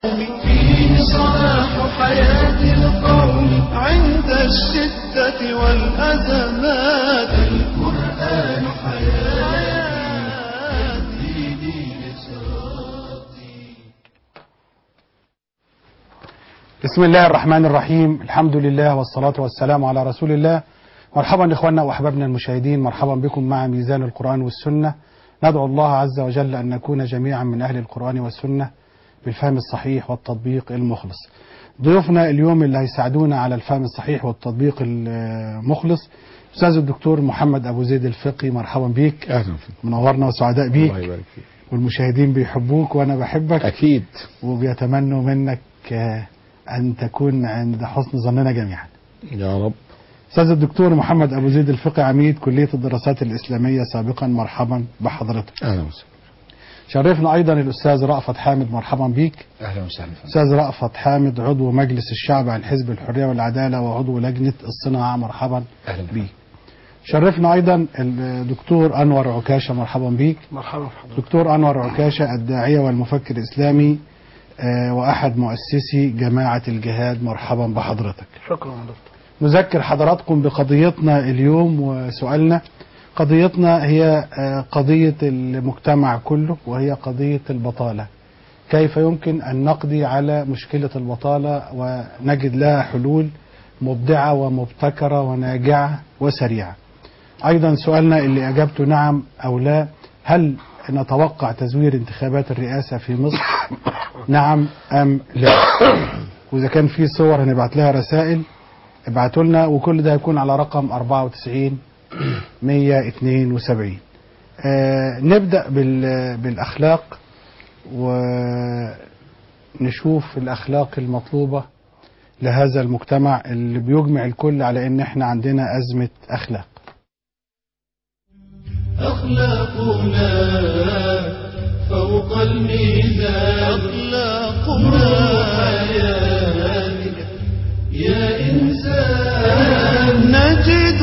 فيه صلاح حياة القوم عند الشدة والأزمات القرآن حياة ديني لصراطي بسم الله الرحمن الرحيم الحمد لله والصلاة والسلام على رسول الله مرحبا إخواننا وأحبابنا المشاهدين مرحبا بكم مع ميزان القرآن والسنة ندعو الله عز وجل أن نكون جميعا من أهل القرآن والسنة بالفهم الصحيح والتطبيق المخلص ضيوفنا اليوم اللي هيساعدونا على الفهم الصحيح والتطبيق المخلص أستاذ الدكتور محمد أبو زيد الفقي مرحبا بيك اهلا فيك منورنا وسعداء بيك الله يبارك فيك والمشاهدين بيحبوك وأنا بحبك اكيد وبيتمنوا منك آه، أن تكون عند حسن ظننا جميعا يا رب أستاذ الدكتور محمد أبو زيد الفقي عميد كلية الدراسات الإسلامية سابقا مرحبا بحضرتك اهلا وسهلا شرفنا أيضا الأستاذ رأفت حامد مرحبا بيك اهلا وسهلا فيك. أستاذ رأفت حامد عضو مجلس الشعب عن حزب الحرية والعدالة وعضو لجنة الصناعة مرحبا اهلا بيك شرفنا أيضا الدكتور أنور عكاشة مرحبا بيك مرحبا بحضرتك دكتور أنور عكاشة الداعية والمفكر الإسلامي آه، وأحد مؤسسي جماعة الجهاد مرحبا بحضرتك شكرا يا دكتور نذكر حضراتكم بقضيتنا اليوم وسؤالنا قضيتنا هي آه، قضية المجتمع كله وهي قضية البطالة كيف يمكن أن نقضي على مشكلة البطالة ونجد لها حلول مبدعة ومبتكرة وناجعة وسريعة أيضا سؤالنا اللي أجابته نعم أو لا هل نتوقع تزوير انتخابات الرئاسة في مصر نعم أم لا وإذا كان في صور هنبعت لها رسائل ابعتوا لنا وكل ده هيكون على رقم 94 172 آه نبدأ بال- بالأخلاق ونشوف الأخلاق المطلوبة لهذا المجتمع اللي بيجمع الكل على ان احنا عندنا أزمة أخلاق أخلاقنا فوق الميزان أخلاقنا حياتك يا إنسان نجد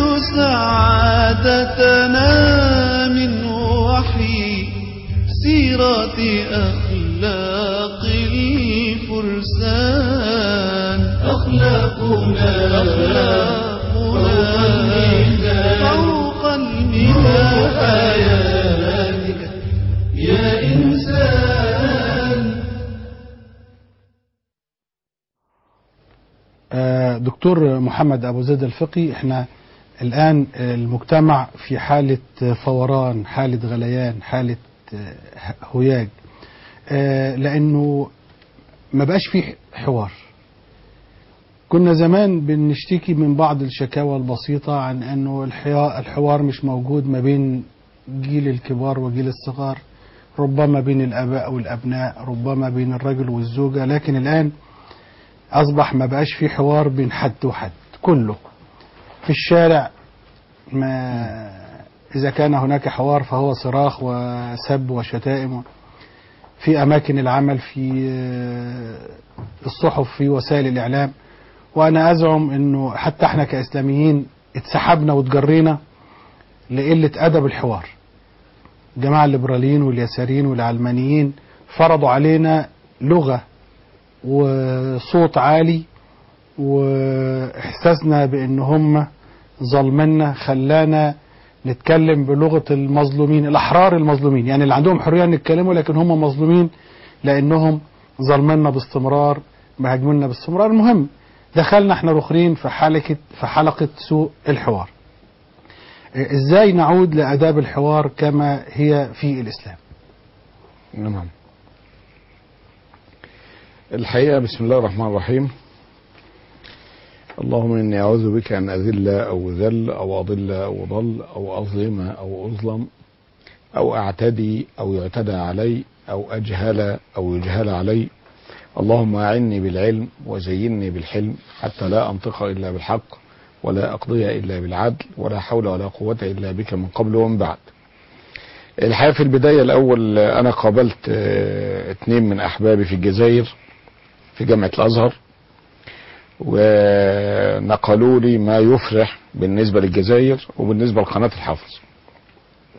سعادتنا من وحي سيرة أخلاق الفرسان أخلاقنا فوق الميزان فوق الميزان حياتك يا إنسان آه، دكتور محمد أبو زيد الفقي احنا الآن آه، المجتمع في حالة آه، فوران حالة غليان حالة آه، هياج آه، لأنه ما بقاش فيه حوار كنا زمان بنشتكي من بعض الشكاوى البسيطة عن أنه الحيا- الحوار مش موجود ما بين جيل الكبار وجيل الصغار ربما بين الآباء والأبناء ربما بين الرجل والزوجة لكن الآن أصبح ما بقاش في حوار بين حد وحد كله في الشارع ما إذا كان هناك حوار فهو صراخ وسب وشتائم في أماكن العمل في آه، الصحف في وسائل الإعلام وأنا أزعم أنه حتى احنا كإسلاميين اتسحبنا وتجرينا لقلة أدب الحوار الجماعة الليبراليين واليساريين والعلمانيين فرضوا علينا لغة وصوت عالي واحساسنا بان هم ظلمنا خلانا نتكلم بلغه المظلومين الاحرار المظلومين يعني اللي عندهم حريه ان يتكلموا لكن هم مظلومين لانهم ظلمنا باستمرار مهاجمنا باستمرار المهم دخلنا احنا الاخرين في حلقه في حلقه سوء الحوار إيه، ازاي نعود لاداب الحوار كما هي في الاسلام نعم الحقيقة بسم الله الرحمن الرحيم اللهم إني أعوذ بك أن أذل أو أذل أو أضل أو أضل أو أظلم أو أظلم أو أعتدي أو يعتدى علي أو أجهل أو يجهل علي اللهم أعني بالعلم وزيني بالحلم حتى لا أنطق إلا بالحق ولا أقضي إلا بالعدل ولا حول ولا قوة إلا بك من قبل ومن بعد الحقيقة في البداية الأول أنا قابلت آه، اتنين من أحبابي في الجزائر في جامعة الأزهر ونقلوا لي ما يفرح بالنسبة للجزائر وبالنسبة لقناة الحافظ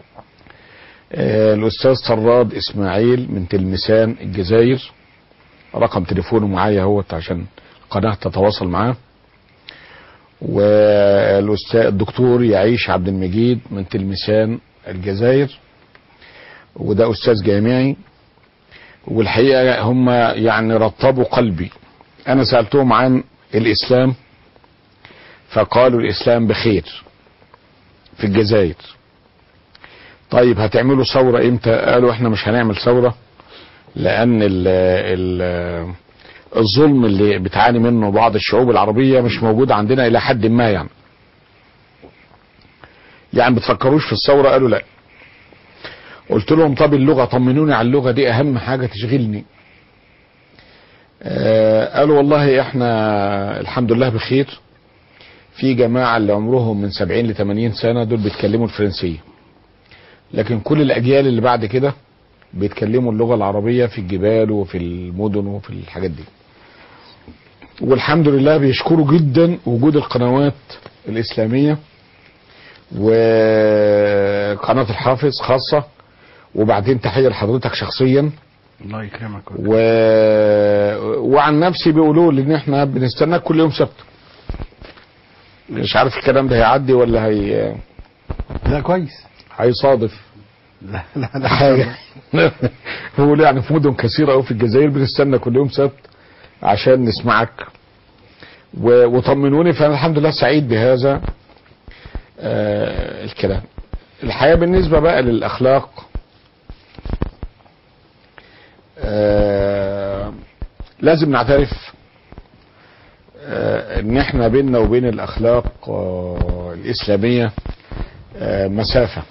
آه، الأستاذ طراد إسماعيل من تلمسان الجزائر رقم تليفونه معايا اهوت عشان القناه تتواصل معاه والاستاذ الدكتور يعيش عبد المجيد من تلمسان الجزائر وده استاذ جامعي والحقيقه هم يعني رطبوا قلبي انا سالتهم عن الاسلام فقالوا الاسلام بخير في الجزائر طيب هتعملوا ثوره امتى قالوا احنا مش هنعمل ثوره لان ال ال الظلم اللي بتعاني منه بعض الشعوب العربيه مش موجود عندنا الى حد ما يعني يعني بتفكروش في الثوره قالوا لا قلت لهم طب اللغه طمنوني على اللغه دي اهم حاجه تشغلني آه قالوا والله احنا الحمد لله بخير في جماعه اللي عمرهم من 70 ل 80 سنه دول بيتكلموا الفرنسيه لكن كل الاجيال اللي بعد كده بيتكلموا اللغه العربيه في الجبال وفي المدن وفي الحاجات دي والحمد لله بيشكروا جدا وجود القنوات الاسلاميه وقناه الحافظ خاصه وبعدين تحيه لحضرتك شخصيا الله يكرمك و... وعن نفسي بيقولوا لي ان احنا بنستناك كل يوم سبت مش عارف الكلام ده هيعدي ولا هي لا كويس هيصادف لا لا لا حاجه هو يعني في مدن كثيره قوي في الجزائر بنستنى كل يوم سبت عشان نسمعك و... وطمنوني فانا الحمد لله سعيد بهذا آه الكلام الحقيقه بالنسبه بقى للاخلاق آه لازم نعترف آه ان احنا بيننا وبين الاخلاق آه الاسلاميه آه مسافه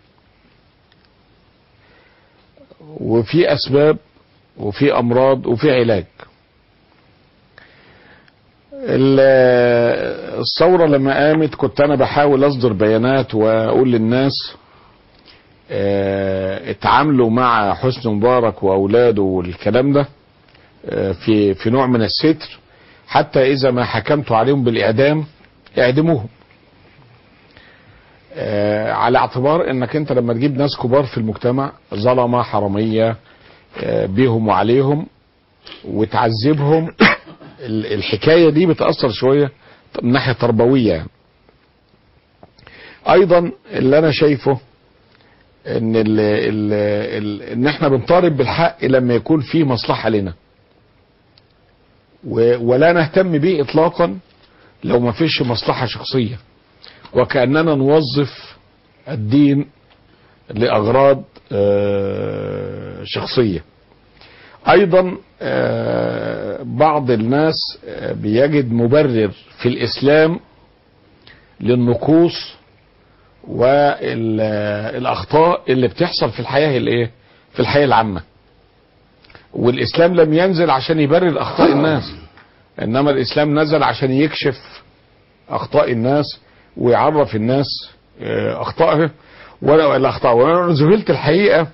وفي اسباب وفي امراض وفي علاج ال- الثورة لما قامت كنت انا بحاول اصدر بيانات واقول للناس آه، اتعاملوا مع حسني مبارك واولاده والكلام ده آه، في في نوع من الستر حتى اذا ما حكمتوا عليهم بالاعدام اعدموهم آه، على اعتبار انك انت لما تجيب ناس كبار في المجتمع ظلمه حراميه آه، بيهم وعليهم وتعذبهم ال- الحكايه دي بتاثر شويه من ناحيه تربويه يعني. ايضا اللي انا شايفه ان ال ال ال ان احنا بنطالب بالحق لما يكون فيه مصلحه لنا و- ولا نهتم به اطلاقا لو ما فيش مصلحه شخصيه وكاننا نوظف الدين لاغراض آه، شخصيه ايضا آه، بعض الناس آه، بيجد مبرر في الاسلام للنقوص والاخطاء اللي بتحصل في الحياه الايه في الحياه العامه والاسلام لم ينزل عشان يبرر اخطاء الناس انما الاسلام نزل عشان يكشف اخطاء الناس ويعرف الناس آه، اخطائها ولا الاخطاء وانا ذهلت الحقيقه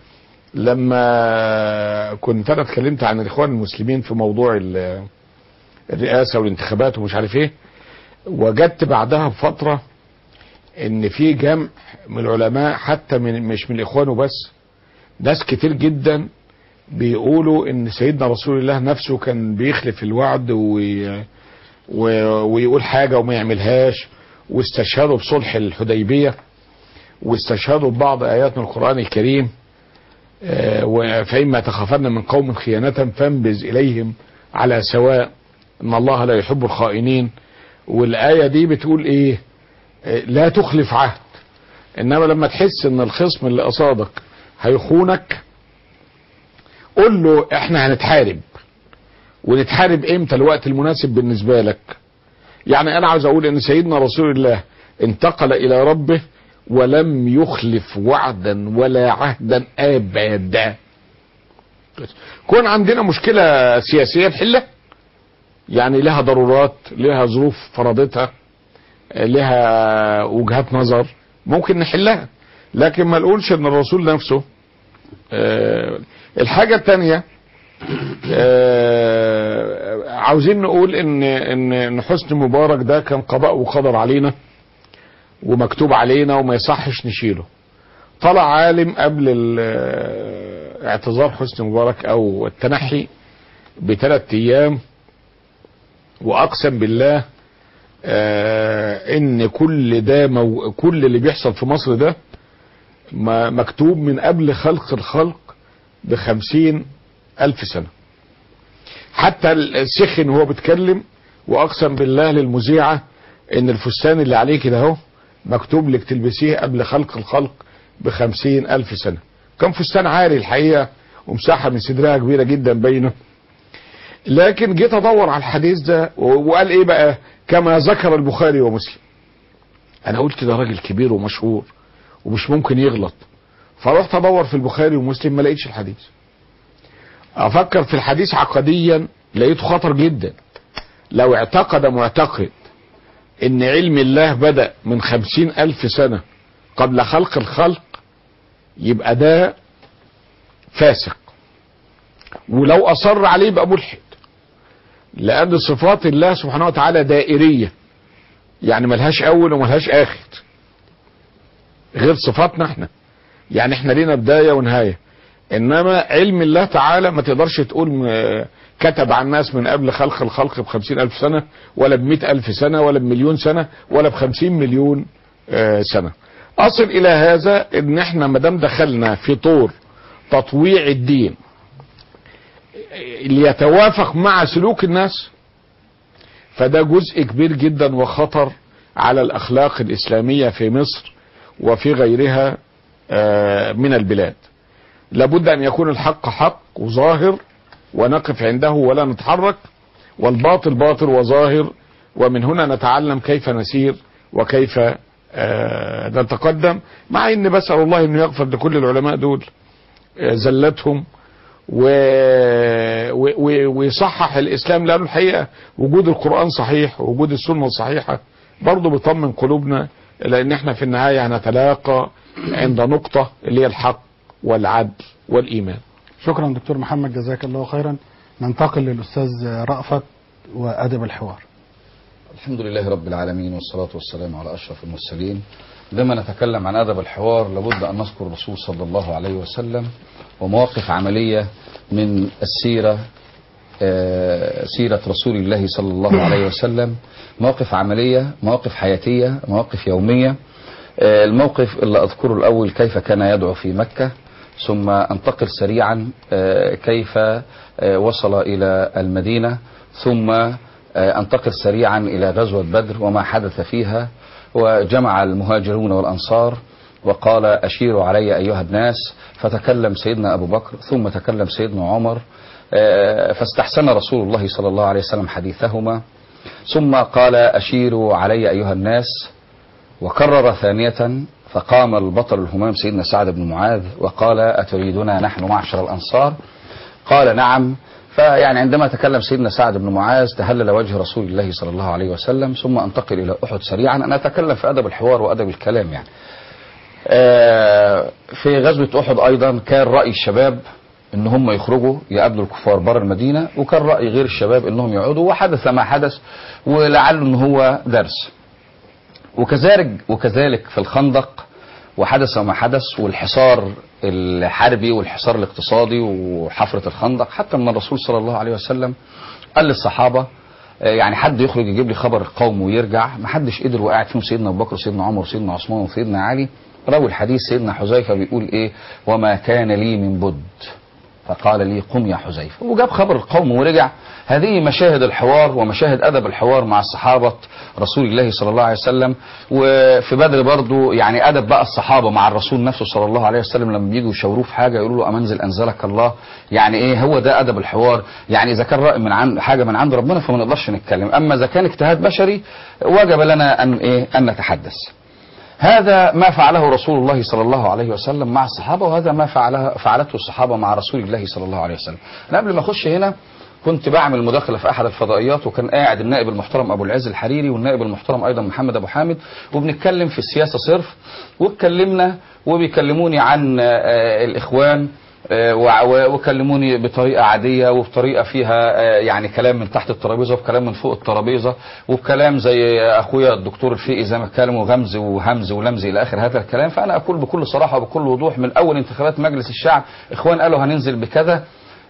لما كنت انا اتكلمت عن الاخوان المسلمين في موضوع ال- الرئاسه والانتخابات ومش عارف ايه وجدت بعدها بفتره ان في جمع من العلماء حتى من مش من الاخوان وبس ناس كتير جدا بيقولوا ان سيدنا رسول الله نفسه كان بيخلف الوعد وي و... ويقول حاجه وما يعملهاش واستشهدوا بصلح الحديبيه واستشهدوا ببعض ايات من القران الكريم آه، و- فإما تخافن من قوم خيانة فانبذ إليهم على سواء إن الله لا يحب الخائنين والآية دي بتقول إيه آه، لا تخلف عهد إنما لما تحس إن الخصم اللي قصادك هيخونك قول له إحنا هنتحارب ونتحارب إمتى الوقت المناسب بالنسبة لك يعني أنا عاوز أقول إن سيدنا رسول الله انتقل إلى ربه ولم يخلف وعدا ولا عهدا ابدا كون عندنا مشكلة سياسية نحلها يعني لها ضرورات لها ظروف فرضتها لها وجهات نظر ممكن نحلها لكن ما نقولش ان الرسول نفسه آه، الحاجة التانية آه، عاوزين نقول ان ان ان حسني مبارك ده كان قضاء وقدر علينا ومكتوب علينا وما يصحش نشيله طلع عالم قبل ال- اعتذار حسني مبارك او التنحي بثلاث ايام واقسم بالله آه ان كل ده مو كل اللي بيحصل في مصر ده ما- مكتوب من قبل خلق الخلق بخمسين الف سنة حتى السخن وهو بيتكلم واقسم بالله للمذيعة ان الفستان اللي عليه كده اهو مكتوب لك تلبسيه قبل خلق الخلق بخمسين الف سنة كان فستان عالي الحقيقة ومساحة من صدرها كبيرة جدا باينة لكن جيت ادور على الحديث ده و- وقال ايه بقى كما ذكر البخاري ومسلم انا قلت كده راجل كبير ومشهور ومش ممكن يغلط فرحت ادور في البخاري ومسلم ما لقيتش الحديث افكر في الحديث عقديا لقيته خطر جدا لو اعتقد معتقد ان علم الله بدأ من خمسين الف سنة قبل خلق الخلق يبقى ده فاسق ولو اصر عليه يبقى ملحد لان صفات الله سبحانه وتعالى دائرية يعني ملهاش اول وملهاش اخر غير صفاتنا احنا يعني احنا لينا بداية ونهاية انما علم الله تعالى ما تقدرش تقول م- كتب عن الناس من قبل خلق الخلق بخمسين الف سنة ولا بمئة الف سنة ولا بمليون سنة ولا بخمسين مليون آه، سنة اصل الى هذا ان احنا مدام دخلنا في طور تطويع الدين ليتوافق مع سلوك الناس فده جزء كبير جدا وخطر على الاخلاق الاسلامية في مصر وفي غيرها آه، من البلاد لابد ان يكون الحق حق وظاهر ونقف عنده ولا نتحرك والباطل باطل وظاهر ومن هنا نتعلم كيف نسير وكيف آه، نتقدم مع ان بسأل الله انه يغفر لكل العلماء دول آه، زلتهم و... و... و... ويصحح الاسلام لانه الحقيقه وجود القران صحيح ووجود السنه صحيحه برضه بيطمن قلوبنا لان احنا في النهايه هنتلاقى عند نقطه اللي هي الحق والعدل والايمان شكرا دكتور محمد جزاك الله خيرا ننتقل للأستاذ رأفت وأدب الحوار الحمد لله رب العالمين والصلاة والسلام على أشرف المرسلين عندما نتكلم عن أدب الحوار لابد أن نذكر الرسول صلى الله عليه وسلم ومواقف عملية من السيرة آه، سيرة رسول الله صلى الله عليه وسلم مواقف عملية مواقف حياتية مواقف يومية آه، الموقف اللي أذكره الأول كيف كان يدعو في مكة ثم أنتقل سريعا آه، كيف آه، وصل إلى المدينة ثم آه، أنتقل سريعا إلى غزوة بدر وما حدث فيها وجمع المهاجرون والأنصار وقال أشيروا علي أيها الناس فتكلم سيدنا أبو بكر ثم تكلم سيدنا عمر آه، فاستحسن رسول الله صلى الله عليه وسلم حديثهما ثم قال أشيروا علي أيها الناس وكرر ثانية فقام البطل الهمام سيدنا سعد بن معاذ وقال أتريدنا نحن معشر الأنصار قال نعم فيعني عندما تكلم سيدنا سعد بن معاذ تهلل وجه رسول الله صلى الله عليه وسلم ثم انتقل إلى أحد سريعا أنا أتكلم في أدب الحوار وأدب الكلام يعني آه، في غزوة أحد أيضا كان رأي الشباب ان هم يخرجوا يقابلوا الكفار بره المدينة وكان رأي غير الشباب انهم يقعدوا وحدث ما حدث ولعله ان هو درس وكذلك وكذلك في الخندق وحدث ما حدث والحصار الحربي والحصار الاقتصادي وحفرة الخندق حتى من الرسول صلى الله عليه وسلم قال للصحابة آه، يعني حد يخرج يجيب لي خبر القوم ويرجع ما حدش قدر وقاعد فيهم سيدنا ابو بكر وسيدنا عمر وسيدنا عثمان وسيدنا علي راوي الحديث سيدنا حذيفه بيقول ايه وما كان لي من بد فقال لي قم يا حذيفه وجاب خبر القوم ورجع هذه مشاهد الحوار ومشاهد ادب الحوار مع الصحابه رسول الله صلى الله عليه وسلم وفي بدر برضو يعني ادب بقى الصحابه مع الرسول نفسه صلى الله عليه وسلم لما بييجوا يشاوروه في حاجه يقولوا له امنزل انزلك الله يعني ايه هو ده ادب الحوار يعني اذا كان راي من عند حاجه من عند ربنا فما نقدرش نتكلم اما اذا كان اجتهاد بشري وجب لنا ان ايه ان نتحدث هذا ما فعله رسول الله صلى الله عليه وسلم مع الصحابة وهذا ما فعله فعلته الصحابة مع رسول الله صلى الله عليه وسلم أنا قبل ما أخش هنا كنت بعمل مداخلة في أحد الفضائيات وكان قاعد النائب المحترم أبو العز الحريري والنائب المحترم أيضا محمد أبو حامد وبنتكلم في السياسة صرف واتكلمنا وبيكلموني عن آه، الإخوان آه، وع- و- وكلموني بطريقة عادية وبطريقة فيها آه، يعني كلام من تحت الترابيزة وكلام من فوق الترابيزة وبكلام زي أخويا الدكتور الفقي زي ما اتكلموا غمز وهمز ولمز إلى آخر هذا الكلام فأنا أقول بكل صراحة وبكل وضوح من أول انتخابات مجلس الشعب إخوان قالوا هننزل بكذا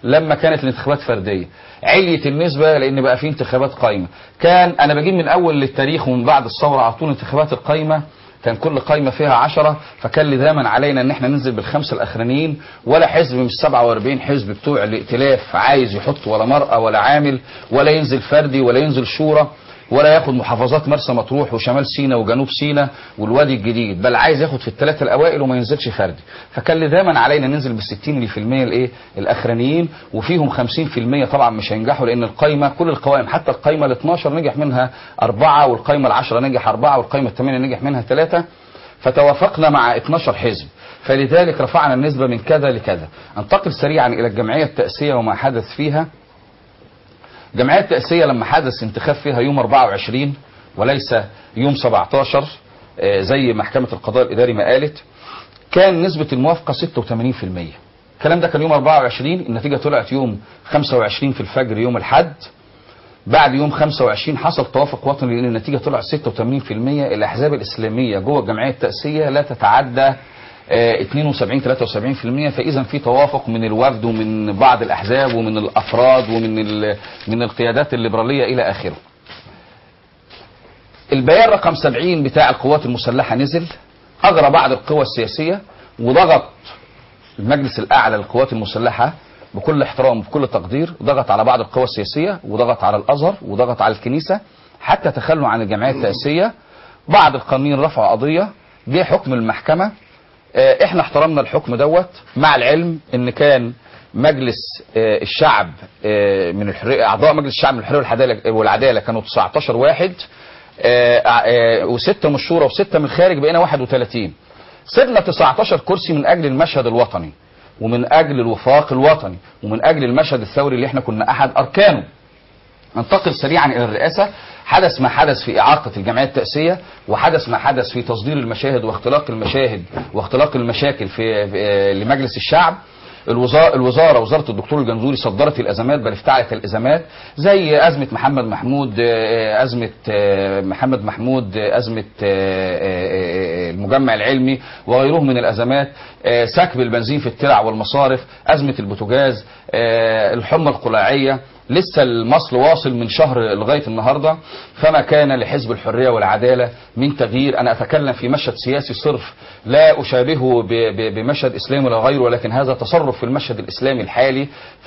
لما كانت الانتخابات فرديه عليت النسبه لان بقى في انتخابات قايمه كان انا بجيب من اول للتاريخ ومن بعد الثوره على طول انتخابات القايمه كان كل قايمة فيها عشرة فكان لزاما علينا ان احنا ننزل بالخمسة الاخرانيين ولا حزب من 47 حزب بتوع الائتلاف عايز يحط ولا مرأة ولا عامل ولا ينزل فردي ولا ينزل شورى ولا ياخد محافظات مرسى مطروح وشمال سينا وجنوب سينا والوادي الجديد بل عايز ياخد في الثلاثه الاوائل وما ينزلش فردي فكان لزاما علينا ننزل بال 60% الايه الاخرانيين وفيهم 50% طبعا مش هينجحوا لان القايمه كل القوائم حتى القايمه ال 12 نجح منها اربعه والقايمه ال 10 نجح اربعه والقايمه الثمانيه نجح منها ثلاثه فتوافقنا مع 12 حزب فلذلك رفعنا النسبة من كذا لكذا انتقل سريعا إلى الجمعية التأسية وما حدث فيها الجمعية التأسية لما حدث انتخاب فيها يوم 24 وليس يوم 17 آه، زي محكمة القضاء الإداري ما قالت كان نسبة الموافقة 86% الكلام ده كان يوم 24 النتيجة طلعت يوم 25 في الفجر يوم الحد بعد يوم 25 حصل توافق وطني لان النتيجه طلعت 86% الاحزاب الاسلاميه جوه الجمعيه التاسيسيه لا تتعدى آه، 72 73% فاذا في توافق من الوفد ومن بعض الاحزاب ومن الافراد ومن ال- من القيادات الليبراليه الى اخره. البيان رقم 70 بتاع القوات المسلحه نزل اجرى بعض القوى السياسيه وضغط المجلس الاعلى للقوات المسلحه بكل احترام وبكل تقدير ضغط على بعض القوى السياسيه وضغط على الازهر وضغط على الكنيسه حتى تخلوا عن الجمعيه التاسيسيه بعض القانونيين رفعوا قضيه جه حكم المحكمه آه، احنا احترمنا الحكم دوت مع العلم ان كان مجلس آه، الشعب آه، من الحريه اعضاء مجلس الشعب من الحريه والعداله والعداله كانوا 19 واحد آه، آه، وسته من الشورى وسته من الخارج بقينا 31 سيبنا 19 كرسي من اجل المشهد الوطني ومن اجل الوفاق الوطني ومن اجل المشهد الثوري اللي احنا كنا احد اركانه انتقل سريعا الى الرئاسه حدث ما حدث في اعاقه الجمعيه التاسيسيه وحدث ما حدث في تصدير المشاهد واختلاق المشاهد واختلاق المشاكل في في- آه، لمجلس الشعب الوزارة, الوزارة وزارة الدكتور الجنزوري صدرت الأزمات بل افتعلت الأزمات زي أزمة محمد محمود آه، أزمة آه، محمد محمود آه، أزمة آه، آه، آه، المجمع العلمي وغيره من الأزمات آه، سكب البنزين في الترع والمصارف أزمة البوتاجاز آه، الحمى القلاعية لسه المصل واصل من شهر لغايه النهارده فما كان لحزب الحريه والعداله من تغيير انا اتكلم في مشهد سياسي صرف لا اشابهه ب- ب- بمشهد اسلامي ولا غيره ولكن هذا تصرف في المشهد الاسلامي الحالي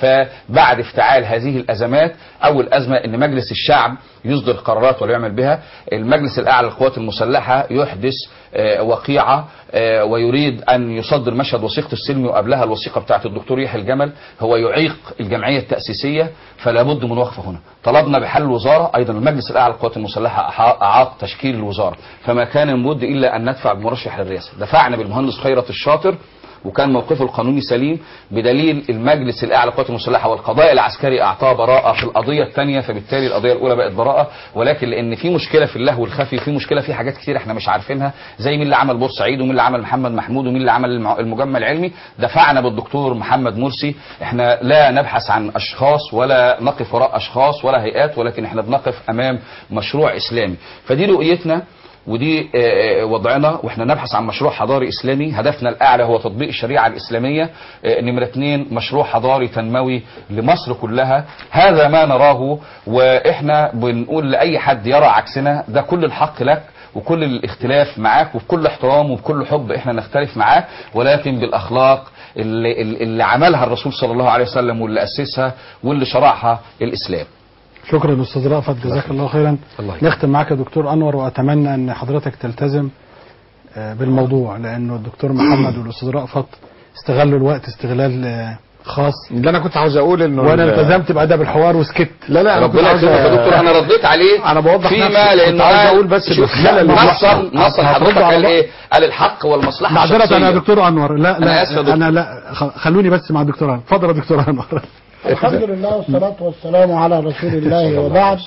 فبعد افتعال هذه الازمات اول ازمه ان مجلس الشعب يصدر قرارات ولا يعمل بها المجلس الاعلى للقوات المسلحه يحدث آه، وقيعه آه، ويريد ان يصدر مشهد وثيقه السلم وقبلها الوثيقه بتاعه الدكتور يحيى الجمل هو يعيق الجمعيه التاسيسيه فلا بد من وقفه هنا طلبنا بحل الوزاره ايضا المجلس الاعلى للقوات المسلحه أح- اعاق تشكيل الوزاره فما كان من بد الا ان ندفع بمرشح للرئاسه دفعنا بالمهندس خيرت الشاطر وكان موقفه القانوني سليم بدليل المجلس الاعلى للقوات المسلحه والقضاء العسكري اعطاه براءه في القضيه الثانيه فبالتالي القضيه الاولى بقت براءه ولكن لان في مشكله في اللهو الخفي في مشكله في حاجات كتير احنا مش عارفينها زي مين اللي عمل بورسعيد ومين اللي عمل محمد محمود ومين اللي عمل المع- المجمع العلمي دفعنا بالدكتور محمد مرسي احنا لا نبحث عن اشخاص ولا نقف وراء اشخاص ولا هيئات ولكن احنا بنقف امام مشروع اسلامي فدي رؤيتنا ودي آه، آه، وضعنا واحنا نبحث عن مشروع حضاري اسلامي هدفنا الاعلى هو تطبيق الشريعه الاسلاميه آه، نمره اثنين مشروع حضاري تنموي لمصر كلها هذا ما نراه واحنا بنقول لاي حد يرى عكسنا ده كل الحق لك وكل الاختلاف معاك وبكل احترام وبكل حب احنا نختلف معاك ولكن بالاخلاق اللي, اللي عملها الرسول صلى الله عليه وسلم واللي اسسها واللي شرعها الاسلام شكرا استاذ رأفت جزاك الله خيرا الله نختم معاك يا دكتور انور واتمنى ان حضرتك تلتزم آه، بالموضوع لانه الدكتور محمد والاستاذ رأفت استغلوا الوقت استغلال آه، خاص ده انا كنت عاوز اقول انه وانا ال- التزمت باداب الحوار وسكت لا لا انا كنت ربنا عاوز يكرمك يا دكتور انا رديت عليه أنا بوضح فيما نفسي. كنت لانه عاوز قال- أقول بس شوف، الخلل اللي نصا بيحصل. نصا هترد حضرتك على قال بعض. ايه؟ قال الحق والمصلحه معذرة الشخصية. انا يا دكتور انور لا أنا لا آسف يا دكتور. انا لا خ- خلوني بس مع الدكتور انور اتفضل يا دكتور انور الحمد لله والصلاة والسلام على رسول الله وبعد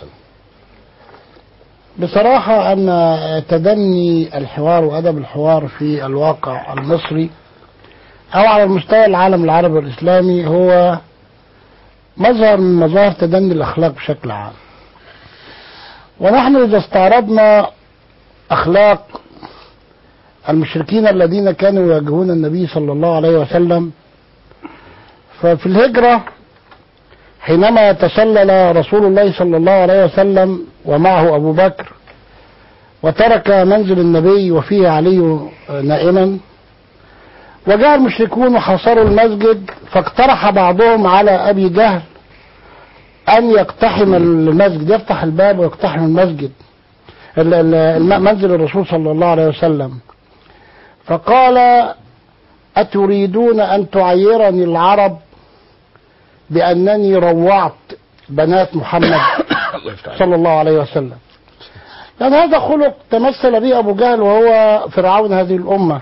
بصراحة أن تدني الحوار وأدب الحوار في الواقع المصري أو على مستوى العالم العربي والإسلامي هو مظهر من مظاهر تدني الأخلاق بشكل عام ونحن إذا استعرضنا أخلاق المشركين الذين كانوا يواجهون النبي صلى الله عليه وسلم ففي الهجرة حينما تسلل رسول الله صلى الله عليه وسلم ومعه أبو بكر وترك منزل النبي وفيه علي نائما وجاء المشركون وحاصروا المسجد فاقترح بعضهم على أبي جهل أن يقتحم المسجد يفتح الباب ويقتحم المسجد ال- ال- الم- منزل الرسول صلى الله عليه وسلم فقال أتريدون أن تعيرني العرب بأنني روعت بنات محمد الله يفتح عليك. صلى الله عليه وسلم يعني هذا خلق تمثل به أبو جهل وهو فرعون هذه الأمة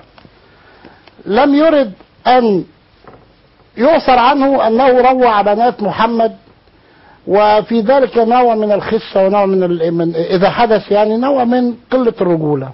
لم يرد أن يؤثر عنه أنه روع بنات محمد وفي ذلك نوع من الخسة ونوع من, ال... من إذا حدث يعني نوع من قلة الرجولة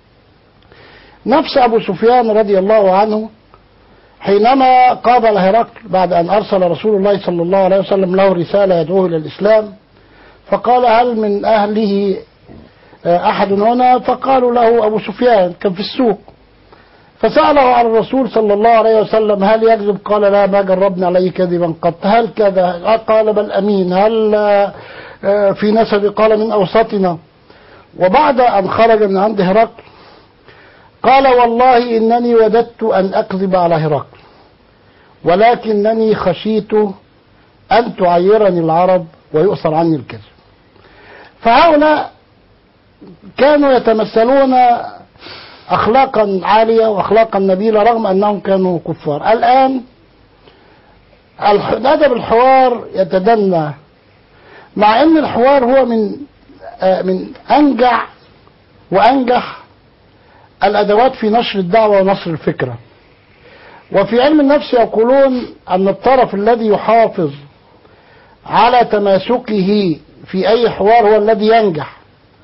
نفس أبو سفيان رضي الله عنه حينما قابل هرقل بعد أن أرسل رسول الله صلى الله عليه وسلم له رسالة يدعوه إلى الإسلام فقال هل من أهله أحد هنا فقالوا له أبو سفيان كان في السوق فسأله عن الرسول صلى الله عليه وسلم هل يكذب قال لا ما جربنا عليه كذبا قط هل كذا قال بل أمين هل آه، في نسب قال من أوسطنا وبعد أن خرج من عند هرقل قال والله إنني وددت أن أكذب على هرقل ولكنني خشيت أن تعيرني العرب ويؤثر عني الكذب فهؤلاء كانوا يتمثلون أخلاقا عالية وأخلاقا نبيلة رغم أنهم كانوا كفار الآن الح- أدب الحوار يتدنى مع أن الحوار هو من آه، من أنجع وأنجح الأدوات في نشر الدعوة ونشر الفكرة وفي علم النفس يقولون أن الطرف الذي يحافظ على تماسكه في أي حوار هو الذي ينجح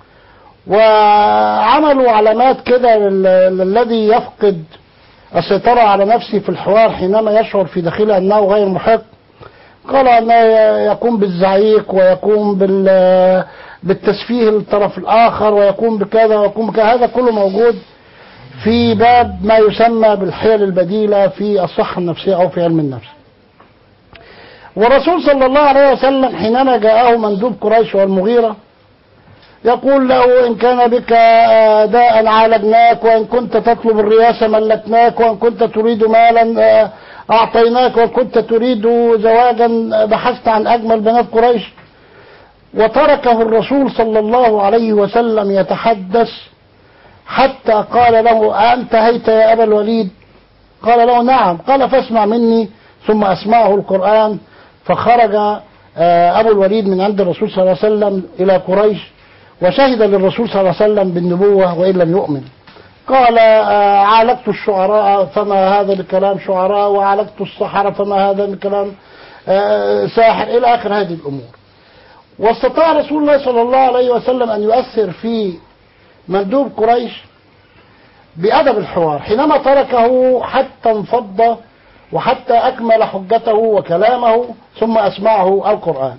وعملوا علامات كده لل- للذي يفقد السيطرة على نفسه في الحوار حينما يشعر في داخله أنه غير محق قال أنه يقوم بالزعيق ويقوم بال بالتسفيه للطرف الآخر ويقوم بكذا ويقوم بكذا هذا كله موجود في باب ما يسمى بالحيل البديلة في الصحة النفسية أو في علم النفس والرسول صلى الله عليه وسلم حينما جاءه مندوب قريش والمغيرة يقول له إن كان بك داء عالجناك وإن كنت تطلب الرياسة ملكناك وإن كنت تريد مالا أعطيناك وإن كنت تريد زواجا بحثت عن أجمل بنات قريش وتركه الرسول صلى الله عليه وسلم يتحدث حتى قال له أنتهيت يا أبا الوليد قال له نعم قال فاسمع مني ثم أسمعه القرآن فخرج آه، أبو الوليد من عند الرسول صلى الله عليه وسلم إلى قريش وشهد للرسول صلى الله عليه وسلم بالنبوة وإن لم يؤمن قال آه، عالجت الشعراء فما هذا بكلام شعراء وعالجت السحرة فما هذا بكلام آه، ساحر إلى آخر هذه الأمور واستطاع رسول الله صلى الله عليه وسلم أن يؤثر في مندوب قريش بأدب الحوار حينما تركه حتى انفض وحتى أكمل حجته وكلامه ثم أسمعه القرآن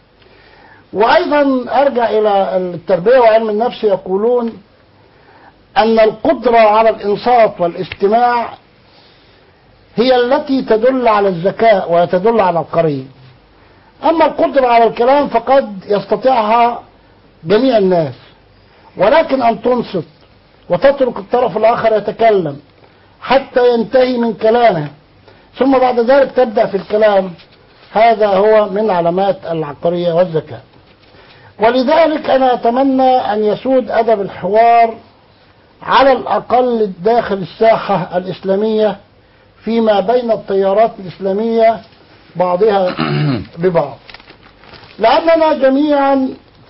وأيضا أرجع إلى التربية وعلم النفس يقولون أن القدرة على الإنصات والاستماع هي التي تدل على الذكاء وتدل على القرين أما القدرة على الكلام فقد يستطيعها جميع الناس ولكن أن تنصت وتترك الطرف الآخر يتكلم حتى ينتهي من كلامه ثم بعد ذلك تبدأ في الكلام هذا هو من علامات العبقرية والذكاء ولذلك أنا أتمنى أن يسود أدب الحوار على الأقل داخل الساحة الإسلامية فيما بين التيارات الإسلامية بعضها ببعض لأننا جميعا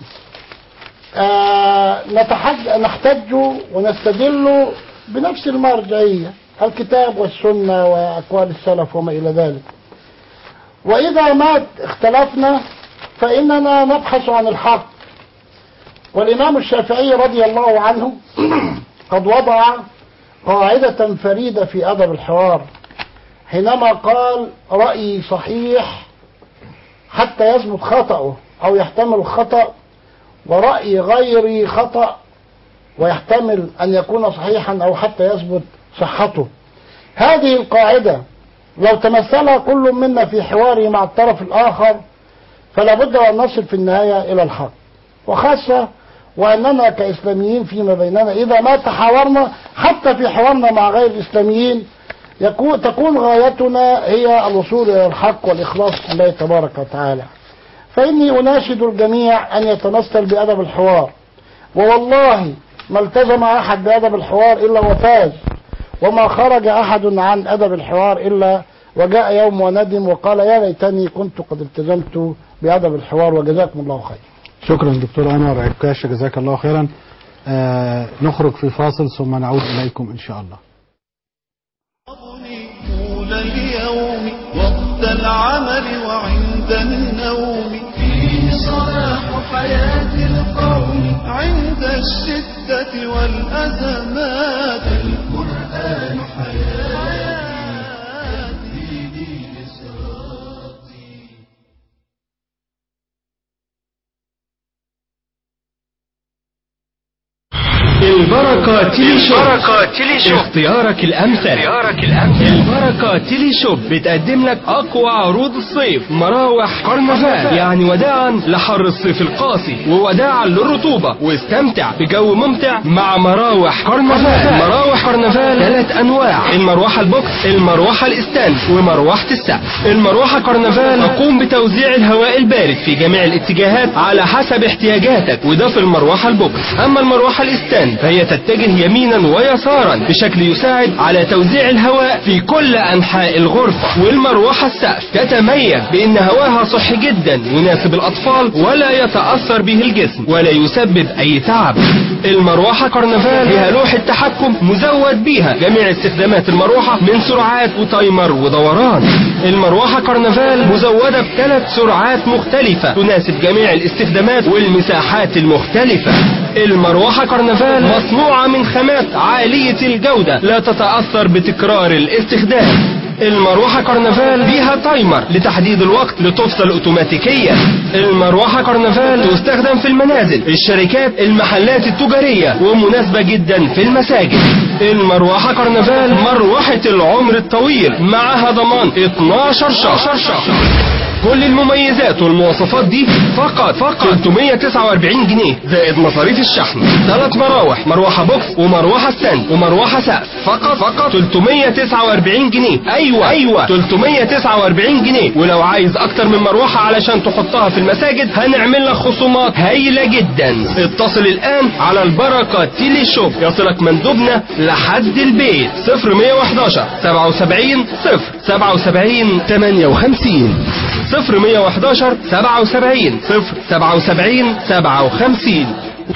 آه، نتحج نحتج ونستدل بنفس المرجعية الكتاب والسنة وأقوال السلف وما إلى ذلك وإذا ما اختلفنا فإننا نبحث عن الحق والإمام الشافعي رضي الله عنه قد وضع قاعدة فريدة في أدب الحوار حينما قال رأيي صحيح حتى يثبت خطأه أو يحتمل الخطأ ورأي غيري خطأ ويحتمل أن يكون صحيحا أو حتى يثبت صحته هذه القاعدة لو تمثلها كل منا في حواره مع الطرف الآخر فلا بد أن نصل في النهاية إلى الحق وخاصة وأننا كإسلاميين فيما بيننا إذا ما تحاورنا حتى في حوارنا مع غير الإسلاميين يكون تكون غايتنا هي الوصول إلى الحق والإخلاص لله تبارك وتعالى فإني أناشد الجميع أن يتمثل بأدب الحوار ووالله ما التزم أحد بأدب الحوار إلا وفاز وما خرج أحد عن أدب الحوار إلا وجاء يوم وندم وقال يا ليتني كنت قد التزمت بأدب الحوار وجزاكم الله خير شكرا دكتور انور عكاشه جزاك الله خيرا آه نخرج في فاصل ثم نعود اليكم ان شاء الله يصحبني طول اليوم وقت العمل وعند النوم فيه صلاح حياة القوم عند الشدة والأزمات القرآن حياتي ديني لصراطي البركة تيلي شوب البركة تيلي شوب اختيارك الأمثل اختيارك الأمثل البركة تيلي شوب بتقدم لك أقوى عروض الصيف مراوح كرنفال يعني وداعا لحر الصيف القاسي ووداعا للرطوبة واستمتع بجو ممتع مع مراوح كرنفال مراوح كرنفال ثلاث أنواع المروحة البوكس المروحة الإستان ومروحة السقف المروحة كرنفال تقوم بتوزيع الهواء البارد في جميع الاتجاهات على حسب احتياجاتك وده في المروحة البوكس أما المروحة الإستان فهي تتجه يمينا ويسارا بشكل يساعد على توزيع الهواء في كل أنحاء الغرفة والمروحة السقف تتميز بأن هواها صحي جدا يناسب الأطفال ولا يتأثر به الجسم ولا يسبب أي تعب المروحة كرنفال فيها لوحة تحكم مزود بيها جميع استخدامات المروحة من سرعات وتايمر ودوران المروحة كرنفال مزودة بثلاث سرعات مختلفة تناسب جميع الاستخدامات والمساحات المختلفة المروحة كرنفال مصنوعة من خامات عالية الجودة لا تتأثر بتكرار الاستخدام المروحة كرنفال فيها تايمر لتحديد الوقت لتفصل اوتوماتيكيا المروحة كرنفال تستخدم في المنازل الشركات المحلات التجارية ومناسبة جدا في المساجد المروحة كرنفال مروحة العمر الطويل معها ضمان 12 شهر كل المميزات والمواصفات دي فقط فقط 349 جنيه زائد مصاريف الشحن ثلاث مراوح مروحة بوكس ومروحة ستاند ومروحة سقف فقط فقط 349 جنيه ايوه ايوه 349 جنيه ولو عايز اكتر من مروحة علشان تحطها في المساجد هنعمل لك خصومات هايلة جدا اتصل الان على البركة تيلي شوب يصلك مندوبنا لحد البيت 0111 77 0 77 58 0111 77 0 77 57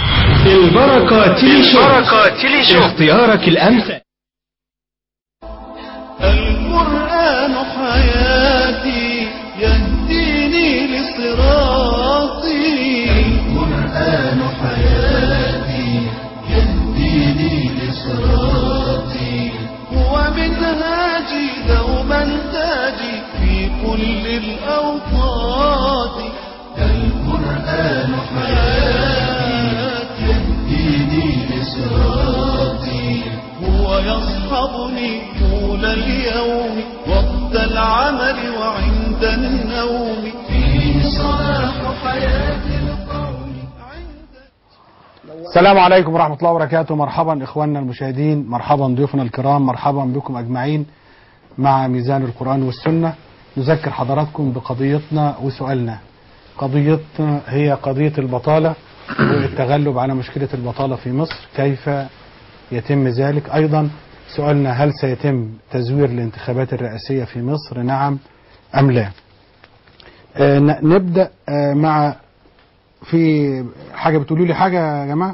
البركة تيلي شوب البركة تيلي شوب اختيارك الأمثل القرآن حياتي يهديني لصراطي القرآن حياتي يهديني لصراطي هو منهاجي دوما تاجي في كل الأوقات القرآن حياتي يهديني لصراطي هو يصحبني طول اليوم وقت العمل وعند النوم فيه صلاح حياة القوم عند السلام عليكم ورحمة الله وبركاته مرحبا إخواننا المشاهدين مرحبا ضيوفنا الكرام مرحبا بكم أجمعين مع ميزان القرآن والسنة نذكر حضراتكم بقضيتنا وسؤالنا قضيتنا هي قضية البطالة والتغلب على مشكلة البطالة في مصر كيف يتم ذلك أيضا سؤالنا هل سيتم تزوير الانتخابات الرئاسية في مصر نعم أم لا آه ن- نبدأ آه مع في حاجة بتقولوا لي حاجة يا جماعة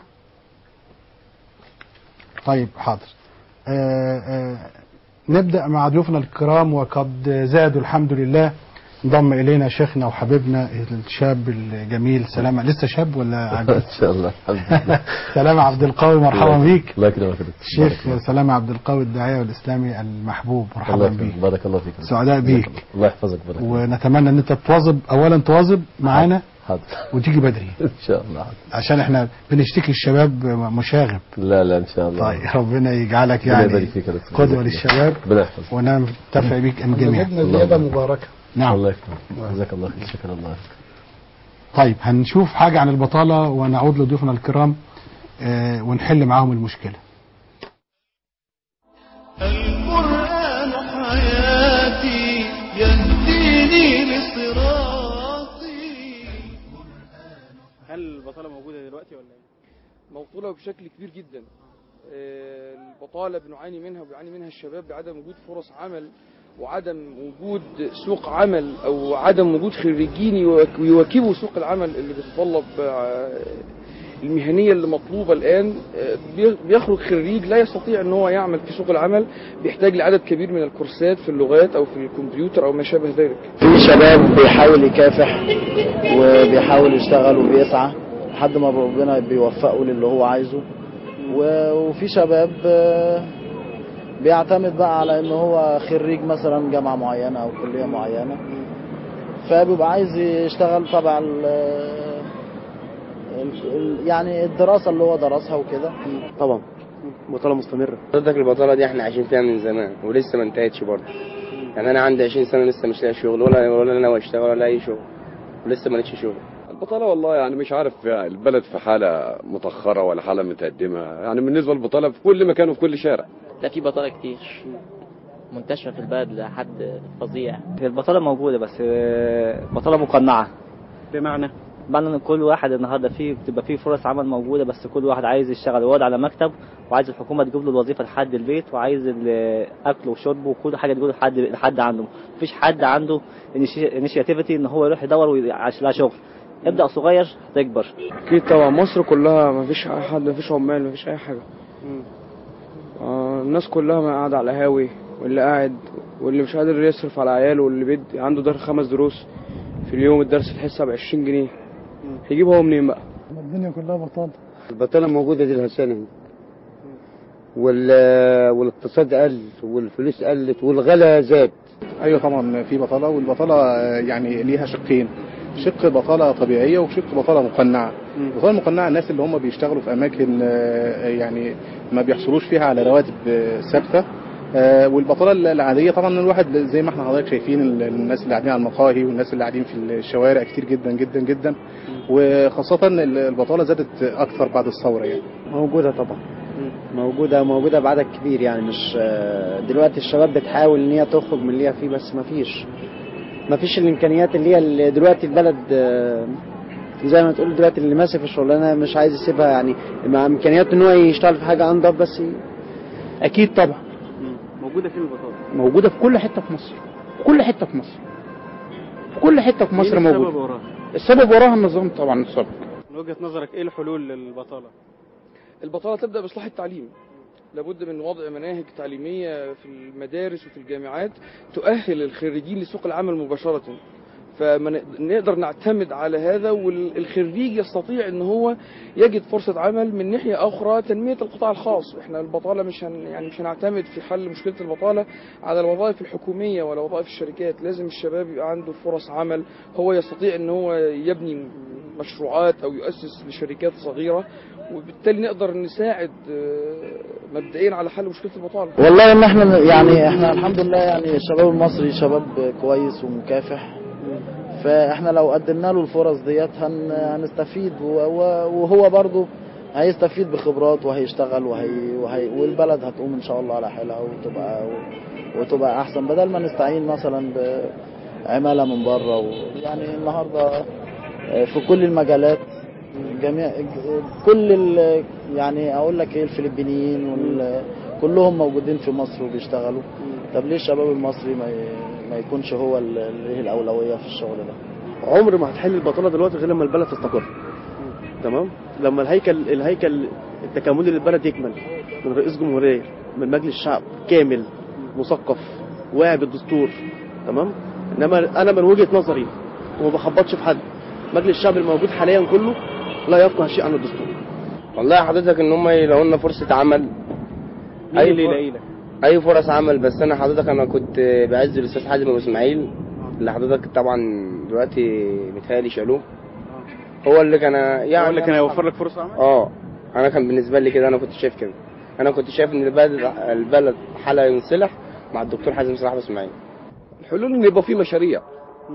طيب حاضر آه آه نبدأ مع ضيوفنا الكرام وقد زادوا الحمد لله انضم إلينا شيخنا وحبيبنا الشاب الجميل سلامة لسه شاب ولا عجوز؟ ان شاء الله الحمد لله سلامة عبد القوي مرحبا بيك الله يكرمك يا دكتور. الشيخ بارك سلامة عبد القوي الداعية والإسلامي المحبوب الله مرحبا يكرمك. بيك بارك الله فيك سعداء بيك. الله يحفظك بارك الله. ونتمنى ان انت تواظب اولا تواظب معانا حاضر وتيجي بدري ان شاء الله حاضر. عشان احنا بنشتكي الشباب مشاغب لا لا ان شاء الله طيب ربنا يجعلك ربنا يعني يبارك فيك يا دكتور. قدوة جزاك الله. للشباب ربنا يحفظك وننتفع بيك الجميع زيادة مباركة نعم الله يكرمك جزاك الله خير شكرا الله لك طيب هنشوف حاجة عن البطالة ونعود لضيوفنا الكرام آه، ونحل معاهم المشكلة القرآن حياتي يهديني لصراطي هل البطالة موجودة دلوقتي ولا ايه؟ موصولة بشكل كبير جدا آه، البطالة بنعاني منها وبيعاني منها الشباب بعدم وجود فرص عمل وعدم وجود سوق عمل او عدم وجود خريجين يواك- يواكبوا سوق العمل اللي بيتطلب آه، المهنية اللي مطلوبة الآن آه، بي- بيخرج خريج لا يستطيع ان هو يعمل في سوق العمل بيحتاج لعدد كبير من الكورسات في اللغات او في الكمبيوتر او ما شابه ذلك في شباب بيحاول يكافح وبيحاول يشتغل وبيسعى لحد ما ربنا بيوفقه للي هو عايزه و- وفي شباب آه، بيعتمد بقى على ان هو خريج مثلا جامعة معينة او كلية معينة فبيبقى عايز يشتغل تبع ال- ال- ال- يعني الدراسة اللي هو درسها وكده طبعا بطالة مستمرة حضرتك البطالة دي احنا عايشين فيها من زمان ولسه ما انتهتش برضه يعني انا عندي 20 سنة لسه مش لاقي شغل ولا ولا انا اشتغل ولا اي شغل ولسه ما لقيتش شغل البطالة والله يعني مش عارف البلد في حالة متأخرة ولا حالة متقدمة يعني بالنسبة للبطالة في كل مكان وفي كل شارع لا في بطالة كتير منتشرة في البلد لحد فظيع البطالة موجودة بس آه، بطالة مقنعة بمعنى بمعنى ان كل واحد النهارده فيه بتبقى فيه فرص عمل موجودة بس كل واحد عايز يشتغل ويقعد على مكتب وعايز الحكومة تجيب له الوظيفة لحد البيت وعايز ال- أكله وشربه وكل حاجة تجيب له لحد لحد عنده مفيش حد عنده انيشيتيفيتي ان هو يروح يدور ويعيش لها شغل ابدأ صغير تكبر اكيد طبعا مصر كلها ما فيش حد ما فيش عمال ما فيش اي حاجه آه الناس كلها ما قاعده على القهاوي واللي قاعد واللي مش قادر يصرف على عياله واللي بيد عنده در خمس دروس في اليوم الدرس الحصه ب 20 جنيه هيجيب هو منين بقى الدنيا كلها بطالة البطالة موجودة دي الهسنة وال والاقتصاد قل والفلوس قلت والغلا زاد ايوه طبعا في بطاله والبطاله آه، يعني ليها شقين شق بطاله طبيعيه وشق بطاله مقنعه البطاله المقنعه الناس اللي هم بيشتغلوا في اماكن آه، يعني ما بيحصلوش فيها على رواتب آه، ثابته آه، والبطاله العاديه طبعا الواحد زي ما احنا حضرتك شايفين ال- الناس اللي قاعدين على المقاهي والناس اللي قاعدين في الشوارع كتير جدا جدا جدا وخاصه ال- البطاله زادت اكثر بعد الثوره يعني موجودة طبعا موجودة موجودة بعدد كبير يعني مش دلوقتي الشباب بتحاول ان هي تخرج من اللي هي فيه بس مفيش مفيش الامكانيات اللي هي اللي دلوقتي البلد آه، زي ما تقول دلوقتي اللي ماسك الشغلانة مش عايز يسيبها يعني مع امكانيات ان هو يشتغل في حاجة انضف بس ي- اكيد طبعا موجودة فين البطالة؟ موجودة في كل حتة في مصر في كل حتة في مصر في كل حتة في مصر مين السبب موجودة وراها؟ السبب وراها النظام طبعا السابق من وجهة نظرك ايه الحلول للبطالة؟ البطاله تبدا باصلاح التعليم لابد من وضع مناهج تعليميه في المدارس وفي الجامعات تؤهل الخريجين لسوق العمل مباشره فنقدر نعتمد على هذا والخريج يستطيع ان هو يجد فرصه عمل من ناحيه اخرى تنميه القطاع الخاص احنا البطاله مش هن يعني مش هنعتمد في حل مشكله البطاله على الوظائف الحكوميه ولا وظائف الشركات لازم الشباب يبقى عنده فرص عمل هو يستطيع ان هو يبني مشروعات او يؤسس لشركات صغيره وبالتالي نقدر نساعد آه، مبدئيا على حل مشكله البطاله والله ان احنا يعني احنا الحمد لله يعني الشباب المصري شباب كويس ومكافح فاحنا لو قدمنا له الفرص ديت هن هنستفيد و- و- وهو برضه هيستفيد بخبرات وهيشتغل وهي, وهي والبلد هتقوم ان شاء الله على حالها وتبقى وتبقى احسن بدل ما نستعين مثلا بعماله من بره ويعني النهارده في كل المجالات جميع كل ال- يعني اقول لك ايه الفلبينيين وال كلهم موجودين في مصر وبيشتغلوا طب ليه الشباب المصري ما ي- ما يكونش هو ال- اللي ليه الاولويه في الشغل ده عمر ما هتحل البطالة دلوقتي غير لما البلد تستقر تمام لما الهيكل الهيكل التكاملي للبلد يكمل من رئيس جمهورية من مجلس شعب كامل مثقف واعي بالدستور تمام انما انا من وجهة نظري وما بخبطش في حد مجلس الشعب الموجود حاليا كله لا يفقه شيء عن الدستور والله حضرتك ان هم يلاقوا لنا فرصة عمل مين اللي يلاقي لك اي فرص عمل بس انا حضرتك انا كنت بعز الاستاذ حازم ابو اسماعيل اللي حضرتك طبعا دلوقتي متهيألي شالوه هو اللي كان يعني هو اللي كان هيوفر لك فرصة عمل اه انا كان بالنسبه لي كده انا كنت شايف كده انا كنت شايف ان البلد البلد حالها ينصلح مع الدكتور حازم صلاح ابو اسماعيل الحلول ان يبقى في مشاريع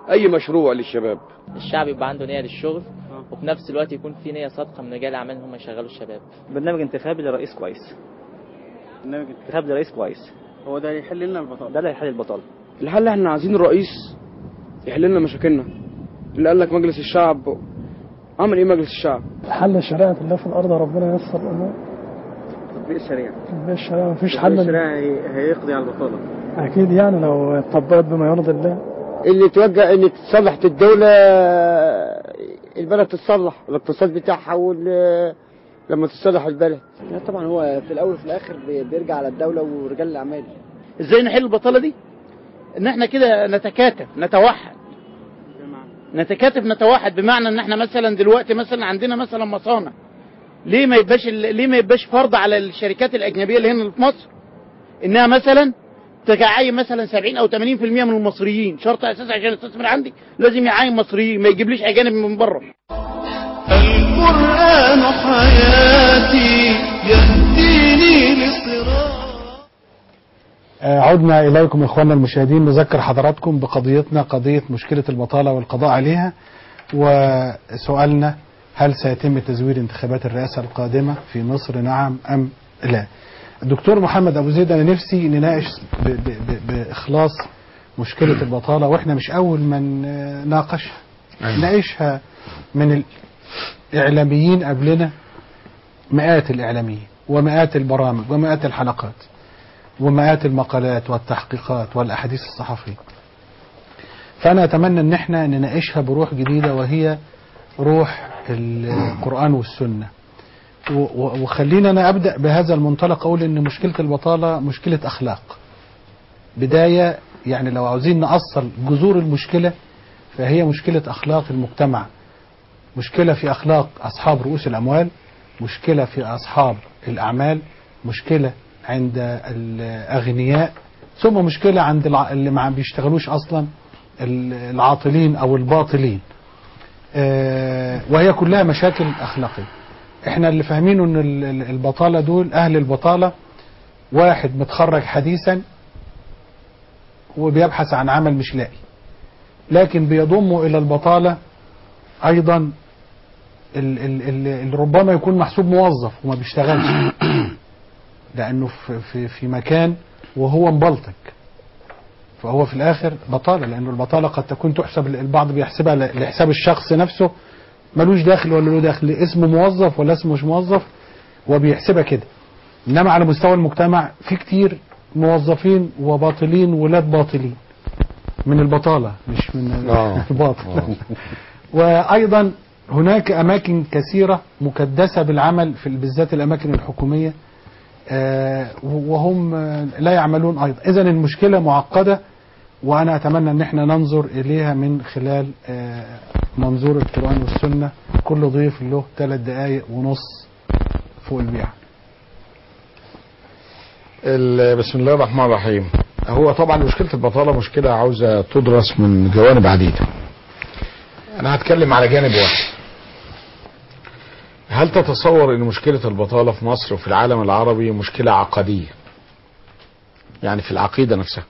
اي مشروع للشباب الشعب يبقى عنده نية للشغل وفي نفس الوقت يكون في نية صادقة من رجال الأعمال إن هم يشغلوا الشباب برنامج انتخابي لرئيس كويس برنامج انتخابي لرئيس كويس هو ده يحل لنا البطاله ده اللي هيحل البطاله الحل احنا عايزين رئيس يحل لنا مشاكلنا اللي قال لك مجلس الشعب عمل ايه مجلس الشعب حل شريعة الله في الأرض ربنا ييسر الأمور تطبيق الشريعة تطبيق الشريعة مفيش تطبيق حل الشريعة هي- هيقضي على البطالة أكيد يعني لو اتطبقت بما يرضي الله اللي توجه ان تصلح الدولة البلد تتصلح الاقتصاد بتاعها وال- لما تصلح البلد يعني طبعا هو في الاول وفي الاخر بي- بيرجع على الدوله ورجال الاعمال ازاي نحل البطاله دي ان احنا كده نتكاتف نتوحد نتكاتف نتوحد بمعنى ان احنا مثلا دلوقتي مثلا عندنا مثلا مصانع ليه ما يبقاش ال- ليه ما يبقاش فرض على الشركات الاجنبيه اللي هنا في مصر انها مثلا تعين مثلا 70 او 80% من المصريين شرط اساسي عشان يستثمر عندي لازم يعين مصريين ما يجيبليش اجانب من بره القرآن حياتي يهديني لصراط آه، عدنا إليكم إخواننا المشاهدين نذكر حضراتكم بقضيتنا قضية مشكلة البطالة والقضاء عليها وسؤالنا هل سيتم تزوير انتخابات الرئاسة القادمة في مصر نعم أم لا الدكتور محمد أبو زيد أنا نفسي نناقش ب- ب- ب- بإخلاص مشكلة البطالة وإحنا مش أول من آه، ناقشها ناقشها من الإعلاميين قبلنا مئات الإعلاميين ومئات البرامج ومئات الحلقات ومئات المقالات والتحقيقات والأحاديث الصحفية فأنا أتمنى أن احنا نناقشها بروح جديدة وهي روح القرآن والسنة و- و- وخلينا أنا أبدأ بهذا المنطلق أقول أن مشكلة البطالة مشكلة أخلاق بداية يعني لو عاوزين نأصل جذور المشكلة فهي مشكلة أخلاق المجتمع مشكلة في أخلاق أصحاب رؤوس الأموال مشكلة في أصحاب الأعمال مشكلة عند الأغنياء ثم مشكلة عند الع- اللي ما بيشتغلوش أصلا ال- العاطلين أو الباطلين آه، وهي كلها مشاكل أخلاقية احنا اللي فاهمينه ان ال- ال- البطالة دول أهل البطالة واحد متخرج حديثا وبيبحث عن عمل مش لاقي لكن بيضمه إلى البطالة أيضا ال- ال- ال- اللي ربما يكون محسوب موظف وما بيشتغلش لأنه في, في, في مكان وهو مبلطج فهو في الآخر بطالة لأنه البطالة قد تكون تحسب البعض بيحسبها ل- لحساب الشخص نفسه ملوش داخل ولا له داخل اسمه موظف ولا اسمه مش موظف وبيحسبها كده إنما على مستوى المجتمع في كتير موظفين وباطلين ولاد باطلين من البطالة مش من آه. الباطل وأيضا هناك أماكن كثيرة مكدسة بالعمل في بالذات الأماكن الحكومية آه، وهم آه، لا يعملون أيضا إذا المشكلة معقدة وأنا أتمنى أن احنا ننظر إليها من خلال آه، منظور القرآن والسنة كل ضيف له ثلاث دقايق ونص فوق البيع ال- بسم الله الرحمن الرحيم هو طبعا مشكلة البطالة مشكلة عاوزة تدرس من جوانب عديدة أنا هتكلم على جانب واحد هل تتصور أن مشكلة البطالة في مصر وفي العالم العربي مشكلة عقدية يعني في العقيدة نفسها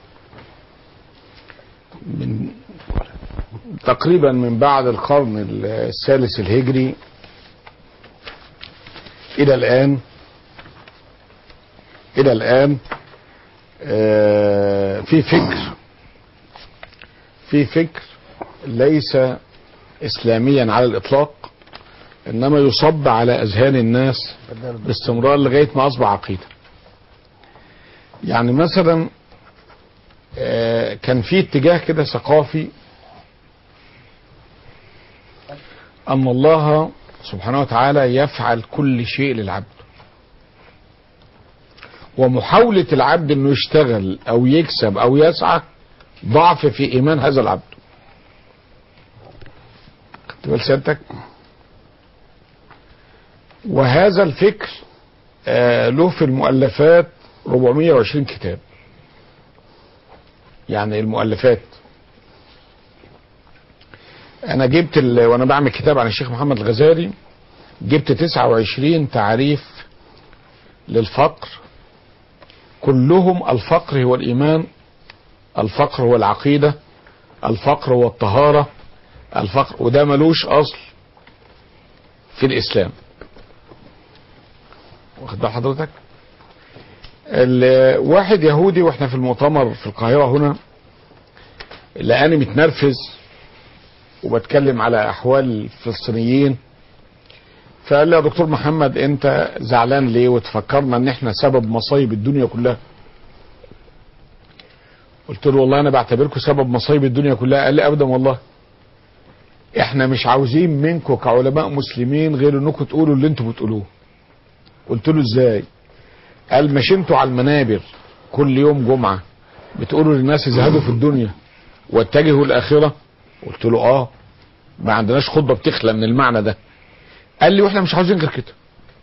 من تقريبا من بعد القرن الثالث الهجري إلى الآن الى الان آه، في فكر في فكر ليس اسلاميا على الاطلاق انما يصب على اذهان الناس باستمرار لغايه ما اصبح عقيده يعني مثلا آه، كان في اتجاه كده ثقافي ان الله سبحانه وتعالى يفعل كل شيء للعبد ومحاولة العبد انه يشتغل او يكسب او يسعى ضعف في ايمان هذا العبد خدت بال سيادتك وهذا الفكر آه له في المؤلفات 420 كتاب يعني المؤلفات انا جبت ال... وانا بعمل كتاب عن الشيخ محمد الغزالي جبت 29 تعريف للفقر كلهم الفقر هو الإيمان الفقر هو العقيدة الفقر والطهارة الفقر وده ملوش أصل في الإسلام واخد بال حضرتك ال- واحد يهودي واحنا في المؤتمر في القاهرة هنا لقاني متنرفز وبتكلم على أحوال الفلسطينيين فقال لي يا دكتور محمد انت زعلان ليه وتفكرنا ان احنا سبب مصايب الدنيا كلها قلت له والله انا بعتبركم سبب مصايب الدنيا كلها قال لي ابدا والله احنا مش عاوزين منكم كعلماء مسلمين غير انكم تقولوا اللي انتوا بتقولوه قلت له ازاي قال مش انتوا على المنابر كل يوم جمعة بتقولوا للناس ازهدوا في الدنيا واتجهوا الاخرة قلت له اه ما عندناش خطبة بتخلى من المعنى ده قال لي واحنا مش عاوزين غير كده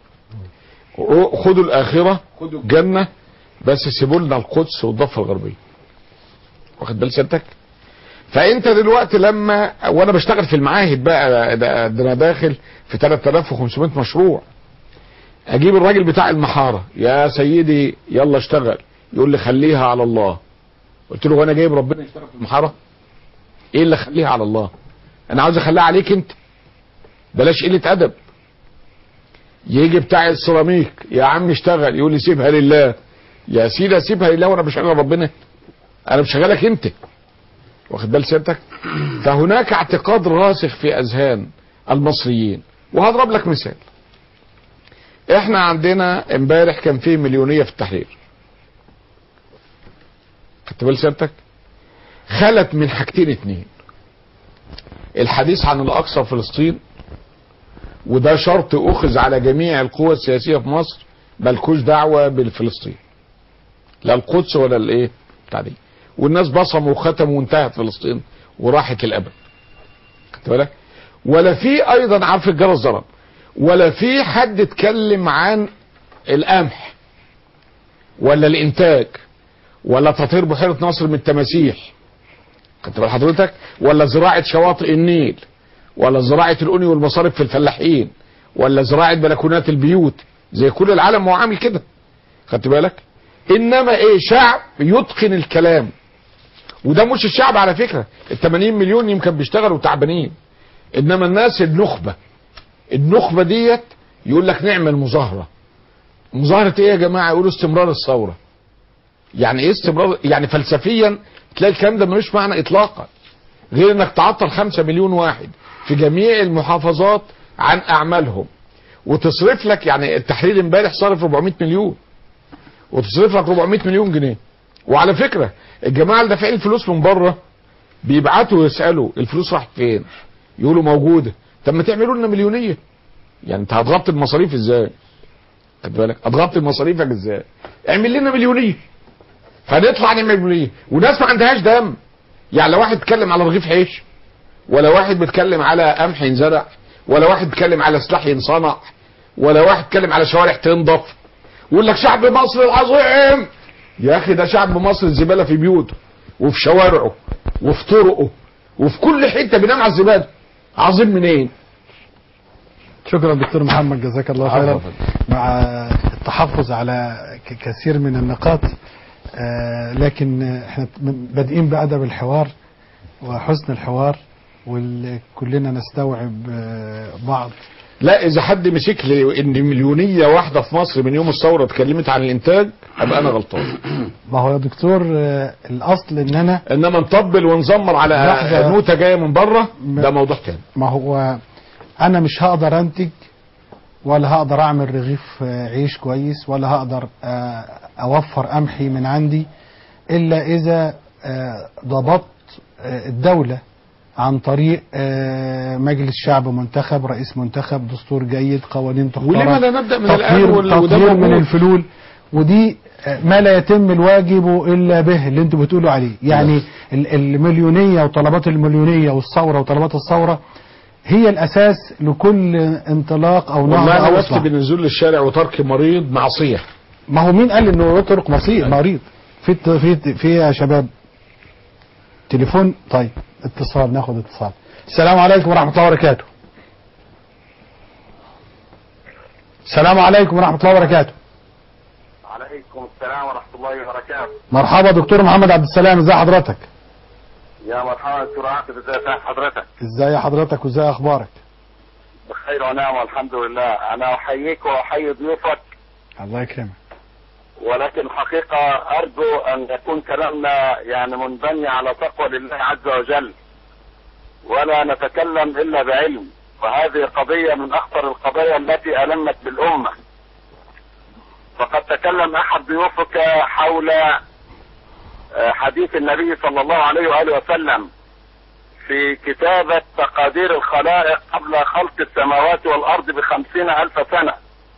خدوا الاخرة خدوا الجنة بس سيبوا لنا القدس والضفة الغربية واخد بال سيادتك فانت دلوقتي لما وانا بشتغل في المعاهد بقى ده, ده انا داخل في 3500 مشروع اجيب الراجل بتاع المحاره يا سيدي يلا اشتغل يقول لي خليها على الله قلت له وانا جايب ربنا يشتغل في المحاره ايه اللي خليها على الله انا عاوز اخليها عليك انت بلاش قله ادب يجي بتاع السيراميك يا عم اشتغل يقول لي سيبها لله يا سيدي سيبها لله وانا بشغل ربنا انا بشغلك انت واخد بال سيادتك فهناك اعتقاد راسخ في اذهان المصريين وهضرب لك مثال احنا عندنا امبارح كان في مليونيه في التحرير خدت بال سيادتك خلت من حاجتين اتنين الحديث عن الاقصى فلسطين وده شرط اخذ على جميع القوى السياسيه في مصر ملكوش دعوه بالفلسطين لا القدس ولا الايه بتاع دي والناس بصموا وختموا وانتهت فلسطين وراحت الابد خدت بالك ولا في ايضا عارف الجرس ضرب ولا في حد اتكلم عن القمح ولا الانتاج ولا تطهير بحيره ناصر من التماسيح خدت بال حضرتك ولا زراعه شواطئ النيل ولا زراعه الأني والمصارف في الفلاحين ولا زراعه بلكونات البيوت زي كل العالم ما هو عامل كده خدت بالك انما ايه شعب يتقن الكلام وده مش الشعب على فكره ال 80 مليون يمكن بيشتغلوا تعبانين انما الناس النخبه النخبه ديت يقول لك نعمل مظاهره مظاهره ايه يا جماعه يقولوا استمرار الثوره يعني ايه استمرار يعني فلسفيا تلاقي الكلام ده ملوش معنى اطلاقا غير انك تعطل 5 مليون واحد في جميع المحافظات عن اعمالهم وتصرف لك يعني التحرير امبارح صرف 400 مليون وتصرف لك 400 مليون جنيه وعلى فكره الجماعه اللي دافعين الفلوس من بره بيبعتوا يسالوا الفلوس راحت فين يقولوا موجوده طب ما تعملوا لنا مليونيه يعني انت هتغطي المصاريف ازاي خد بالك هتغطي مصاريفك ازاي اعمل لنا مليونيه فنطلع نعمل مليونيه وناس ما عندهاش دم يعني لا واحد بيتكلم على رغيف عيش ولا واحد بيتكلم على قمح ينزرع ولا واحد بيتكلم على سلاح ينصنع ولا واحد بيتكلم على شوارع تنضف ويقول لك شعب مصر العظيم يا اخي ده شعب مصر الزباله في بيوته وفي شوارعه وفي طرقه وفي كل حته بينام على الزباله عظيم منين؟ شكرا دكتور محمد جزاك الله خيرا مع التحفظ على ك- كثير من النقاط آه، لكن احنا بادئين بأدب الحوار وحسن الحوار وكلنا نستوعب آه، بعض لا اذا حد مسك لي ان مليونيه واحده في مصر من يوم الثوره اتكلمت عن الانتاج ابقى انا غلطان ما هو يا دكتور آه، الاصل ان انا انما نطبل ونزمر على لحظة. نوته جايه من بره ده موضوع تاني ما هو انا مش هقدر انتج ولا هقدر اعمل رغيف آه، عيش كويس ولا هقدر آه، اوفر قمحي من عندي الا اذا آه، ضبطت آه، الدولة عن طريق آه، مجلس شعب منتخب رئيس منتخب دستور جيد قوانين تحترم ولما لا نبدا من الان تطهير, وال- وده تطهير من موجود. الفلول ودي آه، ما لا يتم الواجب الا به اللي انتوا بتقولوا عليه يعني ال- المليونيه وطلبات المليونيه والثوره وطلبات الثوره هي الاساس لكل انطلاق او نهضه والله او انا اصلاح نفسي بالنزول للشارع وترك مريض معصيه ما هو مين قال انه يطرق مصير مريض في في في يا شباب تليفون طيب اتصال ناخد اتصال السلام عليكم ورحمه الله وبركاته السلام عليكم ورحمه الله وبركاته عليكم السلام ورحمة الله وبركاته مرحبا دكتور محمد عبد السلام ازي حضرتك يا مرحبا دكتور عاطف ازي حضرتك ازاي حضرتك وازاي اخبارك بخير ونعم والحمد لله انا احييك واحيي ضيوفك الله يكرمك ولكن الحقيقة ارجو ان يكون كلامنا يعني منبني على تقوى لله عز وجل ولا نتكلم الا بعلم وهذه قضية من اخطر القضايا التي المت بالامة فقد تكلم احد ضيوفك حول آه، حديث النبي صلى الله عليه وآله وسلم في كتابة تقادير الخلائق قبل خلق السماوات والأرض بخمسين ألف سنة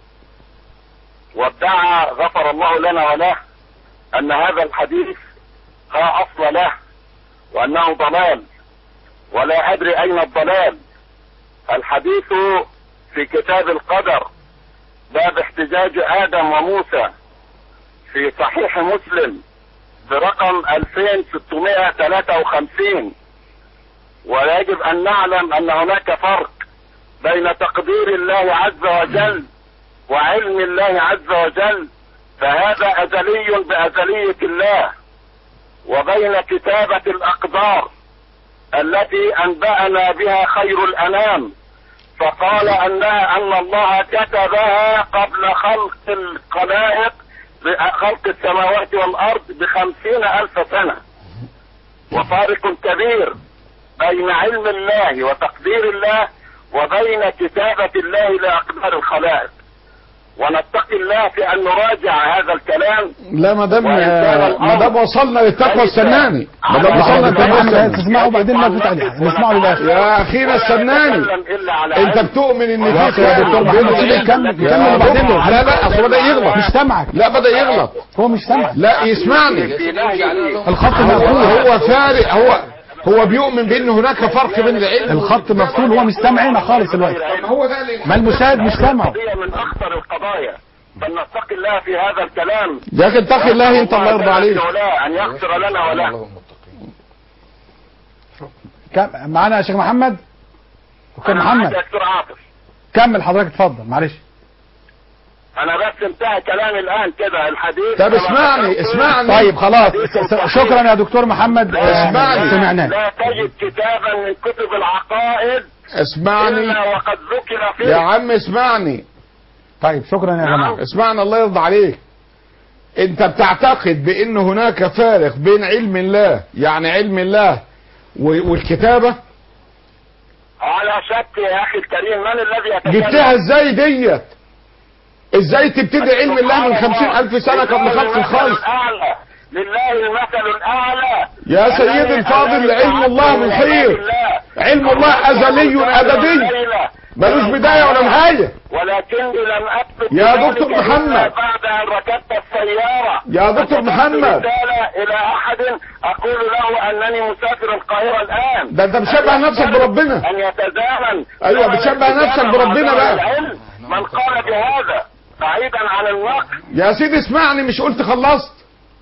وادعى غفر الله لنا وله أن هذا الحديث لا أصل له وأنه ضلال ولا أدري أين الضلال الحديث في كتاب القدر باب احتجاج آدم وموسى في صحيح مسلم برقم 2653 ويجب ان نعلم ان هناك فرق بين تقدير الله عز وجل وعلم الله عز وجل فهذا ازلي بازلية الله وبين كتابة الاقدار التي انبأنا بها خير الانام فقال انها ان الله كتبها قبل خلق الخلائق خلق السماوات والارض بخمسين الف سنة وفارق كبير بين علم الله وتقدير الله وبين كتابة الله لأقدار الخلائق ونتقي الله في أن نراجع هذا الكلام لا ما دام وإن كان ما دام الأمر وصلنا للتقوى ليس السناني ما دام على وصلنا هذا للتقوى الكلام. السناني تسمعوا بعدين ما فوت عليه نسمعه للاخر يا اخينا السناني انت بتؤمن ان يا في أخي يا دكتور محمد سيبه يكمل يكمل وبعدين له. لا لا اصل بدا يغلط مش سامعك لا بدا يغلط هو مش سامعك لا يسمعني الخط هو, مقفول هو فارق هو هو بيؤمن بان هناك فرق بين العلم الخط مقفول هو مش سامعنا خالص دلوقتي هو ده اللي ما المشاهد مش سامعه قضية من أخطر القضايا فلنتقي الله في هذا الكلام يا اخي اتقي الله انت الله يرضى عليك ولا أن يغفر لنا ولا كم- معانا يا شيخ محمد دكتور محمد يا دكتور عاطف كمل حضرتك اتفضل معلش أنا بس انتهى كلامي الآن كده الحديث طب اسمعني اسمعني طيب خلاص س- س- شكرا يا دكتور محمد آه، اسمعني. سمعناك لا تجد كتابا من كتب العقائد اسمعني إلا وقد ذكر فيه يا عم اسمعني طيب شكرا يا جماعه اسمعنا الله يرضى عليك انت بتعتقد بان هناك فارق بين علم الله يعني علم الله و- والكتابة على شك يا أخي الكريم من الذي يتكلم جبتها ازاي ديت ازاي تبتدي علم الله من خمسين الف سنة قبل خلق الخلق الأعلى لله المثل الأعلى يا سيدي الفاضل علم الله محيط علم الله ازلي ابدي ملوش بداية ولا نهاية ولكني لم أكتب يا ذلك دكتور إلا محمد. بعد أن ركبت السيارة يا دكتور وكتبت محمد. رسالة إلى أحد أقول له أنني مسافر القاهرة الآن ده انت بتشبه أن نفسك يفترض بربنا. أن يتزامن أيوة، زمن بتشبه نفسك الاستجابة بربنا مع بقى. العلم من قال بهذا بعيدا عن النقل يا سيدي اسمعني مش قلت خلصت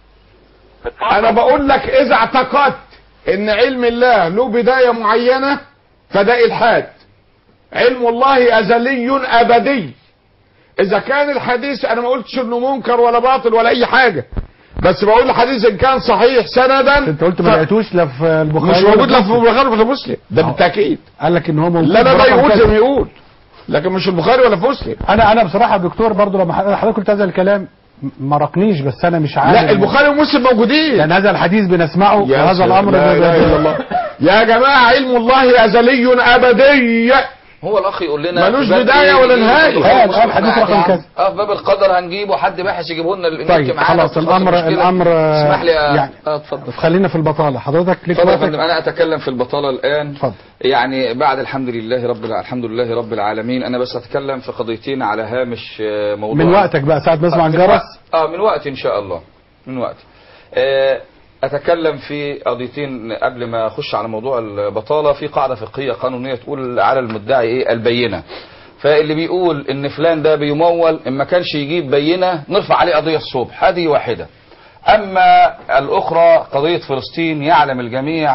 انا بقول لك اذا اعتقدت ان علم الله له بداية معينة فده الحاد علم الله ازلي ابدي اذا كان الحديث انا ما قلتش انه منكر ولا باطل ولا اي حاجة بس بقول الحديث ان كان صحيح سندا انت قلت ما لقيتوش لا في البخاري مش ولا موجود لا في مسلم. البخاري ولا في مسلم ده بالتاكيد قال لك ان هو موجود لا لا لا برقم يقول كذا. زي ما يقول لكن مش البخاري ولا في مسلم انا انا بصراحه يا دكتور برضو لما حضرتك قلت هذا الكلام م- ما رقنيش بس انا مش عارف لا البخاري ومسلم موجودين لان هذا الحديث بنسمعه يا وهذا سلام، الامر لا اله الا الله يا جماعه علم الله ازلي ابدي هو الاخ يقول لنا ملوش في باب بداية إيه؟ ولا يجيب نهاية. البخاري قال- ومسلم. قال حديث عادي رقم يا عم. كذا. اه في باب القدر هنجيبه حد باحث يجيبه لنا الإنجيل طيب معانا خلاص مفيش الامر مشكلة. الامر آه، اسمح لي يا- يعني اه اتفضل خلينا في البطاله حضرتك ليك اتفضل يا وقتك فندم انا اتكلم في البطاله الان اتفضل يعني بعد الحمد لله رب الع- الحمد لله رب العالمين انا بس اتكلم في قضيتين على هامش آه، موضوع من وقتك بقى ساعه ما اسمع من الجرس وقت- اه من وقت ان شاء الله من وقت آه، اتكلم في قضيتين قبل ما اخش على موضوع البطاله في قاعده فقهيه قانونيه تقول على المدعي ايه البينه فاللي بيقول ان فلان ده بيمول ان ما كانش يجيب بينه نرفع عليه قضيه الصبح هذه واحده اما الاخرى قضيه فلسطين يعلم الجميع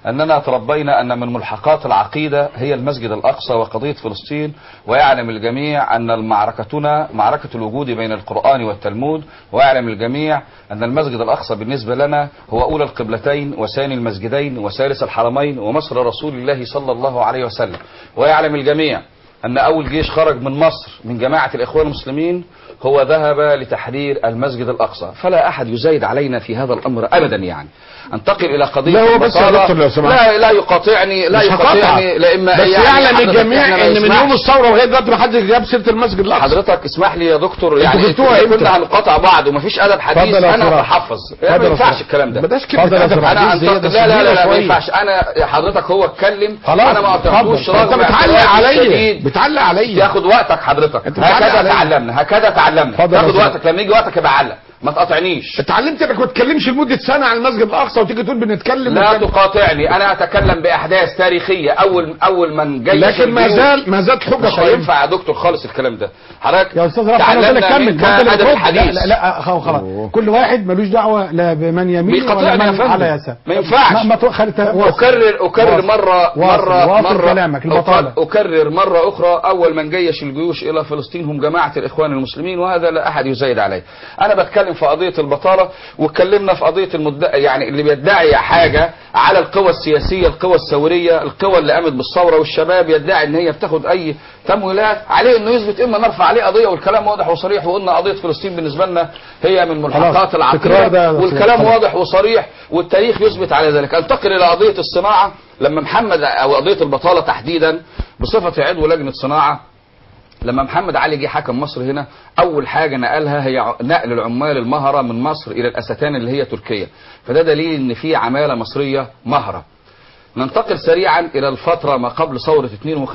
أننا تربينا أن من ملحقات العقيدة هي المسجد الأقصى وقضية فلسطين ويعلم الجميع أن معركتنا معركة الوجود بين القرآن والتلمود ويعلم الجميع أن المسجد الأقصى بالنسبة لنا هو أولى القبلتين وثاني المسجدين وثالث الحرمين ومصر رسول الله صلى الله عليه وسلم ويعلم الجميع أن أول جيش خرج من مصر من جماعة الإخوان المسلمين هو ذهب لتحرير المسجد الأقصى فلا أحد يزايد علينا في هذا الأمر أبدا يعني انتقل إلى قضية لا هو بس يا البطالة. دكتور لو سمحت. لا لا يقاطعني لا مش هقاطعك. يقاطعني لا إما بس يعني يعلم حضرتك الجميع إحنا ما ان من نسمعش. يوم الثوره لغايه دلوقتي ما حدش جاب سيره المسجد الاقصى حضرتك اسمح لي يا دكتور يعني جبتوها إيه إمتى؟ كنا هنقاطع بعض ومفيش ادب حديث اتفضل يا انا صلاح. بحفظ اتفضل ما يا ينفعش صلاح. الكلام ده بلاش كلمة اتفضل يا أدب صلاح. انا حديث دي، أنتقد- بس لا لا لا, كبيرة لا ما شوية. ينفعش انا حضرتك هو اتكلم خلاص انا ما قطعتوش اتفضل. انت رغم بتعلق احترامي عليا الشديد. بتعلق عليا تاخد وقتك حضرتك انت بتعلق هكذا عليا. تعلمنا هكذا تعلمنا اتفضل يا تاخد صلاح. وقتك لما يجي وقتك يبقى علق ما تقاطعنيش اتعلمت انك ما تتكلمش لمده سنه عن المسجد الاقصى وتيجي تقول بنتكلم لا ونتكلم. تقاطعني انا اتكلم باحداث تاريخيه اول اول من جاي لكن ما زال ما زالت حجه مش قائمه هينفع يا دكتور خالص الكلام ده حضرتك يا استاذ رفع انا قلت لك تعلمنا كمل منك ما انت اللي ادب بترد. الحديث لا لا لا خلاص خلاص كل واحد ملوش دعوه لا بمن يمين ولا بيقاطعني يا من فندم. على يسار ما ينفعش. ما, ما تؤخر اكرر اكرر واصل. مره واصل. مره واصل مره كلامك البطاله أك- اكرر مره اخرى اول من جيش الجيوش الى فلسطين هم جماعه الاخوان المسلمين وهذا لا احد يزايد عليه انا بتكلم في قضيه البطاله واتكلمنا في قضيه المد... يعني اللي بيدعي حاجه على القوى السياسيه القوى الثوريه القوى اللي قامت بالثوره والشباب يدعي ان هي بتاخد اي تمويلات عليه انه يثبت اما نرفع عليه قضيه والكلام واضح وصريح وقلنا قضيه فلسطين بالنسبه لنا هي من ملحقات خلاص. التكرار ده العقيده يا والكلام خلاص. واضح وصريح والتاريخ يثبت على ذلك انتقل الى قضيه الصناعه لما محمد او قضيه البطاله تحديدا بصفه عضو لجنه صناعه لما محمد علي جه حكم مصر هنا اول حاجه نقلها هي ع- نقل العمال المهره من مصر الى الاستان اللي هي تركيا فده دليل ان في عماله مصريه مهره ننتقل سريعا الى الفتره ما قبل ثوره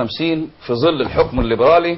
52 في ظل الحكم الليبرالي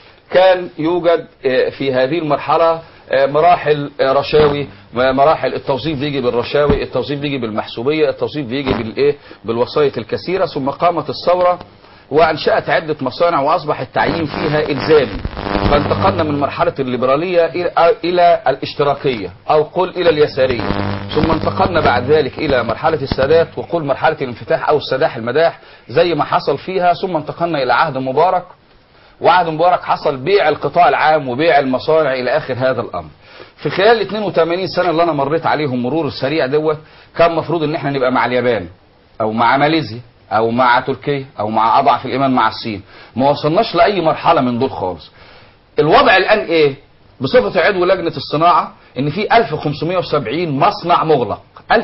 كان يوجد آه، في هذه المرحله آه، مراحل آه، رشاوي مراحل التوظيف بيجي بالرشاوي التوظيف بيجي بالمحسوبيه التوظيف بيجي بالايه بالوسائط الكثيره ثم قامت الثوره وانشات عده مصانع واصبح التعيين فيها الزامي فانتقلنا من مرحله الليبراليه الى الى الاشتراكيه او قل الى اليساريه ثم انتقلنا بعد ذلك الى مرحله السادات وقل مرحله الانفتاح او السداح المداح زي ما حصل فيها ثم انتقلنا الى عهد مبارك وعهد مبارك حصل بيع القطاع العام وبيع المصانع الى اخر هذا الامر في خلال ال 82 سنه اللي انا مريت عليهم مرور السريع دوت كان المفروض ان احنا نبقى مع اليابان او مع ماليزيا او مع تركيا او مع اضعف الايمان مع الصين ما وصلناش لاي مرحله من دول خالص الوضع الان ايه بصفه عضو لجنه الصناعه ان في 1570 مصنع مغلق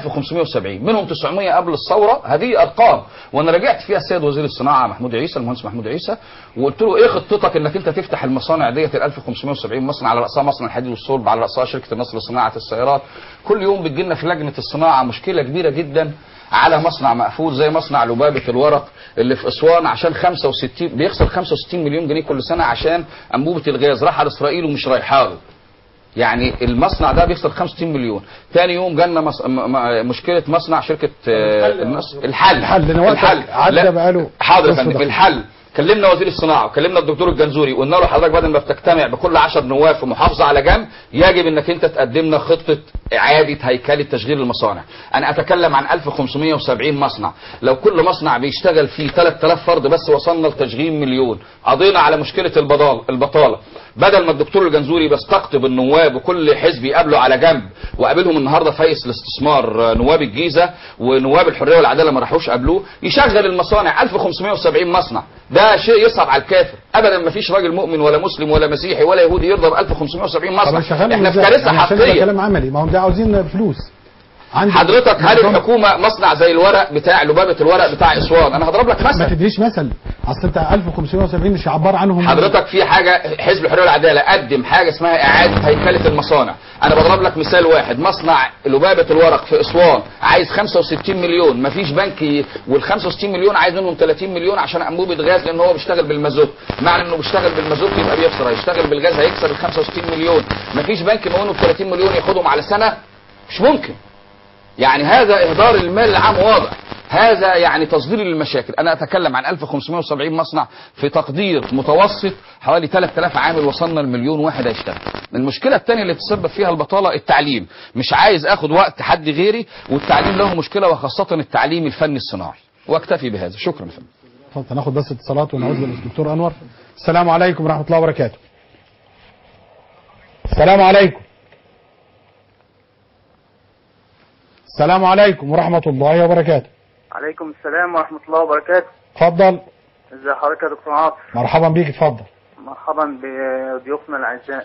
1570 منهم 900 قبل الثوره هذه ارقام وانا راجعت فيها السيد وزير الصناعه محمود عيسى المهندس محمود عيسى وقلت له ايه خطتك انك انت تفتح المصانع ديت ال 1570 مصنع على راسها مصنع الحديد والصلب على راسها شركه النصر لصناعه السيارات كل يوم بتجي لنا في لجنه الصناعه مشكله كبيره جدا على مصنع مقفول زي مصنع لبابة الورق اللي في اسوان عشان 65 بيخسر 65 مليون جنيه كل سنه عشان انبوبه الغاز راح على اسرائيل ومش رايحه له يعني المصنع ده بيخسر 65 مليون تاني يوم جالنا مص... م... م... مشكله مصنع شركه آه، النصر الحل الحل لأن وقتك عدى لا. بقاله حاضر يا نصف فندم دقيقة. الحل كلمنا وزير الصناعه وكلمنا الدكتور الجنزوري وقلنا له حضرتك بدل ما بتجتمع بكل 10 نواب في محافظه على جنب يجب انك انت تقدم لنا خطه اعاده هيكله تشغيل المصانع انا اتكلم عن 1570 مصنع لو كل مصنع بيشتغل فيه 3000 فرد بس وصلنا لتشغيل مليون قضينا على مشكله البضال البطاله بدل ما الدكتور الجنزوري بيستقطب النواب وكل حزب يقابله على جنب وقابلهم النهارده فايس الاستثمار آه، نواب الجيزه ونواب الحريه والعداله ما راحوش قابلوه يشغل المصانع 1570 مصنع ده شيء يصعب على الكافر ابدا ما فيش راجل مؤمن ولا مسلم ولا مسيحي ولا يهودي يرضى ب 1570 طب مصنع شغالهم احنا في إزاي؟ كارثه يعني عشان ده حقيقيه كلام عملي ما هم ده عاوزين فلوس عندي حضرتك هل نظام- الحكومه مصنع زي الورق بتاع لبابه الورق بتاع اسوان انا هضرب لك ما مثل تدريش مثل اصل انت 1570 مش عباره عنهم حضرتك في حاجه حزب الحريه والعداله قدم حاجه اسمها اعاده هيكله المصانع انا بضرب لك مثال واحد مصنع لبابه الورق في اسوان عايز 65 مليون مفيش بنك ي- وال 65 مليون عايز منهم 30 مليون عشان انبوبه غاز لان هو بيشتغل بالمازوت معنى انه بيشتغل بالمازوت يبقى بيخسر هيشتغل بالغاز هيكسب ال 65 مليون مفيش بنك مونه ب 30 مليون ياخدهم على سنه مش ممكن يعني هذا اهدار المال العام واضح هذا يعني تصدير للمشاكل انا اتكلم عن 1570 مصنع في تقدير متوسط حوالي 3000 عامل وصلنا لمليون واحد هيشتغل المشكله الثانيه اللي بتسبب فيها البطاله التعليم مش عايز اخد وقت حد غيري والتعليم له مشكله وخاصه التعليم الفني الصناعي واكتفي بهذا شكرا يا فندم اتفضل ناخد بس اتصالات ونعود للدكتور انور السلام عليكم ورحمه الله وبركاته السلام عليكم السلام عليكم ورحمه الله وبركاته عليكم السلام ورحمة الله وبركاته اتفضل ازي حضرتك يا دكتور عاطف مرحبا بيك اتفضل مرحبا بضيوفنا الأعزاء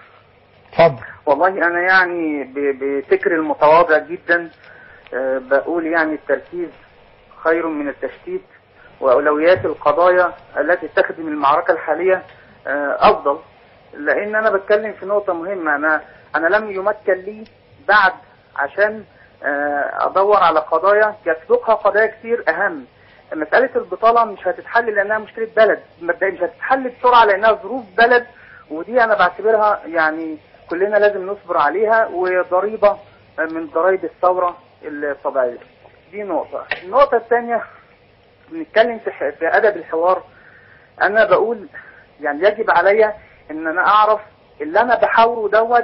اتفضل والله أنا يعني ب- بفكر المتواضع جدا آه، بقول يعني التركيز خير من التشتيت وأولويات القضايا التي تخدم المعركة الحالية آه، أفضل لأن أنا بتكلم في نقطة مهمة أنا أنا لم يمكن لي بعد عشان آه، أدور على قضايا يسبقها قضايا كتير أهم مسألة البطالة مش هتتحل لأنها مشكلة بلد مبدئيا مش هتتحل بسرعة لأنها ظروف بلد ودي أنا بعتبرها يعني كلنا لازم نصبر عليها وضريبة من ضرائب الثورة الطبيعية دي نقطة النقطة الثانية بنتكلم في ح- في أدب الحوار أنا بقول يعني يجب عليا إن أنا أعرف اللي أنا بحاوره دوت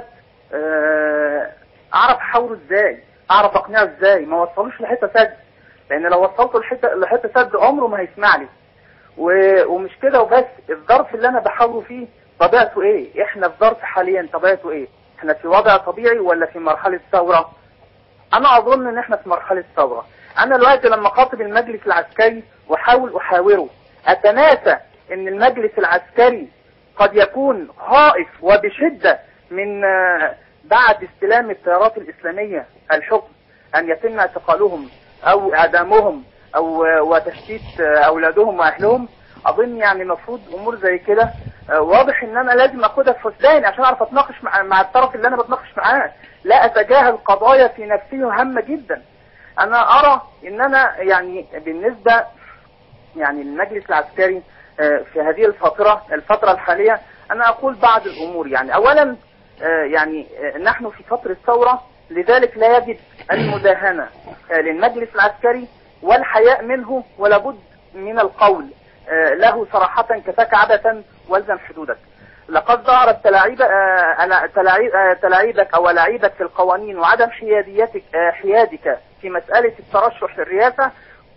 آه، أعرف أحاوره إزاي أعرف أقنعه إزاي ما وصلوش لحتة سد لأن لو وصلته لحتة لحتة سد عمره ما هيسمع لي و- ومش كده وبس الظرف اللي أنا بحاوره فيه طبيعته إيه إحنا في ظرف حاليا طبيعته إيه إحنا في وضع طبيعي ولا في مرحلة ثورة انا اظن ان احنا في مرحلة ثورة انا دلوقتي لما خاطب المجلس العسكري واحاول احاوره اتناسى ان المجلس العسكري قد يكون خائف وبشدة من آه، بعد استلام التيارات الاسلامية الحكم ان يتم اعتقالهم او اعدامهم او آه، وتشتيت آه، اولادهم واهلهم اظن يعني المفروض امور زي كده آه، واضح ان انا لازم اخدها في حسباني عشان اعرف اتناقش مع, مع الطرف اللي انا بتناقش معاه لا اتجاهل قضايا في نفسي هامه جدا انا ارى ان انا يعني بالنسبه يعني المجلس العسكري آه، في هذه الفتره الفتره الحاليه انا اقول بعض الامور يعني اولا آه، يعني آه، نحن في فتره ثوره لذلك لا يجب المداهنه آه، للمجلس العسكري والحياء منه ولا بد من القول آه، له صراحه كفاك عبثا والزم حدودك لقد ظهرت تلاعيب آه، أنا- تلاعيب آه، تلاعيبك او لعيبك في القوانين وعدم حياديتك آه، حيادك في مساله الترشح للرئاسه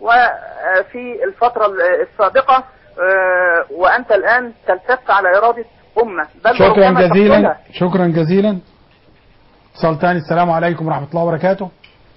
وفي الفتره السابقه آه، وانت الان تلتف على اراده امه بل شكرا وربما جزيلا تقتلها. شكرا جزيلا اتصال تاني السلام عليكم ورحمه الله وبركاته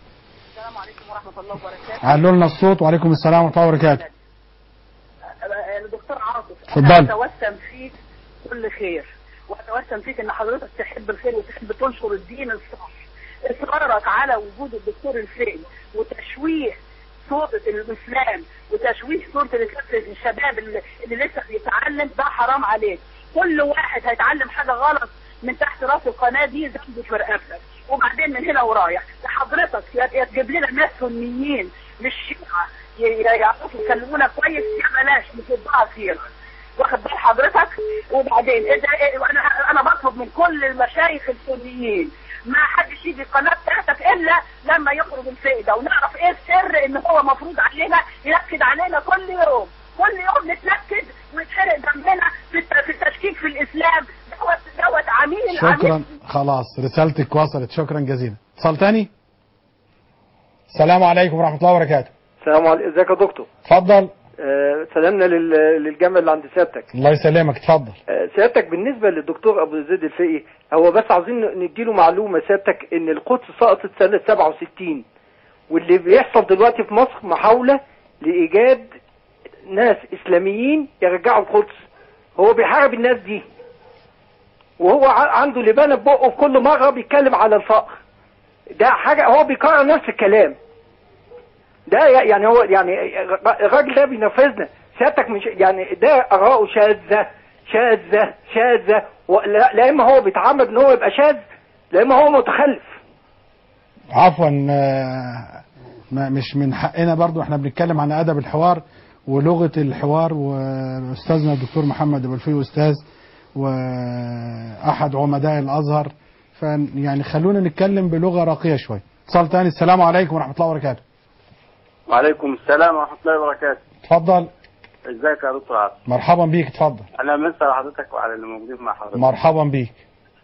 علوا لنا الصوت وعليكم السلام ورحمه الله وبركاته دكتور عاطف اتفضل. انا اتوسم فيك كل خير واتوسم فيك ان حضرتك تحب الخير وتحب تنشر الدين الصح اصرارك على وجود الدكتور الفقي وتشويه صورة الاسلام وتشويه صورة الإسلام الشباب اللي, اللي لسه بيتعلم ده حرام عليك كل واحد هيتعلم حاجة غلط من تحت راس القناة دي ذنبه في رقبتك وبعدين من هنا ورايح لحضرتك يا يا تجيب لنا ناس سنيين مش شيعة ي- ي- يعرفوا يكلمونا كويس يا بلاش نصدها خير واخد بال حضرتك وبعدين إذا إيه- انا انا بطلب من كل المشايخ السنيين ما حدش يجي القناه بتاعتك الا لما يخرج الفئ ده ونعرف ايه السر ان هو مفروض علينا ينكد علينا كل يوم كل يوم نتنكد ويتحرق دمنا في الت- في التشكيك في الاسلام دوت دوت عميل شكرا عميل خلاص رسالتك وصلت شكرا جزيلا اتصال تاني السلام عليكم ورحمه الله وبركاته السلام عليكم ازيك يا دكتور اتفضل آه، سلامنا لل- للجامع اللي عند سيادتك الله يسلمك اتفضل آه، سيادتك بالنسبه للدكتور ابو زيد الفقي هو بس عاوزين نديله معلومه سيادتك ان القدس سقطت سنه 67 واللي بيحصل دلوقتي في مصر محاوله لايجاد ناس اسلاميين يرجعوا القدس هو بيحارب الناس دي وهو ع- عنده لبانه في بقه في كل مره بيتكلم على الفقر ده حاجه هو بيكرر نفس الكلام ده يعني هو يعني الراجل ده بينفذنا سيادتك مش يعني ده اراءه شاذه شاذه شاذه ولا لا اما هو بيتعمد ان هو يبقى شاذ لا اما هو متخلف عفوا آه، ما مش من حقنا برضو احنا بنتكلم عن ادب الحوار ولغه الحوار واستاذنا الدكتور محمد ابو الفي استاذ واحد عمداء الازهر فيعني خلونا نتكلم بلغه راقيه شويه اتصال تاني السلام عليكم ورحمه الله وبركاته وعليكم السلام ورحمة الله وبركاته اتفضل ازيك يا دكتور عاطف مرحبا بيك اتفضل انا مسأل حضرتك وعلى اللي موجودين مع حضرتك مرحبا بيك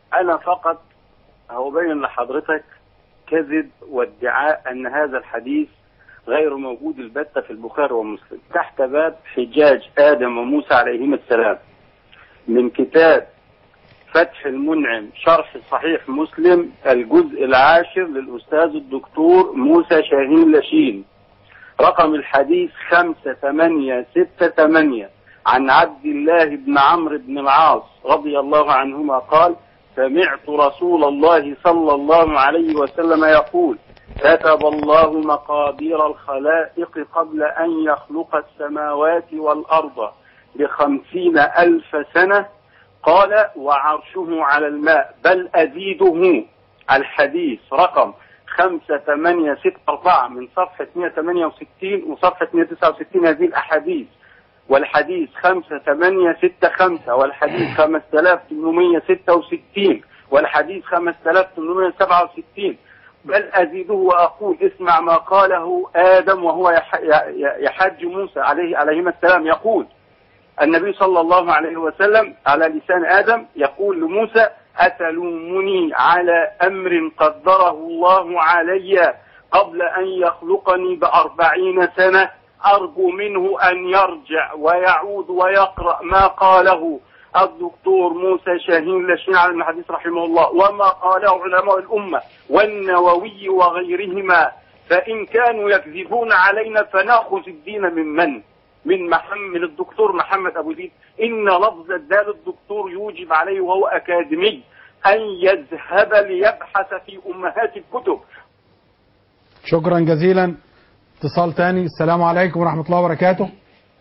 انا فقط هبين لحضرتك كذب وادعاء ان هذا الحديث غير موجود البتة في البخاري ومسلم تحت باب حجاج ادم وموسى عليهما السلام من كتاب فتح المنعم شرح صحيح مسلم الجزء العاشر للأستاذ الدكتور موسى شاهين لاشين رقم الحديث خمسة ثمانية ستة ثمانية عن عبد الله بن عمرو بن العاص رضي الله عنهما قال سمعت رسول الله صلى الله عليه وسلم يقول كتب الله مقادير الخلائق قبل أن يخلق السماوات والأرض بخمسين ألف سنة قال وعرشه على الماء بل أزيده الحديث رقم خمسة ثمانية ستة أربعة من صفحة 168 وصفحة 169 هذه الأحاديث والحديث خمسة ثمانية ستة خمسة والحديث خمسة آلاف ثمانمية ستة وستين والحديث خمسة آلاف ثمانمية سبعة وستين بل أزيده وأقول اسمع ما قاله آدم وهو يح- ي- يحج موسى عليه عليهما السلام يقول النبي صلى الله عليه وسلم على لسان آدم يقول لموسى أتلومني على أمر قدره الله علي قبل أن يخلقني بأربعين سنة أرجو منه أن يرجع ويعود ويقرأ ما قاله الدكتور موسى شاهين لاشين على الحديث رحمه الله وما قاله علماء الأمة والنووي وغيرهما فإن كانوا يكذبون علينا فنأخذ الدين من من؟ من محمد من الدكتور محمد أبو زيد إن لفظ الدال الدكتور يوجب عليه وهو أكاديمي أن يذهب ليبحث في أمهات الكتب شكرا جزيلا اتصال تاني السلام عليكم ورحمة الله وبركاته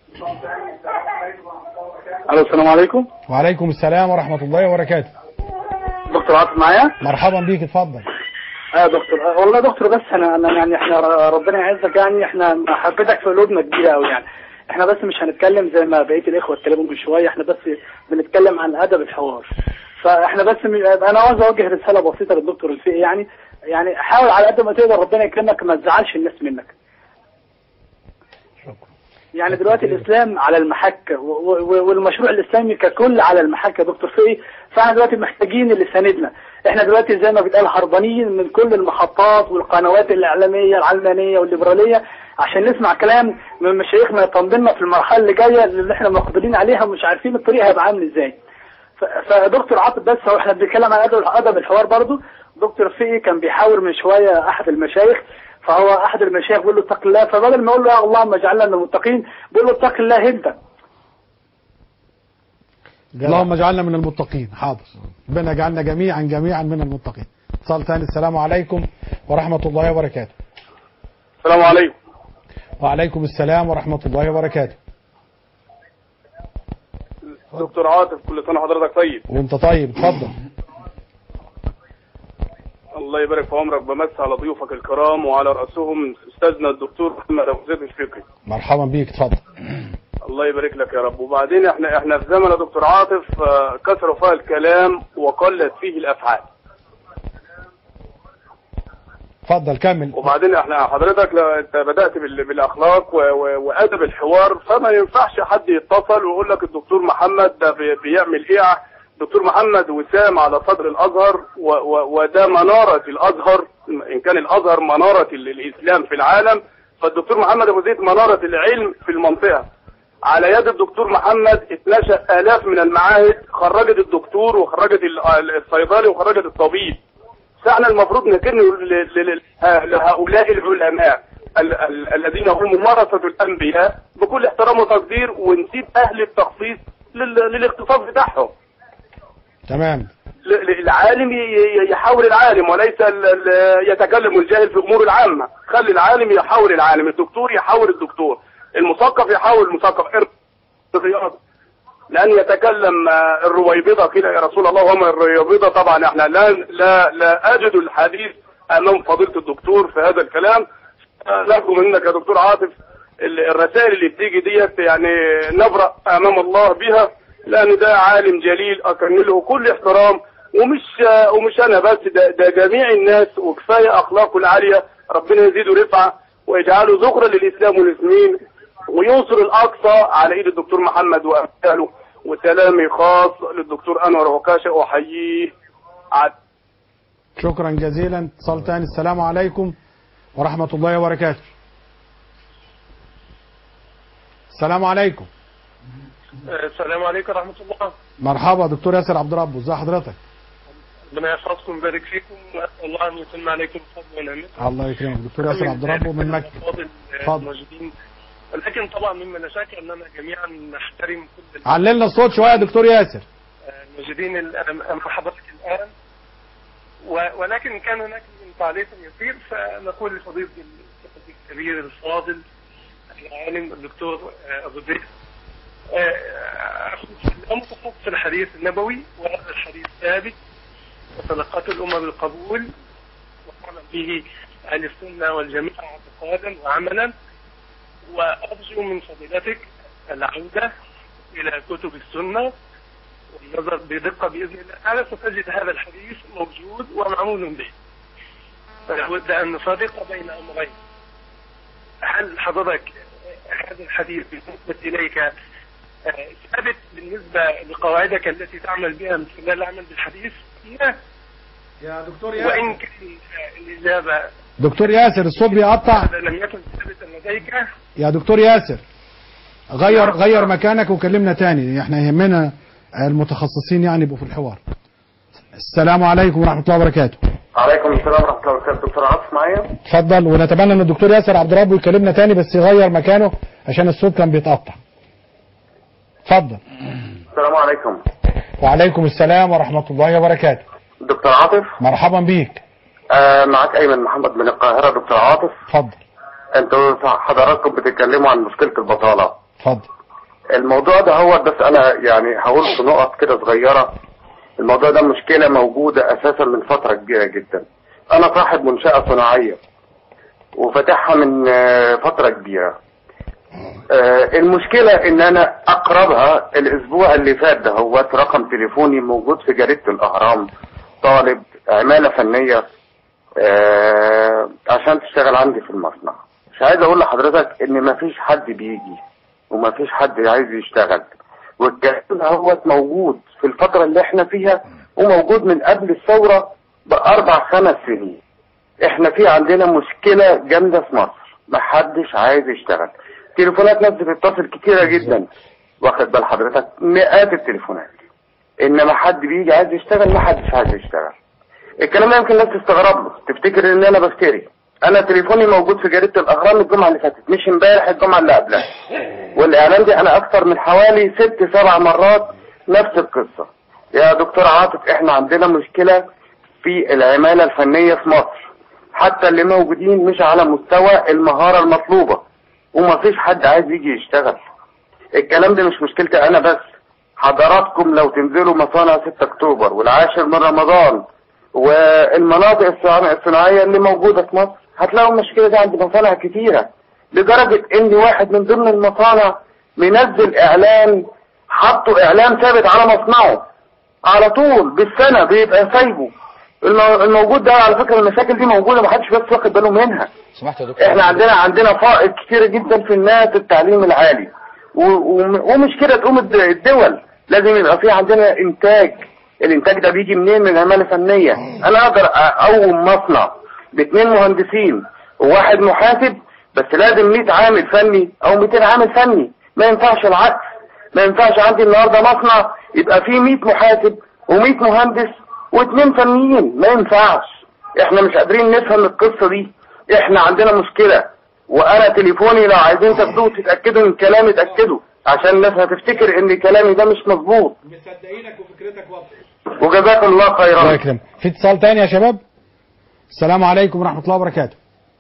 ألو السلام عليكم وعليكم السلام ورحمة الله وبركاته دكتور عاطف معايا مرحبا بيك اتفضل اه دكتور آه والله دكتور بس انا انا يعني احنا ر- ربنا يعزك يعني احنا محبتك في قلوبنا كبيره قوي يعني احنا بس مش هنتكلم زي ما بقيه الاخوه اتكلموا من شويه احنا بس بنتكلم عن ادب الحوار فاحنا بس م... انا عاوز اوجه رساله بسيطه للدكتور الفقي يعني يعني حاول على قد ما تقدر ربنا يكرمك ما تزعلش الناس منك يعني دلوقتي الاسلام على المحك و- و- والمشروع الاسلامي ككل على المحك يا دكتور فقي فاحنا دلوقتي محتاجين اللي يساندنا احنا دلوقتي زي ما بيتقال هربانين من كل المحطات والقنوات الاعلاميه العلمانيه والليبراليه عشان نسمع كلام من مشايخنا يطمنا في المرحله اللي جايه اللي احنا مقبلين عليها ومش عارفين الطريق هيبقى عامل ازاي ف- فدكتور عاطف بس هو احنا بنتكلم عن ادب ادب الحوار برضو دكتور فقي كان بيحاور من شويه احد المشايخ فهو احد المشايخ بيقول له اتق الله فبدل ما يقول له يا اللهم اجعلنا من المتقين بيقول له اتق الله انت اللهم اجعلنا من المتقين حاضر ربنا يجعلنا جميعا جميعا من المتقين اتصال تاني السلام عليكم ورحمة الله وبركاته السلام عليكم وعليكم السلام ورحمة الله وبركاته دكتور عاطف كل سنه حضرتك طيب وانت طيب اتفضل الله يبارك في عمرك بمس على ضيوفك الكرام وعلى راسهم استاذنا الدكتور محمد ابو زيد الفقي مرحبا بيك اتفضل الله يبارك لك يا رب وبعدين احنا احنا في زمن يا دكتور عاطف آه، كثر فيها الكلام وقلت فيه الافعال اتفضل كمل وبعدين احنا حضرتك لو انت بدات بال- بالاخلاق و- و- وادب الحوار فما ينفعش حد يتصل ويقول لك الدكتور محمد ده بي- بيعمل ايه دكتور محمد وسام على صدر الازهر و- و- وده مناره الازهر ان كان الازهر مناره ال- الاسلام في العالم فالدكتور محمد ابو زيد مناره العلم في المنطقه على يد الدكتور محمد اتنشأ آلاف من المعاهد خرجت الدكتور وخرجت ال- الصيدلي وخرجت الطبيب فاحنا المفروض نكن ل- ل- ل- لهؤلاء العلماء ال- ال- الذين هم ورثة الأنبياء بكل احترام وتقدير ونسيب أهل التخصيص لل- للاختصاص بتاعهم تمام ل- ل- العالم ي- ي- يحاول العالم وليس ال- ال- يتكلم الجاهل في الامور العامه خلي العالم يحاول العالم الدكتور يحاول الدكتور المثقف يحاول المثقف الرياضه لان يتكلم آه، الرويبضه كده يا رسول الله وما الرويبضه طبعا احنا لا لا لا اجد الحديث امام فضيله الدكتور في هذا الكلام آه، نرجو منك يا دكتور عاطف ال- الرسائل اللي بتيجي ديت يعني نبرأ امام الله بها لان ده عالم جليل اكن له كل احترام ومش آه، ومش انا بس ده, ده جميع الناس وكفايه اخلاقه العاليه ربنا يزيده رفعه ويجعله ذخرا للاسلام والمسلمين وينصر الاقصى على ايد الدكتور محمد وامثاله وسلامي خاص للدكتور انور عكاشه احييه شكرا جزيلا اتصال تاني السلام عليكم ورحمة الله وبركاته السلام عليكم السلام عليكم ورحمة الله مرحبا دكتور ياسر عبد ربه ازي حضرتك ربنا يحفظكم ويبارك فيكم وأسأل الله أن يتم عليكم فضل ونعمته الله يكرمك دكتور ياسر عبد ربه من مكة فاضل اتفضل. الموجودين ولكن طبعا مما لا شك أننا جميعا نحترم كل عللنا الصوت شوية يا دكتور ياسر الموجودين الآن أمام حضرتك الآن و- ولكن كان هناك من تعليق يسير فنقول لفضيلة الشيخ الكبير الفاضل العالم الدكتور آه، أبو زيد المتخصص في الحديث النبوي وهذا الحديث ثابت وتلقته الأمة بالقبول وقام به أهل السنة والجماعة اعتقادا وعملا وأرجو من فضيلتك العودة إلى كتب السنة والنظر بدقة بإذن الله تعالى ستجد هذا الحديث موجود ومعمول به فلا بد أن نفرق بين أمرين هل حضرتك هذا الحديث بالنسبة إليك آه، ثابت بالنسبة لقواعدك التي تعمل بها من خلال العمل بالحديث لا يا دكتور وإن كان آه، الإجابة دكتور ياسر الصوت بيقطع هذا لم يكن ثابتا لديك يا دكتور ياسر غير غير مكانك وكلمنا تاني احنا يهمنا المتخصصين يعني يبقوا في الحوار السلام عليكم ورحمة الله وبركاته عليكم السلام ورحمة الله وبركاته دكتور عاطف معايا اتفضل ونتمنى ان الدكتور ياسر عبد ربه يكلمنا تاني بس يغير مكانه عشان الصوت كان بيتقطع اتفضل السلام عليكم وعليكم السلام ورحمة الله وبركاته دكتور عاطف مرحبا بيك آه معاك أيمن محمد من القاهرة دكتور عاطف اتفضل انتوا حضراتكم بتتكلموا عن مشكلة البطالة اتفضل الموضوع ده هو بس أنا يعني هقول في نقط كده صغيرة الموضوع ده مشكلة موجودة أساسا من فترة كبيرة جدا أنا صاحب منشأة صناعية وفتحها من آه، فترة كبيرة آه، المشكلة ان انا اقربها الاسبوع اللي فات ده هو رقم تليفوني موجود في جريدة الاهرام طالب عمالة فنية آه، عشان تشتغل عندي في المصنع مش عايز اقول لحضرتك ان مفيش حد بيجي ومفيش حد عايز يشتغل والكلام ده هو موجود في الفترة اللي احنا فيها وموجود من قبل الثورة باربع خمس سنين احنا في عندنا مشكلة جامدة في مصر محدش عايز يشتغل تليفونات ناس بتتصل كتيرة جدا واخد بال حضرتك مئات التليفونات انما حد بيجي عايز يشتغل محدش عايز يشتغل الكلام ده يمكن الناس تستغرب له تفتكر ان انا بفتري انا تليفوني موجود في جريدة الاهرام الجمعة اللي فاتت مش امبارح الجمعة اللي قبلها والاعلان دي انا اكتر من حوالي ست سبع مرات نفس القصة يا دكتور عاطف احنا عندنا مشكلة في العمالة الفنية في مصر حتى اللي موجودين مش على مستوى المهارة المطلوبة ومفيش حد عايز يجي يشتغل الكلام ده مش مشكلتي انا بس حضراتكم لو تنزلوا مصانع 6 اكتوبر والعاشر من رمضان والمناطق الصناع- الصناعية اللي موجودة في مصر هتلاقوا المشكلة دي عند مصانع كتيرة لدرجة ان واحد من ضمن المصانع منزل اعلان حطوا اعلان ثابت على مصنعه على طول بالسنة بيبقى سايبه المو- الموجود ده على فكرة المشاكل دي موجودة محدش بس واخد باله منها سمحت يا دكتور احنا عندنا عندنا فائض كتير جدا في الناس التعليم العالي و- وم- ومش كده تقوم الد- الدول لازم يبقى في عندنا انتاج الانتاج ده بيجي منين من عمالة فنية انا اقدر أ- اقوم مصنع باثنين مهندسين وواحد محاسب بس لازم 100 عامل فني او 200 عامل فني ما ينفعش العكس ما ينفعش عندي النهارده مصنع يبقى فيه 100 محاسب و100 مهندس واثنين فنيين ما ينفعش احنا مش قادرين نفهم القصة دي احنا عندنا مشكلة وانا تليفوني لو عايزين تاخدوه تتأكدوا من كلامي اتأكدوا عشان الناس هتفتكر ان كلامي ده مش مظبوط مصدقينك وفكرتك واضحة وجزاك الله الله خيرا يكرم في اتصال تاني يا شباب السلام عليكم ورحمة الله وبركاته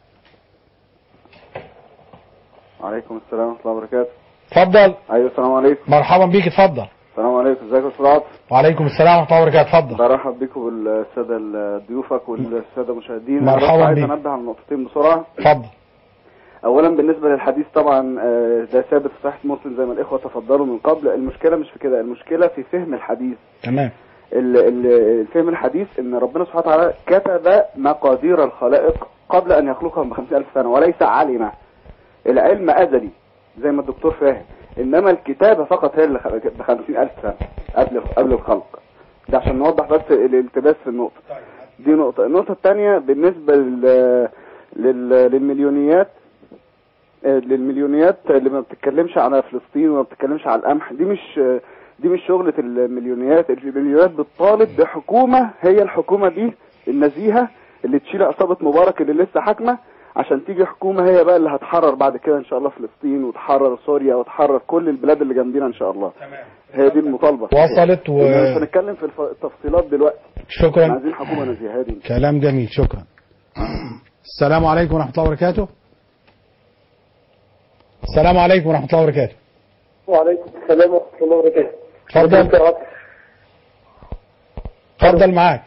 عليكم السلام ورحمة الله وبركاته اتفضل أيوة السلام عليكم مرحبا بيك اتفضل السلام عليكم ازيك يا أستاذ عاطف وعليكم السلام ورحمة الله وبركاته اتفضل برحب بكم بالسادة ضيوفك والسادة المشاهدين أنا مرحبا بس عايز بيك. أنبه على نقطتين بسرعة اتفضل أولا بالنسبة للحديث طبعا آه، ده ثابت في صحيح مسلم زي ما الإخوة تفضلوا من قبل المشكلة مش في كده المشكلة في فهم الحديث تمام ال- ال- الفهم الحديث ان ربنا سبحانه وتعالى كتب مقادير الخلائق قبل ان يخلقهم بخمسين الف سنة وليس علم العلم ازلي زي ما الدكتور فاهم انما الكتابة فقط هي اللي خ- بخمسين الف سنة قبل قبل الخلق ده عشان نوضح بس الالتباس في النقطة دي نقطة النقطة الثانية بالنسبة لل... لل... للمليونيات آه، للمليونيات اللي ما بتتكلمش على فلسطين وما بتتكلمش على القمح دي مش دي مش شغلة المليونيات المليونيات بتطالب بحكومة هي الحكومة دي النزيهة اللي تشيل عصابة مبارك اللي لسه حاكمة عشان تيجي حكومة هي بقى اللي هتحرر بعد كده ان شاء الله فلسطين وتحرر سوريا وتحرر كل البلاد اللي جنبينا ان شاء الله هي دي المطالبة وصلت و- إنما مش هنتكلم في الف- التفصيلات دلوقتي شكراً. احنا عايزين حكومة نزيهة دي كلام جميل شكرا السلام عليكم ورحمة الله وبركاته السلام عليكم ورحمة الله وبركاته وعليكم السلام ورحمة الله وبركاته. اتفضل اتفضل معاك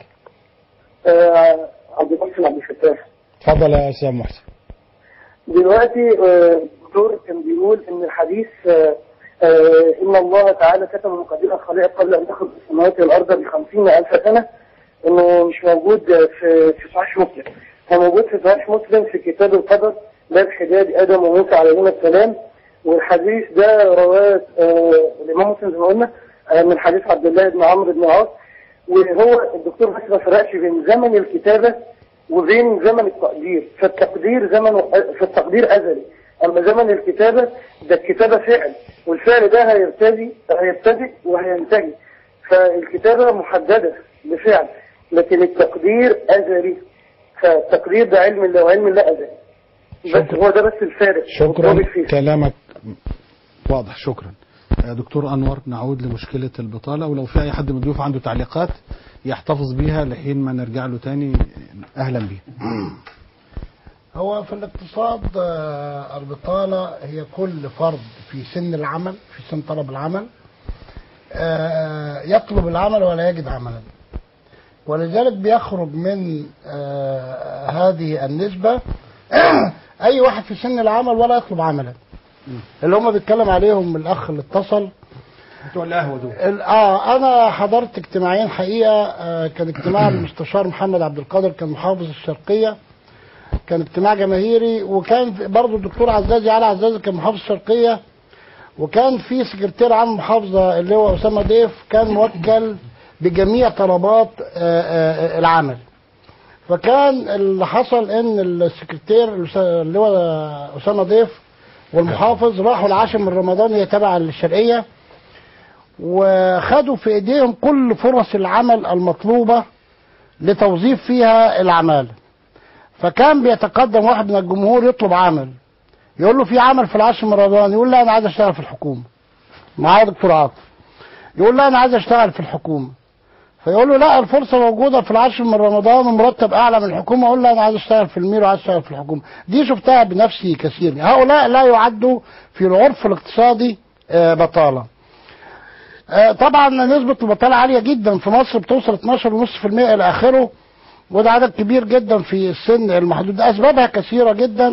آه، عبد المحسن عبد الفتاح. اتفضل يا أستاذ محسن دلوقتي آه، الدكتور كان بيقول إن الحديث آه، آه، إن الله تعالى كتب مقادير الخلائق قبل أن تخلق السماوات والأرض بخمسين ألف سنة إنه مش موجود في في صحيح مسلم. هو موجود في صحيح مسلم في كتاب القدر باب حجاب آدم وموسى عليهما السلام والحديث ده رواه آه، الإمام مسلم زي ما قلنا آه، من حديث عبد الله بن عمرو بن عاص وهو الدكتور بس ما فرقش بين زمن الكتابة وبين زمن التقدير فالتقدير زمن فالتقدير أزلي أما زمن الكتابة ده الكتابة فعل والفعل ده هيبتدي هيبتدئ وهينتهي فالكتابة محددة بفعل لكن التقدير أزلي فالتقدير ده علم الله وعلم الله أزلي بس هو ده بس الفارق شكرا والضابط فيه. كلامك واضح شكرا آه، دكتور أنور نعود لمشكلة البطالة ولو في أي حد من الضيوف عنده تعليقات يحتفظ بيها لحين ما نرجع له تاني أهلا بيه هو في الاقتصاد آه، البطالة هي كل فرد في سن العمل في سن طلب العمل آه، يطلب العمل ولا يجد عملا ولذلك بيخرج من آه، هذه النسبة أي واحد في سن العمل ولا يطلب عملا اللي هم بيتكلم عليهم الأخ اللي اتصل بتوع القهوة دول ال- اه انا حضرت اجتماعين حقيقه آه كان اجتماع المستشار محمد عبد القادر كان محافظ الشرقيه كان اجتماع جماهيري وكان في- برضه الدكتور عزازي علي عزازي كان محافظ الشرقيه وكان في سكرتير عام المحافظه اللي هو اسامه ضيف كان موكل بجميع طلبات آه آه العمل فكان اللي حصل ان السكرتير الأس- اللي هو اسامه ضيف والمحافظ راحوا العاشر من رمضان هي تبع الشرقيه وخدوا في ايديهم كل فرص العمل المطلوبة لتوظيف فيها العمالة فكان بيتقدم واحد من الجمهور يطلب عمل يقول له في عمل في العاشر من رمضان يقول لا انا عايز اشتغل في الحكومة معاه دكتور عاطف يقول لا انا عايز اشتغل في الحكومة فيقول له لا الفرصة موجودة في العاشر من رمضان ومرتب اعلى من الحكومة يقول لا انا عايز اشتغل في المير وعايز اشتغل في الحكومة دي شفتها بنفسي كثير هؤلاء لا يعدوا في العرف الاقتصادي آه، بطالة آه، طبعا نسبة البطالة عالية جدا في مصر بتوصل 12.5% إلى آخره وده عدد كبير جدا في السن المحدود أسبابها كثيرة جدا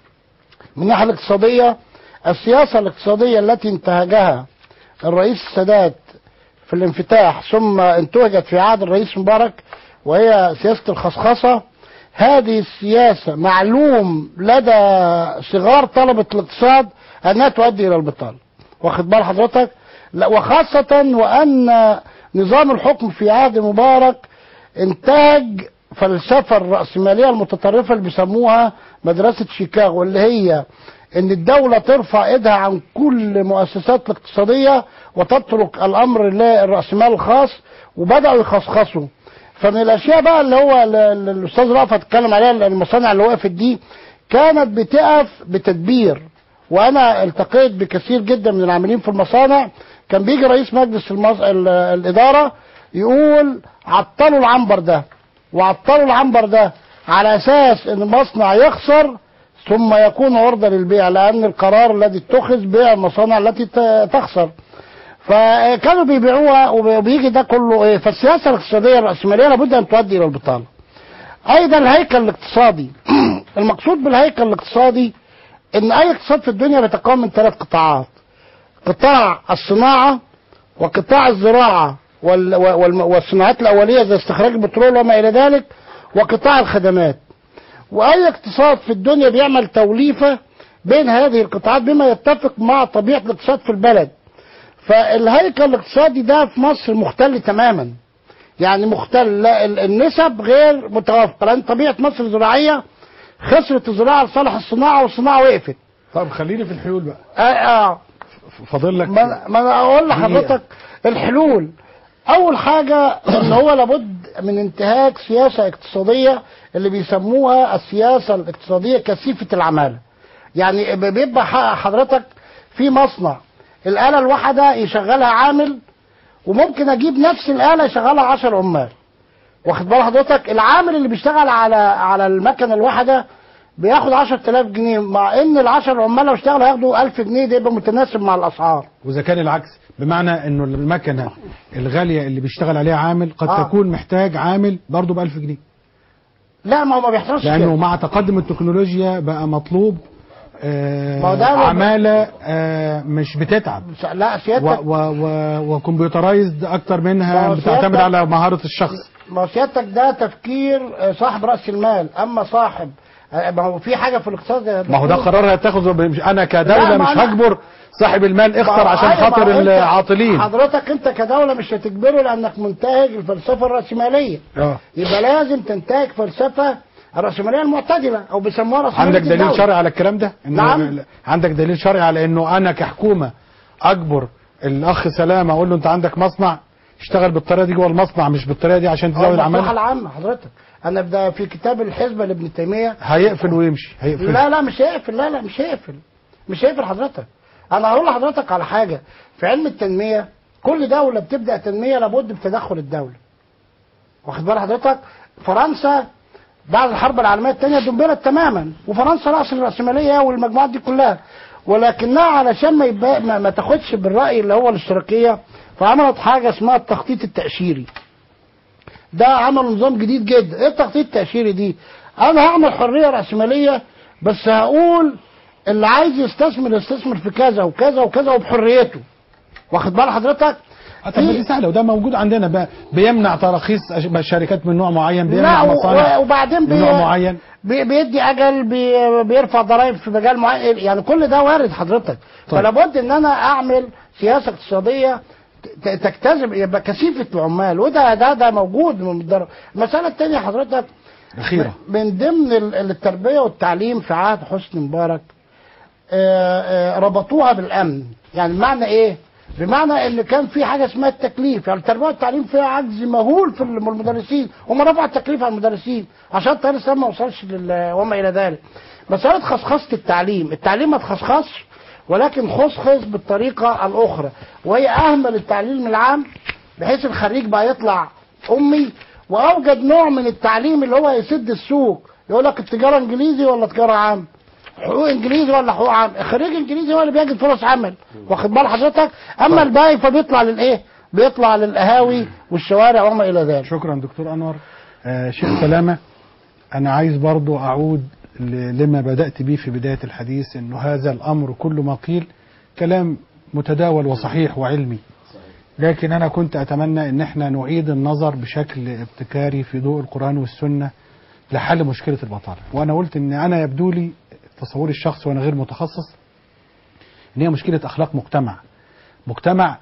من الناحية الاقتصادية السياسة الاقتصادية التي انتهجها الرئيس السادات في الانفتاح ثم انتهجت في عهد الرئيس مبارك وهي سياسة الخصخصة هذه السياسة معلوم لدى صغار طلبة الاقتصاد أنها تؤدي إلى البطالة واخد بال حضرتك لا وخاصة وأن نظام الحكم في عهد مبارك انتاج فلسفة الرأسمالية المتطرفة اللي بيسموها مدرسة شيكاغو اللي هي ان الدولة ترفع ايدها عن كل مؤسسات الاقتصادية وتترك الامر للرأسمال الخاص وبدأوا يخصخصوا فمن الاشياء بقى اللي هو اللي الاستاذ رأفت اتكلم عليها المصانع اللي وقفت دي كانت بتقف بتدبير وانا التقيت بكثير جدا من العاملين في المصانع كان بيجي رئيس مجلس المص... ال- الاداره يقول عطلوا العنبر ده وعطلوا العنبر ده على اساس ان المصنع يخسر ثم يكون عرضة للبيع لان القرار الذي اتخذ بيع المصانع التي ت- تخسر فكانوا بيبيعوها وبيجي ده كله ايه فالسياسه الاقتصاديه الراسماليه لابد ان تؤدي الى البطاله ايضا الهيكل الاقتصادي المقصود بالهيكل الاقتصادي ان اي اقتصاد في الدنيا بيتكون من ثلاث قطاعات قطاع الصناعه وقطاع الزراعه وال- وال- والصناعات الاوليه زي استخراج البترول وما الى ذلك وقطاع الخدمات واي اقتصاد في الدنيا بيعمل توليفه بين هذه القطاعات بما يتفق مع طبيعه الاقتصاد في البلد فالهيكل الاقتصادي ده في مصر مختل تماما يعني مختل لا ال- النسب غير متوافقه لان طبيعه مصر الزراعيه خسرت الزراعه لصالح الصناعه والصناعه وقفت طب خليني في الحلول بقى اه, آه. فاضل لك ما ما انا اقول لحضرتك الحلول اول حاجه ان هو لابد من انتهاك سياسه اقتصاديه اللي بيسموها السياسه الاقتصاديه كثيفه العماله يعني ب- بيبقى ح- حضرتك في مصنع الاله الواحده يشغلها عامل وممكن اجيب نفس الاله يشغلها 10 عمال واخد بال حضرتك العامل اللي بيشتغل على على المكنه الواحده بياخد 10000 جنيه مع ان ال 10 عمال لو اشتغلوا هياخدوا 1000 جنيه ده يبقى متناسب مع الاسعار واذا كان العكس بمعنى انه المكنه الغاليه اللي بيشتغل عليها عامل قد آه. تكون محتاج عامل برضه ب 1000 جنيه لا ما هو ما بيحصلش لانه كده. مع تقدم التكنولوجيا بقى مطلوب ما هو آه ده هو- عماله آه مش بتتعب لا سيادتك و و و وكمبيوترايزد اكتر ما منها هو بتعتمد سيادتك- على مهاره الشخص ما هو سيادتك ده تفكير آه، صاحب راس المال اما صاحب آه، ما هو في حاجه في الاقتصاد يا ما هو ده دكتور. قرار هيتخذه مش انا كدوله لا، ما مش أنا- هجبر صاحب المال اخسر ما هو عشان أيوة، ما خاطر هو أنت- العاطلين حضرتك انت كدوله مش هتجبره لانك منتهج الفلسفه الراسماليه اه يبقى لازم تنتهج فلسفه الراسماليه المعتدله او بيسموها راسماليه عندك دليل الدولة. شرعي على الكلام ده إنه- نعم. عندك دليل شرعي على انه انا كحكومه اجبر الاخ سلامه اقول له انت عندك مصنع اشتغل بالطريقه دي جوه المصنع مش بالطريقه دي عشان هو تزود المصلحه عمل العامه حضرتك انا ده في كتاب الحزبه لابن تيميه هيقفل ويمشي هيقفل لا لا مش هيقفل لا لا مش هيقفل مش هيقفل حضرتك انا هقول لحضرتك على حاجه في علم التنميه كل دوله بتبدا تنميه لابد بتدخل الدوله واخد بال حضرتك فرنسا بعد الحرب العالميه الثانيه دمرت تماما وفرنسا راس الراسماليه والمجموعات دي كلها ولكنها علشان ما, يبقى ما, ما تاخدش بالراي اللي هو الاشتراكيه فعملت حاجه اسمها التخطيط التاشيري ده عملوا نظام جديد جدا ايه التخطيط التاشيري دي انا هعمل حريه راسماليه بس هقول اللي عايز يستثمر يستثمر في كذا وكذا وكذا وبحريته واخد بال حضرتك آه، طب ما دي سهله وده موجود عندنا بقى بيمنع تراخيص أش- شركات من نوع معين لا بيمنع و- مصانع و- وبعدين من نوع معين بي بيدي اجل بي بيرفع ضرائب في مجال معين يعني كل ده وارد حضرتك طيب. فلا بد ان انا اعمل سياسه اقتصاديه ت- تجتذب يبقى كثيفه العمال وده ده ده موجود من الضرب المساله الثانيه حضرتك اخيره من ضمن ال- التربيه والتعليم في عهد حسني مبارك آه، آه، ربطوها بالامن يعني بمعنى ايه بمعنى ان كان في حاجه اسمها التكليف يعني التربيه والتعليم فيها عجز مهول في الم- المدرسين هم رفعوا التكليف على المدرسين عشان التيار الاسلامي ما وصلش لل- وما الى ذلك مساله خصخصه التعليم التعليم ما تخصخصش ولكن خصخص بالطريقه الاخرى وهي اهمل التعليم العام بحيث الخريج بقى يطلع امي واوجد نوع من التعليم اللي هو يسد السوق يقول لك التجاره انجليزي ولا تجاره عام حقوق انجليزي ولا حقوق عام خريج انجليزي هو اللي بيجد فرص عمل واخد بال حضرتك اما الباقي فبيطلع للايه بيطلع للقهاوي والشوارع وما الى ذلك شكرا دكتور انور آه شيخ سلامه انا عايز برضو اعود ل- لما بدات به في بدايه الحديث انه هذا الامر كل ما قيل كلام متداول وصحيح وعلمي لكن انا كنت اتمنى ان احنا نعيد النظر بشكل ابتكاري في ضوء القران والسنه لحل مشكله البطاله وانا قلت ان انا يبدو لي تصوري الشخصي وانا غير متخصص ان هي مشكله اخلاق مجتمع مجتمع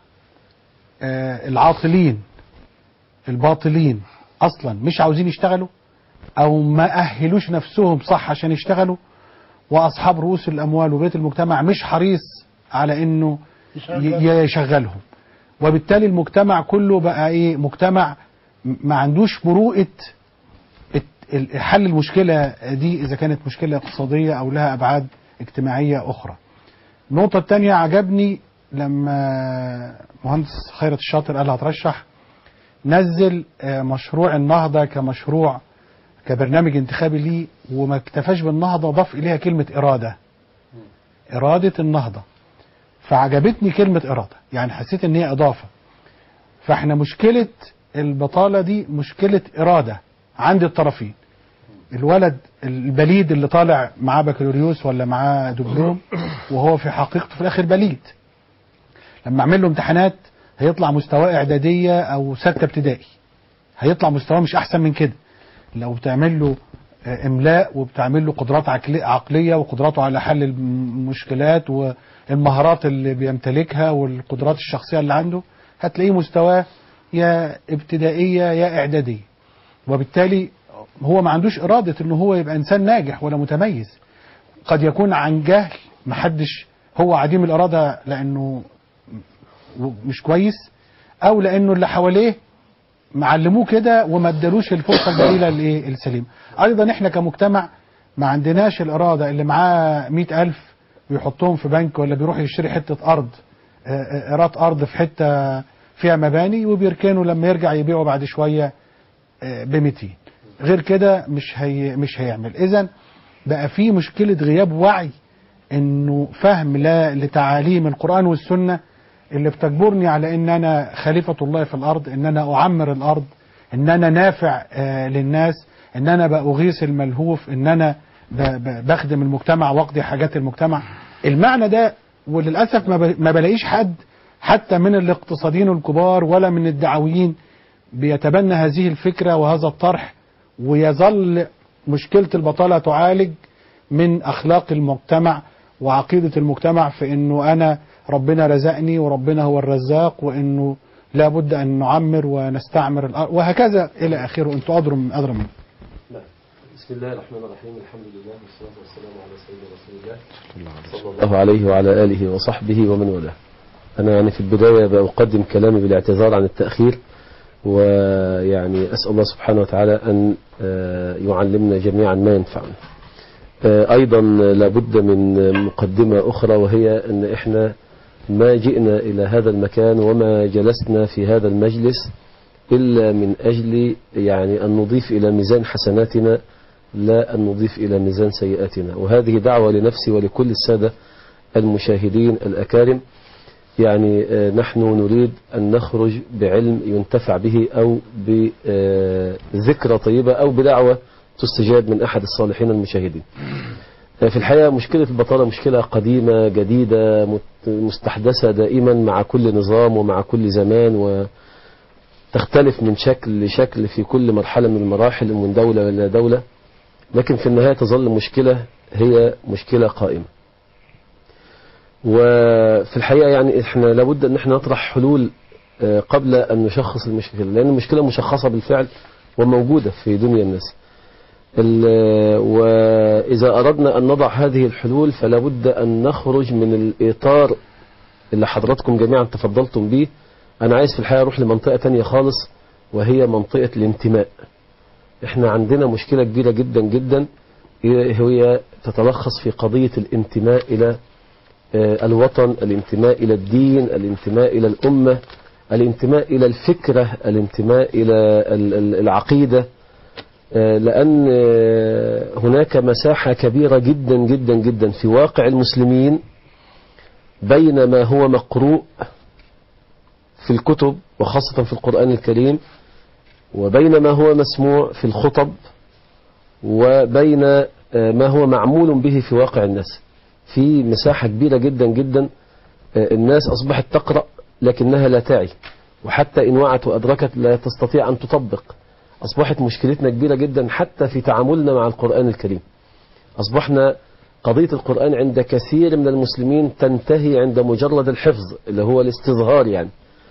آه العاطلين الباطلين اصلا مش عاوزين يشتغلوا او ما اهلوش نفسهم صح عشان يشتغلوا واصحاب رؤوس الاموال وبيت المجتمع مش حريص على انه ي- يشغلهم وبالتالي المجتمع كله بقى ايه مجتمع م- ما عندوش مروءه الت- ال- حل المشكله دي اذا كانت مشكله اقتصاديه او لها ابعاد اجتماعيه اخرى النقطه الثانيه عجبني لما مهندس خيرت الشاطر قال هترشح نزل آه، مشروع النهضة كمشروع كبرنامج انتخابي ليه وما اكتفاش بالنهضة ضاف إليها كلمة إرادة إرادة النهضة فعجبتني كلمة إرادة يعني حسيت إن هي إضافة فإحنا مشكلة البطالة دي مشكلة إرادة عند الطرفين الولد البليد اللي طالع معاه بكالوريوس ولا معاه دبلوم وهو في حقيقته في الآخر بليد لما اعمل له امتحانات هيطلع مستواه اعداديه او سته ابتدائي هيطلع مستواه مش احسن من كده لو بتعمل له آه، املاء وبتعمل له قدرات عقلي- عقليه وقدراته على حل المشكلات والمهارات اللي بيمتلكها والقدرات الشخصيه اللي عنده هتلاقيه مستواه يا ابتدائية يا إعدادية وبالتالي هو ما عندوش إرادة إنه هو يبقى إنسان ناجح ولا متميز قد يكون عن جهل محدش هو عديم الإرادة لأنه مش كويس أو لأنه اللي حواليه معلموه كده وما ادالوش الفرصة الجميلة الايه السليمة أيضا إحنا كمجتمع ما عندناش الإرادة اللي معاه مئة ألف ويحطهم في بنك ولا بيروح يشتري حتة أرض آه، آه، إيراد أرض في حتة فيها مباني وبيركنوا لما يرجع يبيعه بعد شوية ب 200 غير كده مش هي مش هيعمل اذا بقى في مشكله غياب وعي انه فهم لا لتعاليم القران والسنه اللي بتجبرني على ان انا خليفه الله في الارض ان انا اعمر الارض ان انا نافع آه للناس ان انا باغيث الملهوف ان انا ب- ب- بخدم المجتمع واقضي حاجات المجتمع المعنى ده وللاسف ما ب- ما بلاقيش حد حتى من الاقتصاديين الكبار ولا من الدعويين بيتبنى هذه الفكرة وهذا الطرح ويظل مشكلة البطالة تعالج من أخلاق المجتمع وعقيدة المجتمع في أنه أنا ربنا رزقني وربنا هو الرزاق وأنه لابد أن نعمر ونستعمر الأرض وهكذا إلى آخره أنتوا أدرى من أدرى منه بسم الله الرحمن الرحيم الحمد لله والصلاة والسلام على سيدنا رسول الله صلى الله عليه وعلى آله وصحبه ومن والاه أنا يعني في البداية بقدم كلامي بالاعتذار عن التأخير ويعني أسأل الله سبحانه وتعالى أن آه، يعلمنا جميعا ما ينفعنا آه، أيضا لابد من مقدمة أخرى وهي أن إحنا ما جئنا إلى هذا المكان وما جلسنا في هذا المجلس إلا من أجل يعني أن نضيف إلى ميزان حسناتنا لا أن نضيف إلى ميزان سيئاتنا وهذه دعوة لنفسي ولكل السادة المشاهدين الأكارم يعني آه، نحن نريد أن نخرج بعلم ينتفع به أو بذكرى طيبة أو بدعوة تستجاب من أحد الصالحين المشاهدين آه، في الحقيقة مشكلة البطالة مشكلة قديمة جديدة مت- مستحدثة دائما مع كل نظام ومع كل زمان وتختلف من شكل لشكل في كل مرحلة من المراحل من دولة إلى دولة لكن في النهاية تظل مشكلة هي مشكلة قائمة وفي الحقيقة يعني احنا لابد ان احنا نطرح حلول آه، قبل ان نشخص المشكلة لان المشكلة مشخصة بالفعل وموجودة في دنيا الناس ال- وإذا أردنا أن نضع هذه الحلول فلا بد أن نخرج من الإطار اللي حضراتكم جميعا تفضلتم به أنا عايز في الحقيقة أروح لمنطقة تانية خالص وهي منطقة الانتماء احنا عندنا مشكلة كبيرة جدا جدا هي تتلخص في قضية الانتماء إلى آه، الوطن الانتماء إلى الدين الانتماء إلى الأمة الانتماء إلى الفكرة الانتماء إلى ال- ال- العقيدة آه، لأن آه، هناك مساحة كبيرة جدا جدا جدا في واقع المسلمين بين ما هو مقروء في الكتب وخاصة في القرآن الكريم وبين ما هو مسموع في الخطب وبين آه، ما هو معمول به في واقع الناس في مساحة كبيرة جدا جدا آه، الناس أصبحت تقرأ لكنها لا تعي وحتى إن وعت وأدركت لا تستطيع أن تطبق أصبحت مشكلتنا كبيرة جدا حتى في تعاملنا مع القرآن الكريم أصبحنا قضية القرآن عند كثير من المسلمين تنتهي عند مجرد الحفظ اللي هو الاستظهار يعني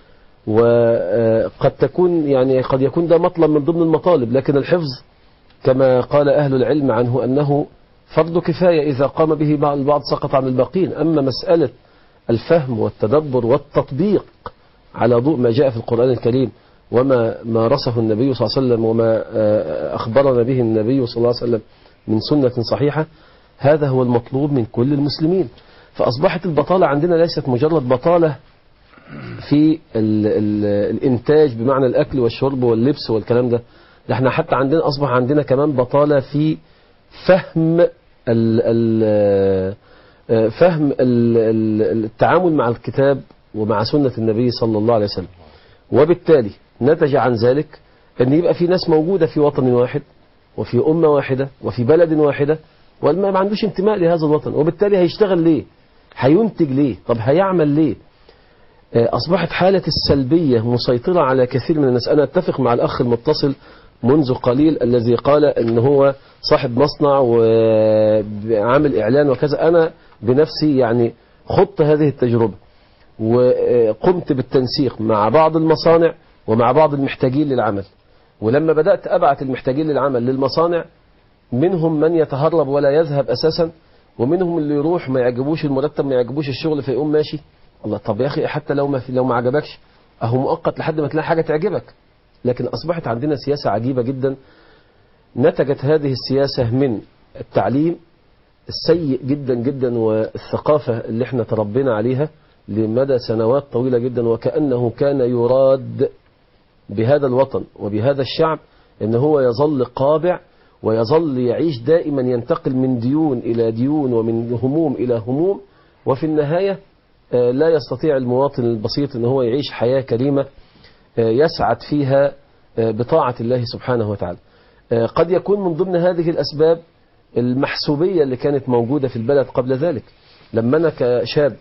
وقد تكون يعني قد يكون ده مطلب من ضمن المطالب لكن الحفظ كما قال أهل العلم عنه أنه فرض كفاية إذا قام به بعض- البعض سقط عن الباقين أما مسألة الفهم والتدبر والتطبيق على ضوء ما جاء في القرآن الكريم وما مارسه النبي صلى الله عليه وسلم وما آه، أخبرنا به النبي صلى الله عليه وسلم من سنة صحيحة هذا هو المطلوب من كل المسلمين فأصبحت البطالة عندنا ليست مجرد بطالة في ال ال الإنتاج بمعنى الأكل والشرب واللبس والكلام ده ده احنا حتى عندنا أصبح عندنا كمان بطالة في فهم ال ال آه، فهم ال- ال- التعامل مع الكتاب ومع سنة النبي صلى الله عليه وسلم وبالتالي نتج عن ذلك أن يبقى في ناس موجودة في وطن واحد وفي أمة واحدة وفي بلد واحدة وما ما عندوش انتماء لهذا الوطن وبالتالي هيشتغل ليه هينتج ليه طب هيعمل ليه آه، أصبحت حالة السلبية مسيطرة على كثير من الناس أنا أتفق مع الأخ المتصل منذ قليل الذي قال أن هو صاحب مصنع وعامل إعلان وكذا أنا بنفسي يعني خضت هذه التجربة وقمت بالتنسيق مع بعض المصانع ومع بعض المحتاجين للعمل ولما بدأت أبعت المحتاجين للعمل للمصانع منهم من يتهرب ولا يذهب أساسا ومنهم اللي يروح ما يعجبوش المرتب ما يعجبوش الشغل فيقوم ماشي الله طب يا أخي حتى لو ما في لو ما عجبكش أهو مؤقت لحد ما تلاقي حاجة تعجبك لكن أصبحت عندنا سياسة عجيبة جدا نتجت هذه السياسة من التعليم السيء جدا جدا والثقافة اللي احنا تربينا عليها لمدى سنوات طويلة جدا وكأنه كان يراد بهذا الوطن وبهذا الشعب ان هو يظل قابع ويظل يعيش دائما ينتقل من ديون إلى ديون ومن هموم إلى هموم وفي النهاية آه، لا يستطيع المواطن البسيط ان هو يعيش حياة كريمة آه، يسعد فيها آه، بطاعة الله سبحانه وتعالى آه، قد يكون من ضمن هذه الأسباب المحسوبية اللي كانت موجودة في البلد قبل ذلك لما أنا كشاب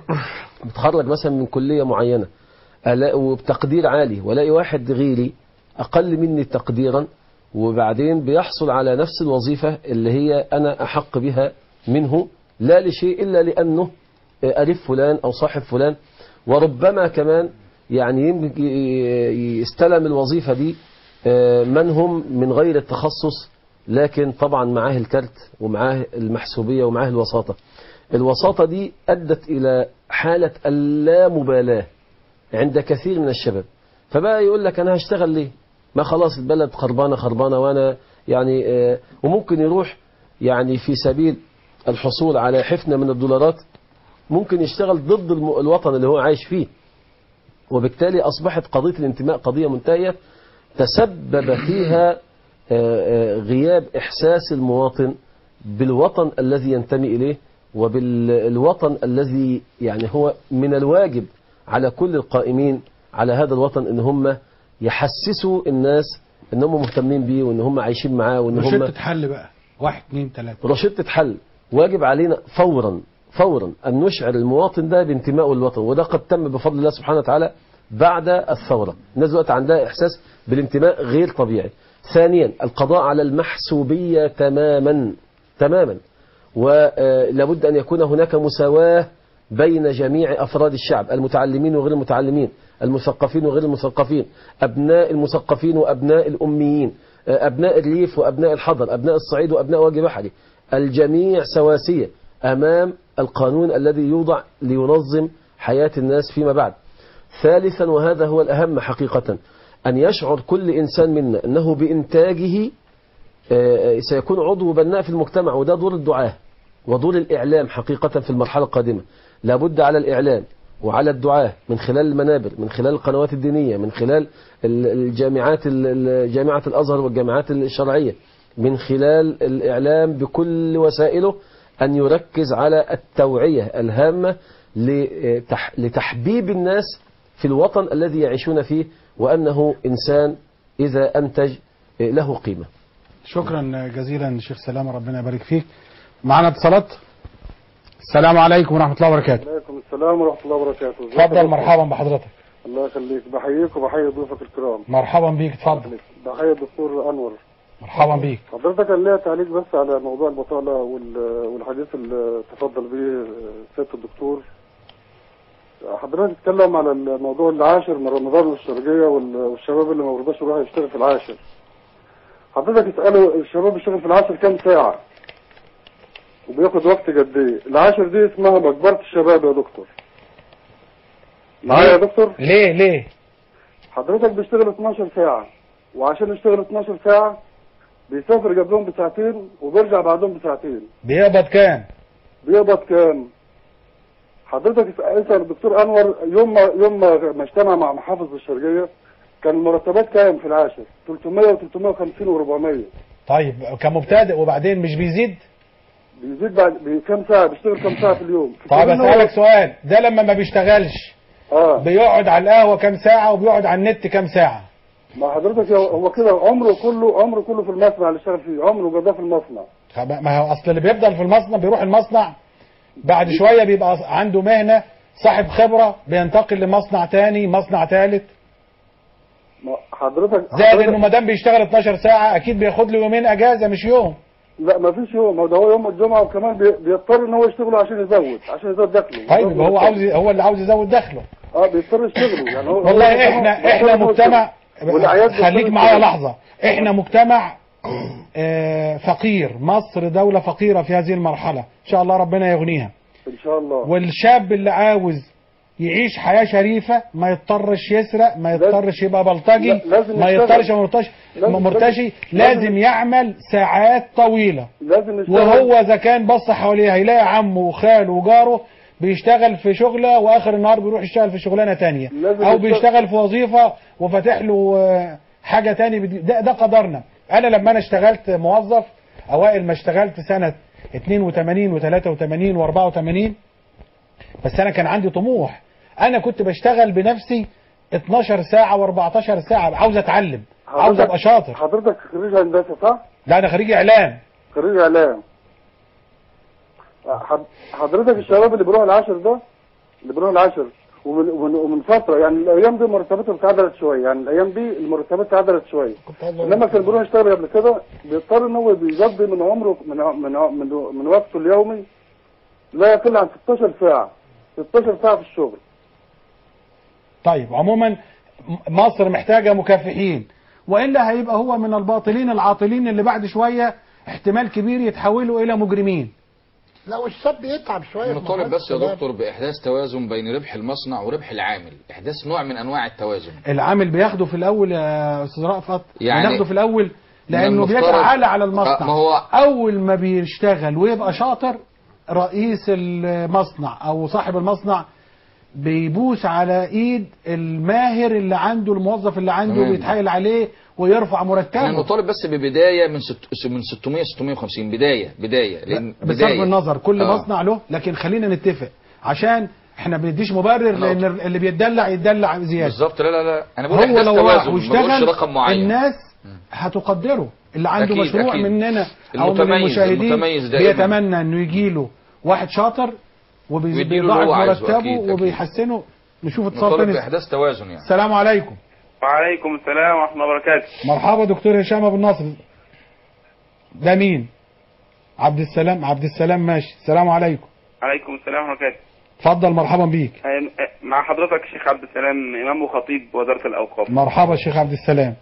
متخرج مثلا من كلية معينة ألاقي وبتقدير عالي والاقي واحد غيري أقل مني تقديرا وبعدين بيحصل على نفس الوظيفة اللي هي أنا أحق بها منه لا لشيء إلا لأنه ألف فلان أو صاحب فلان وربما كمان يعني يم- ي- يستلم الوظيفة دي آه، من هم من غير التخصص لكن طبعا معاه الكرت ومعاه المحسوبية ومعاه الوساطة الوساطة دي أدت إلى حالة اللامبالاة عند كثير من الشباب فبقى يقول لك أنا هشتغل ليه ما خلاص البلد خربانة خربانة وأنا يعني آه، وممكن يروح يعني في سبيل الحصول على حفنة من الدولارات ممكن يشتغل ضد الم- الوطن اللي هو عايش فيه وبالتالي أصبحت قضية الانتماء قضية منتهية تسبب فيها آه، آه، غياب إحساس المواطن بالوطن الذي ينتمي إليه وبالوطن الذي يعني هو من الواجب على كل القائمين على هذا الوطن ان هم يحسسوا الناس ان هم مهتمين بيه وان هم عايشين معاه وان هم روشتة حل بقى واحد اتنين تلاتة روشتة حل واجب علينا فورا فورا أن نشعر المواطن ده بانتمائه للوطن وده قد تم بفضل الله سبحانه وتعالى بعد الثورة الناس دلوقتي عندها إحساس بالانتماء غير طبيعي ثانيا القضاء على المحسوبية تماما تماما ولابد أن يكون هناك مساواة بين جميع أفراد الشعب المتعلمين وغير المتعلمين المثقفين وغير المثقفين أبناء المثقفين وأبناء الأميين أبناء الريف وأبناء الحضر أبناء الصعيد وأبناء وجه بحري الجميع سواسية أمام القانون الذي يوضع لينظم حياة الناس فيما بعد ثالثا وهذا هو الأهم حقيقة أن يشعر كل إنسان منا أنه بإنتاجه آه، سيكون عضو بناء في المجتمع وده دور الدعاة ودور الإعلام حقيقة في المرحلة القادمة لابد على الإعلام وعلى الدعاة من خلال المنابر من خلال القنوات الدينية من خلال ال- الجامعات ال- ال- جامعة الأزهر والجامعات الشرعية من خلال الإعلام بكل وسائله أن يركز على التوعية الهامة لتح- لتحبيب الناس في الوطن الذي يعيشون فيه وأنه إنسان إذا أنتج له قيمة شكرا جزيلا شيخ سلامة ربنا يبارك فيك معنا اتصالات السلام عليكم ورحمة الله وبركاته عليكم السلام ورحمة الله وبركاته ازيك يا اتفضل دكتور؟ مرحبا بحضرتك الله يخليك بحييك وبحيي ضيوفك الكرام مرحبا بيك اتفضل بحيي الدكتور أنور مرحبا بيك حضرتك كان ليا تعليق بس على موضوع البطالة وال- والحديث اللي تفضل به سيادة الدكتور حضرتك تتكلم على الموضوع العاشر من رمضان والشرقية وال- والشباب اللي ما بيرضاش يروح يشتغل في العاشر حضرتك اسأله الشباب يشتغل في العاشر كام ساعة وبياخد وقت قد ايه العاشر دي اسمها مقبرة الشباب يا دكتور معايا يا دكتور ليه ليه حضرتك بيشتغل 12 ساعة وعشان يشتغل 12 ساعة بيسافر قبلهم بساعتين وبيرجع بعدهم بساعتين بيقبض كام بيقبض كام حضرتك اسأل الدكتور أنور يوم ما يوم ما ما اجتمع مع محافظ الشرقية كان المرتبات كام في العاشر 300 و350 و400 طيب كمبتدئ وبعدين مش بيزيد بيزيد بعد بكام ساعة بيشتغل كام ساعة في اليوم طيب كمان هو- اسألك سؤال ده لما ما بيشتغلش اه بيقعد على القهوة كام ساعة وبيقعد على النت كام ساعة ما حضرتك هو هو كده عمره كله عمره كله في المصنع اللي اشتغل فيه عمره قضاه في المصنع طب ما هو اصل اللي بيفضل في المصنع بيروح المصنع بعد شوية بيبقى عنده مهنة صاحب خبرة بينتقل لمصنع تاني مصنع تالت ما حضرتك زائد حضرتك- انه ما دام بيشتغل 12 ساعة اكيد بياخد له يومين اجازة مش يوم لا ما فيش يوم هو ده هو يوم الجمعة وكمان بي- بيضطر ان هو يشتغل عشان يزود عشان يزود دخله طيب يبقى هو عاوز هو اللي عاوز يزود دخله اه بيضطر يشتغلوا يعني هو والله هو- احنا هو- احنا هو- مجتمع والأعياد خليك بتضطر معايا تشتغل. لحظة احنا مجتمع آه، فقير مصر دولة فقيرة في هذه المرحلة ان شاء الله ربنا يغنيها ان شاء الله والشاب اللي عاوز يعيش حياة شريفة ما يضطرش يسرق ما يضطرش يبقى بلطجي لا- لازم ما يشتغل. يضطرش يبقى مرتشي لازم- مرتشي لازم- لازم يعمل ساعات طويلة لازم يشتغل وهو اذا كان بص حواليه هيلاقي عمه وخاله وجاره بيشتغل في شغله واخر النهار بيروح يشتغل في شغلانه تانية لازم او يشتغل. بيشتغل في وظيفه وفاتح له آه، حاجه تاني بدي- ده, ده قدرنا انا لما انا اشتغلت موظف اوائل ما اشتغلت سنه 82 و83 و84 بس انا كان عندي طموح انا كنت بشتغل بنفسي 12 ساعه و14 ساعه عاوز اتعلم عاوز ابقى شاطر حضرتك خريج هندسه صح؟ لا انا خريج اعلام خريج اعلام حض- حضرتك الشباب اللي بيروح العشر ده اللي بيروح العشر ومن, ومن, ومن فتره يعني الايام دي مرتباتهم اتعدلت شويه يعني الايام دي المرتبات اتعدلت شويه انما كان بيروح يشتغل قبل كده بيضطر ان هو بيقضي من عمره من ع- من ع- من, من وقته اليومي لا يقل عن 16 ساعه 16 ساعه في الشغل طيب عموما م- مصر محتاجة مكافحين وإلا هيبقى هو من الباطلين العاطلين اللي بعد شوية احتمال كبير يتحولوا إلى مجرمين لا والشاب بيتعب شويه في نطالب مرحلة بس يا الشباب. دكتور بإحداث توازن بين ربح المصنع وربح العامل إحداث نوع من أنواع التوازن العامل بياخده في الأول يا أستاذ رأفت يعني بياخده في الأول لأنه المفترض- بيجعل على آه، المصنع ما هو- أول ما بيشتغل ويبقى شاطر رئيس المصنع أو صاحب المصنع بيبوس على ايد الماهر اللي عنده الموظف اللي عنده تمام. بيتحايل عليه ويرفع احنا مرتبه نطالب بس ببداية من ست من 600 650 بداية بداية لأن بصرف بداية النظر كل آه. مصنع له لكن خلينا نتفق عشان احنا بنديش مبرر لان اللي بيتدلع يتدلع زياده بالظبط لا لا لا أنا بقول هو إحداث لو راح توازن ما بقولش واشتغل رقم معين الناس هتقدره اللي عنده أكيد، مشروع أكيد. مننا او من المتميز- المشاهدين المتميز دائما. بيتمنى انه يجي له واحد شاطر ويديله اللي وبيضاعف هو عايزه، مرتبه أكيد، أكيد. وبيحسنه نشوف اتصال نطالب تاني بإحداث توازن يعني السلام عليكم وعليكم السلام ورحمة الله وبركاته مرحبا دكتور هشام ابو النصر ده مين عبد السلام عبد السلام ماشي السلام عليكم عليكم السلام ورحمة الله وبركاته اتفضل مرحبا بيك أم- مع حضرتك الشيخ عبد السلام إمام وخطيب وزارة الأوقاف مرحبا شيخ عبد السلام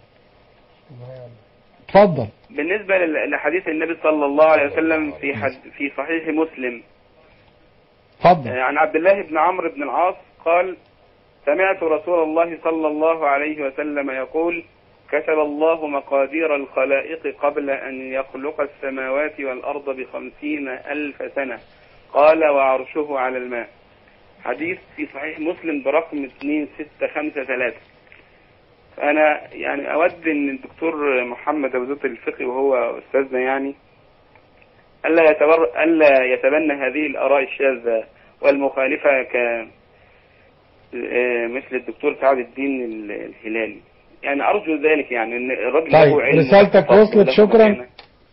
اتفضل بالنسبة لل- لحديث النبي صلى الله عليه وسلم في حد في صحيح مسلم اتفضل آه، عن عبد الله بن عمرو بن العاص قال سمعت رسول الله صلى الله عليه وسلم يقول كتب الله مقادير الخلائق قبل أن يخلق السماوات والأرض بخمسين ألف سنة قال وعرشه على الماء حديث في صحيح مسلم برقم 2653 فأنا يعني أود أن الدكتور محمد أبو زيد الفقي وهو أستاذنا يعني ألا يتبر ألا يتبنى هذه الآراء الشاذة والمخالفة ك آه، مثل الدكتور سعد الدين ال- الهلالي يعني أرجو ذلك يعني أن الرجل طيب له علم رسالتك وله وصلت وله شكرا مكانة.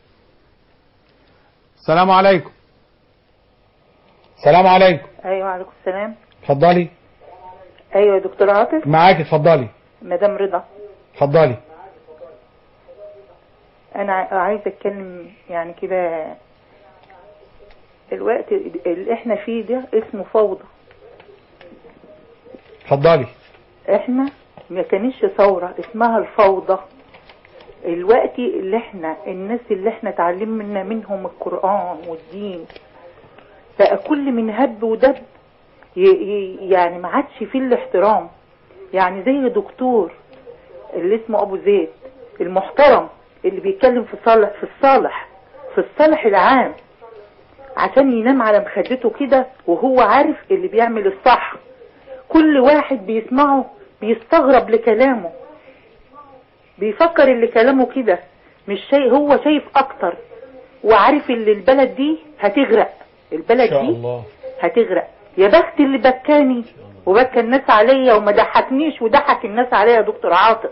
السلام عليكم السلام عليكم ايوه وعليكم السلام اتفضلي ايوه يا دكتور عاطف معاك اتفضلي مدام رضا اتفضلي انا ع- عايزه اتكلم يعني كده الوقت اللي احنا فيه ده اسمه فوضى اتفضلي احنا ما كانش ثورة اسمها الفوضى الوقت اللي احنا الناس اللي احنا اتعلمنا منهم القرآن والدين بقى كل من هب ودب ي- ي- يعني ما عادش فيه الاحترام يعني زي دكتور اللي اسمه ابو زيد المحترم اللي بيتكلم في صالح في الصالح في الصالح العام عشان ينام على مخدته كده وهو عارف اللي بيعمل الصح كل واحد بيسمعه بيستغرب لكلامه بيفكر اللي كلامه كده مش شيء هو شايف اكتر وعارف اللي البلد دي هتغرق البلد دي الله هتغرق يا بخت اللي بكاني وبكى الناس عليا وما ضحكنيش وضحك الناس عليا يا دكتور عاطف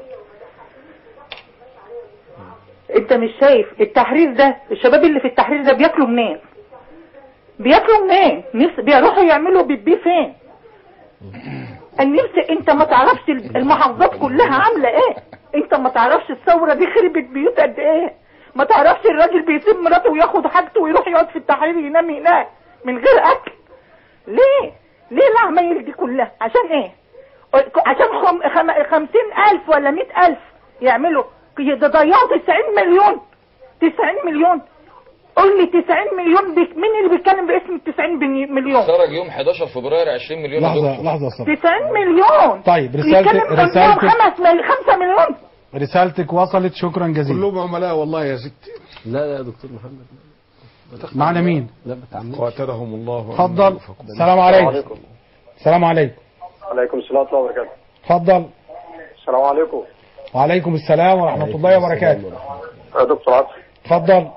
انت مش شايف التحرير ده الشباب اللي في التحرير ده بياكلوا منين بياكلوا منين نفس بيروحوا يعملوا بيبي فين النفس انت ما تعرفش المحافظات كلها عامله ايه انت ما تعرفش الثوره دي خربت بيوت قد ايه ما تعرفش الراجل بيسيب مراته وياخد حاجته ويروح يقعد في التحرير ينام هناك من غير اكل ليه ليه العمايل دي كلها عشان ايه عشان خم... خم... خمسين ألف ولا مئة ألف يعملوا ضيعوا تسعين مليون تسعين مليون قول لي 90 مليون بي... مين اللي بيتكلم باسم 90 بني- مليون خرج يوم 11 فبراير 20 مليون يا لحظة دكتور. لحظة يا أستاذ 90 مليون طيب بيتكلم رسالتك كم يوم رسالتك خمس مل... 5 مليون رسالتك وصلت شكرا جزيلا كلهم عملاء والله يا ستي لا لا يا دكتور محمد معنا مين لا ما تعملش قاتلهم الله اتفضل السلام عليكم السلام عليكم عليكم السلام ورحمة الله وبركاته اتفضل السلام عليكم وعليكم السلام ورحمة الله وبركاته يا دكتور عاطف اتفضل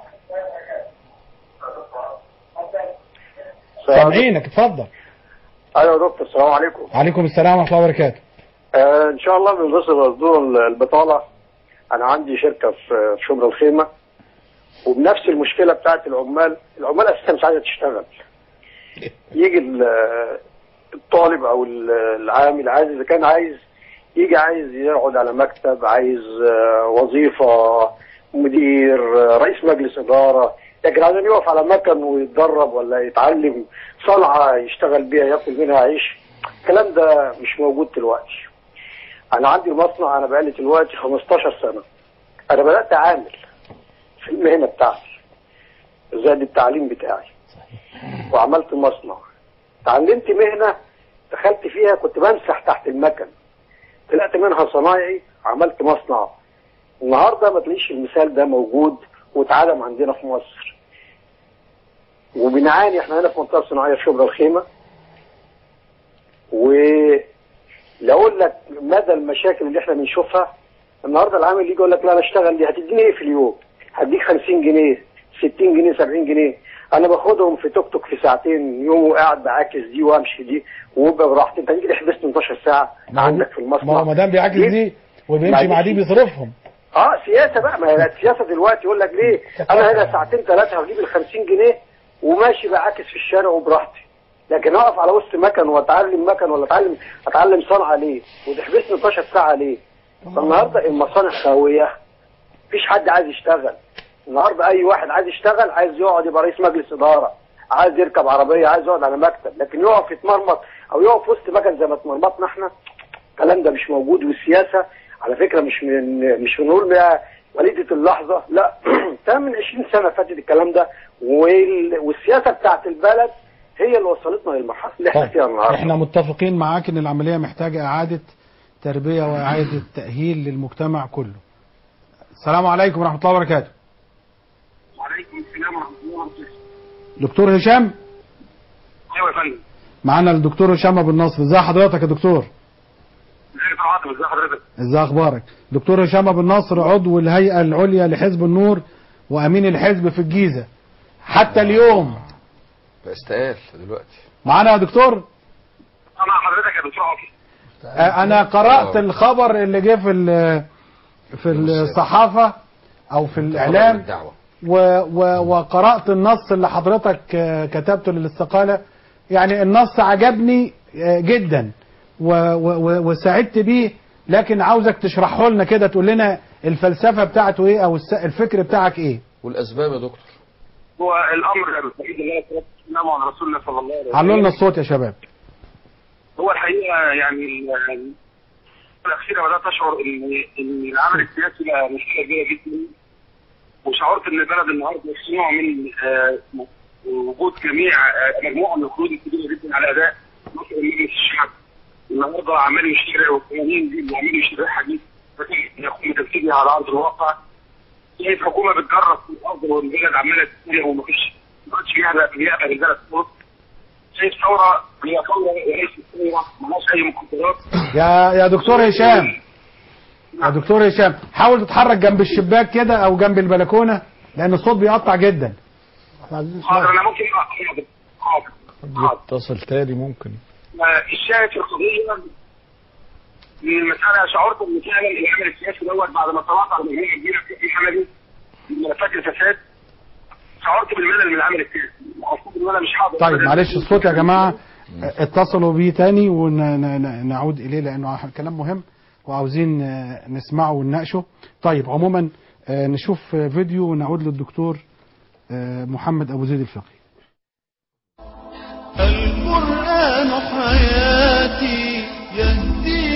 سامعينك اتفضل ايوه يا دكتور السلام عليكم عليكم السلام ورحمة الله وبركاته آه ان شاء الله بنبص مصدور البطالة انا عندي شركة في في شبرا الخيمة وبنفس المشكلة بتاعت العمال العمال اساسا مش عايزة تشتغل يجي ال- الطالب او ال- العامل عايز اذا كان عايز يجي عايز يقعد على مكتب عايز آه، وظيفة مدير آه، رئيس مجلس إدارة لكن عشان يقف على مكن ويتدرب ولا يتعلم صنعة يشتغل بيها ياكل منها عيش الكلام ده مش موجود دلوقتي أنا عندي مصنع أنا بقالي دلوقتي 15 سنة أنا بدأت أعامل في المهنة بتاعتي زائد التعليم بتاعي وعملت مصنع اتعلمت مهنة دخلت فيها كنت بمسح تحت المكن طلعت منها صنايعي عملت مصنع النهارده ما تلاقيش المثال ده موجود واتعلم عندنا في مصر وبنعاني احنا هنا في منطقه صناعيه في شبرا الخيمه ولو اقول لك مدى المشاكل اللي احنا بنشوفها النهارده العامل يجي يقول لك لا انا اشتغل دي هتديني ايه في اليوم؟ هديك 50 جنيه 60 جنيه 70 جنيه انا باخدهم في توك توك في ساعتين يوم وقاعد بعاكس دي وامشي دي وابقى براحتي انت تيجي تحبسني 12 ساعه عندك في المصنع ما هو ما دام بيعاكس ليه؟ دي وبيمشي مع دي بيصرفهم اه سياسه بقى ما هي السياسه دلوقتي يقول لك ليه انا هنا ساعتين ثلاثه هجيب ال 50 جنيه وماشي بعاكس في الشارع وبراحتي لكن اقف على وسط مكن واتعلم مكن ولا اتعلم اتعلم صنعه ليه وتحبسني 12 ساعه ليه فالنهارده المصانع خاويه مفيش حد عايز يشتغل النهارده اي واحد عايز يشتغل عايز يقعد يبقى رئيس مجلس اداره عايز يركب عربيه عايز يقعد على مكتب لكن يقف يتمرمط او يقف وسط مكن زي ما اتمرمطنا احنا الكلام ده مش موجود والسياسه على فكره مش من مش بنقول بقى وليده اللحظه لا ده من 20 سنه فاتت الكلام ده وال- والسياسه بتاعت البلد هي اللي وصلتنا للمرحله اللي احنا فيها النهارده احنا متفقين معاك ان العملية محتاجة اعادة تربية واعادة تأهيل للمجتمع كله السلام عليكم ورحمة الله وبركاته وعليكم السلام ورحمه الله وبركاته دكتور هشام ايوه يا فندم معانا الدكتور هشام ابو النصر ازي حضرتك يا دكتور ازيك يا عاطف ازي حضرتك ازي اخبارك دكتور هشام ابو النصر عضو الهيئة العليا لحزب النور وامين الحزب في الجيزة حتى اليوم استقال دلوقتي معانا يا دكتور انا حضرتك يا دكتور عاطف آه، انا قرأت الخبر اللي جه في ال- في الصحافة او في الاعلام الدعوة و و وقرأت النص اللي حضرتك آه، كتبته للاستقالة يعني النص عجبني آه، جدا و و و وسعدت بيه لكن عاوزك تشرحه لنا كده تقول لنا الفلسفة بتاعته ايه او الس- الفكر بتاعك ايه والاسباب يا دكتور هو الامر الوحيد اللي انا والسلام على رسول الله صلى الله عليه وسلم علوا لنا الصوت يا شباب هو الحقيقه يعني ال- الاخيره بدات اشعر ان ان العمل السياسي بقى مشكله كبيره جدا وشعرت ان البلد النهارده في نوع من آه، وجود جميع آه، مجموعه من الخروج الكبيره جدا على اداء مثلا مجلس الشعب النهارده عمال يشير والقوانين دي اللي عمال يشيرها دي لكن يقوم بتنفيذها على ارض الواقع شايف حكومه بتجرب في الارض والبلد عماله تتسرق ومفيش ما عادش بيقبل بيقبل البلد تموت شايف ثوره هي ثوره وليست ثوره مالهاش اي مقدرات يا يا دكتور هشام يا دكتور هشام حاول تتحرك جنب الشباك كده او جنب البلكونة لان الصوت بيقطع جدا حاضر انا ممكن حاضر حاضر يتصل تاني ممكن الشاهد في القضيه من المساله شعرت ان فعلا العمل السياسي دوت بعد ما طلعت على مجموعه كبيره في حملي من ملفات الفساد شعرت بالملل من العمل السياسي المفروض ان انا مش حاضر طيب معلش الصوت يا جماعة اتصلوا بيه تاني ونعود إليه لأنه كلام مهم وعاوزين آه، نسمعه ونناقشه طيب عموما آه، نشوف آه، فيديو ونعود للدكتور آه، محمد أبو زيد الفقي القرآن حياتي يهدي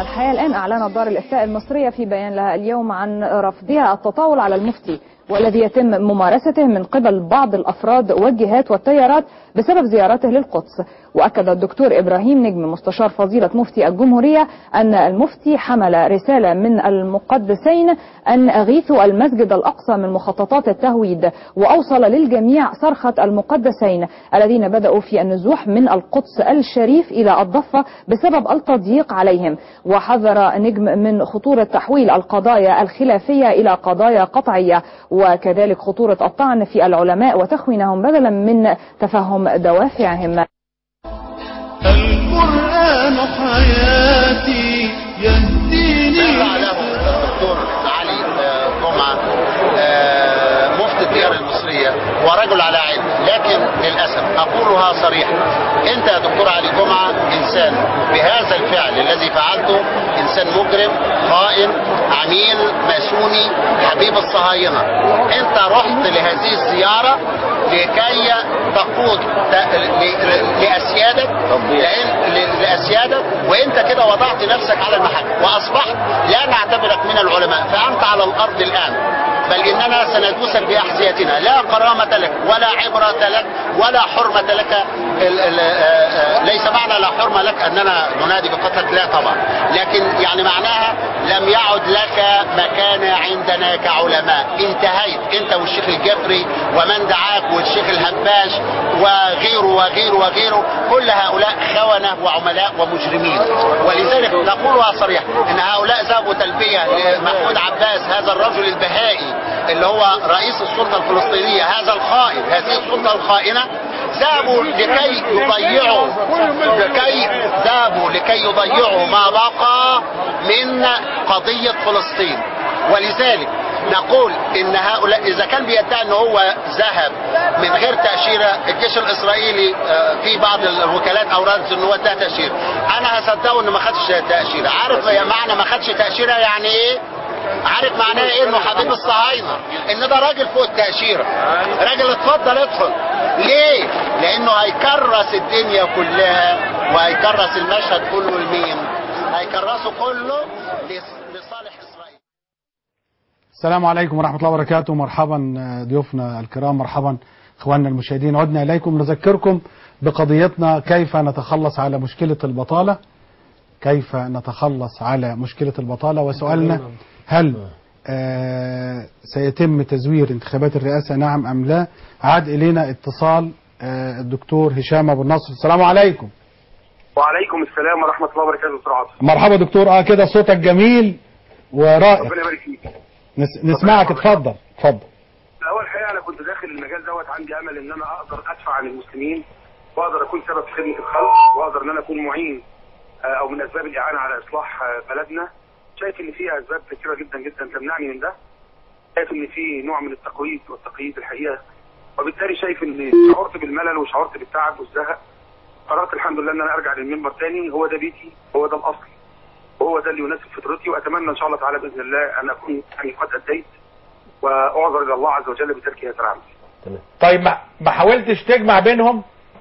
الحياة الآن أعلنت دار الإفتاء المصرية في بيان لها اليوم عن رفضها التطاول على المفتي والذي يتم ممارسته من قبل بعض الأفراد والجهات والتيارات بسبب زيارته للقدس وأكد الدكتور إبراهيم نجم مستشار فضيلة مفتي الجمهورية أن المفتي حمل رسالة من المقدسين أن أغيثوا المسجد الأقصى من مخططات التهويد وأوصل للجميع صرخة المقدسين الذين بدأوا في النزوح من القدس الشريف إلى الضفة بسبب التضييق عليهم وحذر نجم من خطورة تحويل القضايا الخلافية إلى قضايا قطعية وكذلك خطورة الطعن في العلماء وتخوينهم بدلا من تفهم دوافعهم القرآن حياتي يهديني الدكتور علي آه، جمعة آه، مفتي الديار المصرية ورجل على علم لكن للأسف أقولها صريحة أنت يا دكتور علي جمعة إنسان بهذا الفعل الذي فعلته إنسان مجرم خائن عميل ماسوني حبيب الصهاينة أنت رحت لهذه الزيارة لكي تقود ت- ل- ل- لأسيادك لأن ل- لأسيادك وأنت كده وضعت نفسك على المحك وأصبحت لا نعتبرك من العلماء فأنت على الأرض الآن بل إننا سندوسك بأحذيتنا لا كرامة لك ولا عبرة لك ولا حرمة لك ال ال آه، آه، ليس معنى لا حرمة لك أننا ننادي بقتلك لا طبعا لكن يعني معناها لم يعد لك مكان عندنا كعلماء انتهيت انت والشيخ الجفري ومن دعاك والشيخ الهباش وغيره وغيره وغيره كل هؤلاء خونة وعملاء ومجرمين ولذلك نقولها صريحة ان هؤلاء ذهبوا تلبية لمحمود عباس هذا الرجل البهائي اللي هو رئيس السلطة الفلسطينية هذا الخائن هذه السلطة الخائنة ذهبوا لكي يضيعوا لكي ذهبوا لكي يضيعوا ما بقى من قضية فلسطين ولذلك نقول ان هؤلاء اذا كان بيدعي ان هو ذهب من غير تاشيره الجيش الاسرائيلي آه، في بعض الوكالات اوردت ان هو ادى تاشيره انا هصدقه انه ما خدش تاشيره عارف معنى ما خدش تاشيره يعني ايه عارف معناه ايه انه حبيب الصهاينه ان ده راجل فوق التاشيره راجل اتفضل ادخل ليه لانه هيكرس الدنيا كلها وهيكرس المشهد كله لمين هيكرسه كله لص- لصالح اسرائيل السلام عليكم ورحمة الله وبركاته مرحبا ضيوفنا الكرام مرحبا اخواننا المشاهدين عدنا اليكم نذكركم بقضيتنا كيف نتخلص على مشكلة البطالة كيف نتخلص على مشكلة البطالة وسؤالنا هل آه سيتم تزوير انتخابات الرئاسة نعم أم لا عاد إلينا اتصال آه الدكتور هشام أبو النصر السلام عليكم وعليكم السلام ورحمة الله وبركاته دكتور عاطف مرحبا دكتور اه كده صوتك جميل ورائع ربنا يبارك فيك نس نسمعك اتفضل اتفضل الأول الحقيقة أنا كنت داخل المجال دوت عندي أمل إن أنا أقدر أدفع عن المسلمين وأقدر أكون سبب في خدمة الخلق وأقدر إن أنا أكون معين آه، أو من أسباب الإعانة على إصلاح آه، بلدنا شايف إن في أسباب كثيرة جدا جدا تمنعني من ده شايف إن في نوع من التقويض والتقييد الحقيقة وبالتالي شايف إن شعرت بالملل وشعرت بالتعب والزهق قررت الحمد لله إن أنا أرجع للمنبر تاني هو ده بيتي هو ده الأصل وهو ده اللي يناسب فطرتي وأتمنى إن شاء الله تعالى بإذن الله أن أكون يعني قد أديت وأعذر إلى الله عز وجل بترك هذا العمل طيب ما ما حاولتش تجمع بينهم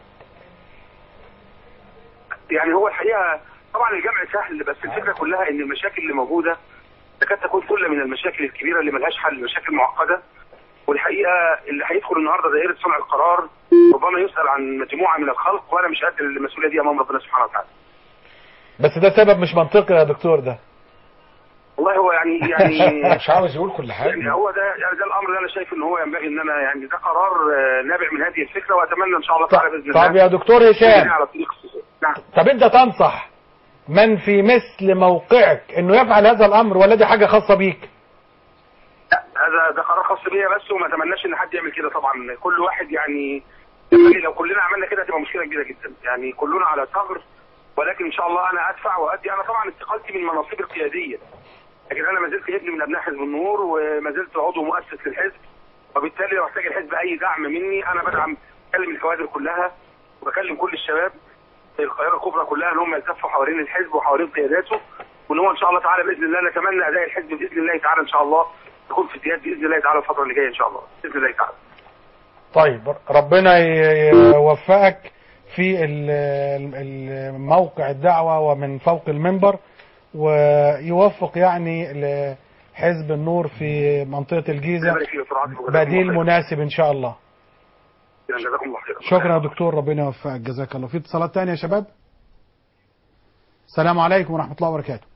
يعني هو الحقيقه طبعا الجمع سهل بس الفكره كلها ان المشاكل اللي موجوده تكاد تكون كل من المشاكل الكبيره اللي ملهاش حل مشاكل معقده والحقيقه اللي هيدخل النهارده دائره صنع القرار ربما يسال عن مجموعه من الخلق وانا مش قد المسؤوليه دي امام ربنا سبحانه وتعالى. بس ده سبب مش منطقي يا دكتور ده والله هو يعني يعني مش عاوز يقول كل حاجه يعني هو ده يعني ده الامر اللي انا شايف ان هو ينبغي ان انا يعني ده قرار آه، نابع من هذه الفكره واتمنى ان شاء الله تعالى باذن الله طب يا دكتور هشام يكون على طريق الصحيح. نعم طب انت تنصح من في مثل موقعك انه يفعل هذا الامر ولا دي حاجه خاصه بيك هذا ده قرار خاص بيا بس وما اتمناش ان حد يعمل كده طبعا كل واحد يعني يعني لو كلنا عملنا كده تبقى مشكله كبيره جدا يعني كلنا على ثغر ولكن ان شاء الله انا ادفع وادي انا طبعا استقالتي من مناصبي القياديه لكن انا ما زلت ابن من ابناء حزب النور وما زلت عضو مؤسس للحزب وبالتالي لو احتاج الحزب اي دعم مني انا بدعم بكلم الكوادر كلها وبكلم كل الشباب في القاهره الكبرى كلها ان هم يلتفوا حوالين الحزب وحوالين قياداته وان هو ان شاء الله تعالى باذن الله نتمنى اداء الحزب باذن الله تعالى ان شاء الله يكون في ازدياد باذن الله تعالى الفتره اللي جايه ان شاء الله باذن الله تعالى طيب ربنا ي- يوفقك في ال- ال- موقع الدعوة ومن فوق المنبر ويوفق يعني لحزب النور في منطقة الجيزة يبارك فيك يا دكتور عاطف وجزاكم بديل الله خير. مناسب إن شاء الله جزاكم الله خير شكرا يا دكتور ربنا يوفقك جزاك الله في اتصالات تانية يا شباب السلام عليكم ورحمة الله وبركاته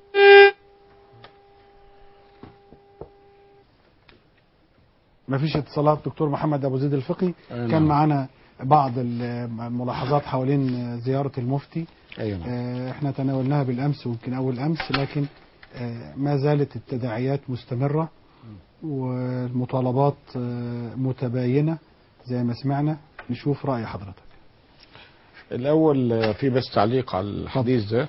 ما فيش اتصالات دكتور محمد ابو زيد الفقي أي كان نعم. معانا بعض الملاحظات حوالين زيارة المفتي أي نعم. آه، احنا تناولناها بالامس ويمكن اول امس لكن آه، ما زالت التداعيات مستمرة والمطالبات آه، متباينة زي ما سمعنا نشوف رأي حضرتك الأول آه، في بس تعليق على الحديث ده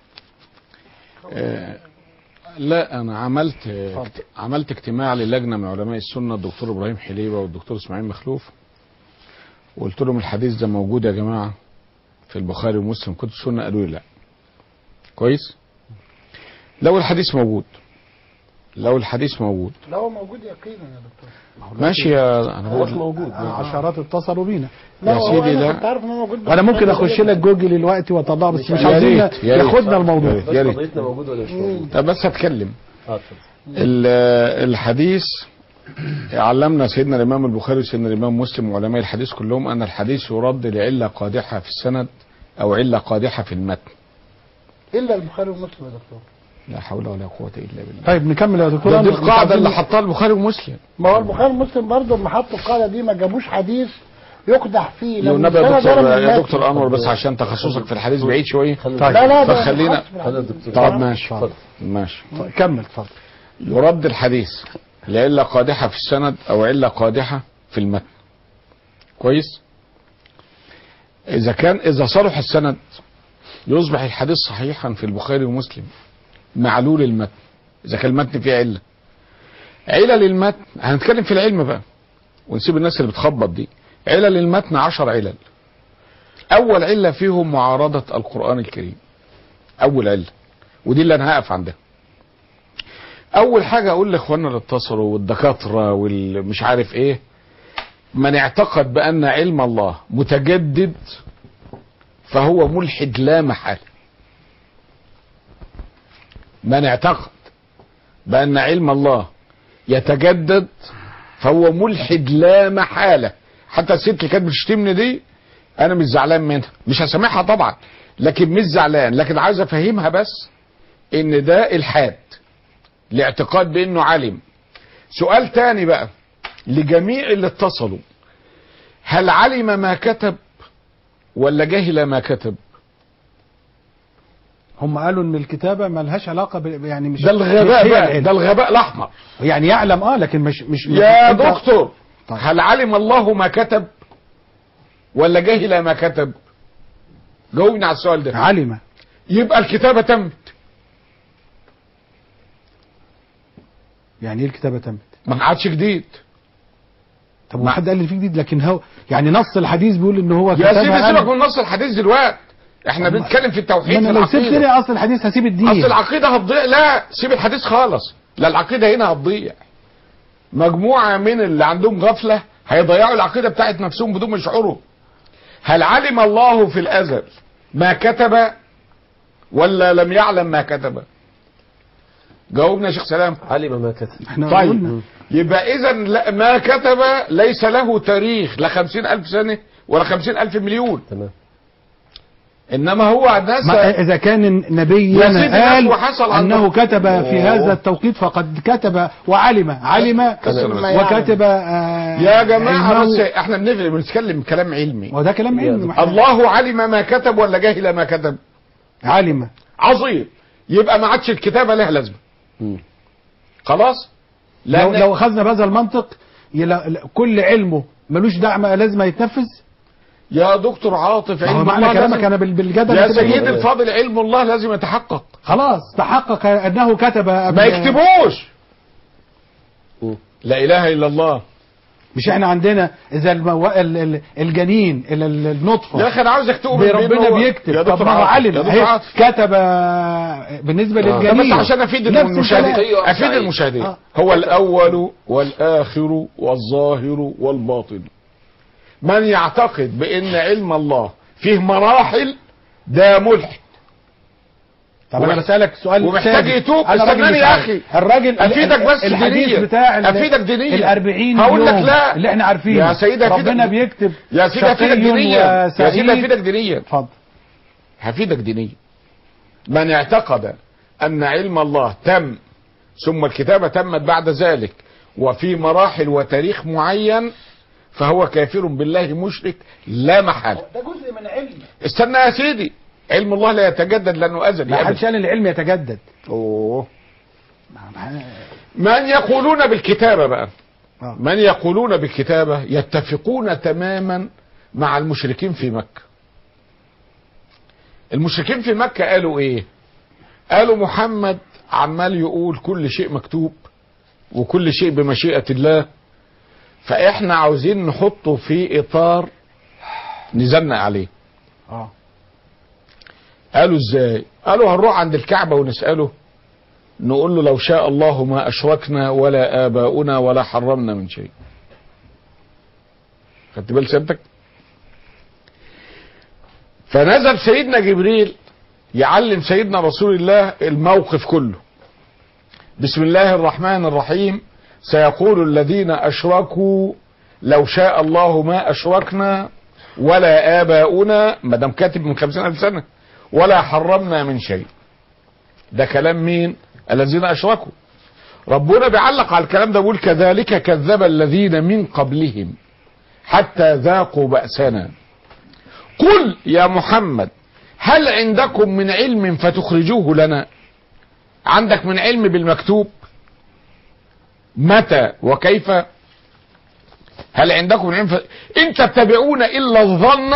آه، لا أنا عملت آه، عملت اجتماع للجنة من علماء السنة الدكتور إبراهيم حليبة والدكتور إسماعيل مخلوف وقلت لهم الحديث ده موجود يا جماعة في البخاري ومسلم كتب السنة قالوا لي لا كويس لو الحديث موجود لو الحديث موجود لا هو موجود يقينا يا دكتور ماشي يا انا بقول موجود عشرات اتصلوا بينا يا هو سيدي أنا لا كنت عارف ان هو موجود انا ممكن اخش لك جوجل دلوقتي واطلعه بس مش يا عايزين ريت، يا ريت. ياخدنا الموضوع يا ريت، يا ريت. قضيتنا موجود ولا مش موجود طب بس هتكلم اه اتفضل. ال- الحديث علمنا سيدنا الامام البخاري وسيدنا الامام مسلم وعلماء الحديث كلهم ان الحديث يرد لعله قادحه في السند او عله قادحه في المتن الا البخاري ومسلم يا دكتور لا حول ولا قوه الا بالله طيب نكمل يا دكتور ده دي أنور. القاعده اللي حطها البخاري ومسلم ما هو البخاري ومسلم برضه لما حطوا القاعده دي ما جابوش حديث يقدح فيه لا لو من نبي يا السند دكتور ولا من يا المتن. دكتور انور بس عشان تخصصك في الحديث بعيد شويه لا لا ده فخلينا خلاص في الحديث. طب ماشي ماشي كمل اتفضل يرد الحديث لعلة قادحة في السند أو علة قادحة في المتن كويس إذا كان إذا صلح السند يصبح الحديث صحيحا في البخاري ومسلم معلول المتن إذا كان المتن فيه علة علل المتن هنتكلم في العلم بقى ونسيب الناس اللي بتخبط دي علل المتن عشر علل أول علة فيهم معارضة القرآن الكريم أول علة ودي اللي أنا هقف عندها اول حاجه اقول لاخواننا اللي اتصلوا والدكاتره والمش عارف ايه من اعتقد بان علم الله متجدد فهو ملحد لا محاله من اعتقد بان علم الله يتجدد فهو ملحد لا محاله حتى الست اللي كانت بتشتمني دي انا مش زعلان منها مش هسامحها طبعا لكن مش زعلان لكن عايز افهمها بس ان ده الحاد لاعتقاد بانه علم سؤال تاني بقى لجميع اللي اتصلوا هل علم ما كتب ولا جهل ما كتب هم قالوا ان الكتابه ما لهاش علاقه ب... يعني مش ده الغباء مش هي بقى العلم. ده الغباء الاحمر يعني يعلم اه لكن مش مش يا أنت- دكتور هل علم الله ما كتب ولا جهل ما كتب جاوبني على السؤال ده علم يبقى الكتابة تمت يعني ايه الكتابه تمت ما عادش جديد طب ما حد قال لي في جديد لكن هو يعني نص الحديث بيقول ان هو يا كتبها سيدي أنا. سيبك من نص الحديث دلوقتي احنا بنتكلم في التوحيد ما في انا لو سبت العقيدة لي اصل الحديث هسيب الدين اصل العقيده هتضيع لا سيب الحديث خالص لا العقيده هنا هتضيع مجموعه من اللي عندهم غفله هيضيعوا العقيده بتاعت نفسهم بدون ما يشعروا هل علم الله في الازل ما كتب ولا لم يعلم ما كتب جاوبنا يا شيخ سلام علم ما كتب احنا طيب قلنا يبقى اذا لا- ما كتب ليس له تاريخ لا خمسين الف سنه ولا خمسين الف مليون تمام انما هو ناس ما اذا كان يا سيدي نبينا ناس قال وحصل عن انه ضغط. كتب في أوه. هذا التوقيت فقد كتب وعلم علم تمام. وكتب آه يا جماعه علمه. بس احنا بنفرق بنتكلم كلام علمي وده كلام علمي ما احنا- الله علم ما كتب ولا جهل ما كتب علم عظيم يبقى ما عادش الكتابه لها لازمه خلاص لو لأن- لو اخذنا بهذا المنطق يلا كل علمه ملوش دعم لازم يتنفذ يا دكتور عاطف ما هو علم معنى الله كلامك لازم- انا بال- بالجدل يا كده سيدي كده. الفاضل علم الله لازم يتحقق خلاص تحقق انه كتب ما يكتبوش لا اله الا الله مش احنا عندنا اذا المو... ال- ال- الجنين ال- ال- النطفه يا اخي انا عاوزك تؤمن بي- بأنه ربنا هو- بيكتب يا طب دكتور ما هو عاطف، علم يا دكتور أهي عاطف. كتب آه، بالنسبه ده للجنين بس عشان افيد نفس المشاهدين الكلام. افيد المشاهدين آه. هو الاول والاخر والظاهر والباطن من يعتقد بان علم الله فيه مراحل ده ملحد طب انا ومح- بسالك سؤال ومحتاج ثاني. يتوب انا راجل استناني مش يا عارف. اخي الراجل افيدك بس الحديث دينيا بتاع ال- افيدك دينيا ال 40 هقول لك يوم لا اللي احنا عارفينه يا سيدي افيدك ربنا بيكتب يا سيدي افيدك شقي دينيا يا وسعيد. سيدي افيدك دينيا اتفضل هفيدك دينيا من اعتقد ان علم الله تم ثم الكتابه تمت بعد ذلك وفي مراحل وتاريخ معين فهو كافر بالله مشرك لا محال ده جزء من علم استنى يا سيدي علم الله لا يتجدد لانه ازلي ما حدش أبداً. قال العلم يتجدد اوه من يقولون بالكتابة بقى من يقولون بالكتابة يتفقون تماما مع المشركين في مكة المشركين في مكة قالوا ايه قالوا محمد عمال يقول كل شيء مكتوب وكل شيء بمشيئة الله فاحنا عاوزين نحطه في اطار نزنق عليه اه قالوا ازاي قالوا هنروح عند الكعبة ونسأله نقول له لو شاء الله ما أشركنا ولا آباؤنا ولا حرمنا من شيء خدت بال سيادتك فنزل سيدنا جبريل يعلم سيدنا رسول الله الموقف كله بسم الله الرحمن الرحيم سيقول الذين أشركوا لو شاء الله ما أشركنا ولا آباؤنا ما دام كاتب من خمسين ألف سنة ولا حرمنا من شيء ده كلام مين الذين أشركوا ربنا بيعلق على الكلام ده بيقول كذلك كذب الذين من قبلهم حتى ذاقوا بأسنا قل يا محمد هل عندكم من علم فتخرجوه لنا عندك من علم بالمكتوب متى وكيف هل عندكم من علم ف... إن تتبعون إلا الظن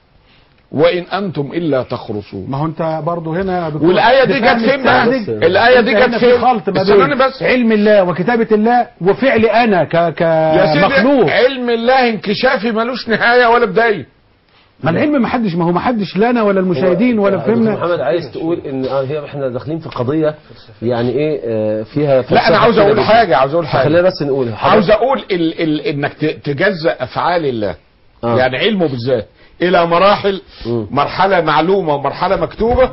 وإن أنتم إلا تخرصون ما هو انت برضه هنا يا دكتور والآية دي بتفهم جت فين بقى؟ الساذج. الآية دي انت جت هنا فين؟ في خلط ما استناني بين بس. علم الله وكتابة الله وفعل انا ك يا سيدي كمخلوق علم الله انكشافي ملوش نهاية ولا بداية ما العلم ما حدش ما هو ما حدش لنا ولا المشاهدين ولا دكتور فهمنا محمد عايز تقول ان آه هي احنا داخلين في قضيه يعني ايه آه فيها لا فلسفة انا عاوز كده اقول جدا. حاجة عاوز اقول حاجة خلينا بس نقول عاوز اقول ال ال انك ت- تجزأ افعال الله آه. يعني علمه بالذات الى مراحل مرحلة معلومة ومرحلة مكتوبة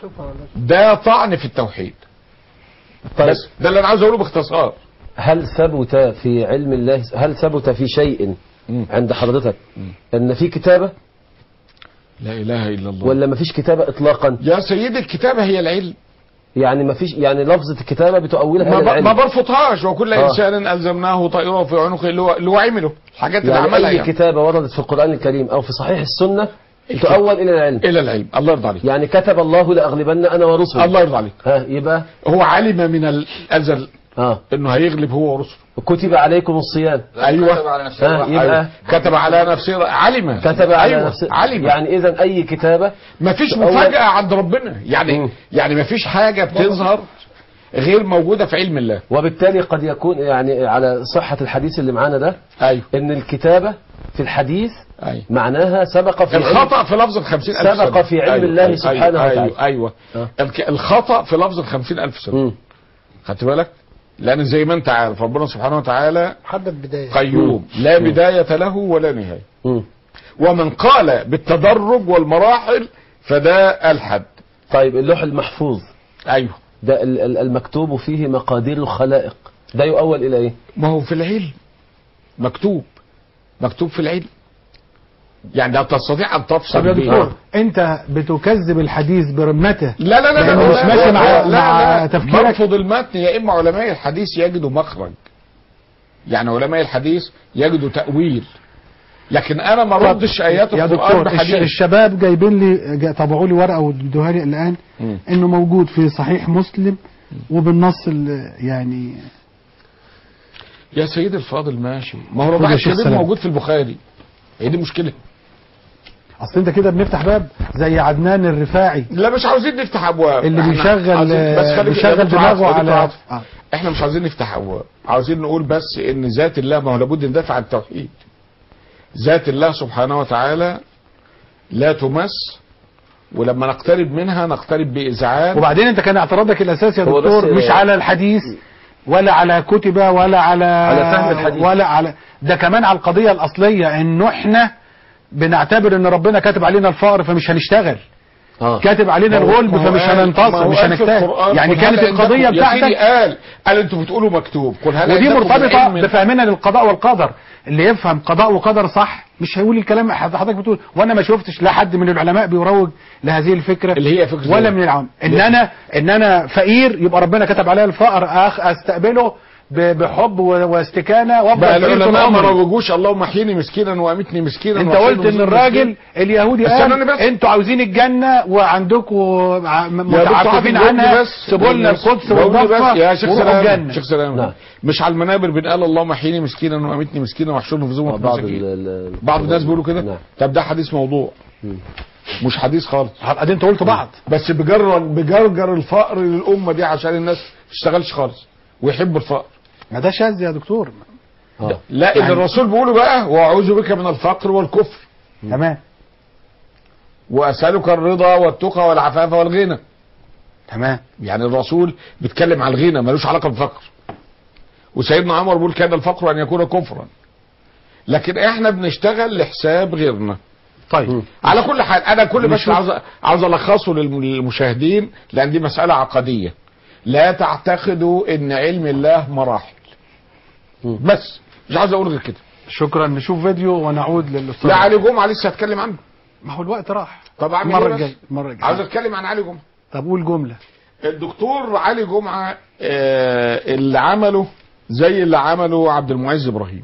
ده طعن في التوحيد طيب. بس ده اللي انا عاوز اقوله باختصار هل ثبت في علم الله هل ثبت في شيء عند حضرتك ان في كتابه لا اله الا الله ولا ما فيش كتابه اطلاقا يا سيدي الكتابة هي العلم يعني ما فيش يعني لفظه الكتابه بتؤولها ما, ب... للعلم ما برفضهاش وكل آه. انسان الزمناه طائره في عنقه اللي هو اللي هو عمله الحاجات اللي يعني عملها اي يعني. كتابه وردت في القران الكريم او في صحيح السنه تؤول الى العلم الى العلم الله يرضى عليك يعني كتب الله لاغلبن انا ورسلي الله يرضى عليك ها يبقى هو علم من الازل اه انه هيغلب هو ورسله كتب عليكم الصيام ايوه كتب على نفسه ها يبقى أيوة. كتب على نفسه علم كتب على أيوة. نفسه علم يعني اذا اي كتابه ما فيش تؤول- مفاجأة عند ربنا يعني مم. يعني ما فيش حاجة بتظهر غير موجودة في علم الله وبالتالي قد يكون يعني على صحة الحديث اللي معانا ده ايوه ان الكتابة في الحديث ايوه معناها سبق في الخطأ في لفظ الخمسين ألف سبق سنة. في علم أيوة. الله أيوة. سبحانه أيوة. وتعالى. أيوة. أيوة. آه. الك- الخطأ في لفظ الخمسين ألف سنة مم. خدت بالك لأن زي ما أنت عارف ربنا سبحانه وتعالى حدد بداية قيوم لا بداية له ولا نهاية مم. ومن قال بالتدرج والمراحل فده ألحد طيب اللوح المحفوظ أيوه ده ال- ال- المكتوب فيه مقادير الخلائق ده يؤول الى ايه ما هو في العلم مكتوب مكتوب في العلم يعني لا تستطيع أن تفصل طب يا بين- دكتور انت بتكذب الحديث برمته لا لا لا لأنه لا مش لا ماشي لا مع لا مع لا تفكيرك مرفض المتن يا اما علماء الحديث يجدوا مخرج يعني علماء الحديث يجدوا تأويل لكن انا ما ردش ايات يا القرآن دكتور الش- بحديث الشباب جايبين لي جا- طبعوا لي ورقه وادوها لي الان مم. انه موجود في صحيح مسلم وبالنص ال- يعني يا سيدي الفاضل ماشي ما هو خد رباع يا شيخ الكبير سلام. موجود في البخاري هي دي مشكلة اصل انت كده بنفتح باب زي عدنان الرفاعي لا مش عاوزين نفتح ابواب اللي إحنا بيشغل عاوزين- بس خليك- بيشغل يا دكتور عاطف، دماغه يا دكتور على عاطف. آه. احنا مش عاوزين نفتح ابواب عاوزين نقول بس ان ذات الله ما هو لابد ندافع عن التوحيد ذات الله سبحانه وتعالى لا تمس ولما نقترب منها نقترب بإذعان وبعدين انت كان اعتراضك الاساسي يا هو دكتور بس- مش على الحديث ولا على كتبه ولا على على فهم الحديث. ولا على ده كمان على القضيه الاصليه انه احنا بنعتبر ان ربنا كاتب علينا الفقر فمش هنشتغل آه. كاتب علينا ما هو- الغلب ما هو فمش قال- ما هننتصر هو مش قال في هنجتهد القرآن يعني قل كانت هل القضيه عندكم- يا سيدي بتاعتك قال قال انتوا بتقولوا مكتوب قل هل ودي عندكم من مرتبطه علم؟ بفهمنا للقضاء والقدر اللي يفهم قضاء وقدر صح مش هيقول الكلام اللي حضرتك بتقول وانا ما شفتش لا حد من العلماء بيروج لهذه الفكره اللي هي فكره ولا إيه؟ من العوام ان انا ان انا فقير يبقى ربنا كتب عليا الفقر أخ استقبله ب- بحب و- واستكانه وافضل بقى فقير طول العلماء ما عمري. روجوش اللهم احيني مسكينا وامتني مسكينا انت واحيني قلت ان مسكينا الراجل مسكينا. اليهودي استناني قال بس. انتوا عاوزين الجنه وعندكم ع- م- يا دكتور متعففين حاتم، عنها بس. سيبوا لنا بس. القدس بقول لي والضفه بس يا شيخ وروحوا سلام الجنه شيخ سلام نعم. مش على المنابر بنقال اللهم احيني مسكينا وامتني مسكينا واحشرني في زمرة بعض المساكين ال- ال- بعض الناس بيقولوا كده نعم. طب ده حديث موضوع مش حديث خالص ادي انت قلت بعض بس بجر بجرجر الفقر للامه دي عشان الناس ما تشتغلش خالص ويحبوا الفقر ما ده شاذ يا دكتور آه. لا اللي يعني- الرسول بيقوله بقى واعوذ بك من الفقر والكفر تمام واسالك الرضا والتقى والعفاف والغنى تمام يعني الرسول بيتكلم على الغنى ملوش علاقه بالفقر وسيدنا عمر بيقول كان الفقر ان يكون كفرا لكن احنا بنشتغل لحساب غيرنا طيب على كل حال انا كل بس نشوف. عاوز عاوز الخصه للم- للمشاهدين لان دي مساله عقديه لا تعتقدوا ان علم الله مراحل بس مش عاوز اقول غير كده شكرا نشوف فيديو ونعود للاستاذ لا علي جمعه لسه هتكلم عنه ما هو الوقت راح طب اعمل المره إيه بس؟ الجايه المره الجايه عاوز اتكلم عن علي جمعه طب قول جمله الدكتور علي جمعه آه، اللي عمله زي اللي عمله عبد المعز ابراهيم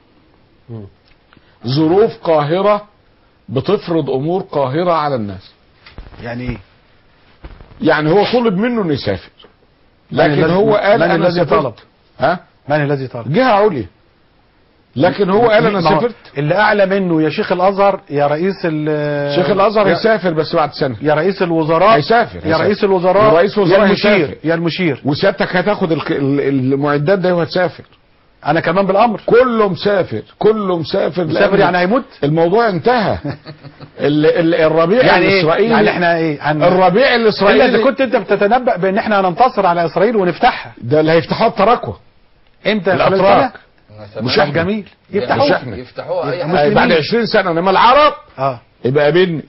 ظروف قاهره بتفرض امور قاهره على الناس يعني ايه يعني هو طلب منه انه يسافر من لكن الذي- هو قال من انا الذي سافرت طلب؟ ها من الذي طلب جهه عليا لكن هو قال انا ما هو سافرت اللي اعلى منه يا شيخ الازهر يا رئيس ال شيخ الازهر يا- هيسافر بس بعد سنه يا رئيس الوزراء هيسافر يا هيسافر. رئيس الوزراء يا رئيس وزراء يا المشير هيسافر. يا المشير وسيادتك هتاخد الك- ال- المعدات ده وهتسافر انا كمان بالامر كله مسافر كله مسافر مسافر لأن يعني هيموت الموضوع انتهى ال ال الربيع يعني ايه الاسرائيلي يعني احنا ايه عن الربيع الا اذا الاسرائيلي كنت انت بتتنبأ بان احنا هننتصر على اسرائيل ونفتحها ده اللي هيفتحوها التراكوة امتى خلال الاتراك سنة؟ مش طب احنا جميل مش يفتحوها احنا يفتحوها اي يبقى حاجه آه، بعد 20 سنه انما العرب اه يبقى قابلني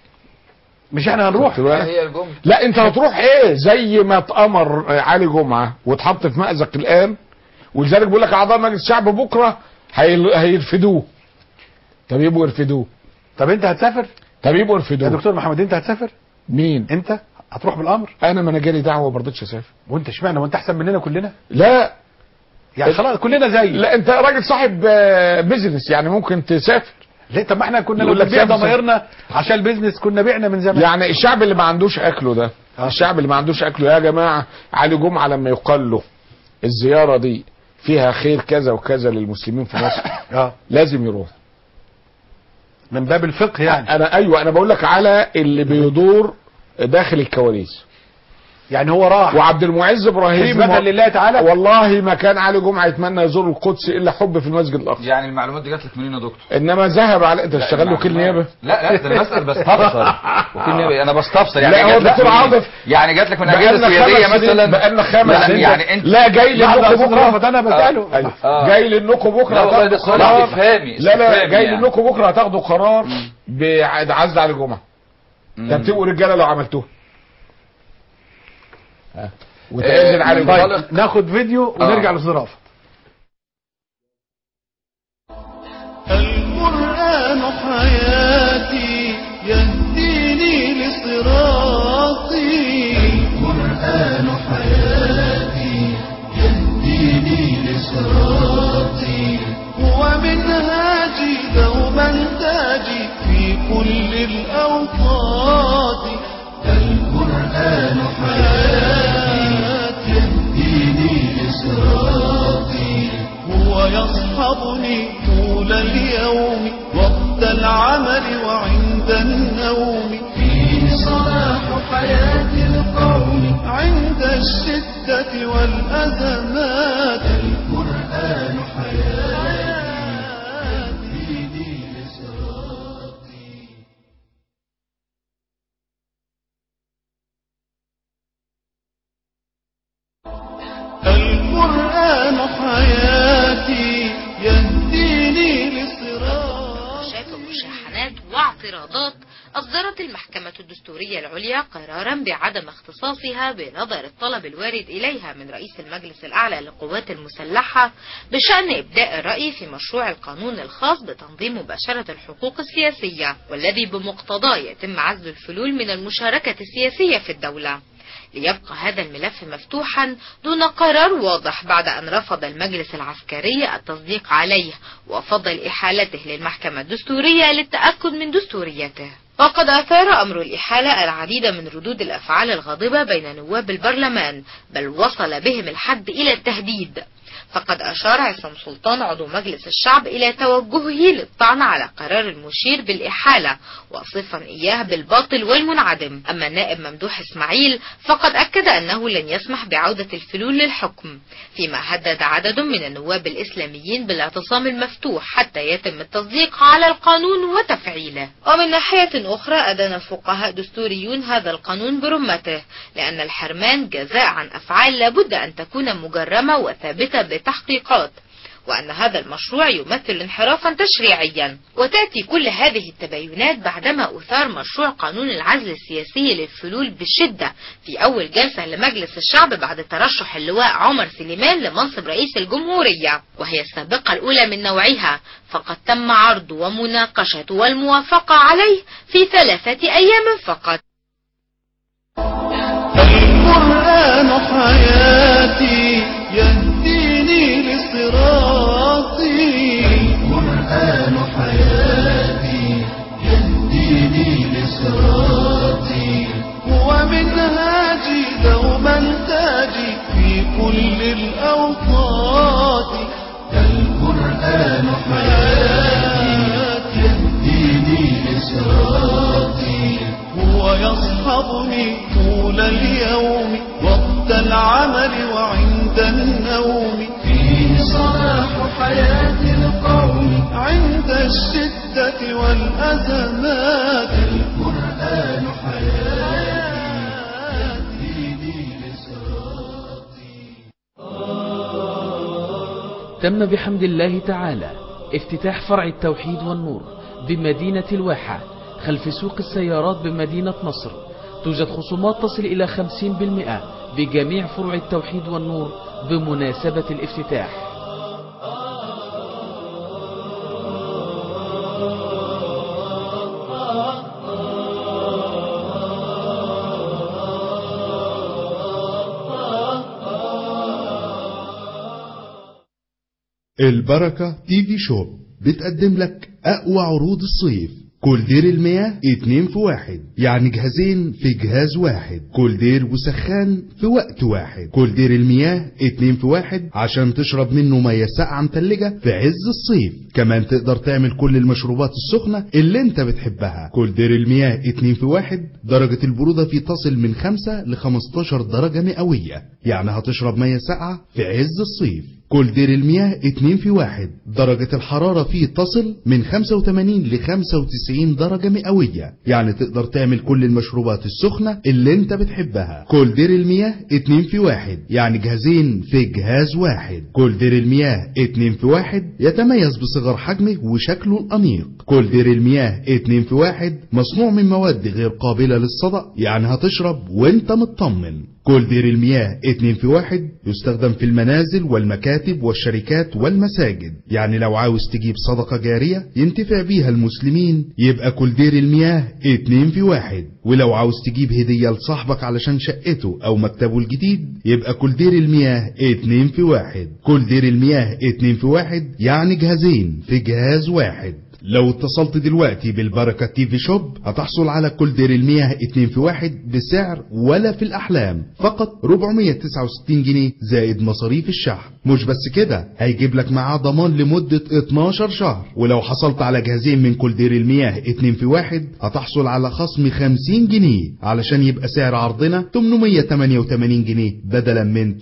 مش احنا هنروح خدت بالك؟ هي الجمله لا انت هتروح ايه زي ما اتامر آه، علي جمعه واتحط في مأزق الان ولذلك بيقول لك اعضاء مجلس الشعب بكره هيل- هيرفدوه طب يبقوا يرفدوه طب انت هتسافر طب يبقوا يا يرفدوه دكتور محمد انت هتسافر مين انت هتروح بالامر انا ما انا جالي دعوه ما رضيتش اسافر وانت اشمعنى وانت احسن مننا كلنا لا يعني خلاص كلنا زي لا انت راجل صاحب آه، بيزنس يعني ممكن تسافر ليه طب ما احنا كنا يقول لو لك بنبيع سافر- ضمايرنا عشان البيزنس كنا بعنا من زمان يعني الشعب اللي ما عندوش اكله ده الشعب اللي ما عندوش اكله يا جماعه علي جمعه لما يقال له الزياره دي فيها خير كذا وكذا للمسلمين في مصر اه لازم يروح من باب الفقه يعني انا ايوه انا بقول لك على اللي بيدور داخل الكواليس يعني هو راح وعبد المعز ابراهيم حسبة لله تعالى والله ما كان علي جمعه يتمنى يزور القدس الا حب في المسجد الاقصى يعني المعلومات دي جات لك منين يا دكتور؟ انما ذهب على انت تشتغل له وكيل نيابه لا لا ده انا بسال بستفسر وكيل نيابه انا بستفسر يعني لا، هو جات لك دكتور منين؟ عاطف يعني جات لك من بقالنا اجهزه سياديه خمس سنين- مثلا بقالنا خمس لا، سنين يعني انت لا جاي لحظة يا لكم أستاذ بكره رافض، أنا بسأله. أيوة. آه. جاي لكم بكره لا والله ده هتاخدوا سؤال قرار استفهامي، لا لا استفهامي جاي يعني. لكم بكره هتاخدوا قرار بعزل علي جمعه ده بتبقوا رجاله لو عملتوه ها. وتنزل علي طيب جمعه ناخد فيديو ونرجع للاستاذ رافض القرآن حياتي يهديني لصراطي القرآن حياتي يهديني لصراطي هو منهاجي دوما تاجي في كل الأوقات القرآن حياتي يهديني لصراطي هو يصحبني طول اليوم وقت العمل وعند النوم فيه صلاح حياة القوم عند الشدة والأزمات القرآن حياتي يهديني لصراطي القرآن حياتي يهديني لصراط شاكل وشحنات واعتراضات أصدرت المحكمة الدستورية العليا قرارا بعدم اختصاصها بنظر الطلب الوارد إليها من رئيس المجلس الأعلى للقوات المسلحة بشأن إبداء الرأي في مشروع القانون الخاص بتنظيم مباشرة الحقوق السياسية والذي بمقتضاه يتم عزل الفلول من المشاركة السياسية في الدولة ليبقى هذا الملف مفتوحا دون قرار واضح بعد أن رفض المجلس العسكري التصديق عليه وفضل إحالته للمحكمة الدستورية للتأكد من دستوريته وقد أثار أمر الإحالة العديد من ردود الأفعال الغاضبة بين نواب البرلمان بل وصل بهم الحد إلى التهديد فقد أشار عصام سلطان عضو مجلس الشعب إلى توجهه للطعن على قرار المشير بالإحالة وصفا إياه بالباطل والمنعدم أما النائب ممدوح إسماعيل فقد أكد أنه لن يسمح بعودة الفلول للحكم فيما هدد عدد من النواب الإسلاميين بالاعتصام المفتوح حتى يتم التصديق على القانون وتفعيله ومن ناحية أخرى أدان الفقهاء دستوريون هذا القانون برمته لأن الحرمان جزاء عن أفعال لابد أن تكون مجرمة وثابتة بتحقيقات وأن هذا المشروع يمثل انحرافا تشريعيا وتأتي كل هذه التباينات بعدما أثار مشروع قانون العزل السياسي للفلول بشدة في أول جلسة لمجلس الشعب بعد ترشح اللواء عمر سليمان لمنصب رئيس الجمهورية وهي السابقة الأولى من نوعها فقد تم عرض ومناقشة والموافقة عليه في ثلاثة أيام فقط القرآن حياتي يهديني لصراطي القرآن حياتي يهديني لصراطي هو منهاجي دوما تاجي في كل الأوقات القرآن حياتي يهديني لصراطي هو يصحبني طول اليوم وقت العمل وعند النوم فيه صلاح حياة القوم عند الشدة والأزمات القرآن حياتي يهديني تم بحمد الله تعالى افتتاح فرع التوحيد والنور بمدينة الواحة خلف سوق السيارات بمدينة نصر توجد خصومات تصل إلى 50% بجميع فروع التوحيد والنور بمناسبة الافتتاح البركة تي في شوب بتقدم لك أقوى عروض الصيف كولدير المياه اتنين في واحد يعني جهازين في جهاز واحد كولدير وسخان في وقت واحد كولدير المياه اتنين في واحد عشان تشرب منه مية ساقعة متلجة في عز الصيف كمان تقدر تعمل كل المشروبات السخنة اللي انت بتحبها كولدير المياه اتنين في واحد درجة البرودة فيه تصل من خمسة ل 15 درجة مئوية يعني هتشرب مية ساقعة في عز الصيف كولدير المياه اتنين في واحد درجة الحرارة فيه تصل من 85 ل 95 درجة مئوية يعني تقدر تعمل كل المشروبات السخنة اللي انت بتحبها كولدير المياه اتنين في واحد يعني جهازين في جهاز واحد كولدير المياه اتنين في واحد يتميز بصغر حجمه وشكله الأنيق كولدير المياه اتنين في واحد مصنوع من مواد غير قابلة للصدأ يعني هتشرب وانت مطمن كولدير المياه اتنين في واحد يستخدم في المنازل والمكاتب والشركات والمساجد يعني لو عاوز تجيب صدقة جارية ينتفع بيها المسلمين يبقى كولدير المياه اتنين في واحد ولو عاوز تجيب هدية لصاحبك علشان شقته او مكتبه الجديد يبقى كولدير المياه اتنين في واحد كولدير المياه اتنين في واحد يعني جهازين في جهاز واحد لو اتصلت دلوقتي بالبركة تي في شوب هتحصل على كل دير المياه اتنين في واحد بسعر ولا في الأحلام فقط 469 جنيه زائد مصاريف الشحن مش بس كده هيجيب لك معاه ضمان لمدة 12 شهر ولو حصلت على جهازين من كل دير المياه اتنين في واحد هتحصل على خصم 50 جنيه علشان يبقى سعر عرضنا 888 جنيه بدلا من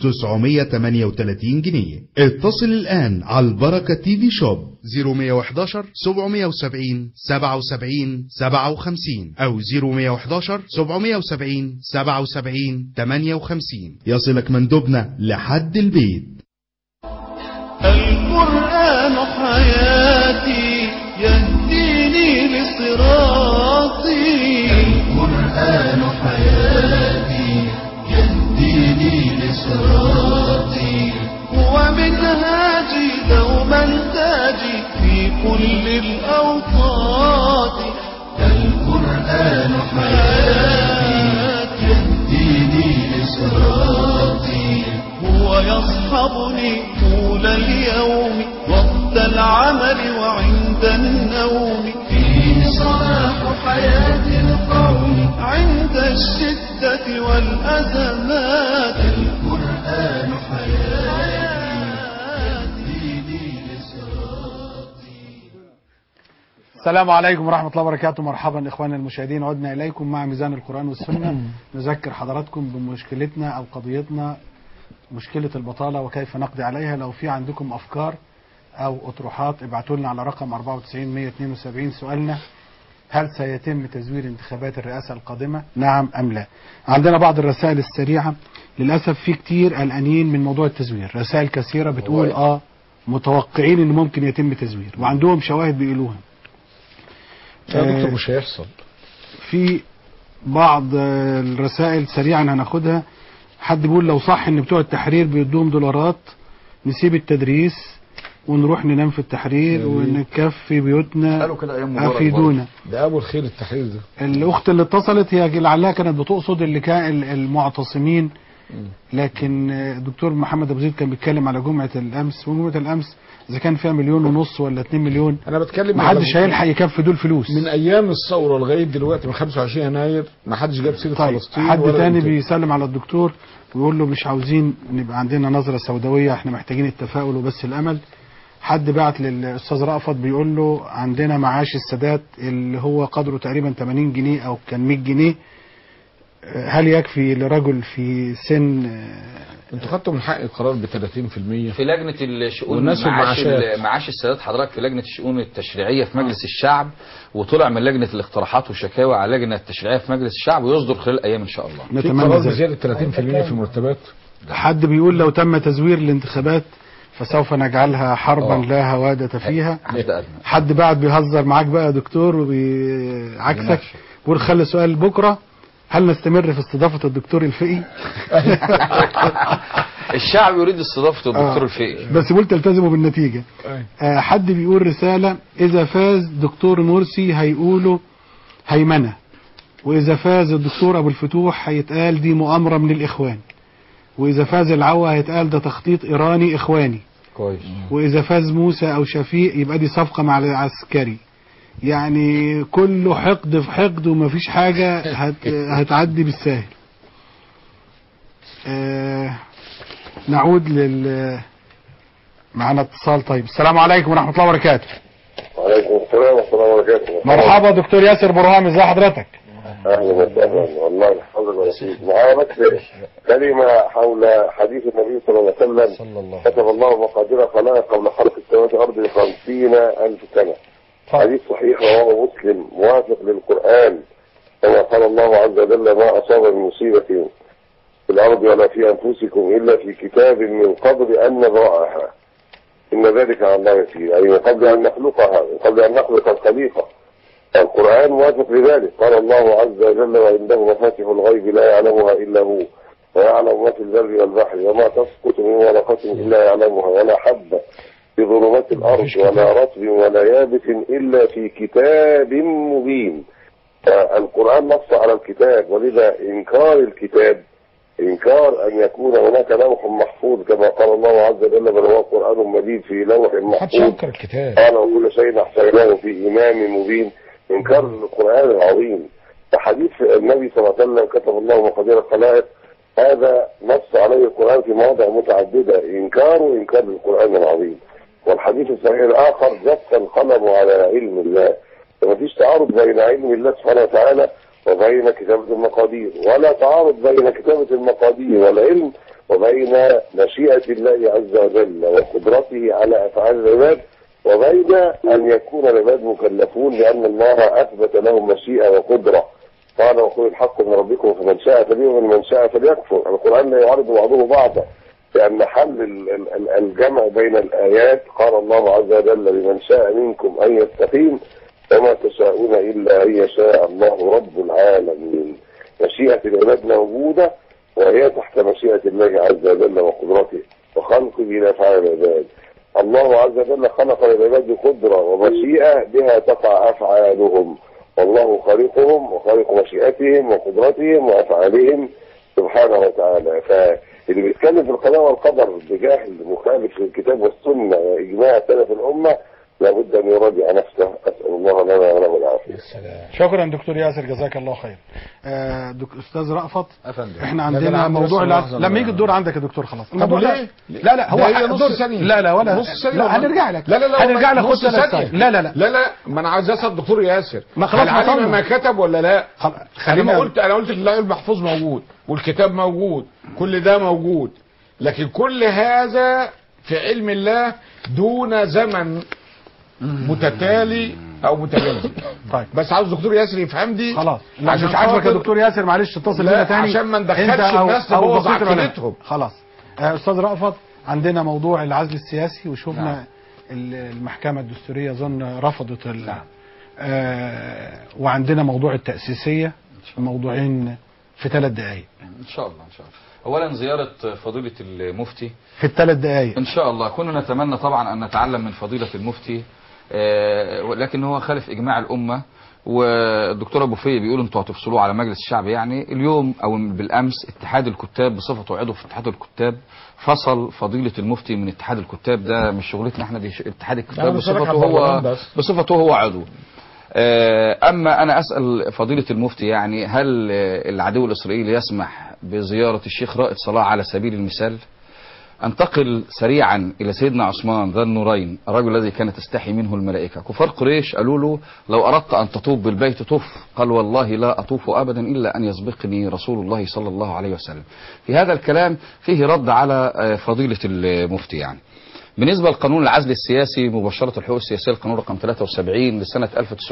938 جنيه اتصل الآن على البركة تي في شوب 0111 770 77 57 أو 0111 770 77 58 يصلك مندوبنا لحد البيت القرآن حياتي يهديني لصراطي القرآن حياتي يهديني لصراطي هو منهاجي دوما تاجي في كل الأوقات القرآن حياتي يهديني لصراطي هو يصحبني طول اليوم وقت العمل وعند النوم فيه صلاح حياة القوم عند الشدة والأزمات القرآن حياتي يهديني لصراطي السلام عليكم ورحمة الله وبركاته مرحبا إخواننا المشاهدين عدنا إليكم مع ميزان القرآن والسنة نذكر حضراتكم بمشكلتنا أو قضيتنا مشكلة البطالة وكيف نقضي عليها لو في عندكم أفكار أو أطروحات ابعتوا لنا على رقم 94 172 سؤالنا هل سيتم تزوير انتخابات الرئاسة القادمة نعم أم لا عندنا بعض الرسائل السريعة للأسف في كتير قلقانين من موضوع التزوير رسائل كثيرة بتقول آه متوقعين ان ممكن يتم تزوير وعندهم شواهد بيقولوها يا دكتور آه، مش هيحصل في بعض آه، الرسائل سريعا هناخدها حد بيقول لو صح ان بتوع التحرير بيدوهم دولارات نسيب التدريس ونروح ننام في التحرير ونكفي بيوتنا قالوا كده ايام مبارك افيدونا ده ابو الخير التحرير ده الاخت اللي اتصلت هي لعلها كانت بتقصد اللي كان المعتصمين لكن الدكتور محمد ابو زيد كان بيتكلم على جمعه الامس وجمعه الامس اذا كان فيها مليون ونص ولا 2 مليون انا بتكلم ما على حدش هيلحق يكفي دول فلوس من ايام الثوره لغايه دلوقتي من 25 يناير ما حدش جاب سيره طيب فلسطين حد ولا تاني الإنتاج. بيسلم على الدكتور ويقول له مش عاوزين نبقى عندنا نظرة سوداوية احنا محتاجين التفاؤل وبس الأمل حد بعت للأستاذ رأفت بيقول له عندنا معاش السادات اللي هو قدره تقريبا 80 جنيه أو كان 100 جنيه آه، هل يكفي لرجل في سن انتوا خدتوا من حق القرار ب 30% في لجنة الشؤون والناس معاش والمعاشات. ال- معاش السادات حضرتك في لجنة الشؤون التشريعية في مجلس الشعب وطلع من لجنة الاقتراحات والشكاوى على اللجنة التشريعية في مجلس الشعب ويصدر خلال أيام إن شاء الله في نتمنى قرار ذلك. بزياده 30% في المرتبات حد بيقول لو تم تزوير الانتخابات فسوف نجعلها حربا آه. لا هوادة فيها حد أدنى حد بعد بيهزر معاك بقى يا دكتور وبيعكسك بيقول خلي سؤال بكره هل نستمر في استضافة الدكتور الفقي؟ الشعب يريد استضافة الدكتور آه. الفقي بس بيقول تلتزموا بالنتيجة آه حد بيقول رسالة إذا فاز دكتور مرسي هيقولوا هيمنة وإذا فاز الدكتور أبو الفتوح هيتقال دي مؤامرة من الإخوان وإذا فاز العوا هيتقال ده تخطيط إيراني إخواني كويس وإذا فاز موسى أو شفيق يبقى دي صفقة مع العسكري يعني كله حقد في حقد ومفيش حاجة هت هتعدي بالساهل آه نعود لل معنا اتصال طيب السلام عليكم ورحمة الله وبركاته وعليكم السلام ورحمة الله وبركاته مرحبا دكتور ياسر برهام ازي حضرتك أهلا وسهلا والله الحمد لله فيك معايا بس كلمة حول حديث النبي صلى الله عليه وسلم كتب الله مقادير خلائق قبل خلق السماوات والأرض بخمسين ألف سنة حديث صحيح رواه مسلم موافق للقرآن كما قال الله عز وجل ما أصاب من مصيبة في الأرض ولا في أنفسكم إلا في كتاب من قبل أن نبرأها إن ذلك على الله يسير أي من قبل أن نخلقها من قبل أن نخلق الخليقة القرآن موافق لذلك قال الله عز وجل وعنده مفاتح الغيب لا يعلمها إلا هو ويعلم ما في البر والبحر وما تسقط من ورقة إلا يعلمها ولا حبة في ظلمات الأرض ولا رطب ولا يابس إلا في كتاب مبين القرآن نص على الكتاب ولذا إنكار الكتاب إنكار أن يكون هناك لوح محفوظ كما قال الله عز وجل بل هو قرآن مجيد في لوح محدش محفوظ ينكر الكتاب قال وكل شيء احصيناه في إمام مبين إنكار القرآن العظيم فحديث النبي صلى الله عليه وسلم كتب الله مقادير الخلائق هذا نص عليه القرآن في مواضع متعددة إنكار وإنكار للقرآن العظيم والحديث الصحيح الآخر جف القلم على علم الله فما فيش تعارض بين علم الله سبحانه وتعالى وبين كتابة المقادير ولا تعارض بين كتابة المقادير والعلم وبين مشيئة الله عز وجل وقدرته على أفعال العباد وبين أن يكون العباد مكلفون لأن الله أثبت لهم مشيئة وقدرة قال وقل الحق من ربكم فمن شاء فليؤمن ومن شاء فليكفر القرآن لا يعارض بعضه بعضا لأن حل ال- ال- ال- الجمع بين الآيات قال الله عز وجل لمن شاء منكم أن يستقيم وما تشاءون إلا أن يشاء الله رب العالمين مشيئة العباد موجودة وهي تحت مشيئة الله عز وجل وقدرته وخلقه لأفعال العباد الله عز وجل خلق العباد بقدرة ومشيئة بها تقع أفعالهم والله خالقهم وخالق مشيئتهم وقدرتهم وأفعالهم سبحانه وتعالى فاللي بيتكلم في القضاء والقدر بجهل مخالف للكتاب والسنة وإجماع سلف الأمة لابد أن يراجع نفسه أسأل الله لنا وله العافية شكرا دكتور ياسر جزاك الله خير آه، دك... استاذ رأفت أفندم. احنا لا، ده عندنا أنا عندي موضوع بس العزل لحظة لما بقى. يجي الدور عندك يا دكتور خلاص طب الموضوع وليه؟ ده- لا لا هو ده هي ح- نص الدور- ثانية. لا لا ولا نص ثانية لا والله. هنرجع لك لا لا لا هنرجع لك نص خد ثلاث ثانية. ثواني. لا لا لا لا لا ما انا عايز اسال الدكتور ياسر ما خلاص هل علم وصلنا. ما كتب ولا لا انا خلينا- ما قلت انا قلت اللوح المحفوظ موجود والكتاب موجود كل ده موجود لكن كل هذا في علم الله دون زمن متتالي او متجانس طيب بس عاوز الدكتور ياسر يفهم دي خلاص لا عشان مش عاجبك يا خاطر- دكتور ياسر معلش اتصل لا، بينا تاني عشان ما ندخلش أنت أو- الناس أو نبوظ بقية العلماء. عقيدتهم. خلاص آه، استاذ رأفت عندنا موضوع العزل السياسي وشفنا ال- المحكمة الدستورية اظن رفضت ال... آه وعندنا موضوع التأسيسية موضوعين في ثلاث دقائق ان شاء الله ان شاء الله اولا زياره فضيله المفتي في الثلاث دقائق ان شاء الله كنا نتمنى طبعا ان نتعلم من فضيله المفتي آه، ولكن هو خالف اجماع الامه والدكتور ابو فيه بيقول انتوا هتفصلوه على مجلس الشعب يعني اليوم او بالامس اتحاد الكتاب بصفته عضو في اتحاد الكتاب فصل فضيله المفتي من اتحاد الكتاب ده مش شغلتنا احنا دي ش- اتحاد أنا الكتاب بسألك بصفته عن هو البرلمان بس. بصفته هو عضو آه، اما انا اسال فضيله المفتي يعني هل آه، العدو الاسرائيلي يسمح بزياره الشيخ رائد صلاح على سبيل المثال انتقل سريعا الى سيدنا عثمان ذا النورين الرجل الذي كانت تستحي منه الملائكه كفار قريش قالوا له لو اردت ان تطوف بالبيت طف قال والله لا اطوف ابدا الا ان يسبقني رسول الله صلى الله عليه وسلم في هذا الكلام فيه رد على آه، فضيله المفتي يعني بالنسبة لقانون العزل السياسي مباشرة الحقوق السياسية القانون رقم 73 لسنة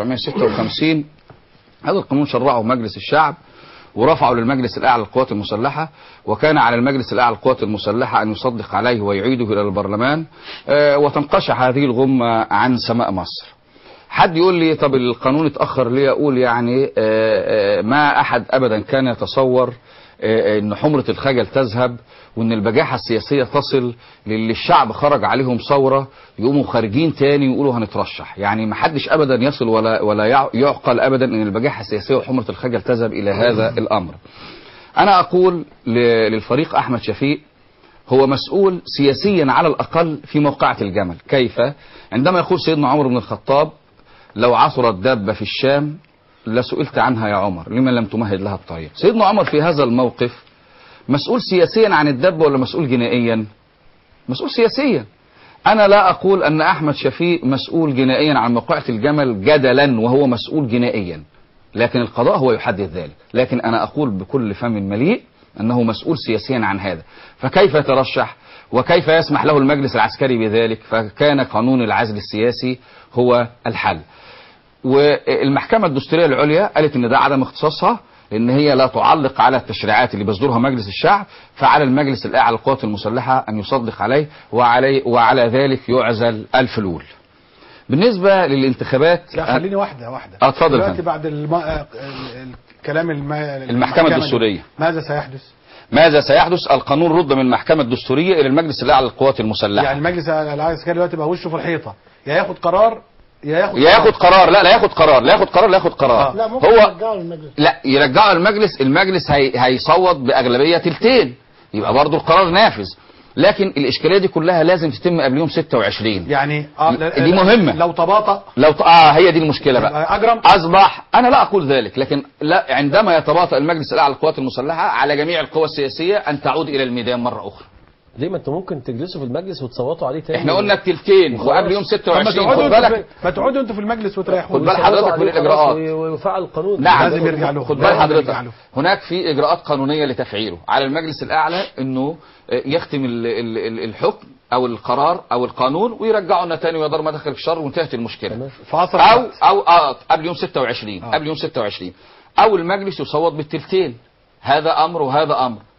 1956 هذا القانون شرعه مجلس الشعب ورفعه للمجلس الأعلى للقوات المسلحة وكان على المجلس الأعلى للقوات المسلحة أن يصدق عليه ويعيده إلى البرلمان آه، وتنقشع هذه الغمة عن سماء مصر حد يقول لي طب القانون اتأخر ليه أقول يعني آه، آه، ما أحد أبدا كان يتصور آه، ان حمرة الخجل تذهب وان البجاحة السياسية تصل للي الشعب خرج عليهم ثورة يقوموا خارجين تاني يقولوا هنترشح يعني ما حدش ابدا يصل ولا ولا يع- يعقل ابدا ان البجاحة السياسية وحمرة الخجل تذهب الى هذا الامر انا اقول ل- للفريق احمد شفيق هو مسؤول سياسيا على الاقل في موقعة الجمل كيف عندما يقول سيدنا عمر بن الخطاب لو عثرت دابة في الشام لسئلت عنها يا عمر لما لم تمهد لها الطريق سيدنا عمر في هذا الموقف مسؤول سياسيا عن الدابة ولا مسؤول جنائيا مسؤول سياسيا أنا لا أقول أن أحمد شفيق مسؤول جنائيا عن موقعة الجمل جدلا وهو مسؤول جنائيا لكن القضاء هو يحدد ذلك لكن أنا أقول بكل فم مليء أنه مسؤول سياسيا عن هذا فكيف يترشح وكيف يسمح له المجلس العسكري بذلك فكان قانون العزل السياسي هو الحل والمحكمة الدستورية العليا قالت ان ده عدم اختصاصها لان هي لا تعلق على التشريعات اللي بيصدرها مجلس الشعب فعلى المجلس الاعلى للقوات المسلحة ان يصدق عليه وعلي وعلى ذلك يعزل الفلول بالنسبة للانتخابات لا خليني واحدة واحدة اه اتفضل يا دلوقتي فندم. بعد الم... آه، ال- الكلام الم... المحكمة الدستورية. ماذا سيحدث؟ ماذا سيحدث القانون رد من المحكمة الدستورية الى المجلس الاعلى للقوات المسلحة يعني المجلس العسكري دلوقتي بقى وشه في الحيطة يا ياخد قرار يا ياخد يا ياخد قرار لا لا ياخد قرار لا ياخد قرار لا ياخد قرار لا ممكن هو يرجعوا المجلس لا يرجعوا المجلس المجلس هي هيصوت باغلبيه تلتين يبقى برضو القرار نافذ لكن الاشكاليه دي كلها لازم تتم قبل يوم 26 يعني آه لا- دي مهمه لو تباطأ لو ت... اه هي دي المشكله بقى اجرم اصبح انا لا اقول ذلك لكن لا عندما يتباطأ المجلس الاعلى للقوات المسلحه على جميع القوى السياسيه ان تعود الى الميدان مره اخرى ليه ما انتوا ممكن تجلسوا في المجلس وتصوتوا عليه تاني احنا قلنا التلتين وخلاص. وقبل يوم طب ما 26 تقعدوا خد انتوا بالك في- ما تقعدوا انتوا في المجلس وتريحوا خد بال حضرتك من الاجراءات ويفعل القانون نعم لازم يرجع له. خد بال لازم حضرتك يرجع له. هناك في اجراءات قانونيه لتفعيله على المجلس الاعلى انه يختم ال- ال- ال- الحكم او القرار او القانون ويرجعه لنا تاني ويدار مدخل الشر وانتهت المشكله فاصل او او آه قبل يوم 26 قبل يوم 26 او المجلس يصوت بالتلتين هذا امر وهذا امر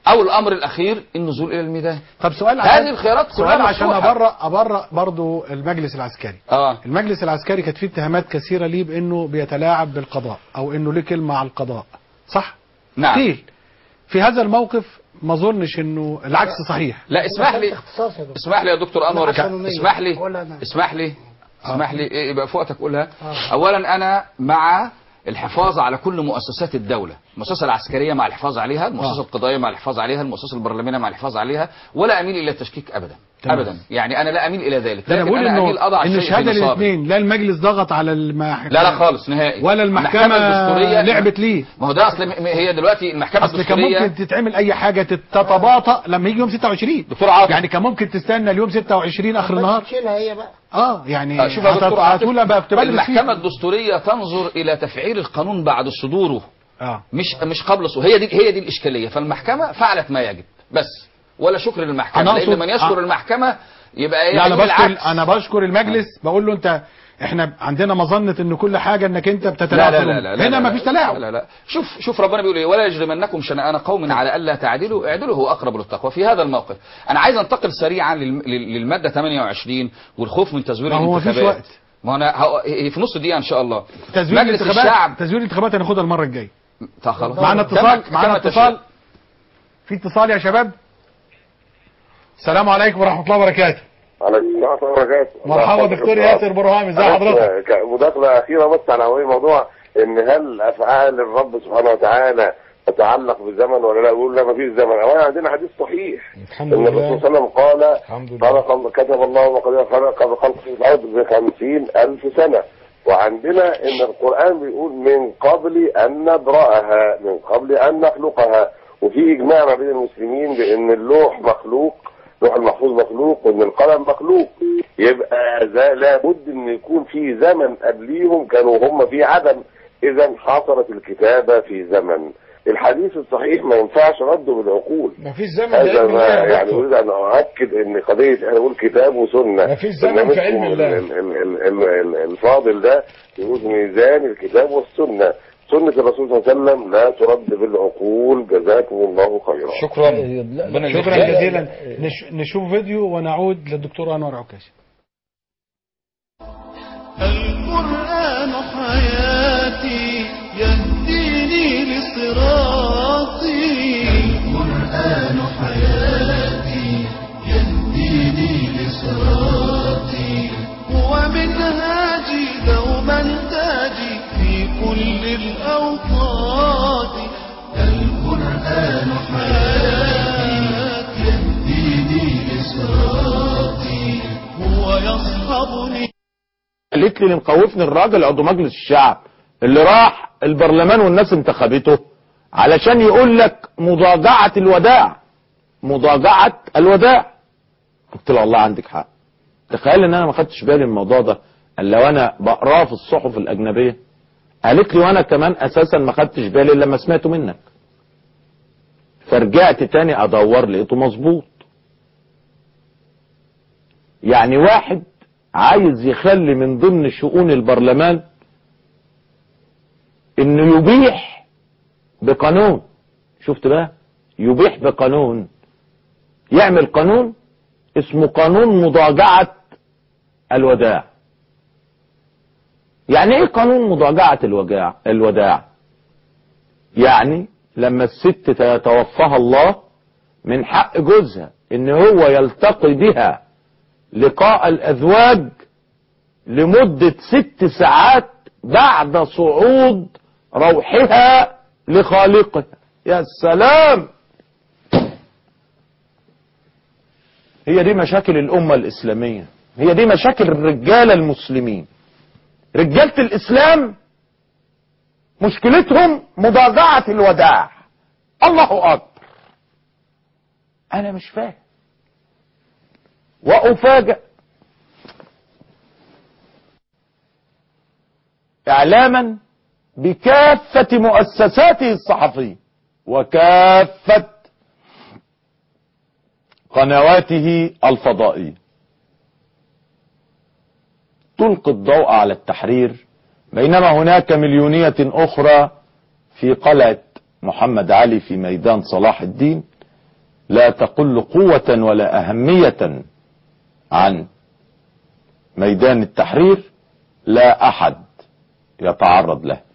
او الامر الاخير النزول الى الميدان طب سؤال هذه الخيارات كلها سؤال عشان مفتوحة. ابرأ ابرأ برضو المجلس العسكري اه المجلس العسكري كانت فيه اتهامات كثيره ليه بانه بيتلاعب بالقضاء او انه ليه كلمه على القضاء صح نعم. قيل في هذا الموقف ما اظنش انه العكس صحيح لا اسمح لي اسمح لي يا دكتور انور لا، قانونية. اسمح لي ولا أنا. اسمح لي اسمح لي إيه، يبقى في وقتك قولها اولا انا مع الحفاظ على كل مؤسسات الدولة المؤسسة العسكرية مع الحفاظ عليها المؤسسة القضائية مع الحفاظ عليها المؤسسة البرلمانية مع الحفاظ عليها ولا أميل إلى التشكيك أبدا تمام. أبدا يعني أنا لا أميل إلى ذلك ده انا لكن بقول أنا انه أميل أضع ان الشيء في الشهاده نصابه الاثنين لا المجلس ضغط على المحكمه لا لا خالص نهائي ولا المحكمه الدستورية لعبت ليه ما هو ده أصل م- هي دلوقتي المحكمة اصل كان الدستورية ممكن تتعمل اي حاجه تتباطأ لما يجي يوم 26 دكتور عاطف يعني كان ممكن تستنى اليوم 26 اخر النهار تشيلها هي بقى اه يعني آه، شوف يا دكتور عاطف هتقول بقى بتبلغ المحكمة الدستورية تنظر إلى تفعيل القانون بعد صدوره اه مش مش قبل صدوره هي دي هي دي الإشكالية فالمحكمة فعلت ما يجب بس ولا شكر للمحكمة أنا لأن أقصد- من يشكر آه. المحكمة يبقى لا انا يعمل بشكر العكس انا بشكر المجلس بقول له انت احنا عندنا مظنه ان كل حاجه انك انت لا بتتلاعب لا في لا الأمور. لا لا هنا لا مفيش لا تلاعب لا لا شوف شوف ربنا بيقول ايه ولا يجرمنكم شنآن قوم على الا تعدلوا اعدلوا هو اقرب للتقوى في هذا الموقف انا عايز انتقل سريعا للم- لل- للماده 28 والخوف من تزوير ما هو مفيش الانتخابات وقت. ما انا هو- هي في نص دقيقه ان شاء الله تزوير مجلس الانتخابات الشعب تزوير الانتخابات هناخدها المره الجايه طب خلاص معانا اتصال كمل- معانا كمل اتصال في اتصال يا شباب السلام عليكم ورحمه الله وبركاته على السلام ورحمة الله وبركاته مرحبا دكتور ياسر برهام ازي حضرتك ك- مداخلة أخيرة بس على أول موضوع إن هل أفعال الرب سبحانه وتعالى تتعلق بالزمن ولا لا؟ يقول لا ما فيش زمن، أولا عندنا حديث صحيح الحمد إن الرسول صلى الله عليه وسلم قال الحمد لله خلق الله كتب الله مقادير خلق قبل خلق الأرض بخمسين ألف سنة وعندنا إن القرآن بيقول من قبل أن نبرأها من قبل أن نخلقها وفي إجماع ما بين المسلمين بأن اللوح مخلوق اللوح المحفوظ مخلوق وان القلم مخلوق يبقى ذا لابد ان يكون في زمن قبليهم كانوا هم في عدم اذا حصلت الكتابة في زمن الحديث الصحيح ما ينفعش رده بالعقول مفيش زمن هذا لعلم ما الله يا يعني دكتور. اريد ان اؤكد ان قضيه احنا نقول كتاب وسنه مفيش زمن في علم برنامجكم الله. ال- ال- ال- ال- ال- الفاضل ده يقول ميزان الكتاب والسنه سنه الرسول صلى الله عليه وسلم لا ترد بالعقول جزاكم الله خيرا شكرا شكرا جزيلا نش... نشوف فيديو ونعود للدكتور انور عكاش القرآن حياتي يهديني لصراطي القرآن حياتي يهديني لصراطي هو منهاجي دوما تاجي في كل الأوقات القرآن حياتي يهديني لصراطي هو يصحبني قالت لي اللي مخوفني الراجل عضو مجلس الشعب اللي راح البرلمان والناس انتخبته علشان يقول لك مضاجعة الوداع مضاجعة الوداع قلت له والله عندك حق تخيل ان انا ما خدتش بالي من الموضوع ده الا وانا بقراه في الصحف الاجنبيه قالت لي وانا كمان اساسا ما خدتش بالي الا لما سمعته منك فرجعت تاني ادور لقيته مظبوط يعني واحد عايز يخلي من ضمن شؤون البرلمان انه يبيح بقانون شفت بقى يبيح بقانون يعمل قانون اسمه قانون مضاجعة الوداع يعني ايه قانون مضاجعة الوجاع الوداع يعني لما الست تتوفاها الله من حق جوزها ان هو يلتقي بها لقاء الازواج لمدة ست ساعات بعد صعود روحها لخالقها يا سلام هي دي مشاكل الأمة الإسلامية هي دي مشاكل الرجالة المسلمين رجالة الإسلام مشكلتهم مضاجعة الوداع الله أكبر أنا مش فاهم وأفاجأ إعلاما بكافة مؤسساته الصحفية وكافة قنواته الفضائية تلقي الضوء على التحرير بينما هناك مليونية أخرى في قلعة محمد علي في ميدان صلاح الدين لا تقل قوة ولا أهمية عن ميدان التحرير لا أحد يتعرض له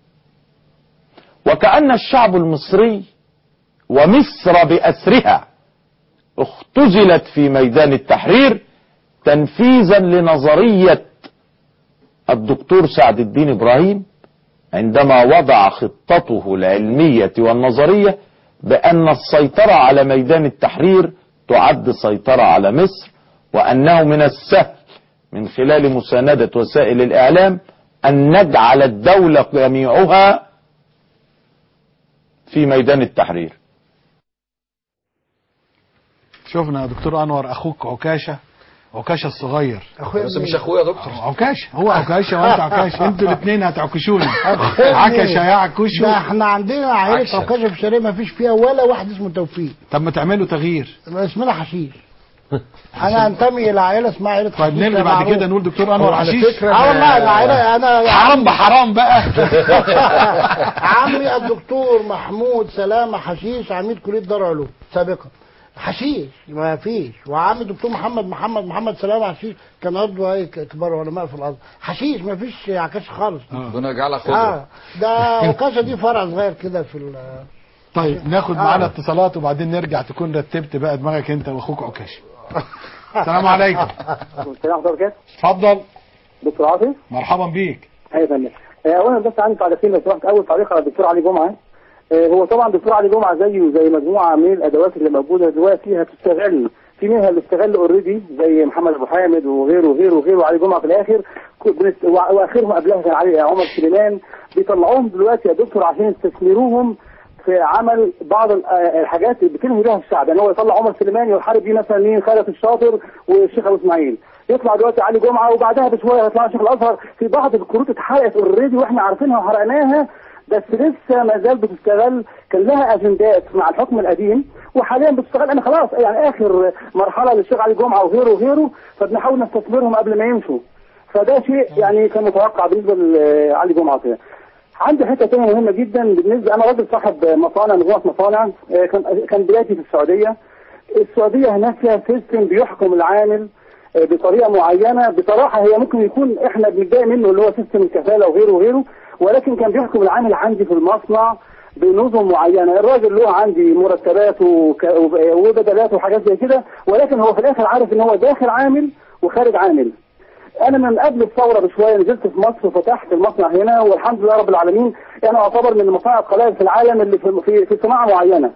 وكأن الشعب المصري ومصر بأسرها اختزلت في ميدان التحرير تنفيذا لنظرية الدكتور سعد الدين إبراهيم عندما وضع خطته العلمية والنظرية بأن السيطرة على ميدان التحرير تعد سيطرة على مصر وأنه من السهل من خلال مساندة وسائل الإعلام أن نجعل الدولة جميعها في ميدان التحرير شفنا يا دكتور انور اخوك عكاشه عكاشه الصغير أخويا بس مش اخويا يا دكتور عكاشه هو عكاشه وانت عكاشه انتوا الاثنين هتعكشوني أخويا عكشه يعكشوا ده احنا عندنا عائلة عكشة. عكاشة في الشرقية ما فيش فيها ولا واحد اسمه توفيق طب ما تعملوا تغيير اسمنا حشيش انا انتمي الى عائله اسمها عائله طيب حشيش نلغي ده بعد معروف. كده نقول دكتور انور هو على حشيش فكرة اه والله العائله انا حرام بحرام بقى عمي الدكتور محمود سلامه حشيش عميد كليه دار علوم سابقا حشيش ما فيش وعمي الدكتور محمد محمد محمد سلامه حشيش كان عضو هيئه كبار علماء في الازهر حشيش ما فيش عكاشه خالص ربنا يجعلها خضرة اه ده عكاشه دي فرع صغير كده في ال- طيب ناخد آه. معانا اتصالات وبعدين نرجع تكون رتبت بقى دماغك انت واخوك عكاشه السلام عليكم السلام عليكم اتفضل دكتور عاطف مرحبا بيك ايوه يا فندم آه، اولا بس عندي تعليقين لو سمحت اول تعليق على الدكتور علي جمعه آه، هو طبعا دكتور علي جمعه زيه زي مجموعه من الادوات اللي موجوده دلوقتي هتستغل في منها اللي استغل اوريدي زي محمد ابو حامد وغيره وغيره وغيره وعلي جمعه في الاخر ك- بنست- وع- واخرهم قبلها كان علي عمر سليمان بيطلعوهم دلوقتي يا دكتور عشان يستثمروهم في عمل بعض ال- آه، الحاجات اللي بتنهي بيها الشعب يعني هو يطلع عمر سليمان يحارب بيه مثلا مين خالد الشاطر والشيخ ابو اسماعيل يطلع دلوقتي علي جمعه وبعدها بشويه يطلع شيخ الازهر في بعض الكروت اتحرقت اوريدي واحنا عارفينها وحرقناها بس لسه ما زال بتشتغل كان لها اجندات مع الحكم القديم وحاليا بتشتغل انا خلاص يعني اخر مرحله للشيخ علي جمعه وغيره وغيره فبنحاول نستثمرهم قبل ما يمشوا فده شيء يعني كان متوقع بالنسبه لعلي جمعه كده عندي حته تانية مهمه جدا بالنسبه انا راجل صاحب مصانع مجموعه مصانع آه، كان كان بدايتي في السعوديه السعوديه هناك فيها سيستم بيحكم العامل آه، بطريقه معينه بصراحه هي ممكن يكون احنا بنتضايق منه اللي هو سيستم الكفاله وغيره وغيره ولكن كان بيحكم العامل عندي في المصنع بنظم معينه الراجل له عندي مرتبات وك- وب- وبدلات وحاجات زي كده ولكن هو في الاخر عارف ان هو داخل عامل وخارج عامل انا من قبل الثوره بشويه نزلت في مصر وفتحت المصنع هنا والحمد لله رب العالمين انا اعتبر من المصانع القلائل في العالم اللي في في, في صناعه معينه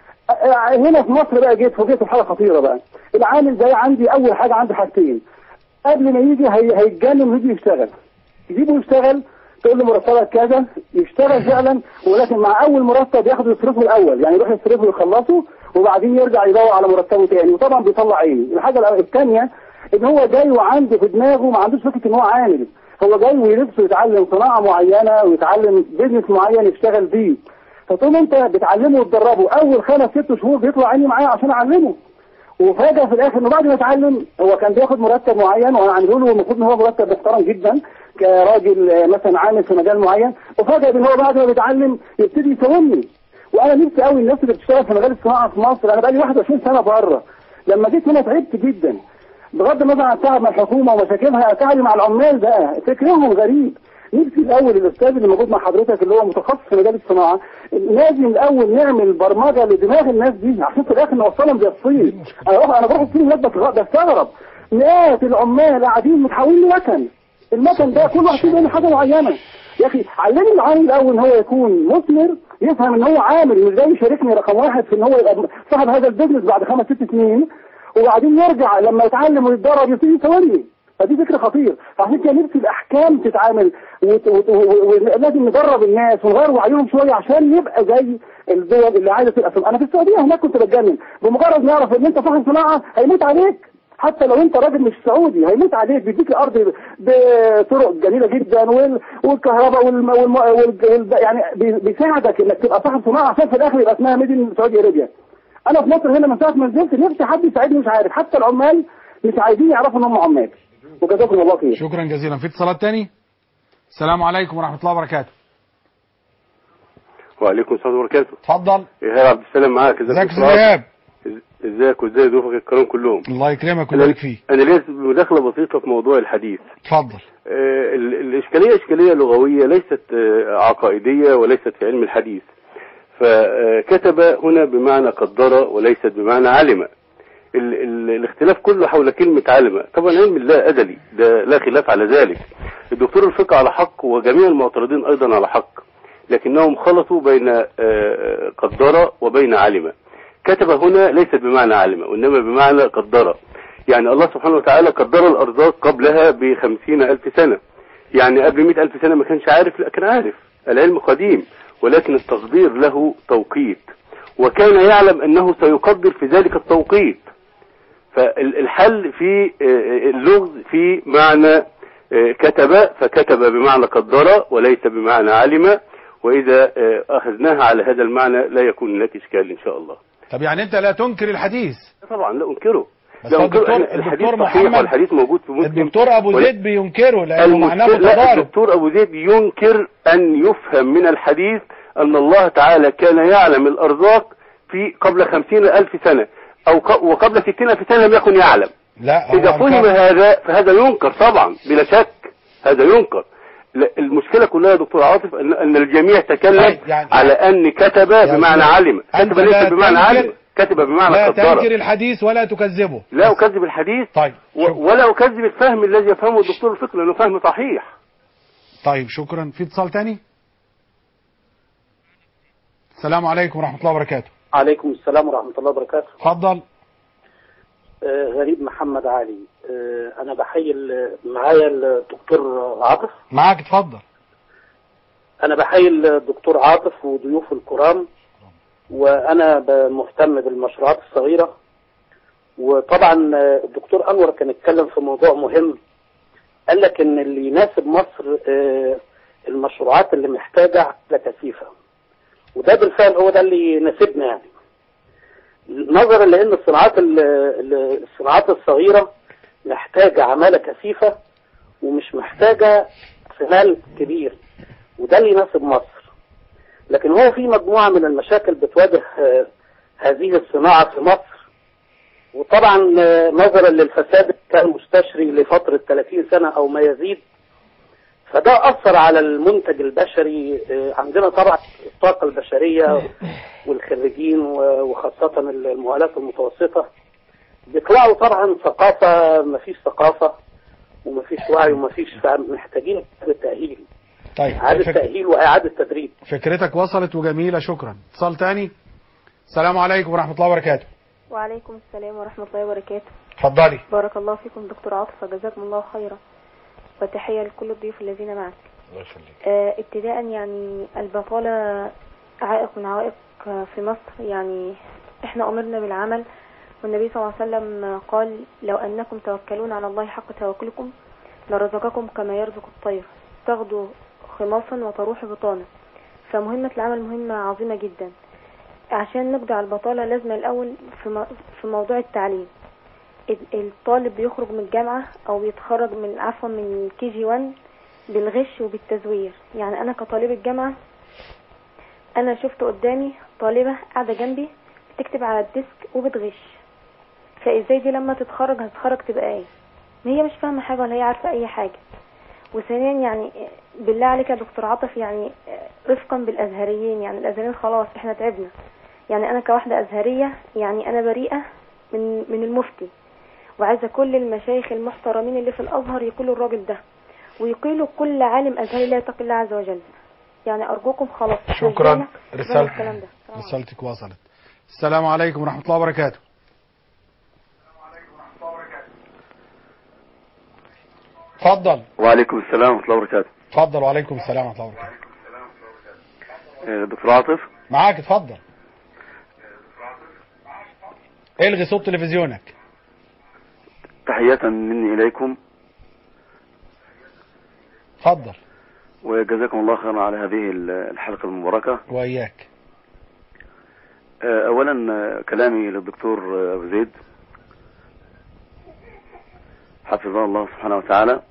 أ- هنا في مصر بقى جيت فوجئت بحاجه خطيره بقى العامل ده عندي اول حاجه عنده حاجتين قبل ما يجي هي هيتجنن ويجي يشتغل يجيبه يشتغل تقول له مرتبك كذا يشتغل فعلا ولكن مع اول مرتب ياخده يصرفه الاول يعني يروح يصرفه ويخلصه وبعدين يرجع يدور على مرتبه تاني وطبعا بيطلع عيني الحاجه الثانيه ان هو جاي وعنده في دماغه ما عندوش فكره ان هو عامل هو جاي ونفسه يتعلم صناعه معينه ويتعلم بيزنس معين يشتغل بيه فتقوم انت بتعلمه وتدربه اول خمس ست شهور بيطلع عيني معاه عشان اعلمه وفاجأ في الاخر انه بعد ما اتعلم هو كان بياخد مرتب معين وانا عامله له المفروض ان هو مرتب محترم جدا كراجل آه، مثلا عامل في مجال معين وفاجأ ان هو بعد ما بيتعلم يبتدي يساومني وانا نفسي قوي الناس اللي بتشتغل في مجال الصناعه في مصر انا بقالي 21 سنه بره لما جيت هنا تعبت جدا بغض النظر عن تعب مع الحكومه ومشاكلها تعبي مع العمال بقى فكرهم غريب نفسي الاول الاستاذ اللي موجود مع حضرتك اللي هو متخصص في مجال الصناعه لازم الاول نعمل برمجه لدماغ الناس دي عشان في الاخر نوصلهم زي الصين انا بروح انا بروح الصين هناك بتغ- بستغرب مئات العمال قاعدين متحولين لمكن المكن ده كل واحد فيهم بيعمل حاجه معينه يا اخي علمي العامل الاول ان هو يكون مثمر يفهم ان هو عامل مش زي يشاركني رقم واحد في ان هو يبقى صاحب هذا البيزنس بعد خمس ست سنين وبعدين يرجع لما يتعلم ويتدرب يبتدي يساويني فدي فكره خطير فعشان كده نفسي الاحكام تتعامل وت- وت- و- ولازم ندرب الناس ونغير وعيهم شويه عشان نبقى زي الدول اللي عايزه تبقى في- انا في السعوديه هناك كنت بتجنن بمجرد ما يعرف ان انت صاحب صناعه هيموت عليك حتى لو انت راجل مش سعودي هيموت عليك بيديك الارض بطرق جميله جدا وال- والكهرباء والم... والم... وال... وال... يعني بي- بيساعدك انك تبقى صاحب صناعه عشان في الاخر يبقى اسمها ميدن سعودي ارابيا انا في مصر هنا من ساعه ما نزلت نفسي حد يساعدني مش عارف حتى العمال مش عايزين يعرفوا ان هم عمال وجزاكم الله خير شكرا جزيلا في اتصالات تاني السلام عليكم ورحمه الله وبركاته وعليكم السلام وبركاته اتفضل ايهاب عبد السلام معاك ازيك يا استاذ ايهاب ازيك وازاي ضيوفك الكرام كلهم الله يكرمك أنا- ويبارك فيك انا ليا مداخله بسيطه في موضوع الحديث اتفضل آه، ال- الاشكاليه اشكاليه لغويه ليست آه، عقائديه وليست في علم الحديث فكتب هنا بمعنى قدر وليست بمعنى علم ال ال الاختلاف كله حول كلمة علم طبعا علم الله أدلي ده لا خلاف على ذلك الدكتور الفقه على حق وجميع المعترضين أيضا على حق لكنهم خلطوا بين آه، قدر وبين علم كتب هنا ليست بمعنى علم وإنما بمعنى قدر يعني الله سبحانه وتعالى قدر الأرزاق قبلها بخمسين ألف سنة يعني قبل مئة ألف سنة ما كانش عارف لا كان عارف العلم قديم ولكن التقدير له توقيت وكان يعلم أنه سيقدر في ذلك التوقيت فالحل في آه، اللغز في معنى آه، كتب فكتب بمعنى قدر وليس بمعنى علم وإذا آه، أخذناها على هذا المعنى لا يكون هناك إشكال إن شاء الله طب يعني انت لا تنكر الحديث طبعا لا أنكره بس لا هو أنكره. الدكتور- الحديث الدكتور صحيح محمد- والحديث موجود في مسلم الدكتور ابو ولا- زيد بينكره لانه معناه المشكلة- لا متضارب الدكتور أبو زيد ينكر أن يفهم من الحديث أن الله تعالى كان يعلم الأرزاق في قبل خمسين ألف سنة أو ق- وقبل ستين ألف سنة لم يكن يعلم لا إذا هو فهم أنكر. هذا فهذا ينكر طبعا بلا شك هذا ينكر لا، المشكلة كلها يا دكتور عاطف أن, أن الجميع تكلم يعني- على أن كتب بمعنى علم أنت كتب لا ليس بمعنى تنكر- علم كتب بمعنى لا قدر تنكر الحديث ولا تكذبه لا أكذب الحديث طيب و- ولا أكذب الفهم الذي يفهمه الدكتور الفقه لأنه فهم صحيح طيب شكرا في اتصال تاني السلام عليكم ورحمة الله وبركاته عليكم السلام ورحمة الله وبركاته اتفضل آه، غريب محمد علي آه، أنا بحيي ال- معايا الدكتور عاطف معاك اتفضل أنا بحيي الدكتور عاطف وضيوف الكرام وأنا ب- مهتم بالمشروعات الصغيرة وطبعا آه، الدكتور أنور كان اتكلم في موضوع مهم قال لك إن اللي يناسب مصر آه، المشروعات اللي محتاجة عملة كثيفة وده بالفعل هو ده اللي يناسبنا يعني نظرا لان الصناعات ال- ال- الصناعات الصغيره محتاجه عماله كثيفه ومش محتاجه احتمال كبير وده اللي يناسب مصر لكن هو في مجموعه من المشاكل بتواجه آه، هذه الصناعه في مصر وطبعا آه، نظرا للفساد اللي كان مستشري لفتره 30 سنه او ما يزيد فده أثر على المنتج البشري آه، عندنا طبعا الطاقة البشرية والخريجين و- وخاصة المؤهلات المتوسطة بيطلعوا طبعا ثقافة مفيش ثقافة ومفيش وعي ومفيش فهم محتاجين إعادة تأهيل طيب إعادة فك- تأهيل وإعادة تدريب فكرتك وصلت وجميلة شكرا اتصال تاني السلام عليكم ورحمة الله وبركاته وعليكم السلام ورحمة الله وبركاته اتفضلي بارك الله فيكم دكتور عاطف وجزاكم الله خيرا وتحية لكل الضيوف الذين معك الله يخليك آه، ابتداء يعني البطالة عائق من عوائق آه، في مصر يعني احنا أمرنا بالعمل والنبي صلى الله عليه وسلم قال لو أنكم توكلون على الله حق توكلكم لرزقكم كما يرزق الطير تغدو خماصا وتروح بطانا فمهمة العمل مهمة عظيمة جدا عشان نقضي على البطالة لازم الأول في م- في موضوع التعليم ال- الطالب بيخرج من الجامعة أو بيتخرج من عفوا من كي جي 1 بالغش وبالتزوير يعني أنا كطالبة جامعة أنا شفت قدامي طالبة قاعدة جنبي بتكتب على الديسك وبتغش فإزاي دي لما تتخرج هتتخرج تبقى ايه ما هي مش فاهمة حاجة ولا هي عارفة أي حاجة وثانيا يعني بالله عليك يا دكتور عاطف يعني رفقا بالأزهريين يعني الأزهريين خلاص احنا تعبنا يعني أنا كواحدة أزهرية يعني أنا بريئة من من المفتي وعايزة كل المشايخ المحترمين اللي في الأزهر يقولوا الراجل ده ويقيلوا كل عالم أزهري لا يتقي الله عز وجل يعني أرجوكم خلاص شكرا رجالة، رسالة الكلام ده رسالتك وصلت السلام عليكم ورحمة الله وبركاته اتفضل وعليكم السلام ورحمة الله وبركاته اتفضل وعليكم السلام ورحمة الله وبركاته آه، دكتور عاطف معاك اتفضل الغي صوت تلفزيونك تحية مني إليكم اتفضل وجزاكم الله خيرا على هذه الحلقة المباركة وإياك آه، أولا آه، كلامي للدكتور آه، أبو زيد حفظه الله سبحانه وتعالى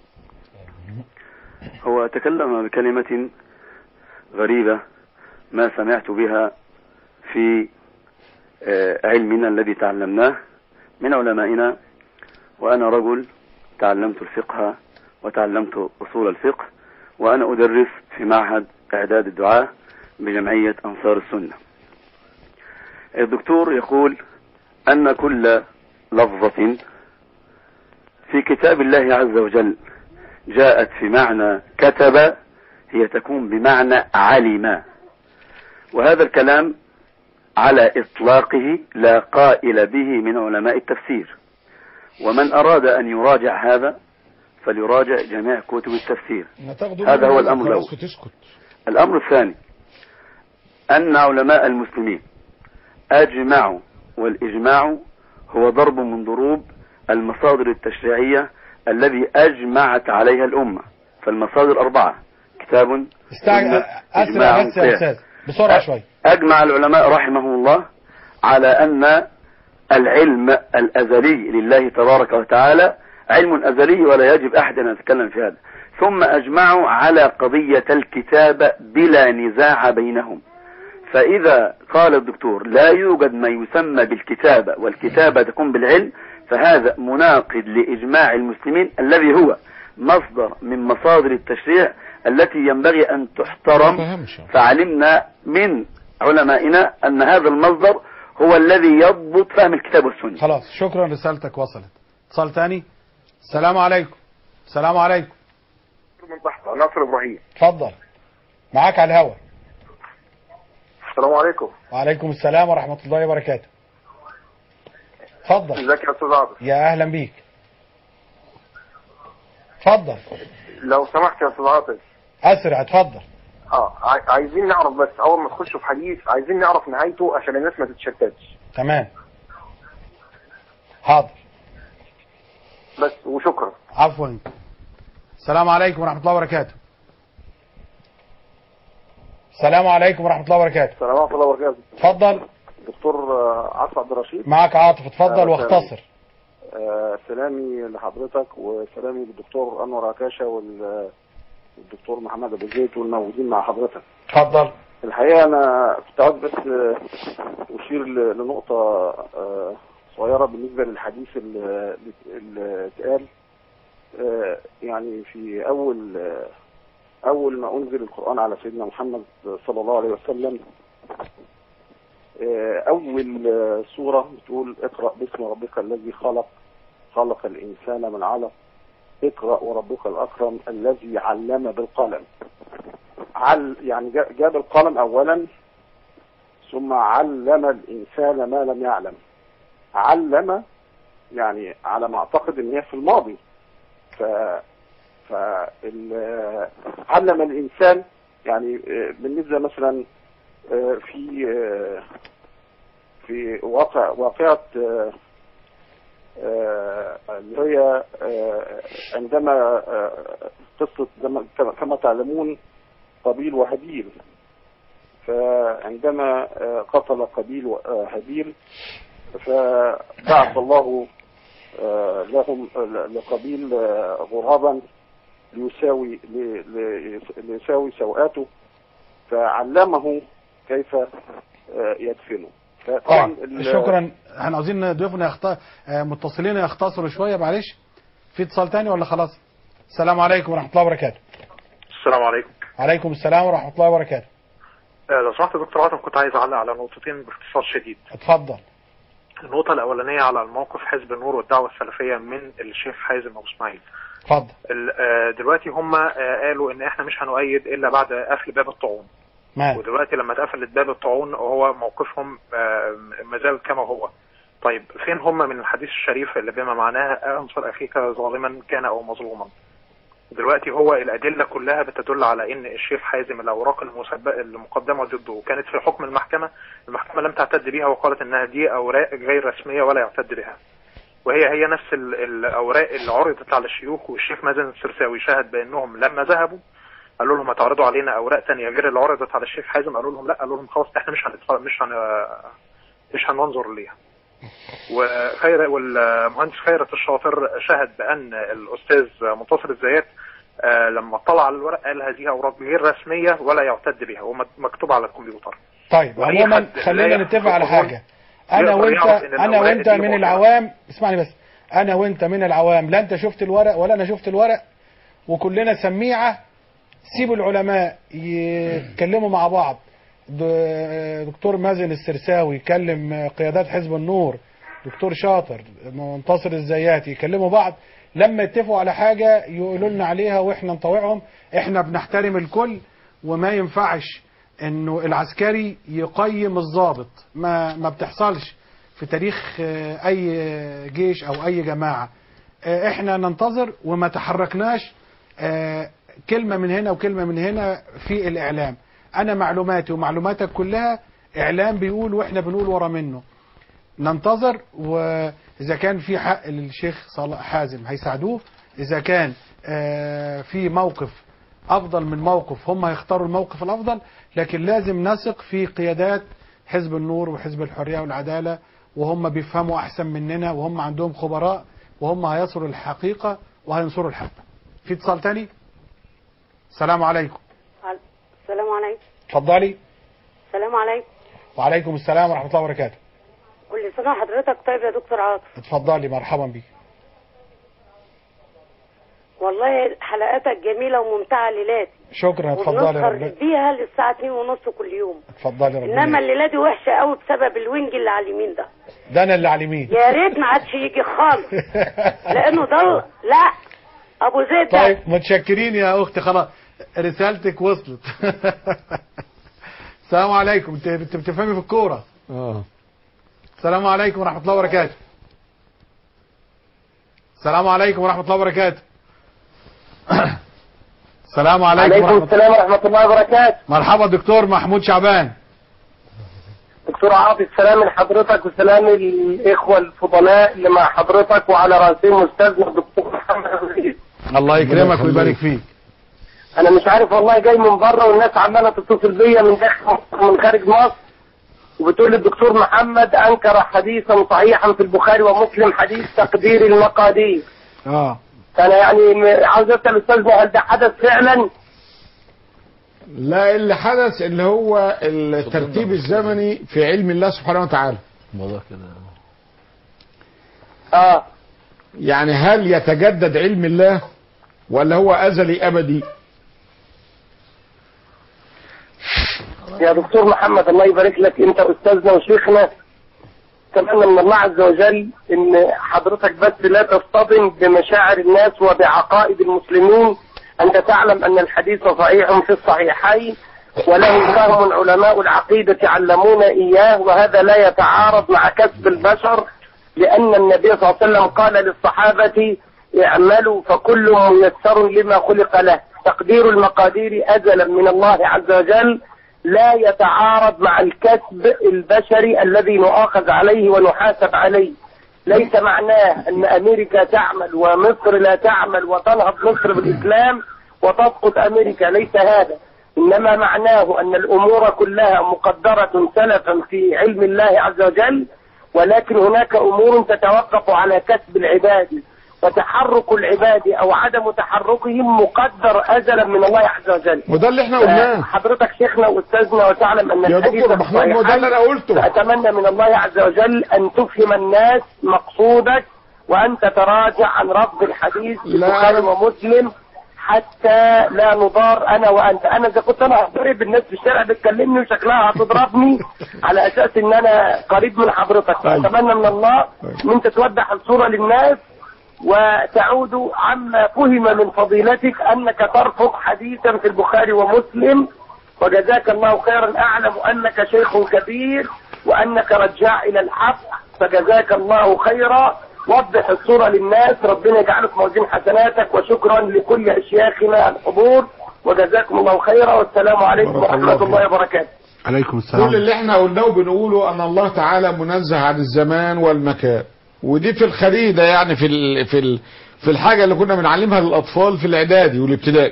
هو تكلم بكلمة غريبة ما سمعت بها في آه، علمنا الذي تعلمناه من علمائنا وأنا رجل تعلمت الفقه وتعلمت أصول الفقه وأنا أدرس في معهد إعداد الدعاة بجمعية أنصار السنة الدكتور يقول أن كل لفظة في كتاب الله عز وجل جاءت في معنى كتب هي تكون بمعنى علم وهذا الكلام على إطلاقه لا قائل به من علماء التفسير ومن أراد أن يراجع هذا فليراجع جميع كتب التفسير هذا هو الأمر الأول وتسكت الأمر الثاني أن علماء المسلمين أجمعوا والإجماع هو ضرب من ضروب المصادر التشريعية الذي أجمعت عليها الأمة فالمصادر أربعة كتاب استعجل سنة، اسرع إجماع، بس يا قياس. استاذ بسرعه شويه أجمع العلماء رحمهم الله على أن العلم الأزلي لله تبارك وتعالى علم أزلي ولا يجب أحد أن يتكلم في هذا ثم أجمعوا على قضية الكتابة بلا نزاع بينهم فإذا قال الدكتور لا يوجد ما يسمى بالكتابة والكتابة تكون بالعلم فهذا مناقض لإجماع المسلمين الذي هو مصدر من مصادر التشريع التي ينبغي أن تحترم فعلمنا من علمائنا أن هذا المصدر هو الذي يضبط فهم الكتاب والسنة خلاص شكرا رسالتك وصلت اتصال تاني السلام عليكم السلام عليكم من تحت ناصر ابراهيم اتفضل معاك على الهوا السلام عليكم وعليكم السلام ورحمه الله وبركاته اتفضل ازيك يا استاذ عاطف يا اهلا بيك اتفضل لو سمحت يا استاذ عاطف اسرع اتفضل اه عاي- عايزين نعرف بس اول ما تخشوا في حديث عايزين نعرف نهايته عشان الناس ما تتشتتش تمام حاضر بس وشكرا عفوا السلام عليكم ورحمه الله وبركاته السلام عليكم ورحمه الله وبركاته السلام ورحمه الله وبركاته اتفضل دكتور آه، عاطف عبد الرشيد معاك عاطف اتفضل أهلا واختصر آه، سلامي لحضرتك وسلامي للدكتور انور عكاشه وال- والدكتور محمد ابو زيد والموجودين مع حضرتك اتفضل الحقيقه انا كنت عاوز بس آه، اشير ل- لنقطه آه، صغيره بالنسبه للحديث اللي اللي اتقال آه، يعني في اول آه، اول ما انزل القران على سيدنا محمد صلى الله عليه وسلم آه، اول آه، سوره بتقول اقرا باسم ربك الذي خلق خلق الانسان من علق اقرا وربك الاكرم الذي علم بالقلم عل يعني جا- جاب القلم اولا ثم علم الانسان ما لم يعلم علم يعني على ما اعتقد ان هي في الماضي ف ف ال- علم الانسان يعني آه، بالنسبه مثلا آه، في آه، في واقع واقعه آه، آه، اللي هي آه، عندما آه، قصه زم- كما- كما تعلمون قابيل وهابيل فعندما آه، قتل قابيل وهابيل فبعث الله آه، لهم لقابيل آه، غرابا ليساوي ل- ل- ليساوي سوءاته فعلمه كيف آه، يدفنه فطبعا طيب ال- شكرا احنا عاوزين ضيوفنا يخت... آه، متصلين يختصروا شويه معلش في اتصال تاني ولا خلاص السلام عليكم ورحمه الله وبركاته السلام عليكم عليكم السلام ورحمه الله وبركاته آه، لو سمحت يا دكتور عاطف كنت عايز اعلق على نقطتين باختصار شديد اتفضل النقطة الأولانية على الموقف حزب النور والدعوة السلفية من الشيخ حازم أبو إسماعيل اتفضل ال- آه، دلوقتي هم آه، قالوا إن إحنا مش هنؤيد إلا بعد قفل باب الطاعون مال ودلوقتي لما اتقفلت باب الطاعون هو موقفهم آه، ما زال كما هو طيب فين هم من الحديث الشريف اللي بما معناه انصر اخيك ظالما كان او مظلوما دلوقتي هو الادله كلها بتدل على ان الشيخ حازم الاوراق المسبقه المقدمه ضده كانت في حكم المحكمه المحكمه لم تعتد بها وقالت انها دي اوراق غير رسميه ولا يعتد بها وهي هي نفس ال- الاوراق اللي عرضت على الشيوخ والشيخ مازن السرساوي شهد بانهم لما ذهبوا قالوا لهم هتعرضوا علينا اوراق تانية غير اللي عرضت على الشيخ حازم قالوا لهم لا قالوا لهم خلاص احنا مش هنتفرج مش هن مش هننظر ليها وخير والمهندس خيرت الشاطر شهد بان الاستاذ منتصر الزيات آه، لما اطلع على الورق قال هذه اوراق غير رسميه ولا يعتد بها ومكتوب على الكمبيوتر طيب وأي عموما حد لا خلينا يحفظ نتفق على القانون. حاجه انا يقدر وانت يعرف إن انا الأوراق وانت دي من معتمدة. العوام اسمعني بس انا وانت من العوام لا انت شفت الورق ولا انا شفت الورق وكلنا سميعه سيبوا العلماء يتكلموا مع بعض د- دكتور مازن السرساوي يكلم قيادات حزب النور دكتور شاطر منتصر الزياتي يكلموا بعض لما يتفقوا على حاجة يقولوا لنا عليها واحنا نطوعهم احنا بنحترم الكل وما ينفعش انه العسكري يقيم الضابط ما ما بتحصلش في تاريخ آه، اي جيش او اي جماعة آه، احنا ننتظر وما تحركناش آه، كلمة من هنا وكلمة من هنا في الاعلام انا معلوماتي ومعلوماتك كلها اعلام بيقول واحنا بنقول ورا منه ننتظر واذا كان في حق للشيخ صلاح حازم هيساعدوه اذا كان آه، في موقف افضل من موقف هم هيختاروا الموقف الافضل لكن لازم نثق في قيادات حزب النور وحزب الحريه والعداله وهم بيفهموا احسن مننا وهم عندهم خبراء وهم هيصلوا الحقيقه وهينصروا الحق في اتصال تاني السلام عليكم السلام عليكم اتفضلي السلام عليكم وعليكم السلام ورحمه الله وبركاته كل سنة وحضرتك طيب يا دكتور عاطف اتفضلي مرحبا بيك والله حلقاتك جميلة وممتعة ليلاتي شكرا اتفضلي وبنسهر ربنا بيها للساعة 2 ونص كل يوم اتفضلي انما ربنا الليلة دي وحشة قوي بسبب الوينج اللي على اليمين ده ده انا اللي على اليمين يا ريت ما عادش يجي خالص لانه ضل لا ابو زيد ده طيب متشكرين يا اختي خلاص رسالتك وصلت السلام عليكم انت انت بتفهمي في الكوره اه السلام عليكم ورحمه الله وبركاته السلام عليكم ورحمه الله وبركاته السلام عليكم عليكم ورحمه السلام ورحمة الله وبركاته مرحبا دكتور محمود شعبان دكتور عاطف سلام لحضرتك وسلام الإخوة الفضلاء اللي مع حضرتك وعلى رأسهم أستاذنا الدكتور محمد عزيز. الله يكرمك ويبارك فيك أنا مش عارف والله جاي من بره والناس عمالة تتصل بيا من داخل مصر ومن خارج مصر وبتقول لي الدكتور محمد أنكر حديثا صحيحا في البخاري ومسلم حديث تقدير المقادير اه فأنا يعني م- عاوز أسأل أستاذنا هل ده حدث فعلا؟ لا اللي حدث اللي هو الترتيب الزمني في علم الله سبحانه وتعالى الموضوع كده اه يعني هل يتجدد علم الله ولا هو ازلي ابدي يا دكتور محمد الله يبارك لك انت استاذنا وشيخنا اتمنى من الله عز وجل ان حضرتك بس لا تصطدم بمشاعر الناس وبعقائد المسلمين انت تعلم ان الحديث صحيح في الصحيحين وله فهم علماء العقيدة علمونا اياه وهذا لا يتعارض مع كسب البشر لان النبي صلى الله عليه وسلم قال للصحابة اعملوا فكل ميسر لما خلق له تقدير المقادير ازلا من الله عز وجل لا يتعارض مع الكسب البشري الذي نؤاخذ عليه ونحاسب عليه ليس معناه ان امريكا تعمل ومصر لا تعمل وتنهض مصر بالاسلام وتسقط امريكا ليس هذا انما معناه ان الامور كلها مقدرة سلفا في علم الله عز وجل ولكن هناك امور تتوقف على كسب العباد وتحرك العباد او عدم تحركهم مقدر ازلا من الله عز وجل وده اللي احنا قلناه حضرتك شيخنا واستاذنا وتعلم ان يا الحديث دكتور محمود ما ده اللي انا قلته اتمنى من الله عز وجل ان تفهم الناس مقصودك وان تتراجع عن رفض الحديث في لا، البخاري أنا- ومسلم حتى لا نضار انا وانت انا اذا كنت انا هضرب الناس في الشارع بتكلمني وشكلها هتضربني على اساس ان انا قريب من حضرتك اتمنى من الله ان انت توضح الصوره للناس وتعود عما فهم من فضيلتك انك ترفض حديثا في البخاري ومسلم وجزاك الله خيرا اعلم انك شيخ كبير وانك رجاع الى الحق فجزاك الله خيرا وضح الصورة للناس ربنا يجعله في موازين حسناتك وشكرا لكل اشياخنا الحضور وجزاكم الله خيرا والسلام عليكم بارك الله ورحمة فيك. الله وبركاته عليكم كل اللي احنا قلناه بنقوله ان الله تعالى منزه عن الزمان والمكان ودي في الخريدة يعني في ال في ال في الحاجة اللي كنا بنعلمها للأطفال في الإعدادي والابتدائي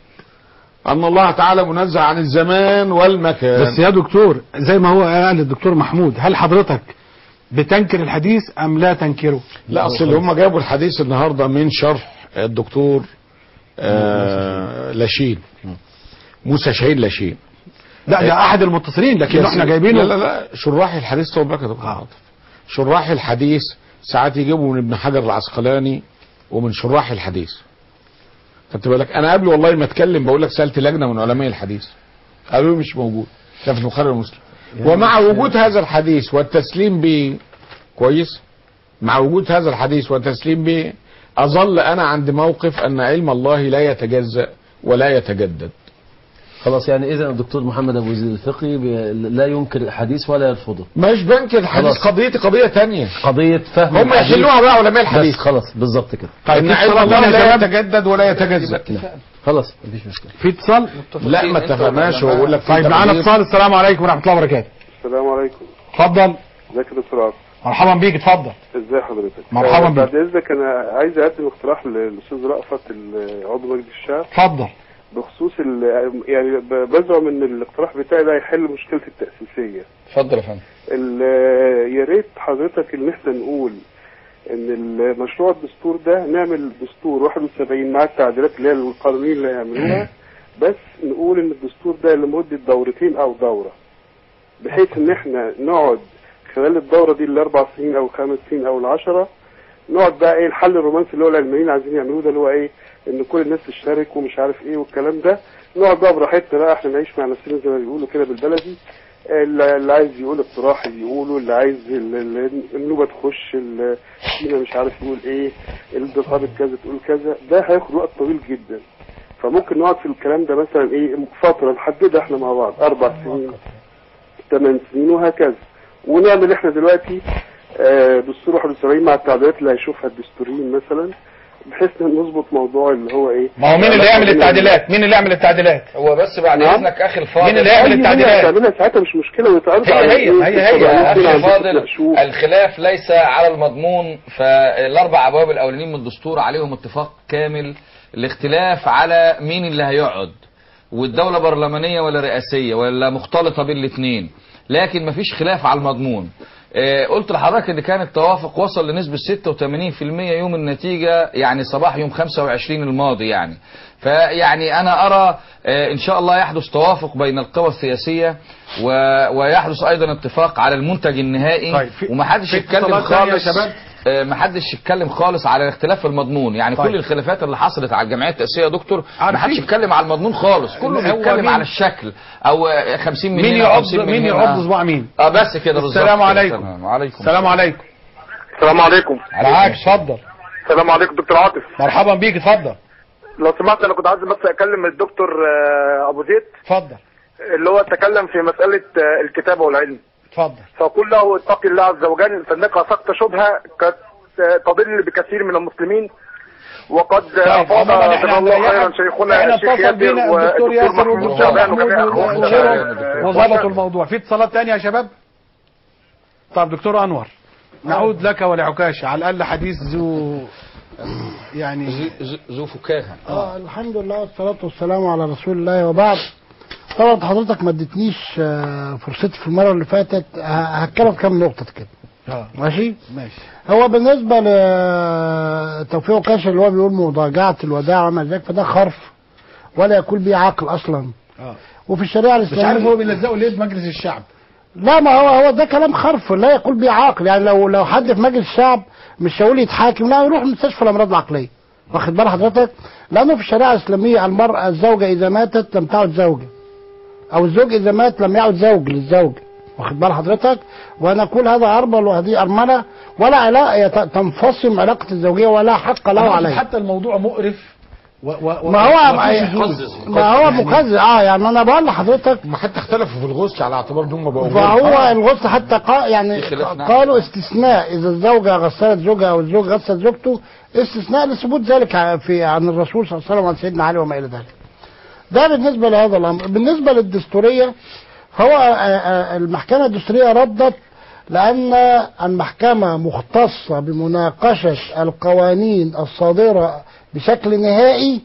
أن الله تعالى منزه عن الزمان والمكان بس يا دكتور زي ما هو قال الدكتور محمود هل حضرتك بتنكر الحديث ام لا تنكره لا اصل اللي هم جابوا الحديث النهارده من شرح الدكتور آه لاشين موسى شهيد لاشين لا ده احد المتصلين لكن يا احنا سيدي. جايبينه لا لا لا شراح الحديث طول بالك يا دكتور عاطف شراح الحديث ساعات يجيبوا من ابن حجر العسقلاني ومن شراح الحديث خدت بالك انا قبل والله ما اتكلم بقول لك سالت لجنه من علماء الحديث قالوا لي مش موجود ده في البخاري ومسلم ومع وجود هذا الحديث والتسليم به كويس مع وجود هذا الحديث والتسليم به اظل انا عند موقف ان علم الله لا يتجزا ولا يتجدد خلاص يعني اذا الدكتور محمد ابو زيد الفقي بي- لا ينكر الحديث ولا يرفضه مش بنكر الحديث خلاص. قضيتي قضيه ثانيه قضيه فهم هم الحديث. يحلوها بقى علماء الحديث بس خلاص بالظبط كده ان علم الله لا يتجدد ولا يتجزا خلاص مفيش مشكله في اتصال لا ما اتفقناش هو بقول لك في طيب معانا تقدير. اتصال السلام عليكم ورحمه الله وبركاته السلام عليكم اتفضل ازيك يا دكتور عاطف مرحبا بيك اتفضل ازي حضرتك مرحبا آه، بيك. بعد اذنك انا عايز اقدم اقتراح للاستاذ رأفت ال- عضو مجلس الشعب اتفضل بخصوص ال- يعني ب- بزعم ان الاقتراح بتاعي ده هيحل مشكله التاسيسيه اتفضل يا فندم ال- يا ريت حضرتك ان احنا نقول ان المشروع الدستور ده نعمل دستور 71 مع التعديلات اللي هي القانونيه اللي هيعملوها بس نقول ان الدستور ده لمده دورتين او دوره بحيث ان احنا نقعد خلال الدوره دي الاربع سنين او الخمس سنين او العشره نقعد بقى ايه الحل الرومانسي اللي هو العلمانيين عايزين يعملوه ده اللي هو ايه ان كل الناس تشترك ومش عارف ايه والكلام ده نقعد بقى براحتنا بقى احنا نعيش مع نفسنا زي ما بيقولوا كده بالبلدي اللي اللي عايز يقول اقتراح يقوله اللي عايز ال- ال- النوبه تخش ال- سينا مش عارف يقول ايه الضربة كذا تقول كذا ده هياخد وقت طويل جدا فممكن نقعد في الكلام ده مثلا ايه فتره نحددها احنا مع بعض اربع سنين ثمان سنين وهكذا ونعمل احنا دلوقتي آه، دستور 71 مع التعديلات اللي هيشوفها الدستوريين مثلا بحيث إن نظبط موضوع اللي هو ايه ما هو مين اللي يعمل التعديلات مين اللي يعمل التعديلات هو بس بعد نعم. اذنك اخي الفاضل مين اللي يعمل التعديلات تعملها ساعتها مش مشكله ويتعرض هي على هي الناس هي هي وطبعاً يا ممكن اخي عندكم فاضل تناقشوه. الخلاف ليس على المضمون فالاربع ابواب الاولانيين من الدستور عليهم اتفاق كامل الاختلاف على مين اللي هيقعد والدولة برلمانية ولا رئاسية ولا مختلطة بين الاثنين لكن مفيش خلاف على المضمون آه، قلت لحضرتك ان كان التوافق وصل لنسبة 86% يوم النتيجة يعني صباح يوم 25 الماضي يعني فيعني انا ارى آه، ان شاء الله يحدث توافق بين القوى السياسية و... ويحدث ايضا اتفاق على المنتج النهائي طيب، في- ومحدش في يتكلم اتصالات تانية يا خالص شباب؟ آه، محدش يتكلم خالص على الاختلاف المضمون يعني طيب. كل الخلافات اللي حصلت على الجمعيه التاسيسيه يا دكتور عارفين. محدش يتكلم على المضمون خالص كله هو بيتكلم مين- على الشكل او آه، 50 من مين هنا يعض 50 من مين هنا. يعض صباع مين اه بس كده بالظبط السلام كده. عليكم. تمام. وعليكم السلام عليكم السلام عليكم معاك اتفضل السلام عليكم دكتور عاطف مرحبا بيك اتفضل لو سمحت انا كنت عايز بس اكلم الدكتور آه، ابو زيد اتفضل اللي هو تكلم في مساله آه، الكتابه والعلم اتفضل فقل له اتق الله عز وجل فانك سقط شبهه قد تضل بكثير من المسلمين وقد افاض عموماً جزاه احنا الله خيرا احنا شيخنا الشيخ اتصل ياسر بينا الدكتور والدكتور ياسر محمود والدكتور شعبان محمود وغيرهم. وغيرهم وظبطوا الموضوع في اتصالات تانية يا شباب طب دكتور انور نعود لك ولعكاشة على الاقل حديث ذو يعني ذو فكاهه آه الحمد لله والصلاة والسلام على رسول الله وبعد طبعا حضرتك ما اديتنيش آه، فرصتي في المرة اللي فاتت ه- هتكلم في كام نقطة كده اه ماشي ماشي هو بالنسبة لتوفيق كاش اللي هو بيقول مضاجعة الوداع وما ذلك فده خرف ولا يكون به عقل أصلا اه وفي الشريعة مش الإسلامية عارف هو بيلزقوا ليه في مجلس الشعب لا ما هو هو ده كلام خرف لا يقول به عقل يعني لو لو حد في مجلس الشعب مش هيقول يتحاكم لا يروح مستشفى الامراض العقليه واخد بال حضرتك لانه في الشريعه الاسلاميه المراه الزوجه اذا ماتت لم تعد زوجه او الزوج اذا مات لم يعد زوج للزوج واخد بال حضرتك ونقول هذا ارمل وهذه ارمله ولا علاقه تنفصم علاقه الزوجيه ولا حق له أنا أقصد عليه حتى الموضوع مقرف و و و ما هو وفيه شذوذ. ما هو مقزز اه يعني انا بقول لحضرتك ما حتى اختلفوا في الغسل على اعتبار ان هم بقوا فهو آه. الغسل حتى قا يعني في خلاف نعم. قالوا استثناء اذا الزوجه غسلت زوجها او الزوج غسل زوجته استثناء لثبوت ذلك ع- في عن الرسول صلى الله عليه وسلم وعن سيدنا علي وما الى ذلك. ده بالنسبه لهذا الامر، بالنسبه للدستوريه هو آه، آه، المحكمه الدستوريه ردت لان المحكمه مختصه بمناقشه القوانين الصادره بشكل نهائي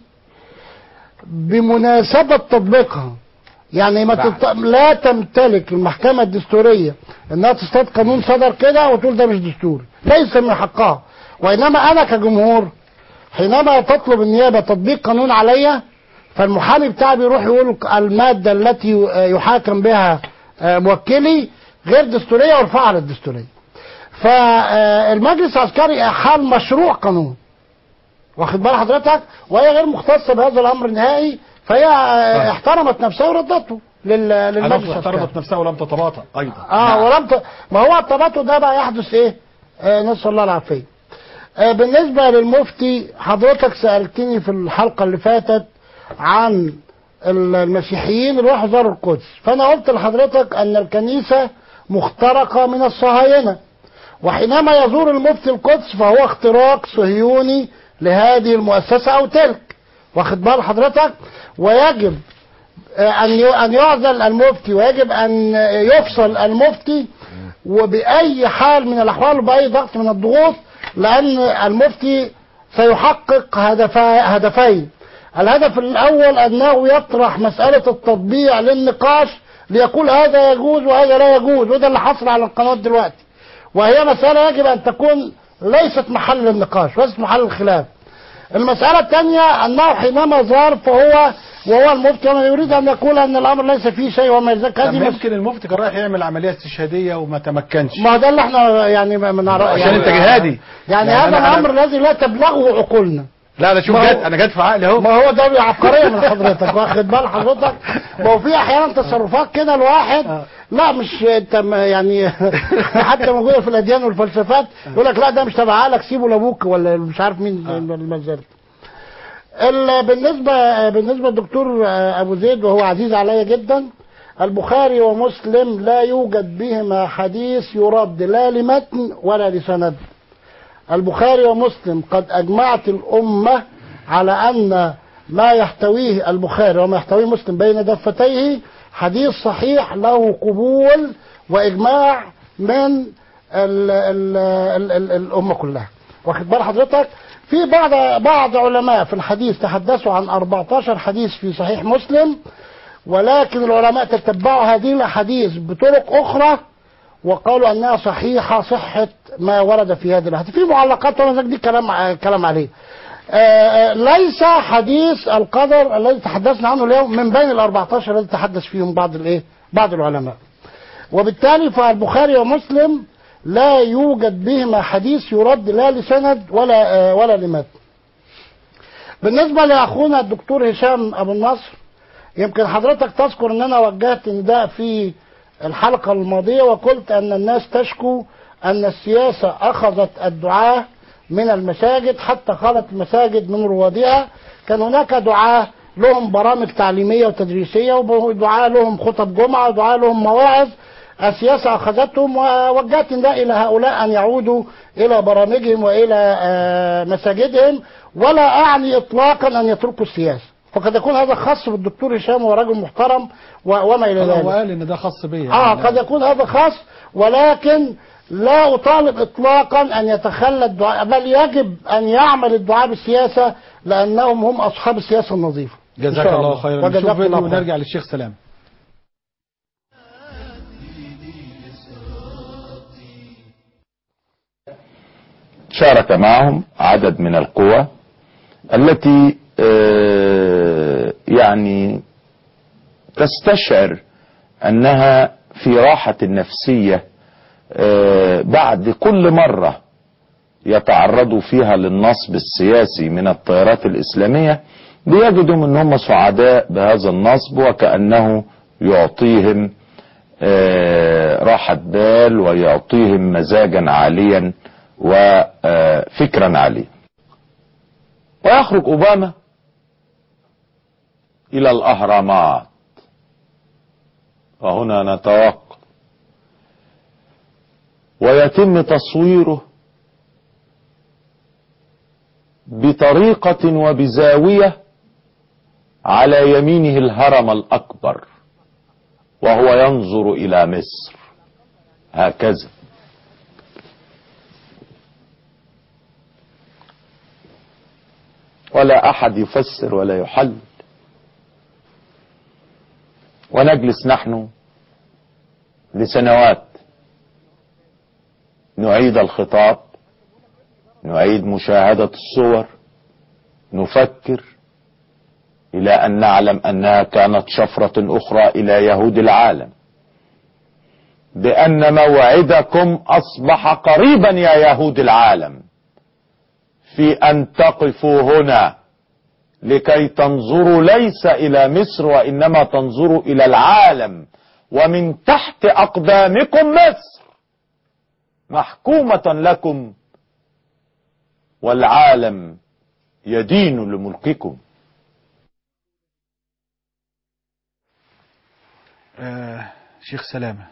بمناسبه تطبيقها. يعني ما تط... لا تمتلك المحكمة الدستورية انها تصطاد قانون صدر كده وتقول ده مش دستوري ليس من حقها وانما انا كجمهور حينما تطلب النيابة تطبيق قانون عليا فالمحامي بتاعي بيروح يقول المادة التي يحاكم بها آه، موكلي غير دستورية وارفعها للدستورية فالمجلس العسكري أحال مشروع قانون واخد بال حضرتك وهي غير مختصة بهذا الأمر نهائي فهي آه، احترمت نفسها وردته لل- للمجلس ألف العسكري احترمت نفسها ولم تتباطأ أيضا اه ولم ت... ما هو التباطؤ ده بقى يحدث ايه؟ آه نسال الله العافيه. آه بالنسبه للمفتي حضرتك سالتني في الحلقه اللي فاتت عن ال- المسيحيين اللي راحوا زاروا القدس، فانا قلت لحضرتك ان الكنيسه مخترقه من الصهاينه. وحينما يزور المفتي القدس فهو اختراق صهيوني لهذه المؤسسه او تلك. واخد بال حضرتك؟ ويجب أن ي- أن يعزل المفتي ويجب أن يفصل المفتي وبأي حال من الأحوال وبأي ضغط من الضغوط لأن المفتي سيحقق هدفا- هدفين الهدف الأول أنه يطرح مسألة التطبيع للنقاش ليقول هذا يجوز وهذا لا يجوز وده اللي حصل على القنوات دلوقتي وهي مسألة يجب أن تكون ليست محل النقاش وليست محل الخلاف المسألة الثانية أنه حينما زار فهو وهو المفتي وما يريد أن يقول أن الأمر ليس فيه شيء وما يلزمك طب هذه مس- يمكن المفتي كان رايح يعمل عملية استشهادية وما تمكنش ما ده اللي احنا يعني ما ما نعرف عشان يعني انت جهادي يعني, يعني هذا أنا- أنا- الأمر الذي لا تبلغه عقولنا لا لا شوف ما هو- جت انا جت في عقلي اهو ما هو ده عبقريه من حضرتك واخد بال حضرتك ما هو في احيانا تصرفات كده الواحد لا مش انت ما يعني حتى موجوده في الاديان والفلسفات يقول لك لا ده مش تبع عقلك سيبه لابوك ولا مش عارف مين المزارة ال- بالنسبه بالنسبه للدكتور ابو زيد وهو عزيز عليا جدا البخاري ومسلم لا يوجد بهما حديث يرد لا لمتن ولا لسند البخاري ومسلم قد أجمعت الأمة على أن ما يحتويه البخاري وما يحتويه مسلم بين دفتيه حديث صحيح له قبول وإجماع من ال ال ال ال الأمة كلها واخد بال حضرتك في بعض بعض علماء في الحديث تحدثوا عن 14 حديث في صحيح مسلم ولكن العلماء تتبعوا هذه الاحاديث بطرق اخرى وقالوا انها صحيحه صحه ما ورد في هذه الاحاديث في معلقات طبعا دي كلام كلام عليه آه، ليس حديث القدر الذي تحدثنا عنه اليوم من بين ال 14 الذي تحدث فيهم بعض الايه بعض العلماء وبالتالي فالبخاري ومسلم لا يوجد بهما حديث يرد لا لسند ولا آه، ولا لمتن بالنسبه لاخونا الدكتور هشام ابو النصر يمكن حضرتك تذكر ان انا وجهت نداء في الحلقة الماضية وقلت ان الناس تشكو ان السياسة اخذت الدعاة من المساجد حتى خلت المساجد من روادها كان هناك دعاة لهم برامج تعليمية وتدريسية ودعاة لهم خطب جمعة ودعاة لهم مواعظ السياسة أخذتهم ووجهت نداء إلى هؤلاء أن يعودوا إلى برامجهم وإلى آه، مساجدهم ولا أعني إطلاقا أن يتركوا السياسة فقد يكون هذا خاص بالدكتور هشام وهو راجل محترم و- وما إلى هو ذلك قال ان ده خاص بيا اه قد يكون هذا خاص ولكن لا اطالب اطلاقا ان يتخلى الدعاء بل يجب ان يعمل الدعاء بالسياسه لانهم هم اصحاب السياسه النظيفه إن جزاك شاء الله خيرا نشوف وجزاك فيديو الله خيرا. ونرجع للشيخ سلام شارك معهم عدد من القوى التي آه، يعني تستشعر انها في راحة نفسية آه، بعد كل مرة يتعرضوا فيها للنصب السياسي من التيارات الاسلامية بيجدوا ان هم سعداء بهذا النصب وكأنه يعطيهم آه، راحة بال ويعطيهم مزاجا عاليا وفكرا عاليا ويخرج اوباما الى الاهرامات وهنا نتوقف ويتم تصويره بطريقة وبزاوية على يمينه الهرم الأكبر وهو ينظر إلى مصر هكذا ولا أحد يفسر ولا يحل ونجلس نحن لسنوات نعيد الخطاب نعيد مشاهدة الصور نفكر إلى أن نعلم أنها كانت شفرة أخرى إلى يهود العالم بأن موعدكم أصبح قريبا يا يهود العالم في أن تقفوا هنا لكي تنظروا ليس إلى مصر وإنما تنظروا إلى العالم ومن تحت أقدامكم مصر محكومة لكم والعالم يدين لملككم آه شيخ سلامة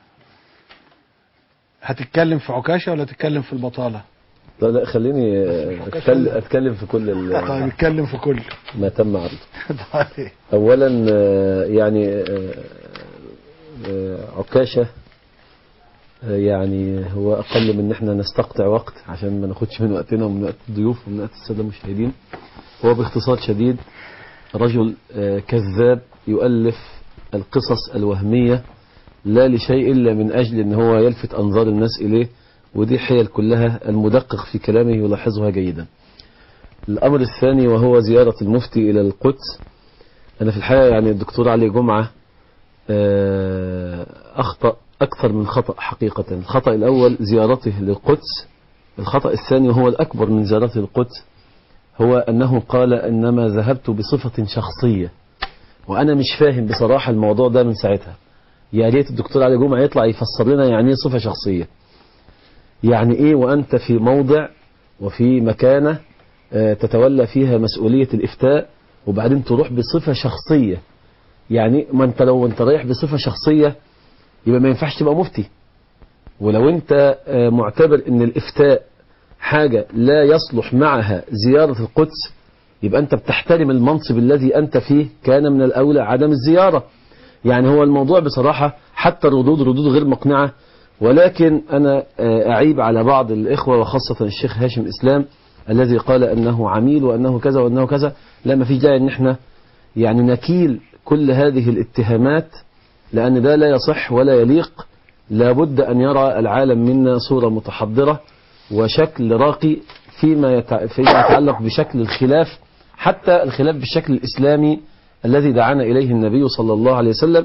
هتتكلم في عكاشة ولا تتكلم في البطالة لا لا خليني أتكلم, أتكلم في كل ال- طيب اتكلم في كله ما تم عرضه طيب اولا آه، يعني آه، آه، عكاشة آه، يعني هو اقل من ان احنا نستقطع وقت عشان ما ناخدش من وقتنا ومن وقت الضيوف ومن وقت الساده المشاهدين هو باختصار شديد رجل آه، كذاب يؤلف القصص الوهمية لا لشيء إلا من أجل أن هو يلفت أنظار الناس إليه ودي حيل كلها المدقق في كلامه يلاحظها جيدا الأمر الثاني وهو زيارة المفتي إلى القدس أنا في الحقيقة يعني الدكتور علي جمعة آه، أخطأ أكثر من خطأ حقيقة الخطأ الأول زيارته للقدس الخطأ الثاني وهو الأكبر من زيارته للقدس هو أنه قال إنما ذهبت بصفة شخصية وأنا مش فاهم بصراحة الموضوع ده من ساعتها يا ريت الدكتور علي جمعة يطلع يفسر لنا يعني ايه صفة شخصية يعني ايه وأنت في موضع وفي مكانة آه، تتولى فيها مسؤولية الإفتاء وبعدين تروح بصفة شخصية يعني ما انت لو انت رايح بصفة شخصية يبقى ما ينفعش تبقى مفتي ولو انت آه، معتبر ان الإفتاء حاجة لا يصلح معها زيارة القدس يبقى أنت بتحترم المنصب الذي أنت فيه كان من الأولى عدم الزيارة يعني هو الموضوع بصراحة حتى الردود ردود غير مقنعة ولكن أنا آه، أعيب على بعض الإخوة وخاصة الشيخ هاشم إسلام الذي قال أنه عميل وأنه كذا وأنه كذا لا ما فيش داعي أن احنا يعني نكيل كل هذه الاتهامات لأن ده لا يصح ولا يليق لابد أن يرى العالم منا صورة متحضرة وشكل راقي فيما يتع... فيما يتعلق بشكل الخلاف حتى الخلاف بالشكل الإسلامي الذي دعانا إليه النبي صلى الله عليه وسلم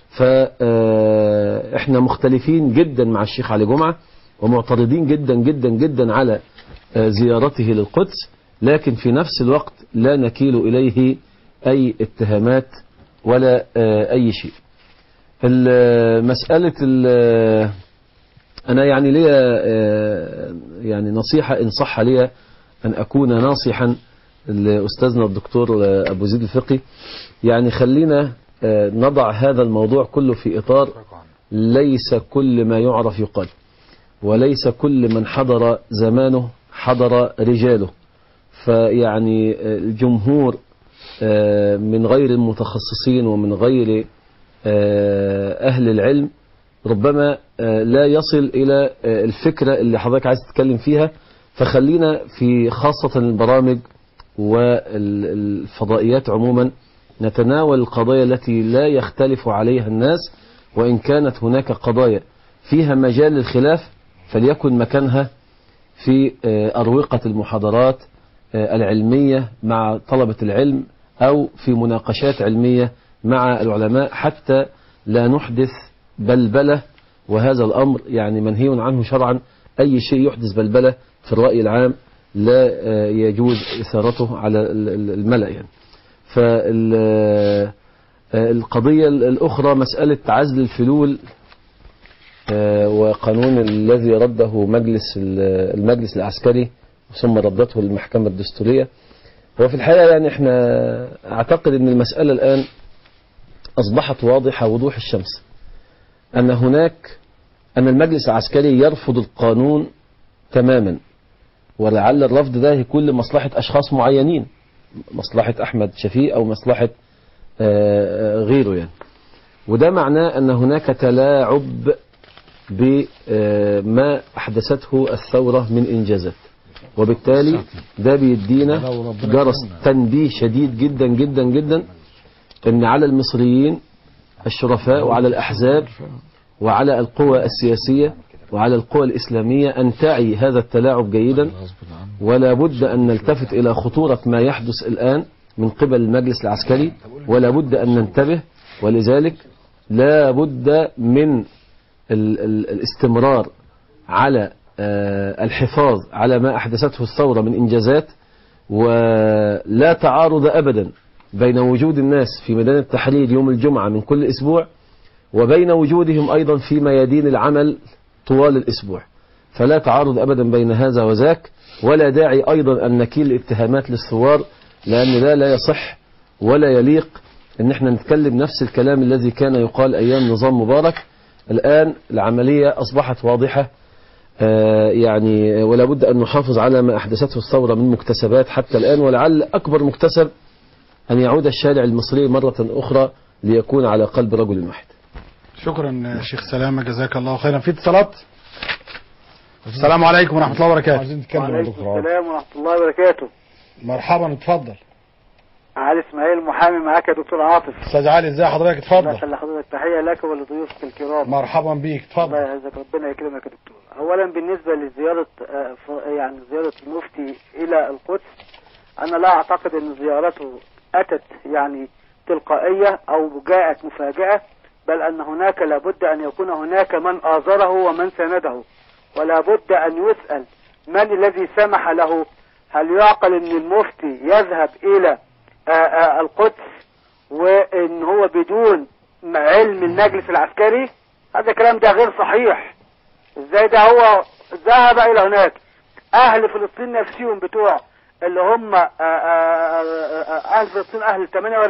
فإحنا مختلفين جدا مع الشيخ علي جمعة ومعترضين جدا جدا جدا على آه، زيارته للقدس لكن في نفس الوقت لا نكيل إليه أي اتهامات ولا آه، أي شيء ال- مسألة ال- أنا يعني ليا آه، يعني نصيحة إن صح لي أن أكون ناصحا لأستاذنا الدكتور آه، أبو زيد الفقي يعني خلينا آه، نضع هذا الموضوع كله في إطار ليس كل ما يعرف يقال وليس كل من حضر زمانه حضر رجاله فيعني آه، الجمهور آه، من غير المتخصصين ومن غير آه، أهل العلم ربما آه، لا يصل إلى آه، الفكرة اللي حضرتك عايز تتكلم فيها فخلينا في خاصة البرامج والفضائيات عموما نتناول القضايا التي لا يختلف عليها الناس وإن كانت هناك قضايا فيها مجال للخلاف فليكن مكانها في آه، أروقة المحاضرات آه، العلمية مع طلبة العلم أو في مناقشات علمية مع العلماء حتى لا نحدث بلبلة وهذا الأمر يعني منهي عنه شرعا أي شيء يحدث بلبلة في الرأي العام لا آه، يجوز إثارته على ال- ال- الملأ يعني فالقضية الأخرى مسألة عزل الفلول آه، وقانون الذي رده مجلس ال- المجلس العسكري ثم ردته المحكمة الدستورية هو في الحقيقة يعني احنا اعتقد ان المسألة الآن أصبحت واضحة وضوح الشمس أن هناك أن المجلس العسكري يرفض القانون تماما ولعل الرفض ده يكون لمصلحة أشخاص معينين مصلحة أحمد شفيق أو مصلحة آه، آه، غيره يعني وده معناه أن هناك تلاعب بما أحدثته الثورة من إنجازات وبالتالي ده بيدينا جرس تنبيه شديد جدا جدا جدا ان على المصريين الشرفاء وعلى الأحزاب وعلى القوى السياسية وعلى القوى الإسلامية أن تعي هذا التلاعب جيدا ولا بد أن نلتفت إلى خطورة ما يحدث الآن من قبل المجلس العسكري ولا بد أن ننتبه ولذلك لا بد من ال ال الاستمرار على آه، الحفاظ على ما أحدثته الثورة من إنجازات ولا تعارض أبدا بين وجود الناس في ميدان التحرير يوم الجمعة من كل أسبوع وبين وجودهم أيضا في ميادين العمل طوال الأسبوع فلا تعارض أبدا بين هذا وذاك ولا داعي أيضا أن نكيل اتهامات للثوار لأن ده لا يصح ولا يليق أن احنا نتكلم نفس الكلام الذي كان يقال أيام نظام مبارك الآن العملية أصبحت واضحة آه، يعني ولا بد أن نحافظ على ما أحدثته الثورة من مكتسبات حتى الآن ولعل أكبر مكتسب أن يعود الشارع المصري مرة أخرى ليكون على قلب رجل واحد شكرا شيخ سلامة جزاك الله خيرا في اتصالات السلام عليكم ورحمة الله وبركاته عايزين نتكلم يا وعليكم دكتور عاطف. السلام ورحمة الله وبركاته مرحبا اتفضل علي اسماعيل محامي معاك يا دكتور عاطف استاذ علي ازي حضرتك الله اتفضل يخلي حضرتك تحية لك ولضيوفك الكرام مرحبا بيك اتفضل الله يعزك ربنا يكرمك يا دكتور اولا بالنسبة لزيارة آه، ف- يعني زيارة المفتي الى القدس انا لا اعتقد ان زيارته اتت يعني تلقائية او جاءت مفاجأة بل ان هناك لابد ان يكون هناك من آزره ومن سنده ولا بد ان يسأل من الذي سمح له هل يعقل ان المفتي يذهب الى آه، آه، القدس وان هو بدون علم المجلس العسكري هذا الكلام ده غير صحيح ازاي ده هو ذهب الى هناك اهل فلسطين نفسهم بتوع اللي هم آه، آه، آه، اهل فلسطين اهل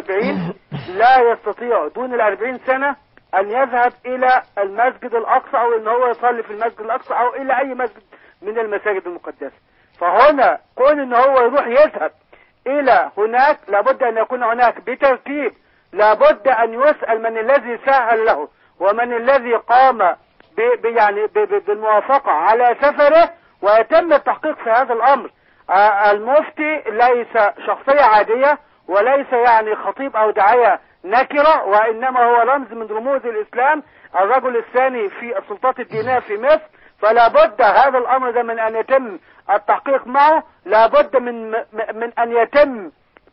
48 لا يستطيع دون ال 40 سنة ان يذهب الى المسجد الاقصى او ان هو يصلي في المسجد الاقصى او الى اي مسجد من المساجد المقدسة فهنا كون ان هو يروح يذهب الى هناك لابد ان يكون هناك بترتيب لابد ان يسأل من الذي سهل له ومن الذي قام ب ب- يعني ب ب بالموافقة على سفره ويتم التحقيق في هذا الامر آه، المفتي ليس شخصية عادية وليس يعني خطيب او داعية نكرة وانما هو رمز من رموز الاسلام الرجل الثاني في السلطات الدينية في مصر فلا بد هذا الامر ده من ان يتم التحقيق معه لا بد من م- من ان يتم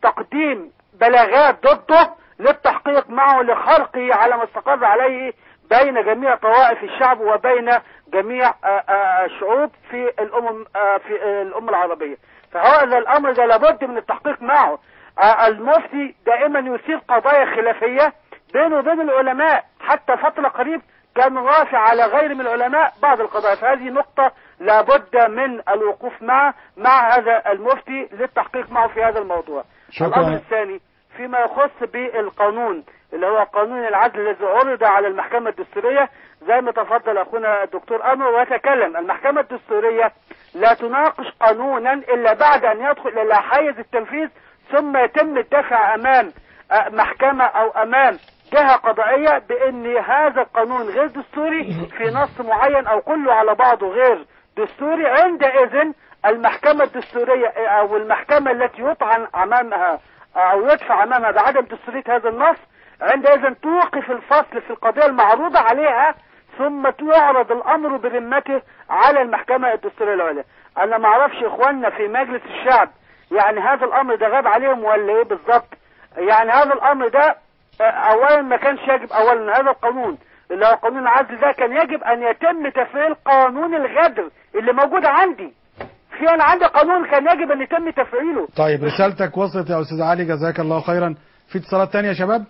تقديم بلاغات ضده للتحقيق معه لخرقه على ما استقر عليه بين جميع طوائف الشعب وبين جميع آه، آه، الشعوب في الامم آه، في آه، الامه العربيه فهذا الامر ده لابد من التحقيق معه آه، المفتي دائما يثير قضايا خلافيه بينه وبين العلماء حتى فتره قريب كان رافع على غير من العلماء بعض القضايا فهذه نقطة لابد من الوقوف معه مع هذا المفتي للتحقيق معه في هذا الموضوع شكرا. الأمر الثاني فيما يخص بالقانون اللي هو قانون العدل الذي عرض على المحكمة الدستورية زي ما تفضل أخونا الدكتور أنور وتكلم المحكمة الدستورية لا تناقش قانونا إلا بعد أن يدخل إلى حيز التنفيذ ثم يتم الدفع أمام آه، محكمة أو أمام جهة قضائية بأن هذا القانون غير دستوري في نص معين أو كله على بعضه غير دستوري عندئذ المحكمة الدستورية أو المحكمة التي يطعن أمامها أو يدفع أمامها بعدم دستورية هذا النص عندئذ توقف الفصل في القضية المعروضة عليها ثم يعرض الأمر برمته على المحكمة الدستورية العليا أنا ما أعرفش إخواننا في مجلس الشعب يعني هذا الأمر ده غاب عليهم ولا إيه بالظبط يعني هذا الأمر ده آه، أولا ما كانش يجب أولا هذا القانون اللي هو قانون العدل ده كان يجب أن يتم تفعيل قانون الغدر اللي موجود عندي في أنا عندي قانون كان يجب أن يتم تفعيله طيب رسالتك وصلت يا استاذ علي جزاك الله خيرا في اتصالات تانية يا شباب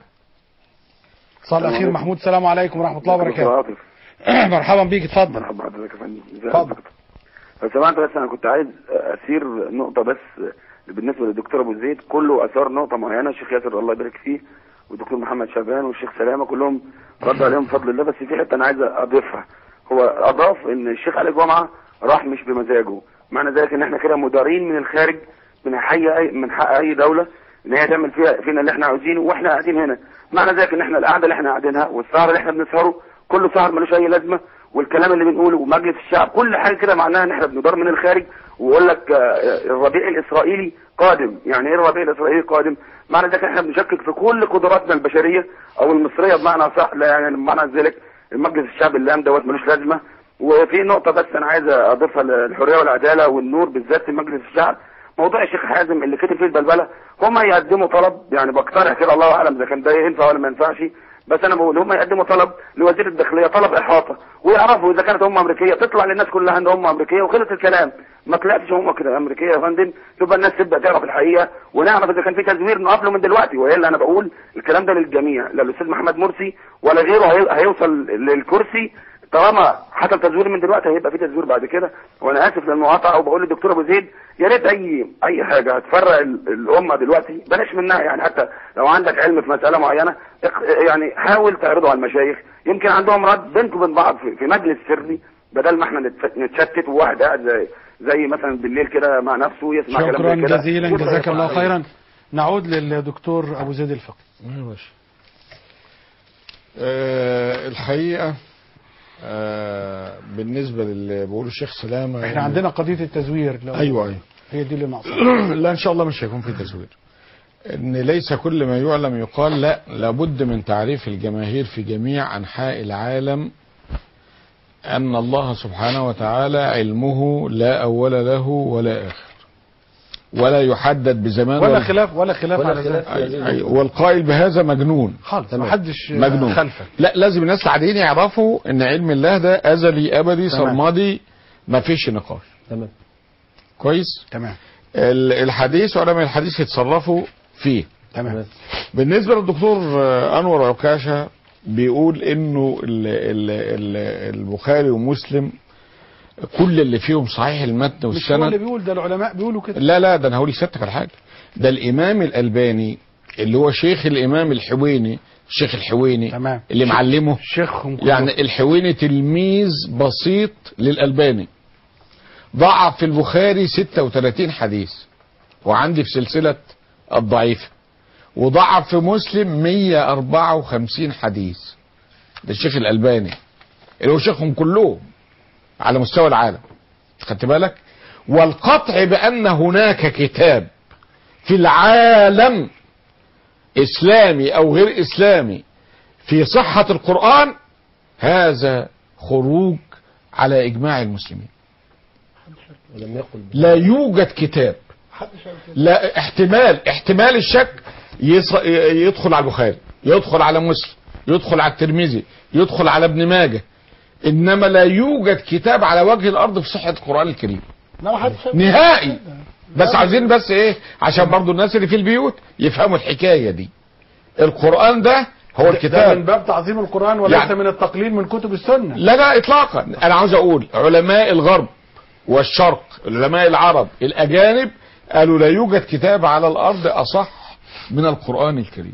اتصال اخير محمود السلام عليكم ورحمة الله وبركاته مرحبا بيك اتفضل مرحبا بحضرتك يا فندم اتفضل. لو سمحت بس انا كنت عايز اثير نقطه بس بالنسبه للدكتور ابو زيد كله اثار نقطه معينه الشيخ ياسر الله يبارك فيه والدكتور محمد شعبان والشيخ سلامه كلهم رد عليهم بفضل الله بس في حته انا عايز اضيفها هو اضاف ان الشيخ علي جمعه راح مش بمزاجه معنى ذلك ان احنا كده مدارين من الخارج من حي أي من حق اي دوله ان هي تعمل فيها فينا اللي احنا عاوزينه واحنا قاعدين هنا معنى ذلك ان احنا القعده اللي احنا قاعدينها والسهر اللي احنا بنسهره كله سهر ملوش اي لازمه والكلام اللي بنقوله ومجلس الشعب كل حاجه كده معناها ان احنا بندار من الخارج ويقول لك آه، الربيع الاسرائيلي قادم يعني ايه الربيع الاسرائيلي قادم معنى ذلك احنا بنشكك في كل قدراتنا البشريه او المصريه بمعنى صح لا يعني بمعنى ذلك المجلس الشعب اللي قام دوت ملوش لازمه وفي نقطه بس انا عايز اضيفها للحريه والعداله والنور بالذات في مجلس الشعب موضوع الشيخ حازم اللي كتب فيه البلبله هم يقدموا طلب يعني بقترح كده الله اعلم اذا كان ده ينفع ولا ما ينفعش بس انا بقول هم يقدموا طلب لوزير الداخليه طلب احاطه ويعرفوا اذا كانت امه امريكيه تطلع للناس كلها ان امه امريكيه وخلص الكلام ما طلعتش امه كده امريكيه يا فندم تبقى الناس تبدا تعرف الحقيقه ونعرف اذا كان في تزوير نقف له من دلوقتي والا انا بقول الكلام ده للجميع لا الاستاذ محمد مرسي ولا غيره هي- هيوصل للكرسي طالما حصل تزوير من دلوقتي هيبقى في تزوير بعد كده وانا اسف للمقاطعه وبقول للدكتور ابو زيد يا ريت اي اي حاجه هتفرق ال- الامه دلوقتي بلاش منها يعني حتى لو عندك علم في مساله معينه اق- يعني حاول تعرضه على المشايخ يمكن عندهم رد بينكم وبين بعض في في مجلس سري بدل ما احنا نتف- نتشتت وواحد قاعد زي زي مثلا بالليل كده مع نفسه يسمع كلام شكرا زي كده جزيلا يبقى جزاك يطلع الله عليه. خيرا نعود للدكتور ابو زيد الفقي آه الحقيقة آه بالنسبة للي بيقوله الشيخ سلامة احنا عندنا قضيه التزوير لو أيوة أيوة هي دي اللي ناقصه لا إن شاء الله مش هيكون في تزوير إن ليس كل ما يعلم يقال لا لابد من تعريف الجماهير في جميع أنحاء العالم أن الله سبحانه وتعالى علمه لا أول له ولا آخر ولا يحدد بزمان ولا خلاف ولا خلاف على ذلك أي- أي- والقائل بهذا مجنون خالص ما حدش مجنون خلفك لا لازم الناس العاديين يعرفوا ان علم الله ده ازلي ابدي تمام. سرمدي ما فيش نقاش تمام كويس تمام ال- الحديث علماء الحديث يتصرفوا فيه تمام بالنسبه للدكتور آه، انور عكاشه بيقول انه ال ال ال البخاري ومسلم كل اللي فيهم صحيح المتن مش هو اللي والسند بيقول ده العلماء بيقولوا كده لا لا ده انا هقول لسيادتك على حاجه ده الامام الالباني اللي هو شيخ الامام الحويني الشيخ الحويني تمام اللي معلمه شيخهم كلهم. يعني الحويني تلميذ بسيط للألباني ضعف في البخاري 36 حديث وعندي في سلسلة الضعيفة وضعف في مسلم 154 حديث ده الشيخ الألباني اللي هو شيخهم كلهم على مستوى العالم خدت بالك والقطع بأن هناك كتاب في العالم إسلامي أو غير إسلامي في صحة القرآن هذا خروج على إجماع المسلمين ولم يقل لا يوجد كتاب لا احتمال احتمال الشك يص... يدخل على البخاري يدخل على مسلم يدخل على الترمذي يدخل على ابن ماجه انما لا يوجد كتاب على وجه الارض في صحة القرآن الكريم لا ما حدش نهائي بس عايزين بس ايه عشان برضو الناس اللي في البيوت يفهموا الحكاية دي القرآن ده هو ده الكتاب من باب تعظيم القرآن وليس يعني- من التقليل من كتب السنة لا لا اطلاقا انا عاوز اقول علماء الغرب والشرق علماء العرب الاجانب قالوا لا يوجد كتاب على الارض اصح من القران الكريم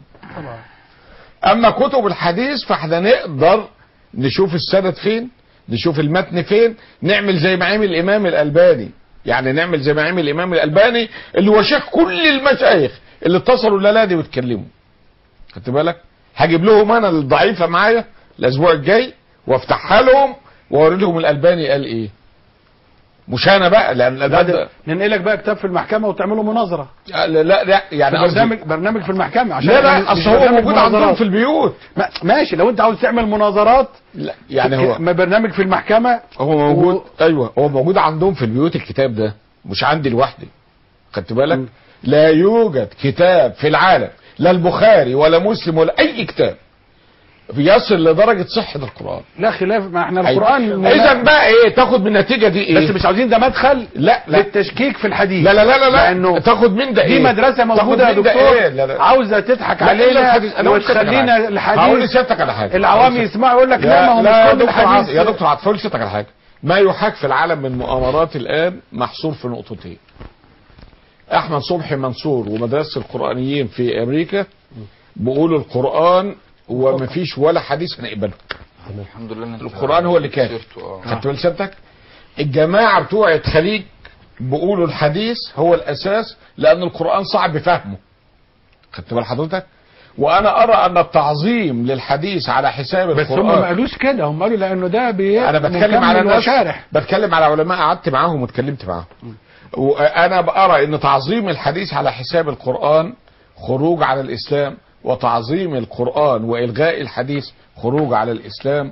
اما كتب الحديث فاحنا نقدر نشوف السند فين نشوف المتن فين نعمل زي ما عمل الامام الالباني يعني نعمل زي ما عمل الامام الالباني اللي هو شيخ كل المشايخ اللي اتصلوا الليله دي واتكلموا خدت بالك هجيب لهم انا الضعيفه معايا الاسبوع الجاي وافتحها لهم واوري لهم الالباني قال ايه مش انا بقى لان ده, ده ننقلك بقى كتاب في المحكمة وتعملوا مناظرة لا لا, لا يعني في قصدي- برنامج برنامج في المحكمة عشان لا لا مش اصل هو برنامج موجود عندهم مناظرات. في البيوت ما- ماشي لو انت عاوز تعمل مناظرات لا يعني هو ما برنامج في المحكمة هو موجود ايوه هو موجود عندهم في البيوت الكتاب ده مش عندي لوحدي خدت بالك لا يوجد كتاب في العالم لا البخاري ولا مسلم ولا اي كتاب يصل لدرجه صحه القران لا خلاف ما احنا القرآن اذا بقى ايه تاخد من النتيجه دي ايه بس مش عاوزين ده مدخل لا لا للتشكيك في الحديث لا لا لا لا, لا. لانه تاخد من ده دي ايه مدرسة موجودة يا تاخد من ده دكتور إيه؟ لا لا. عاوزة تضحك لا، إلا علينا الحديث. أنا قلت لسيادتك على وتخلينا حاجة. الحديث هقول لسيادتك على حاجه العوام يسمعوا يقول لك لا ما هو لا مش يا كل دكتور عاطف- الحديث يا دكتور عاطف اقول لسيادتك على حاجه ما يحاك في العالم من مؤامرات الان محصور في نقطتين احمد صبحي منصور ومدرسه القرانيين في امريكا بيقولوا القران وما فيش ولا حديث هنقبله الحمد لله إن أنت القران هو اللي كافي شفته، آه. خدت بال سيادتك الجماعه بتوع الخليج بيقولوا الحديث هو الاساس لان القران صعب فهمه خدت بال حضرتك وانا ارى ان التعظيم للحديس على حساب بس القران هم ما قالوش كده هم قالوا لانه ده بي انا بتكلم على مكمل ناس وشارح بتكلم على علماء قعدت معاهم واتكلمت معاهم وانا بارى ان تعظيم الحديث على حساب القران خروج على الاسلام وتعظيم القران والغاء الحديث خروج على الاسلام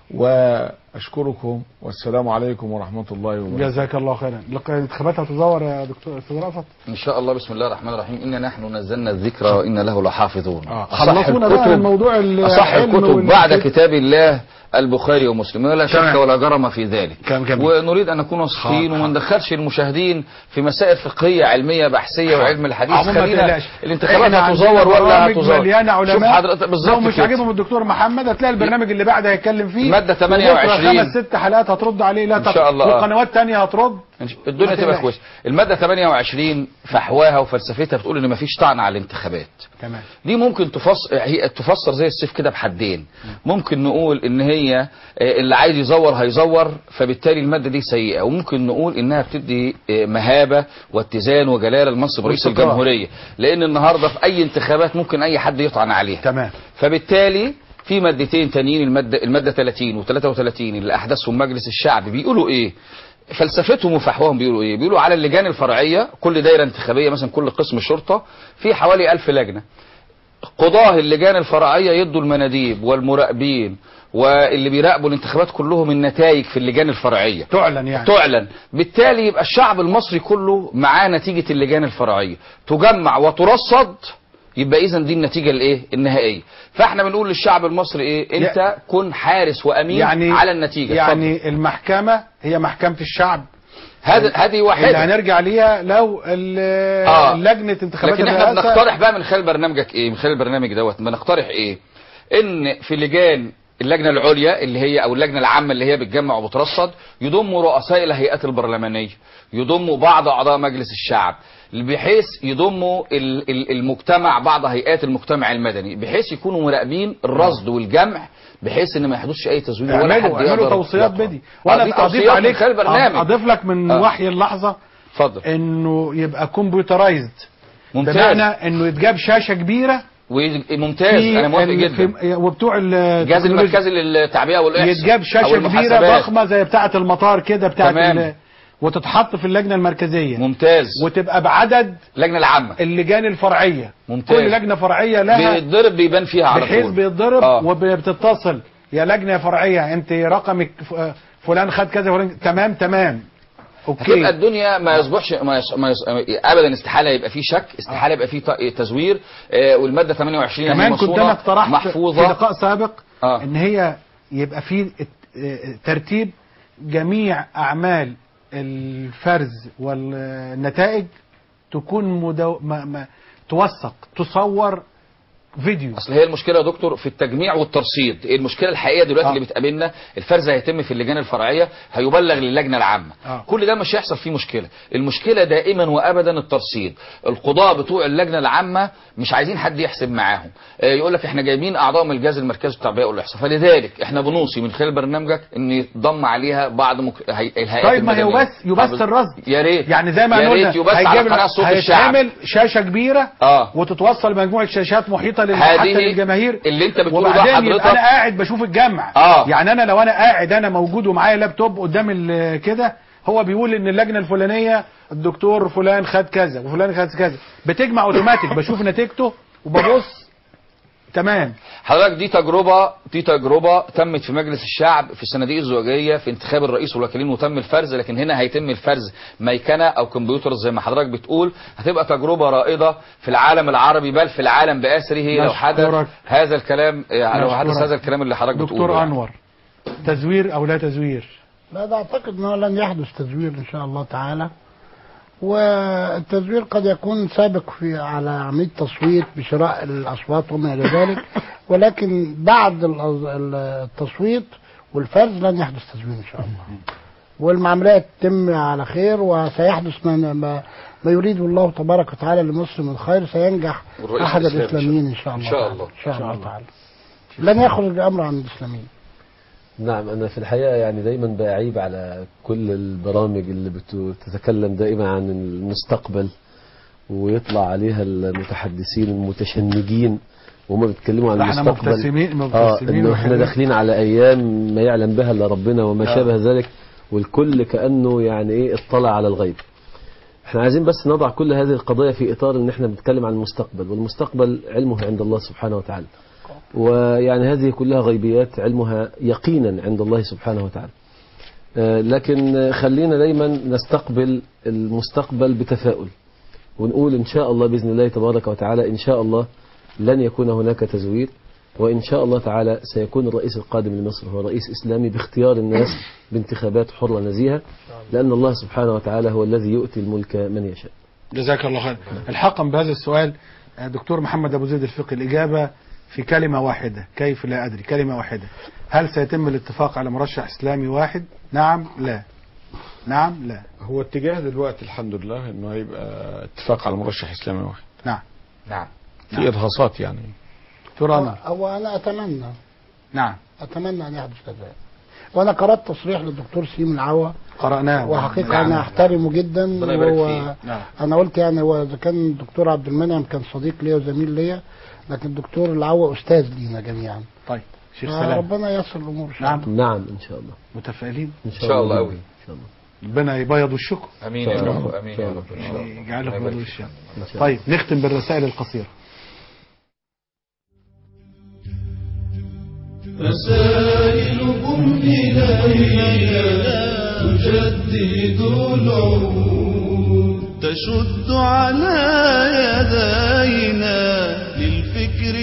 واشكركم والسلام عليكم ورحمه الله وبركاته جزاك الله خيرا لق- الانتخابات هتزور يا دكتور استاذ رأفت ان شاء الله بسم الله الرحمن الرحيم انا نحن نزلنا الذكر وانا له لحافظون أصح خلصونا بقى من موضوع أصح العلم الكتب وال- بعد كتاب الله البخاري ومسلم ولا شك تمام. ولا جرم في ذلك ونريد ان نكون واثقين وما ندخلش المشاهدين في مسائل فقهيه علميه بحثيه وعلم الحديث عموما ما خلينا تقلقش. الانتخابات إحنا هتزور عندنا ولا برامج هتزور مليانه علماء شوف حضرتك لو بالظبط مش كده. عاجبهم الدكتور محمد هتلاقي البرنامج اللي بعده هيتكلم فيه مادة وبكرة 28. خمس ست حلقات هترد عليه لا إن شاء الله. وقنوات تانية هترد الدنيا ما تبقى تقلقش. كويسه الماده 28 فحواها وفلسفتها بتقول ان مفيش طعن على الانتخابات تمام دي ممكن تفسر هي تفسر زي السيف كده بحدين ممكن نقول ان هي آه، اللي عايز يزور هيزور فبالتالي الماده دي سيئه وممكن نقول انها بتدي آه، مهابه واتزان وجلاله لمنصب رئيس واستقرار. الجمهوريه لان النهارده في اي انتخابات ممكن اي حد يطعن عليها تمام فبالتالي في مادتين تانيين الماده الماده 30 و33 اللي احدثهم مجلس الشعب بيقولوا ايه فلسفتهم وفحواهم بيقولوا ايه بيقولوا على اللجان الفرعيه كل دايره انتخابيه مثلا كل قسم شرطه في حوالي ألف لجنه قضاه اللجان الفرعيه يدوا المناديب والمراقبين واللي بيراقبوا الانتخابات كلهم النتائج في اللجان الفرعيه تعلن يعني تعلن بالتالي يبقى الشعب المصري كله معاه نتيجة اللجان الفرعية تجمع وترصد يبقى اذا دي النتيجة الايه النهائية فاحنا بنقول للشعب المصري ايه انت كن حارس وامين يعني على النتيجة يعني المحكمة هي محكمة الشعب هذا هذه واحدة اللي هنرجع ليها لو ال- آه. لجنة انتخابات لكن احنا الرئاسة بنقترح بقى من خلال برنامجك ايه من خلال البرنامج دوت بنقترح ايه ان في لجان اللجنة العليا اللي هي او اللجنة العامة اللي هي بتجمع وبترصد يضموا رؤساء الهيئات البرلمانية يضموا بعض اعضاء مجلس الشعب بحيث يضموا ال- ال- المجتمع بعض هيئات المجتمع المدني بحيث يكونوا مراقبين الرصد والجمع بحيث ان ما يحدثش اي تزوير ولا حد اعملوا اعملوا يقدر توصيات يطلع. بدي آه، دي وانا اضيف توصيات من عليك خلال البرنامج اضيف لك من آه. وحي اللحظة اتفضل انه يبقى كمبيوترايزد ممتاز. بمعنى انه يتجاب شاشة كبيرة وممتاز في انا موافق ال- جدا في- وبتوع الجهاز التكنولوجيا المركزي للتعبئه والاحصاء يتجاب أو شاشة كبيرة المحاسبات. ضخمة زي بتاعة المطار كده بتاعة تمام. ال- وتتحط في اللجنة المركزية ممتاز وتبقى بعدد اللجنه العامه اللجان الفرعية ممتاز. كل لجنة فرعية لها بيتضرب بيبان فيها على بحيث طول بيتضرب آه. وبتتصل يا لجنة فرعية انت رقمك ف- فلان خد كذا فلان تمام تمام هتبقى اوكي الدنيا ما يصبحش ما يص... ما يص... ابدا استحاله يبقى فيه شك استحاله يبقى فيه ت- تزوير آه والماده 28 هي كمان كنت مصونة، انا اقترحت محفوظه في لقاء سابق آه. ان هي يبقى في ات- اه ترتيب جميع اعمال الفرز والنتائج تكون مدو... ما... ما... توثق تصور فيديو اصل هي المشكله يا دكتور في التجميع والترصيد إيه المشكله الحقيقيه دلوقتي آه. اللي بتقابلنا الفرز هيتم في اللجان الفرعيه هيبلغ للجنه العامه آه. كل ده مش هيحصل فيه مشكله المشكله دائما وابدا الترصيد القضاء بتوع اللجنه العامه مش عايزين حد يحسب معاهم آه، يقول لك احنا جايبين اعضاء من الجهاز المركزي للتعبئه والاحصاء فلذلك احنا بنوصي من خلال برنامجك ان يضم عليها بعض مك... هي... الهيئات طيب ما هي المدنية. يبث يبث آه، الرصد يا ريت يعني زي ما يا قلنا ريت يبث على هيجيب- قناه صوت الشعب هيتعمل شاشه كبيره اه وتتوصل مجموعه شاشات محيطه لل- هذه حتى للجماهير اللي انت بتقوله ده وبعدين يبقى حضرتك انا قاعد بشوف الجمع آه. يعني انا لو انا قاعد انا موجود ومعايا لابتوب قدام ال- كده هو بيقول ان اللجنه الفلانيه الدكتور فلان خد كذا وفلان خد كذا بتجمع اوتوماتيك بشوف نتيجته وببص تمام حضرتك دي تجربة دي تجربة تمت في مجلس الشعب في الصناديق الزوجية في انتخاب الرئيس والوكيلين وتم الفرز لكن هنا هيتم الفرز ميكنة او كمبيوتر زي ما حضرتك بتقول هتبقى تجربة رائدة في العالم العربي بل في العالم بأسره لو حدث نشكرك. هذا الكلام يعني لو حدث نشكرك. هذا الكلام اللي حضرتك بتقوله دكتور يعني. انور تزوير او لا تزوير لا ده اعتقد انه لن يحدث تزوير ان شاء الله تعالى والتزوير قد يكون سابق في على عمليه تصويت بشراء الاصوات وما الى ذلك ولكن بعد ال- ال- التصويت والفرز لن يحدث تزوير ان شاء الله والعمليه تتم على خير وسيحدث ما ما, ما يريد الله تبارك وتعالى لمصر من خير سينجح والرئيس احد الإسلامي الاسلاميين ان شاء الله إن شاء تعالى. الله. ان شاء الله تعالى لن يخرج الامر عن الاسلاميين نعم أنا في الحقيقة يعني دايما بعيب على كل البرامج اللي بتتكلم دائما عن المستقبل ويطلع عليها المتحدثين المتشنجين وهم بيتكلموا عن لا، احنا المستقبل مبتسمين- اه مبتسمين انه احنا وحلوين. داخلين على ايام ما يعلم بها الا ربنا وما آه. شابه ذلك والكل كانه يعني ايه اطلع على الغيب احنا عايزين بس نضع كل هذه القضايا في اطار ان احنا بنتكلم عن المستقبل والمستقبل علمه عند الله سبحانه وتعالى ويعني هذه كلها غيبيات علمها يقينا عند الله سبحانه وتعالى آه، لكن آه، خلينا دايما نستقبل المستقبل بتفاؤل ونقول إن شاء الله بإذن الله تبارك وتعالى إن شاء الله لن يكون هناك تزوير وإن شاء الله تعالى سيكون الرئيس القادم لمصر هو رئيس إسلامي باختيار الناس بانتخابات حرة نزيهة لأن الله سبحانه وتعالى هو الذي يؤتي الملك من يشاء جزاك الله خير الحقا بهذا السؤال آه، دكتور محمد أبو زيد الفقي الإجابة في كلمة واحدة كيف لا أدري كلمة واحدة هل سيتم الاتفاق على مرشح إسلامي واحد نعم لا نعم لا هو اتجاه دلوقتي الحمد لله انه هيبقى اتفاق على مرشح اسلامي واحد نعم نعم في ارهاصات يعني دكتور أنور هو انا اتمنى نعم اتمنى ان يحدث ذلك وانا قرات تصريح للدكتور سليم العوا قرأناه وحقيقه نعم. انا احترمه جدا ربنا يبارك وهو فيه. نعم. انا قلت يعني هو اذا كان الدكتور عبد المنعم كان صديق ليا وزميل ليا لكن الدكتور العوا استاذ لينا جميعا طيب شيخ سلام ربنا ييسر الامور إن شاء نعم الله. نعم إن شاء الله متفائلين إن إن شاء الله أوي إن شاء الله ربنا يبيض وشكم امين يا رب امين يا رب ان شاء الله يجعله الله بيض يبارك وشكم فيك. طيب نختم بالرسائل القصيرة رسائلكم إلينا تجدد العهود تشد على يدينا للفكر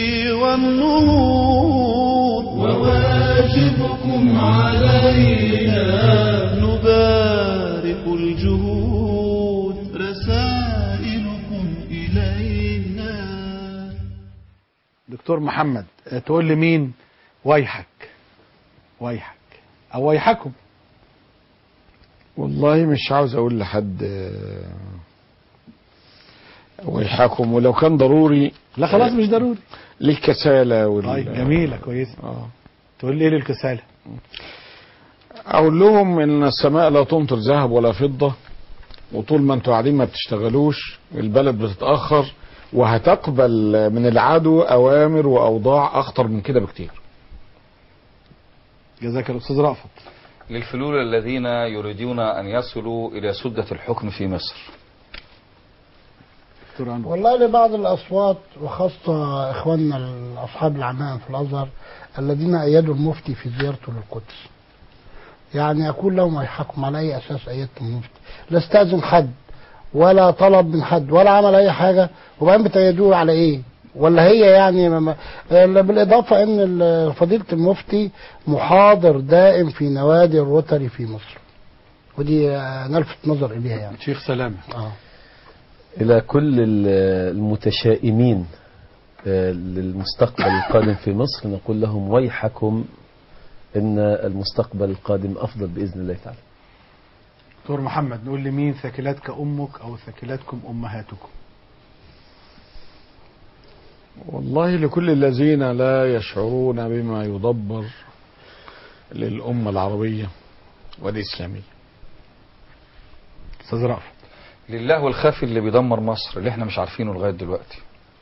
والنهوض وواجبكم علينا نبارك الجهود رسائلكم إلينا دكتور محمد آه، تقول لي مين ويحك ويحك أو ويحكم والله مش عاوز اقول لحد آه، ويحكم ولو كان ضروري لا خلاص مش ضروري للكسالى وال طيب جميلة كويسة آه. تقول لي ايه للكسالة اقول لهم ان السماء لا تمطر ذهب ولا فضة وطول ما انتوا قاعدين ما بتشتغلوش البلد بتتأخر وهتقبل من العدو اوامر واوضاع اخطر من كده بكتير جزاك الله استاذ رأفت للفلول الذين يريدون ان يصلوا الى سدة الحكم في مصر دكتور أنور والله لبعض الأصوات وخاصة إخواننا أصحاب العمام في الأزهر الذين أيدوا المفتي في زيارته للقدس يعني أقول لهم أيحكم على أي أساس أيدتم المفتي لا استأذن حد ولا طلب من حد ولا عمل أي حاجة وبعدين بتأيدوه على إيه ولا هي يعني ما- ما- بالإضافة أن ال- فضيلة المفتي محاضر دائم في نوادي الروتري في مصر ودي آه، نلفت نظر إليها يعني شيخ سلامة آه. إلى كل ال- المتشائمين آه، للمستقبل القادم في مصر نقول لهم ويحكم إن المستقبل القادم أفضل بإذن الله تعالى دكتور محمد نقول لي مين ثكلتك أمك أو ثكلتكم أمهاتكم والله لكل الذين لا يشعرون بما يدبر للأمة العربية والإسلامية استاذ رأفت لله الخفي اللي بيدمر مصر اللي احنا مش عارفينه لغايه دلوقتي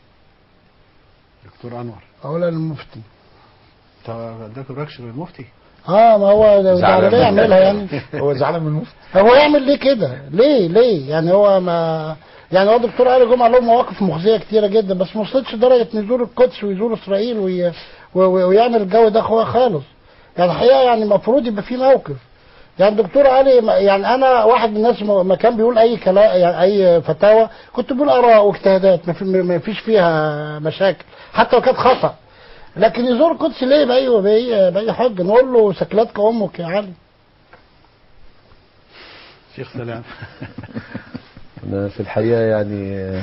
دكتور أنور أولا المفتي طب اداك الركش للمفتي اه ما هو ده زعلان ده ليه يعملها يعني هو زعلان من المفتي هو يعمل ليه كده ليه ليه يعني هو ما يعني هو دكتور علي جمعه له مواقف مخزيه كتيره جدا بس ما وصلتش لدرجه انه يزور القدس ويزور اسرائيل وي... و... و... ويعمل الجو ده هو خالص يعني الحقيقه يعني المفروض يبقى في موقف يعني دكتور علي ما- يعني انا واحد من الناس ما ما كان بيقول اي كلام يعني اي فتاوى كنت بقول اراء واجتهادات ما في- ما فيش فيها مشاكل حتى لو كانت خطا لكن يزور القدس ليه باي باي باي حجه نقول له سكلاتك امك يا علي شيخ سلام أنا في الحقيقة يعني آه،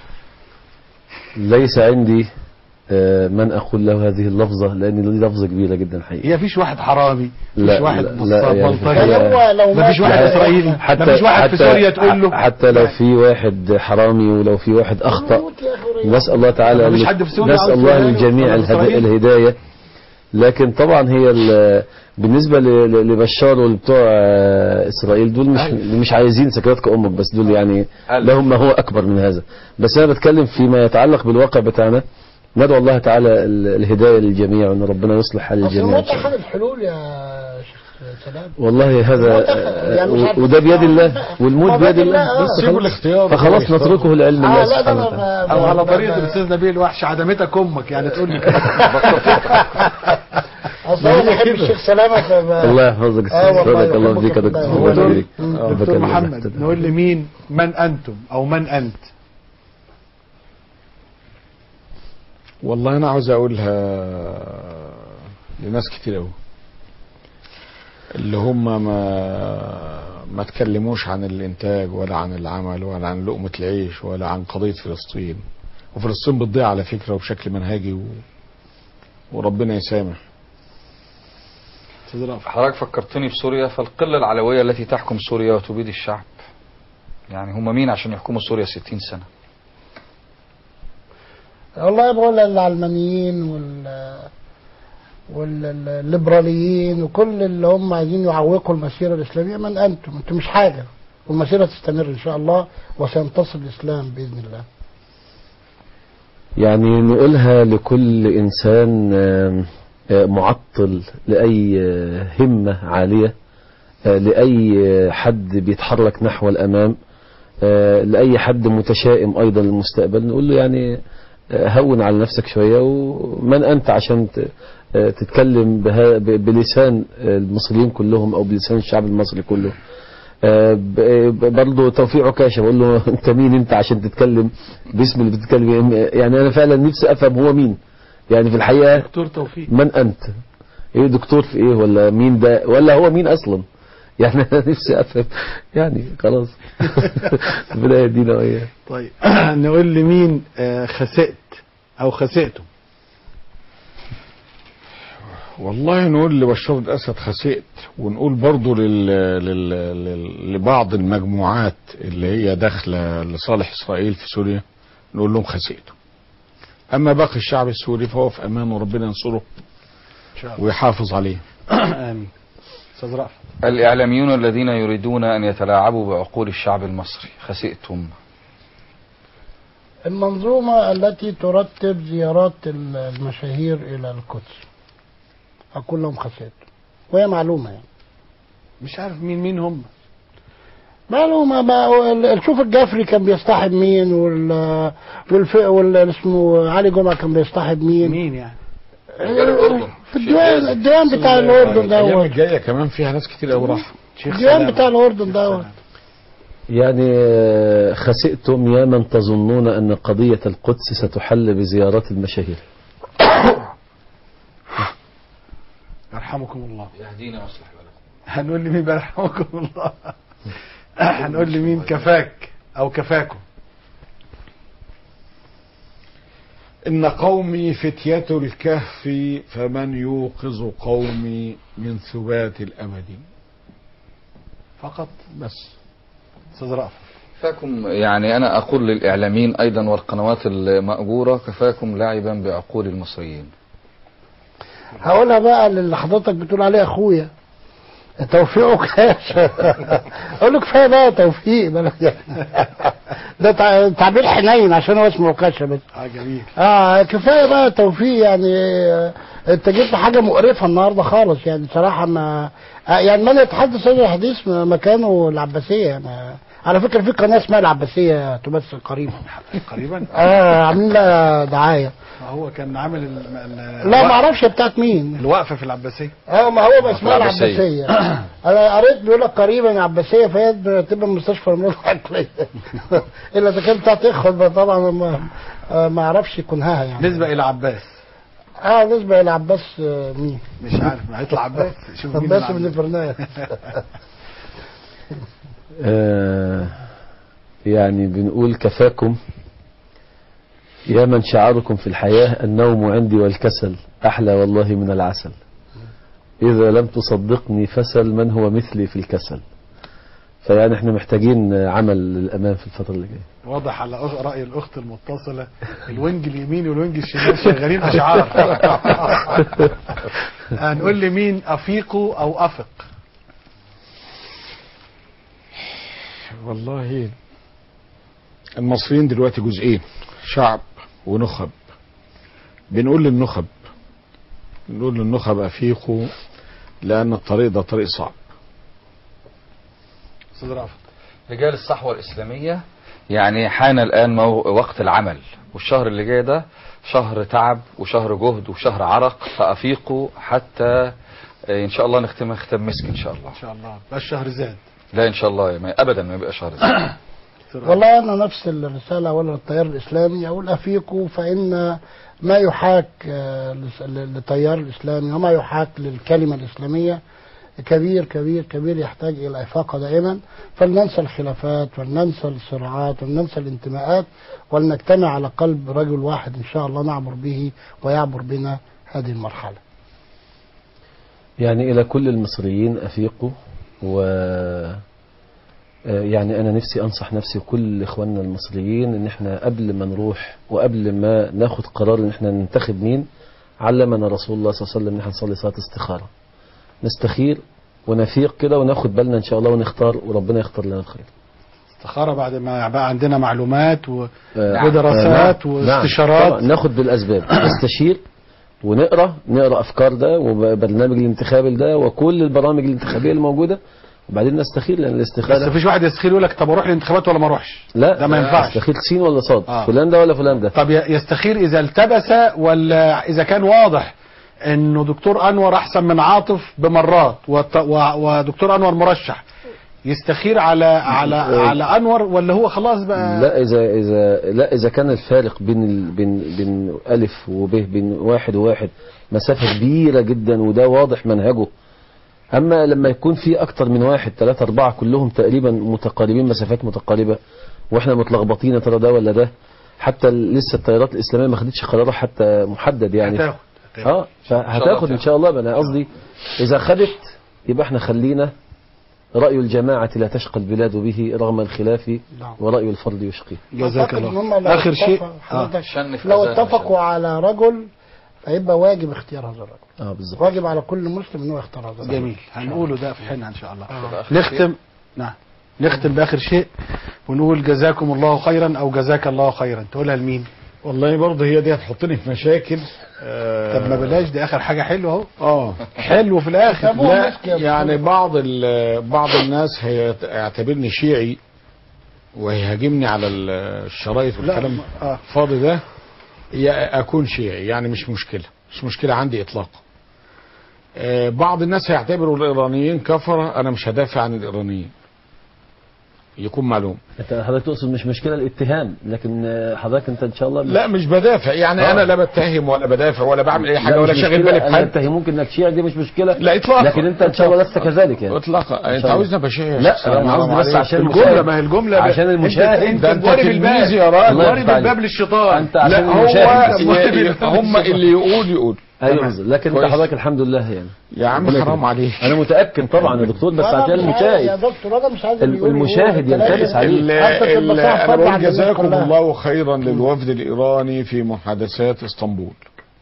ليس عندي آه، من أقول له هذه اللفظة لأن دي لفظة كبيرة جدا حقيقة هي فيش واحد حرامي لا، مفيش واحد لا، لا، نصاب يعني بلطجي يعني هو لو مفيش واحد يعني اسرائيلي حتى مفيش واحد في حتى- سوريا تقول له حتى لو في واحد حرامي ولو في واحد أخطأ نسأل الله تعالى مفيش ال- حد في سوريا نسأل عاوز الله سوريا للجميع ولا الهدا- إسرائيل؟ الهداية لكن طبعا هي ال- بالنسبة ل- ل- لبشار والبتوع آه، إسرائيل دول مش مش عايزين سكراتك أمك بس دول يعني لهم ما هو أكبر من هذا بس أنا بتكلم فيما يتعلق بالواقع بتاعنا ندعو الله تعالى ال- الهداية للجميع وأن ربنا يصلح حال اصل الجميع إن الموت شاء الله احد الحلول يا شيخ سلام والله هذا يعني مش عارف وده بيد الله بقى. والموت هو بيد بيد الله الله، آه. بس سيبوا خلاص. الاختيار فخلاص ويختار. نتركه لعلم آه، الله لا، ده سبحانه أنا وتعالى ب- او على ب- طريقه ب- الاستاذ نبيل الوحش عدمتك امك يعني تقول لي كده اصل انا بحب الشيخ سلامه فب... الله يحفظك آه والله بارك الله يحفظك فيك يا دكتور الله. الله دكتور- يبارك. آه، دكتور بكلمك. محمد نقول لي مين من انتم او من انت والله انا عاوز اقولها لناس كتير قوي اللي هم ما ما تكلموش عن الانتاج ولا عن العمل ولا عن لقمة العيش ولا عن قضية فلسطين وفلسطين بتضيع على فكرة وبشكل منهجي و... وربنا يسامح حضرتك فكرتني بسوريا فالقلة العلوية التي تحكم سوريا وتبيد الشعب يعني هم مين عشان يحكموا سوريا 60 سنة والله بقول العلمانيين وال والليبراليين وكل اللي هم عايزين يعوقوا المسيره الاسلاميه من انتم انتم مش حاجه والمسيره تستمر ان شاء الله وسينتصر الاسلام باذن الله يعني نقولها لكل إنسان آم، آه، معطل لأي آه، همة عالية آه، لأي آه، حد بيتحرك نحو الأمام آه، لأي حد متشائم أيضا للمستقبل نقول له يعني آه، هون على نفسك شوية ومن أنت عشان ت- آه، تتكلم بها- ب- بلسان آه، المصريين كلهم أو بلسان الشعب المصري كله آه، ب- ب- برضه توفيق عكاشة بقول له انت مين انت عشان تتكلم باسم اللي بتتكلم بيه؟ يعني انا فعلا نفسي افهم هو مين يعني في الحقيقة دكتور توفيق من انت ايه دكتور في ايه ولا مين ده ولا هو مين اصلا يعني انا نفسي افهم يعني خلاص ربنا يهدينا واياه طيب نقول لي مين آه، خسئت او خسئتم والله نقول لبشار الاسد خسئت ونقول برضو لل... لل... لل... لبعض المجموعات اللي هي داخله لصالح اسرائيل في سوريا نقول لهم خسئتوا اما باقي الشعب السوري فهو في امان وربنا ينصره ان شاء الله ويحافظ عليه امين استاذ رأفت الإعلاميون الذين يريدون أن يتلاعبوا بعقول الشعب المصري خسئتم المنظومة التي ترتب زيارات المشاهير إلى القدس أقول لهم خسيت وهي معلومة يعني مش عارف مين مين هم معلومة بقى ال- شوف الجفري كان بيصطحب مين وال والف وال اسمه علي جمعة كان بيصطحب مين مين يعني في الديوان الديوان بتاع الأردن الايام دوت الجايه كمان فيها ناس كتير قوي راح الديوان بتاع الأردن دوت يعني آه، خسئتم يا من تظنون أن قضية القدس ستحل بزيارات المشاهير يرحمكم الله يهدينا ويصلح بالكم هنقول لي مين بقى يرحمكم الله هنقول لي مين كفاك او كفاكم إن قومي فتية الكهف فمن يوقظ قومي من ثبات الأمد فقط بس استاذ رأفت كفاكم يعني أنا أقول للإعلاميين أيضا والقنوات المأجورة كفاكم لعبا بعقول المصريين هقولها بقى اللي حضرتك بتقول عليه أخويا توفيق وكاش اقول له كفايه بقى توفيق بلا ده تع- تعبير حنين عشان هو اسمه عكاشه بس اه جميل اه كفايه بقى توفيق يعني آه، انت جبت حاجه مقرفه النهارده خالص يعني صراحه ما آه، يعني من يتحدث عن الحديث م- مكانه العباسيه ما على فكره في قناه اسمها العباسيه تمثل قريبا قريبا اه عاملين لها دعايه ما هو كان عامل ال... ال- لا ما الوقف- اعرفش بتاعت مين الوقفه في العباسيه اه ما هو بقى اسمها العباسية. العباسيه انا قريت بيقول لك قريبا عباسيه فهي تبقى مستشفى الامراض العقليه الا اذا كانت بتاعت اخوه بقى طبعا ما آه، ما اعرفش كنهاها يعني نسبه الى عباس اه نسبه الى عباس آه، مين مش عارف ما هيطلع عباس شوف مين عباس اللي بن فرناس آه، يعني بنقول كفاكم يا من شعاركم في الحياة النوم عندي والكسل أحلى والله من العسل إذا لم تصدقني فسل من هو مثلي في الكسل فيعني احنا محتاجين عمل للأمام في الفترة اللي جاية واضح على أخ- راي الاخت المتصله الوينج اليمين والوينج الشمال شغالين اشعار هنقول لي مين افيقوا او افق والله المصريين دلوقتي جزئين شعب ونخب بنقول للنخب بنقول للنخب افيقوا لان الطريق ده طريق صعب استاذ رافض رجال الصحوة الإسلامية يعني حان الآن مو وقت العمل والشهر اللي جاي ده شهر تعب وشهر جهد وشهر عرق فأفيقوا حتى آه، إن شاء الله نختم ختم مسك إن شاء الله ان شاء الله بقى الشهر زاد لا إن شاء الله ما أبدا ما يبقى شهر زي. والله أنا نفس الرسالة أولا للتيار الإسلامي أقول أفيقوا فإن ما يحاك آه، لس- للتيار الإسلامي وما يحاك للكلمة الإسلامية كبير كبير كبير يحتاج إلى إفاقة دائما فلننسى الخلافات ولننسى الصراعات ولننسى الانتماءات ولنجتمع على قلب رجل واحد إن شاء الله نعبر به ويعبر بنا هذه المرحلة يعني إلى كل المصريين أفيقوا و آه، يعني أنا نفسي أنصح نفسي وكل إخواننا المصريين إن إحنا قبل ما نروح وقبل ما ناخد قرار إن إحنا ننتخب مين علمنا رسول الله صلى الله عليه وسلم إن إحنا نصلي صلاة استخارة نستخير ونفيق كده وناخد بالنا إن شاء الله ونختار وربنا يختار لنا الخير استخاره بعد ما بقى عندنا معلومات و... آه، ودراسات نعم، واستشارات طبعا ناخد بالاسباب نستشير ونقرا نقرا افكار ده وبرنامج الانتخابي ده وكل البرامج الانتخابيه اللي موجوده وبعدين نستخير لان الاستخاره بس مفيش واحد يستخير يقول لك طب اروح الانتخابات ولا ما اروحش لا ده ما ينفعش استخير سين ولا صاد آه. فلان ده ولا فلان ده طب ي- يستخير اذا التبس ولا اذا كان واضح انه دكتور انور احسن من عاطف بمرات وت- و- ودكتور انور مرشح يستخير على على على انور ولا هو خلاص بقى لا اذا اذا لا اذا كان الفارق بين ال... بين بين الف وب بين واحد وواحد مسافه كبيره جدا وده واضح منهجه اما لما يكون في اكتر من واحد ثلاثة اربعة كلهم تقريبا متقاربين مسافات متقاربة واحنا متلخبطين يا ترى ده ولا ده حتى ال- لسه التيارات الاسلاميه ما خدتش قرارها حتى محدد يعني هتاخد اه فهتاخد ان شاء الله بقى انا قصدي اذا خدت يبقى احنا خلينا رأي الجماعة لا تشقى البلاد به رغم الخلاف ورأي الفرد يشقيه جزاك أعتقد إن الله هم لو اخر شيء اتفقوا- حضرتك شنف لو أذان اتفقوا على رجل فيبقى واجب اختيار هذا الرجل اه بالظبط واجب على كل مسلم انه يختار هذا الرجل جميل هنقوله ده في حين ان شاء الله آه. نختم نعم نختم باخر شيء ونقول جزاكم الله خيرا او جزاك الله خيرا تقولها لمين والله برضه هي دي هتحطني في مشاكل آه طب ما بلاش دي اخر حاجه حلوه اهو اه حلو في الاخر لا يعني بعض ال- بعض الناس هيعتبرني شيعي وهيهاجمني على ال- الشرايط والكلام آه. الفاضي ده يا اكون شيعي يعني مش مشكله مش مشكله عندي اطلاقا آه، بعض الناس هيعتبروا الايرانيين كفره انا مش هدافع عن الايرانيين يكون معلوم انت حضرتك تقصد مش مشكلة الاتهام لكن آه، حضرتك انت ان شاء الله لا مش بدافع يعني آه. انا لا بتهم ولا بدافع ولا بعمل اي حاجه لا، ولا مش شاغل مشكلة. بالي انا بحد اتهموك انك شيعي دي مش مشكلة لا اطلاقا لكن انت ان شاء الله لست كذلك يعني اطلاقا إن انت شاء الله. عاوزني ابقى شيعي يا لا شيخ سلام انا قصدي عليكم. بس عشان الجمله المشاهد. ما هي الجمله ب- عشان المشاهد انت, ده انت انت ضارب الباب تلميذ يا راجل. الله ضارب يفتح عليك. الباب للشيطان انت عشان لا هو المشاهد ي- هم اللي يقول يقول ايوه تمام. بالظبط. لكن انت كويس. حضرتك الحمد لله يعني يا عم ربنا حرام يكرمك. عليك انا متاكد طبعا يا دكتور بس أنا عشان مش عايز- يا المشاهد دكتور انا مش عايز ال- يقول المشاهد يقول يلتبس الكلام. عليه. ال- أنت تبقى ال- صاحب انا فرد بقول عن الناس جزاكم كلها. الله خيرا للوفد الايراني في محادثات اسطنبول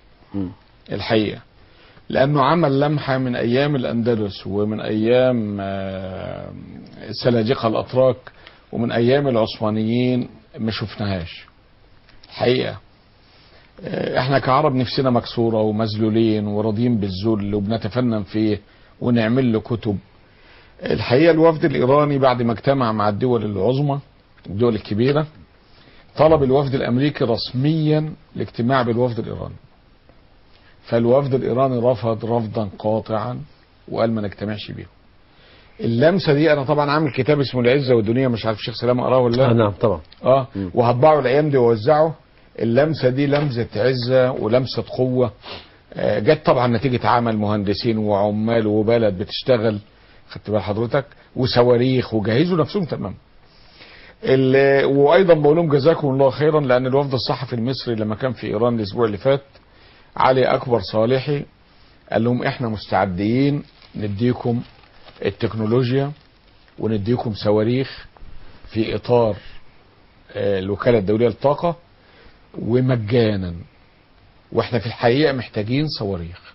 الحقيقه لانه عمل لمحه من ايام الاندلس ومن ايام آه، السلاجقه الاتراك ومن ايام العثمانيين ما شفناهاش حقيقه آه، احنا كعرب نفسنا مكسوره ومذلولين وراضيين بالذل وبنتفنن فيه ونعمل له كتب الحقيقه الوفد الايراني بعد ما اجتمع مع الدول العظمى الدول الكبيره طلب الوفد الامريكي رسميا الاجتماع بالوفد الايراني فالوفد الايراني رفض رفضا قاطعا وقال ما نجتمعش بيهم اللمسه دي انا طبعا عامل كتاب اسمه العزه والدنيا مش عارف الشيخ سلام قراه ولا لا آه نعم طبعا اه وهطبعه الايام دي واوزعه اللمسه دي لمسه عزه ولمسه قوه آه، جت طبعا نتيجه عمل مهندسين وعمال وبلد بتشتغل خدت بال حضرتك وصواريخ وجهزوا نفسهم تمام ال- وايضا بقول لهم جزاكم الله خيرا لان الوفد الصحفي المصري لما كان في ايران الاسبوع اللي فات علي اكبر صالحي قال لهم احنا مستعدين نديكم التكنولوجيا ونديكم صواريخ في اطار آه، الوكاله الدوليه للطاقه ومجانا واحنا في الحقيقه محتاجين صواريخ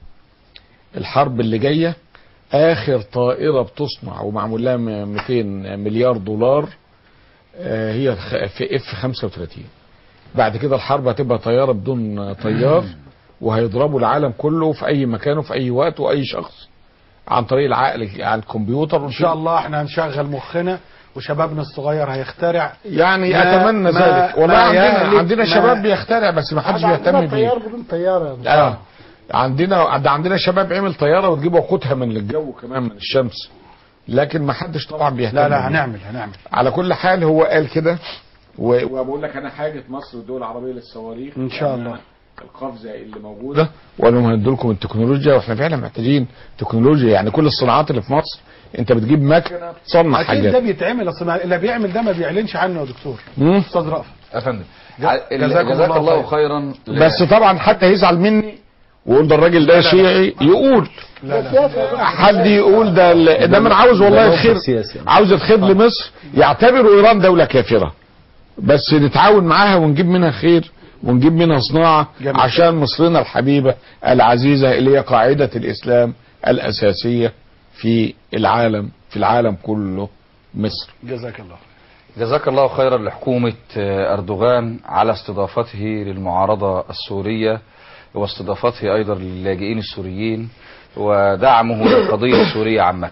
الحرب اللي جايه اخر طائره بتصنع ومعمول لها م- 200 مليار دولار آه، هي خ- في اف 35 بعد كده الحرب هتبقى طياره بدون طيار وهيضربوا العالم كله في اي مكان وفي اي وقت واي شخص عن طريق العقل على الكمبيوتر ان شاء الله احنا هنشغل مخنا وشبابنا الصغير هيخترع يعني ما- اتمنى ما- ذلك والله ما عندنا يهلك- عندنا ما- شباب بيخترع بس ما حدش بيهتم بيه طيار بدون طياره اه عندنا ده عندنا شباب عمل طياره وتجيب وقودها من الجو كمان من الشمس لكن ما حدش طبعا بيهتم لا لا بيه. هنعمل هنعمل على كل حال هو قال كده و- وبقول لك انا حاجه مصر والدول العربيه للصواريخ إن شاء يعني الله. أنا القفزه اللي موجوده وانا هندوا لكم التكنولوجيا واحنا فعلا محتاجين تكنولوجيا يعني كل الصناعات اللي في مصر انت بتجيب مكنه تصنع اكيد ده حاجات بيتعمل اصل ما- اللي بيعمل ده ما بيعلنش عنه يا دكتور مم. استاذ رأفت يا فندم جزاكم جزاك الله الله خير. خيرا بس طبعا حتى يزعل مني ويقول ده الراجل ده شيعي يقول لا لا حد يقول ده ال- انما انا عاوز والله ده موقف الخير سياسي. عاوز الخير لمصر يعتبروا ايران دوله كافره بس نتعاون معاها ونجيب منها خير ونجيب منها صناعه جميل. عشان مصرنا الحبيبه العزيزه اللي هي قاعده الاسلام الاساسيه في العالم في العالم كله مصر جزاك الله جزاك الله خيرا لحكومة آه، أردوغان على استضافته للمعارضة السورية واستضافته أيضا للاجئين السوريين ودعمه للقضية السورية عامة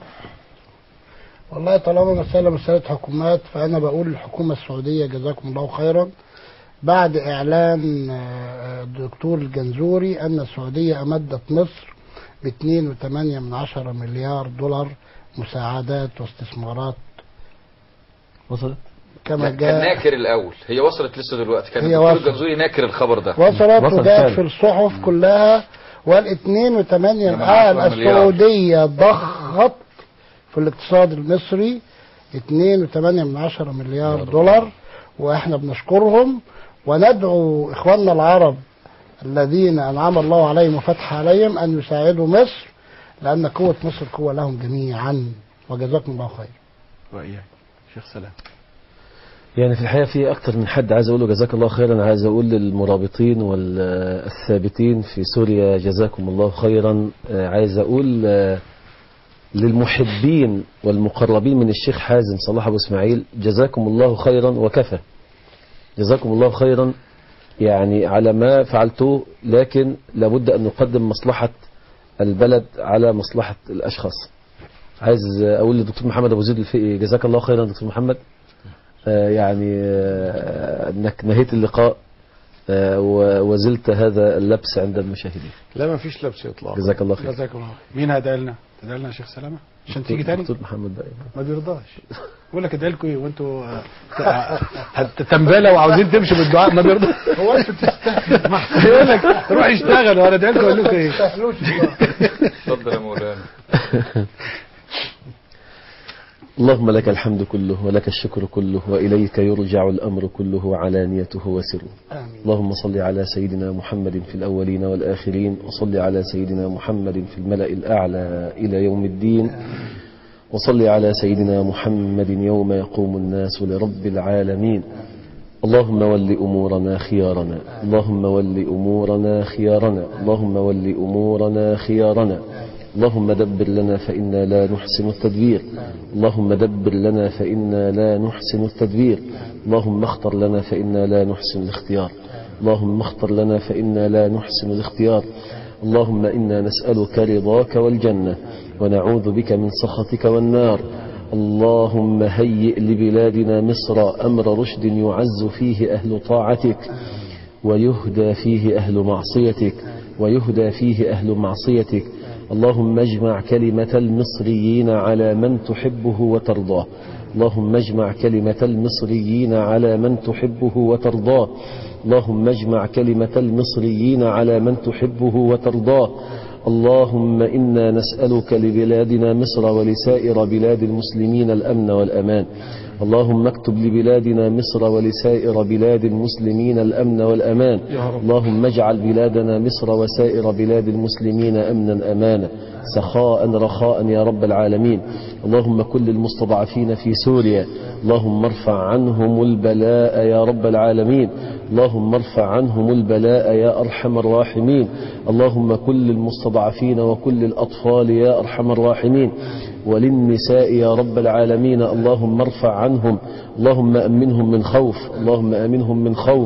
والله طالما مسألة مسألة حكومات فأنا بقول للحكومة السعودية جزاكم الله خيرا بعد إعلان آه، الدكتور الجنزوري أن السعودية أمدت مصر ب 2.8 من عشرة مليار دولار مساعدات واستثمارات وصلت كما لا، كان جاء ناكر الأول هي وصلت لسه دلوقتي كان هي الدكتور وصلت. الجنزوري ناكر الخبر ده وصلت وصل وجاءت فعلا. في الصحف كلها والاثنين وثمانية لما الآن عشرة مليار. السعودية ضخت في الاقتصاد المصري اثنين وثمانية من عشرة مليار دولار واحنا بنشكرهم وندعو اخواننا العرب الذين انعم الله عليهم وفتح عليهم ان يساعدوا مصر لان قوة مصر قوة لهم جميعا وجزاكم الله خير واياك شيخ سلام يعني في الحقيقة في أكتر من حد عايز أقول له جزاك الله خيرا عايز أقول للمرابطين والثابتين في سوريا جزاكم الله خيرا آه، عايز أقول آه، للمحبين والمقربين من الشيخ حازم صلاح أبو إسماعيل جزاكم الله خيرا وكفى جزاكم الله خيرا يعني على ما فعلتوه لكن لابد أن نقدم مصلحة البلد على مصلحة الأشخاص عايز أقول للدكتور محمد أبو زيد الفقي جزاك الله خيرا دكتور محمد آه، يعني آه، انك نهيت اللقاء آه، و- وزلت هذا اللبس عند المشاهدين لا ما فيش لبس اطلاقا جزاك الله خير جزاك الله خير. مين هدى لنا؟ هدى لنا يا شيخ سلامه عشان تيجي تاني دكتور محمد بقى ما بيرضاش بقول لك ادعي لكم ايه وانتوا آه، ت- تنبله وعاوزين تمشوا بالدعاء ما بيرضاش هو انتوا تستاهلوا يقول لك روح اشتغل وانا ادعي لكم اقول لكم ايه اتفضل يا مولانا اللهم لك الحمد كله ولك الشكر كله وإليك يرجع الأمر كله علانيته وسره اللهم صل على سيدنا محمد في الأولين والآخرين وصل على سيدنا محمد في الملأ الأعلى إلى يوم الدين وصل على سيدنا محمد يوم يقوم الناس لرب العالمين اللهم ول أمورنا خيارنا اللهم ول أمورنا خيارنا اللهم ول أمورنا خيارنا اللهم دبر لنا فإنا لا نحسن التدبير اللهم دبر لنا فإنا لا نحسن التدبير اللهم اختر لنا فإنا لا نحسن الاختيار اللهم اختر لنا فإنا لا نحسن الاختيار اللهم إنا نسألك رضاك والجنة ونعوذ بك من سخطك والنار اللهم هيئ لبلادنا مصر أمر رشد يعز فيه أهل طاعتك ويهدى فيه أهل معصيتك ويهدى فيه أهل معصيتك اللهم اجمع كلمة المصريين على من تحبه وترضاه اللهم اجمع كلمة المصريين على من تحبه وترضاه اللهم اجمع كلمة المصريين على من تحبه وترضاه اللهم إنا نسألك لبلادنا مصر ولسائر بلاد المسلمين الأمن والأمان اللهم اكتب لبلادنا مصر ولسائر بلاد المسلمين الأمن والأمان اللهم اجعل بلادنا مصر وسائر بلاد المسلمين أمنا أمانا سخاء رخاء يا رب العالمين اللهم كل المستضعفين في سوريا اللهم ارفع عنهم البلاء يا رب العالمين اللهم ارفع عنهم البلاء يا أرحم الراحمين اللهم كل المستضعفين وكل الأطفال يا أرحم الراحمين وللنساء يا رب العالمين اللهم ارفع عنهم اللهم أمنهم من خوف اللهم أمنهم من خوف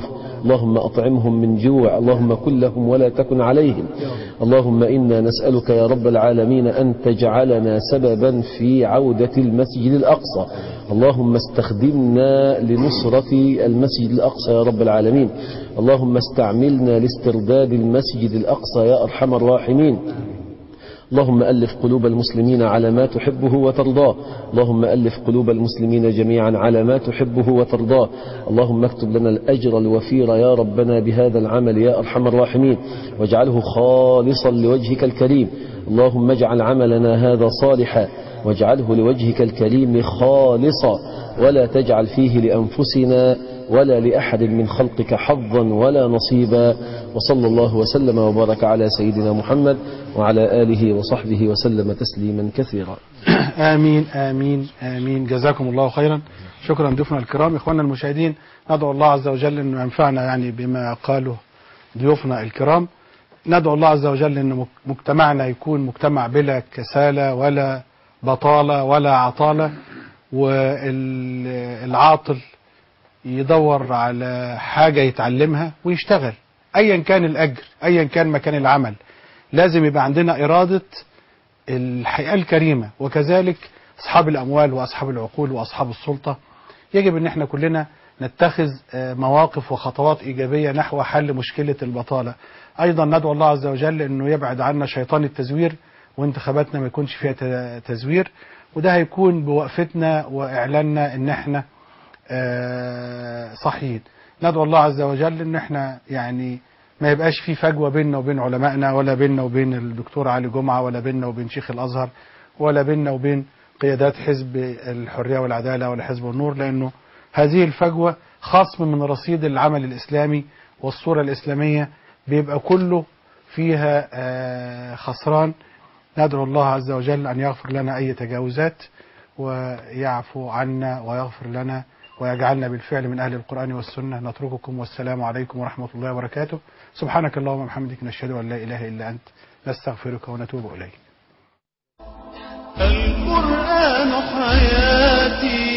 اللهم أطعمهم من جوع اللهم كن لهم ولا تكن عليهم اللهم إنا نسألك يا رب العالمين أن تجعلنا سببا في عودة المسجد الأقصى اللهم استخدمنا لنصرة المسجد الأقصى يا رب العالمين اللهم استعملنا لاسترداد المسجد الأقصى يا أرحم الراحمين اللهم ألف قلوب المسلمين على ما تحبه وترضاه اللهم ألف قلوب المسلمين جميعا على ما تحبه وترضاه اللهم اكتب لنا الأجر الوفير يا ربنا بهذا العمل يا أرحم الراحمين واجعله خالصا لوجهك الكريم اللهم اجعل عملنا هذا صالحا واجعله لوجهك الكريم خالصا ولا تجعل فيه لأنفسنا ولا لأحد من خلقك حظا ولا نصيبا وصلى الله وسلم وبارك على سيدنا محمد وعلى آله وصحبه وسلم تسليما كثيرا آمين آمين آمين جزاكم الله خيرا شكرا ضيوفنا الكرام إخواننا المشاهدين ندعو الله عز وجل أنه ينفعنا يعني بما قاله ضيوفنا الكرام ندعو الله عز وجل أن مجتمعنا يكون مجتمع بلا كسالة ولا بطالة ولا عطالة والعاطل يدور على حاجة يتعلمها ويشتغل أيا كان الأجر أيا كان مكان العمل لازم يبقى عندنا إرادة الحياة الكريمة وكذلك أصحاب الأموال وأصحاب العقول وأصحاب السلطة يجب أن احنا كلنا نتخذ مواقف وخطوات إيجابية نحو حل مشكلة البطالة أيضا ندعو الله عز وجل أنه يبعد عنا شيطان التزوير وانتخاباتنا ما يكونش فيها تزوير وده هيكون بوقفتنا وإعلاننا أن احنا صحيين ندعو الله عز وجل أن احنا يعني ما يبقاش في فجوة بيننا وبين علمائنا ولا بيننا وبين الدكتور علي جمعة ولا بيننا وبين شيخ الأزهر ولا بيننا وبين قيادات حزب الحرية والعدالة ولا حزب النور لأنه هذه الفجوة خصم من رصيد العمل الإسلامي والصورة الإسلامية بيبقى كله فيها خسران ندعو الله عز وجل أن يغفر لنا أي تجاوزات ويعفو عنا ويغفر لنا ويجعلنا بالفعل من أهل القرآن والسنة نترككم والسلام عليكم ورحمة الله وبركاته سبحانك اللهم وبحمدك نشهد أن لا إله إلا أنت نستغفرك ونتوب إليك القرآن حياتي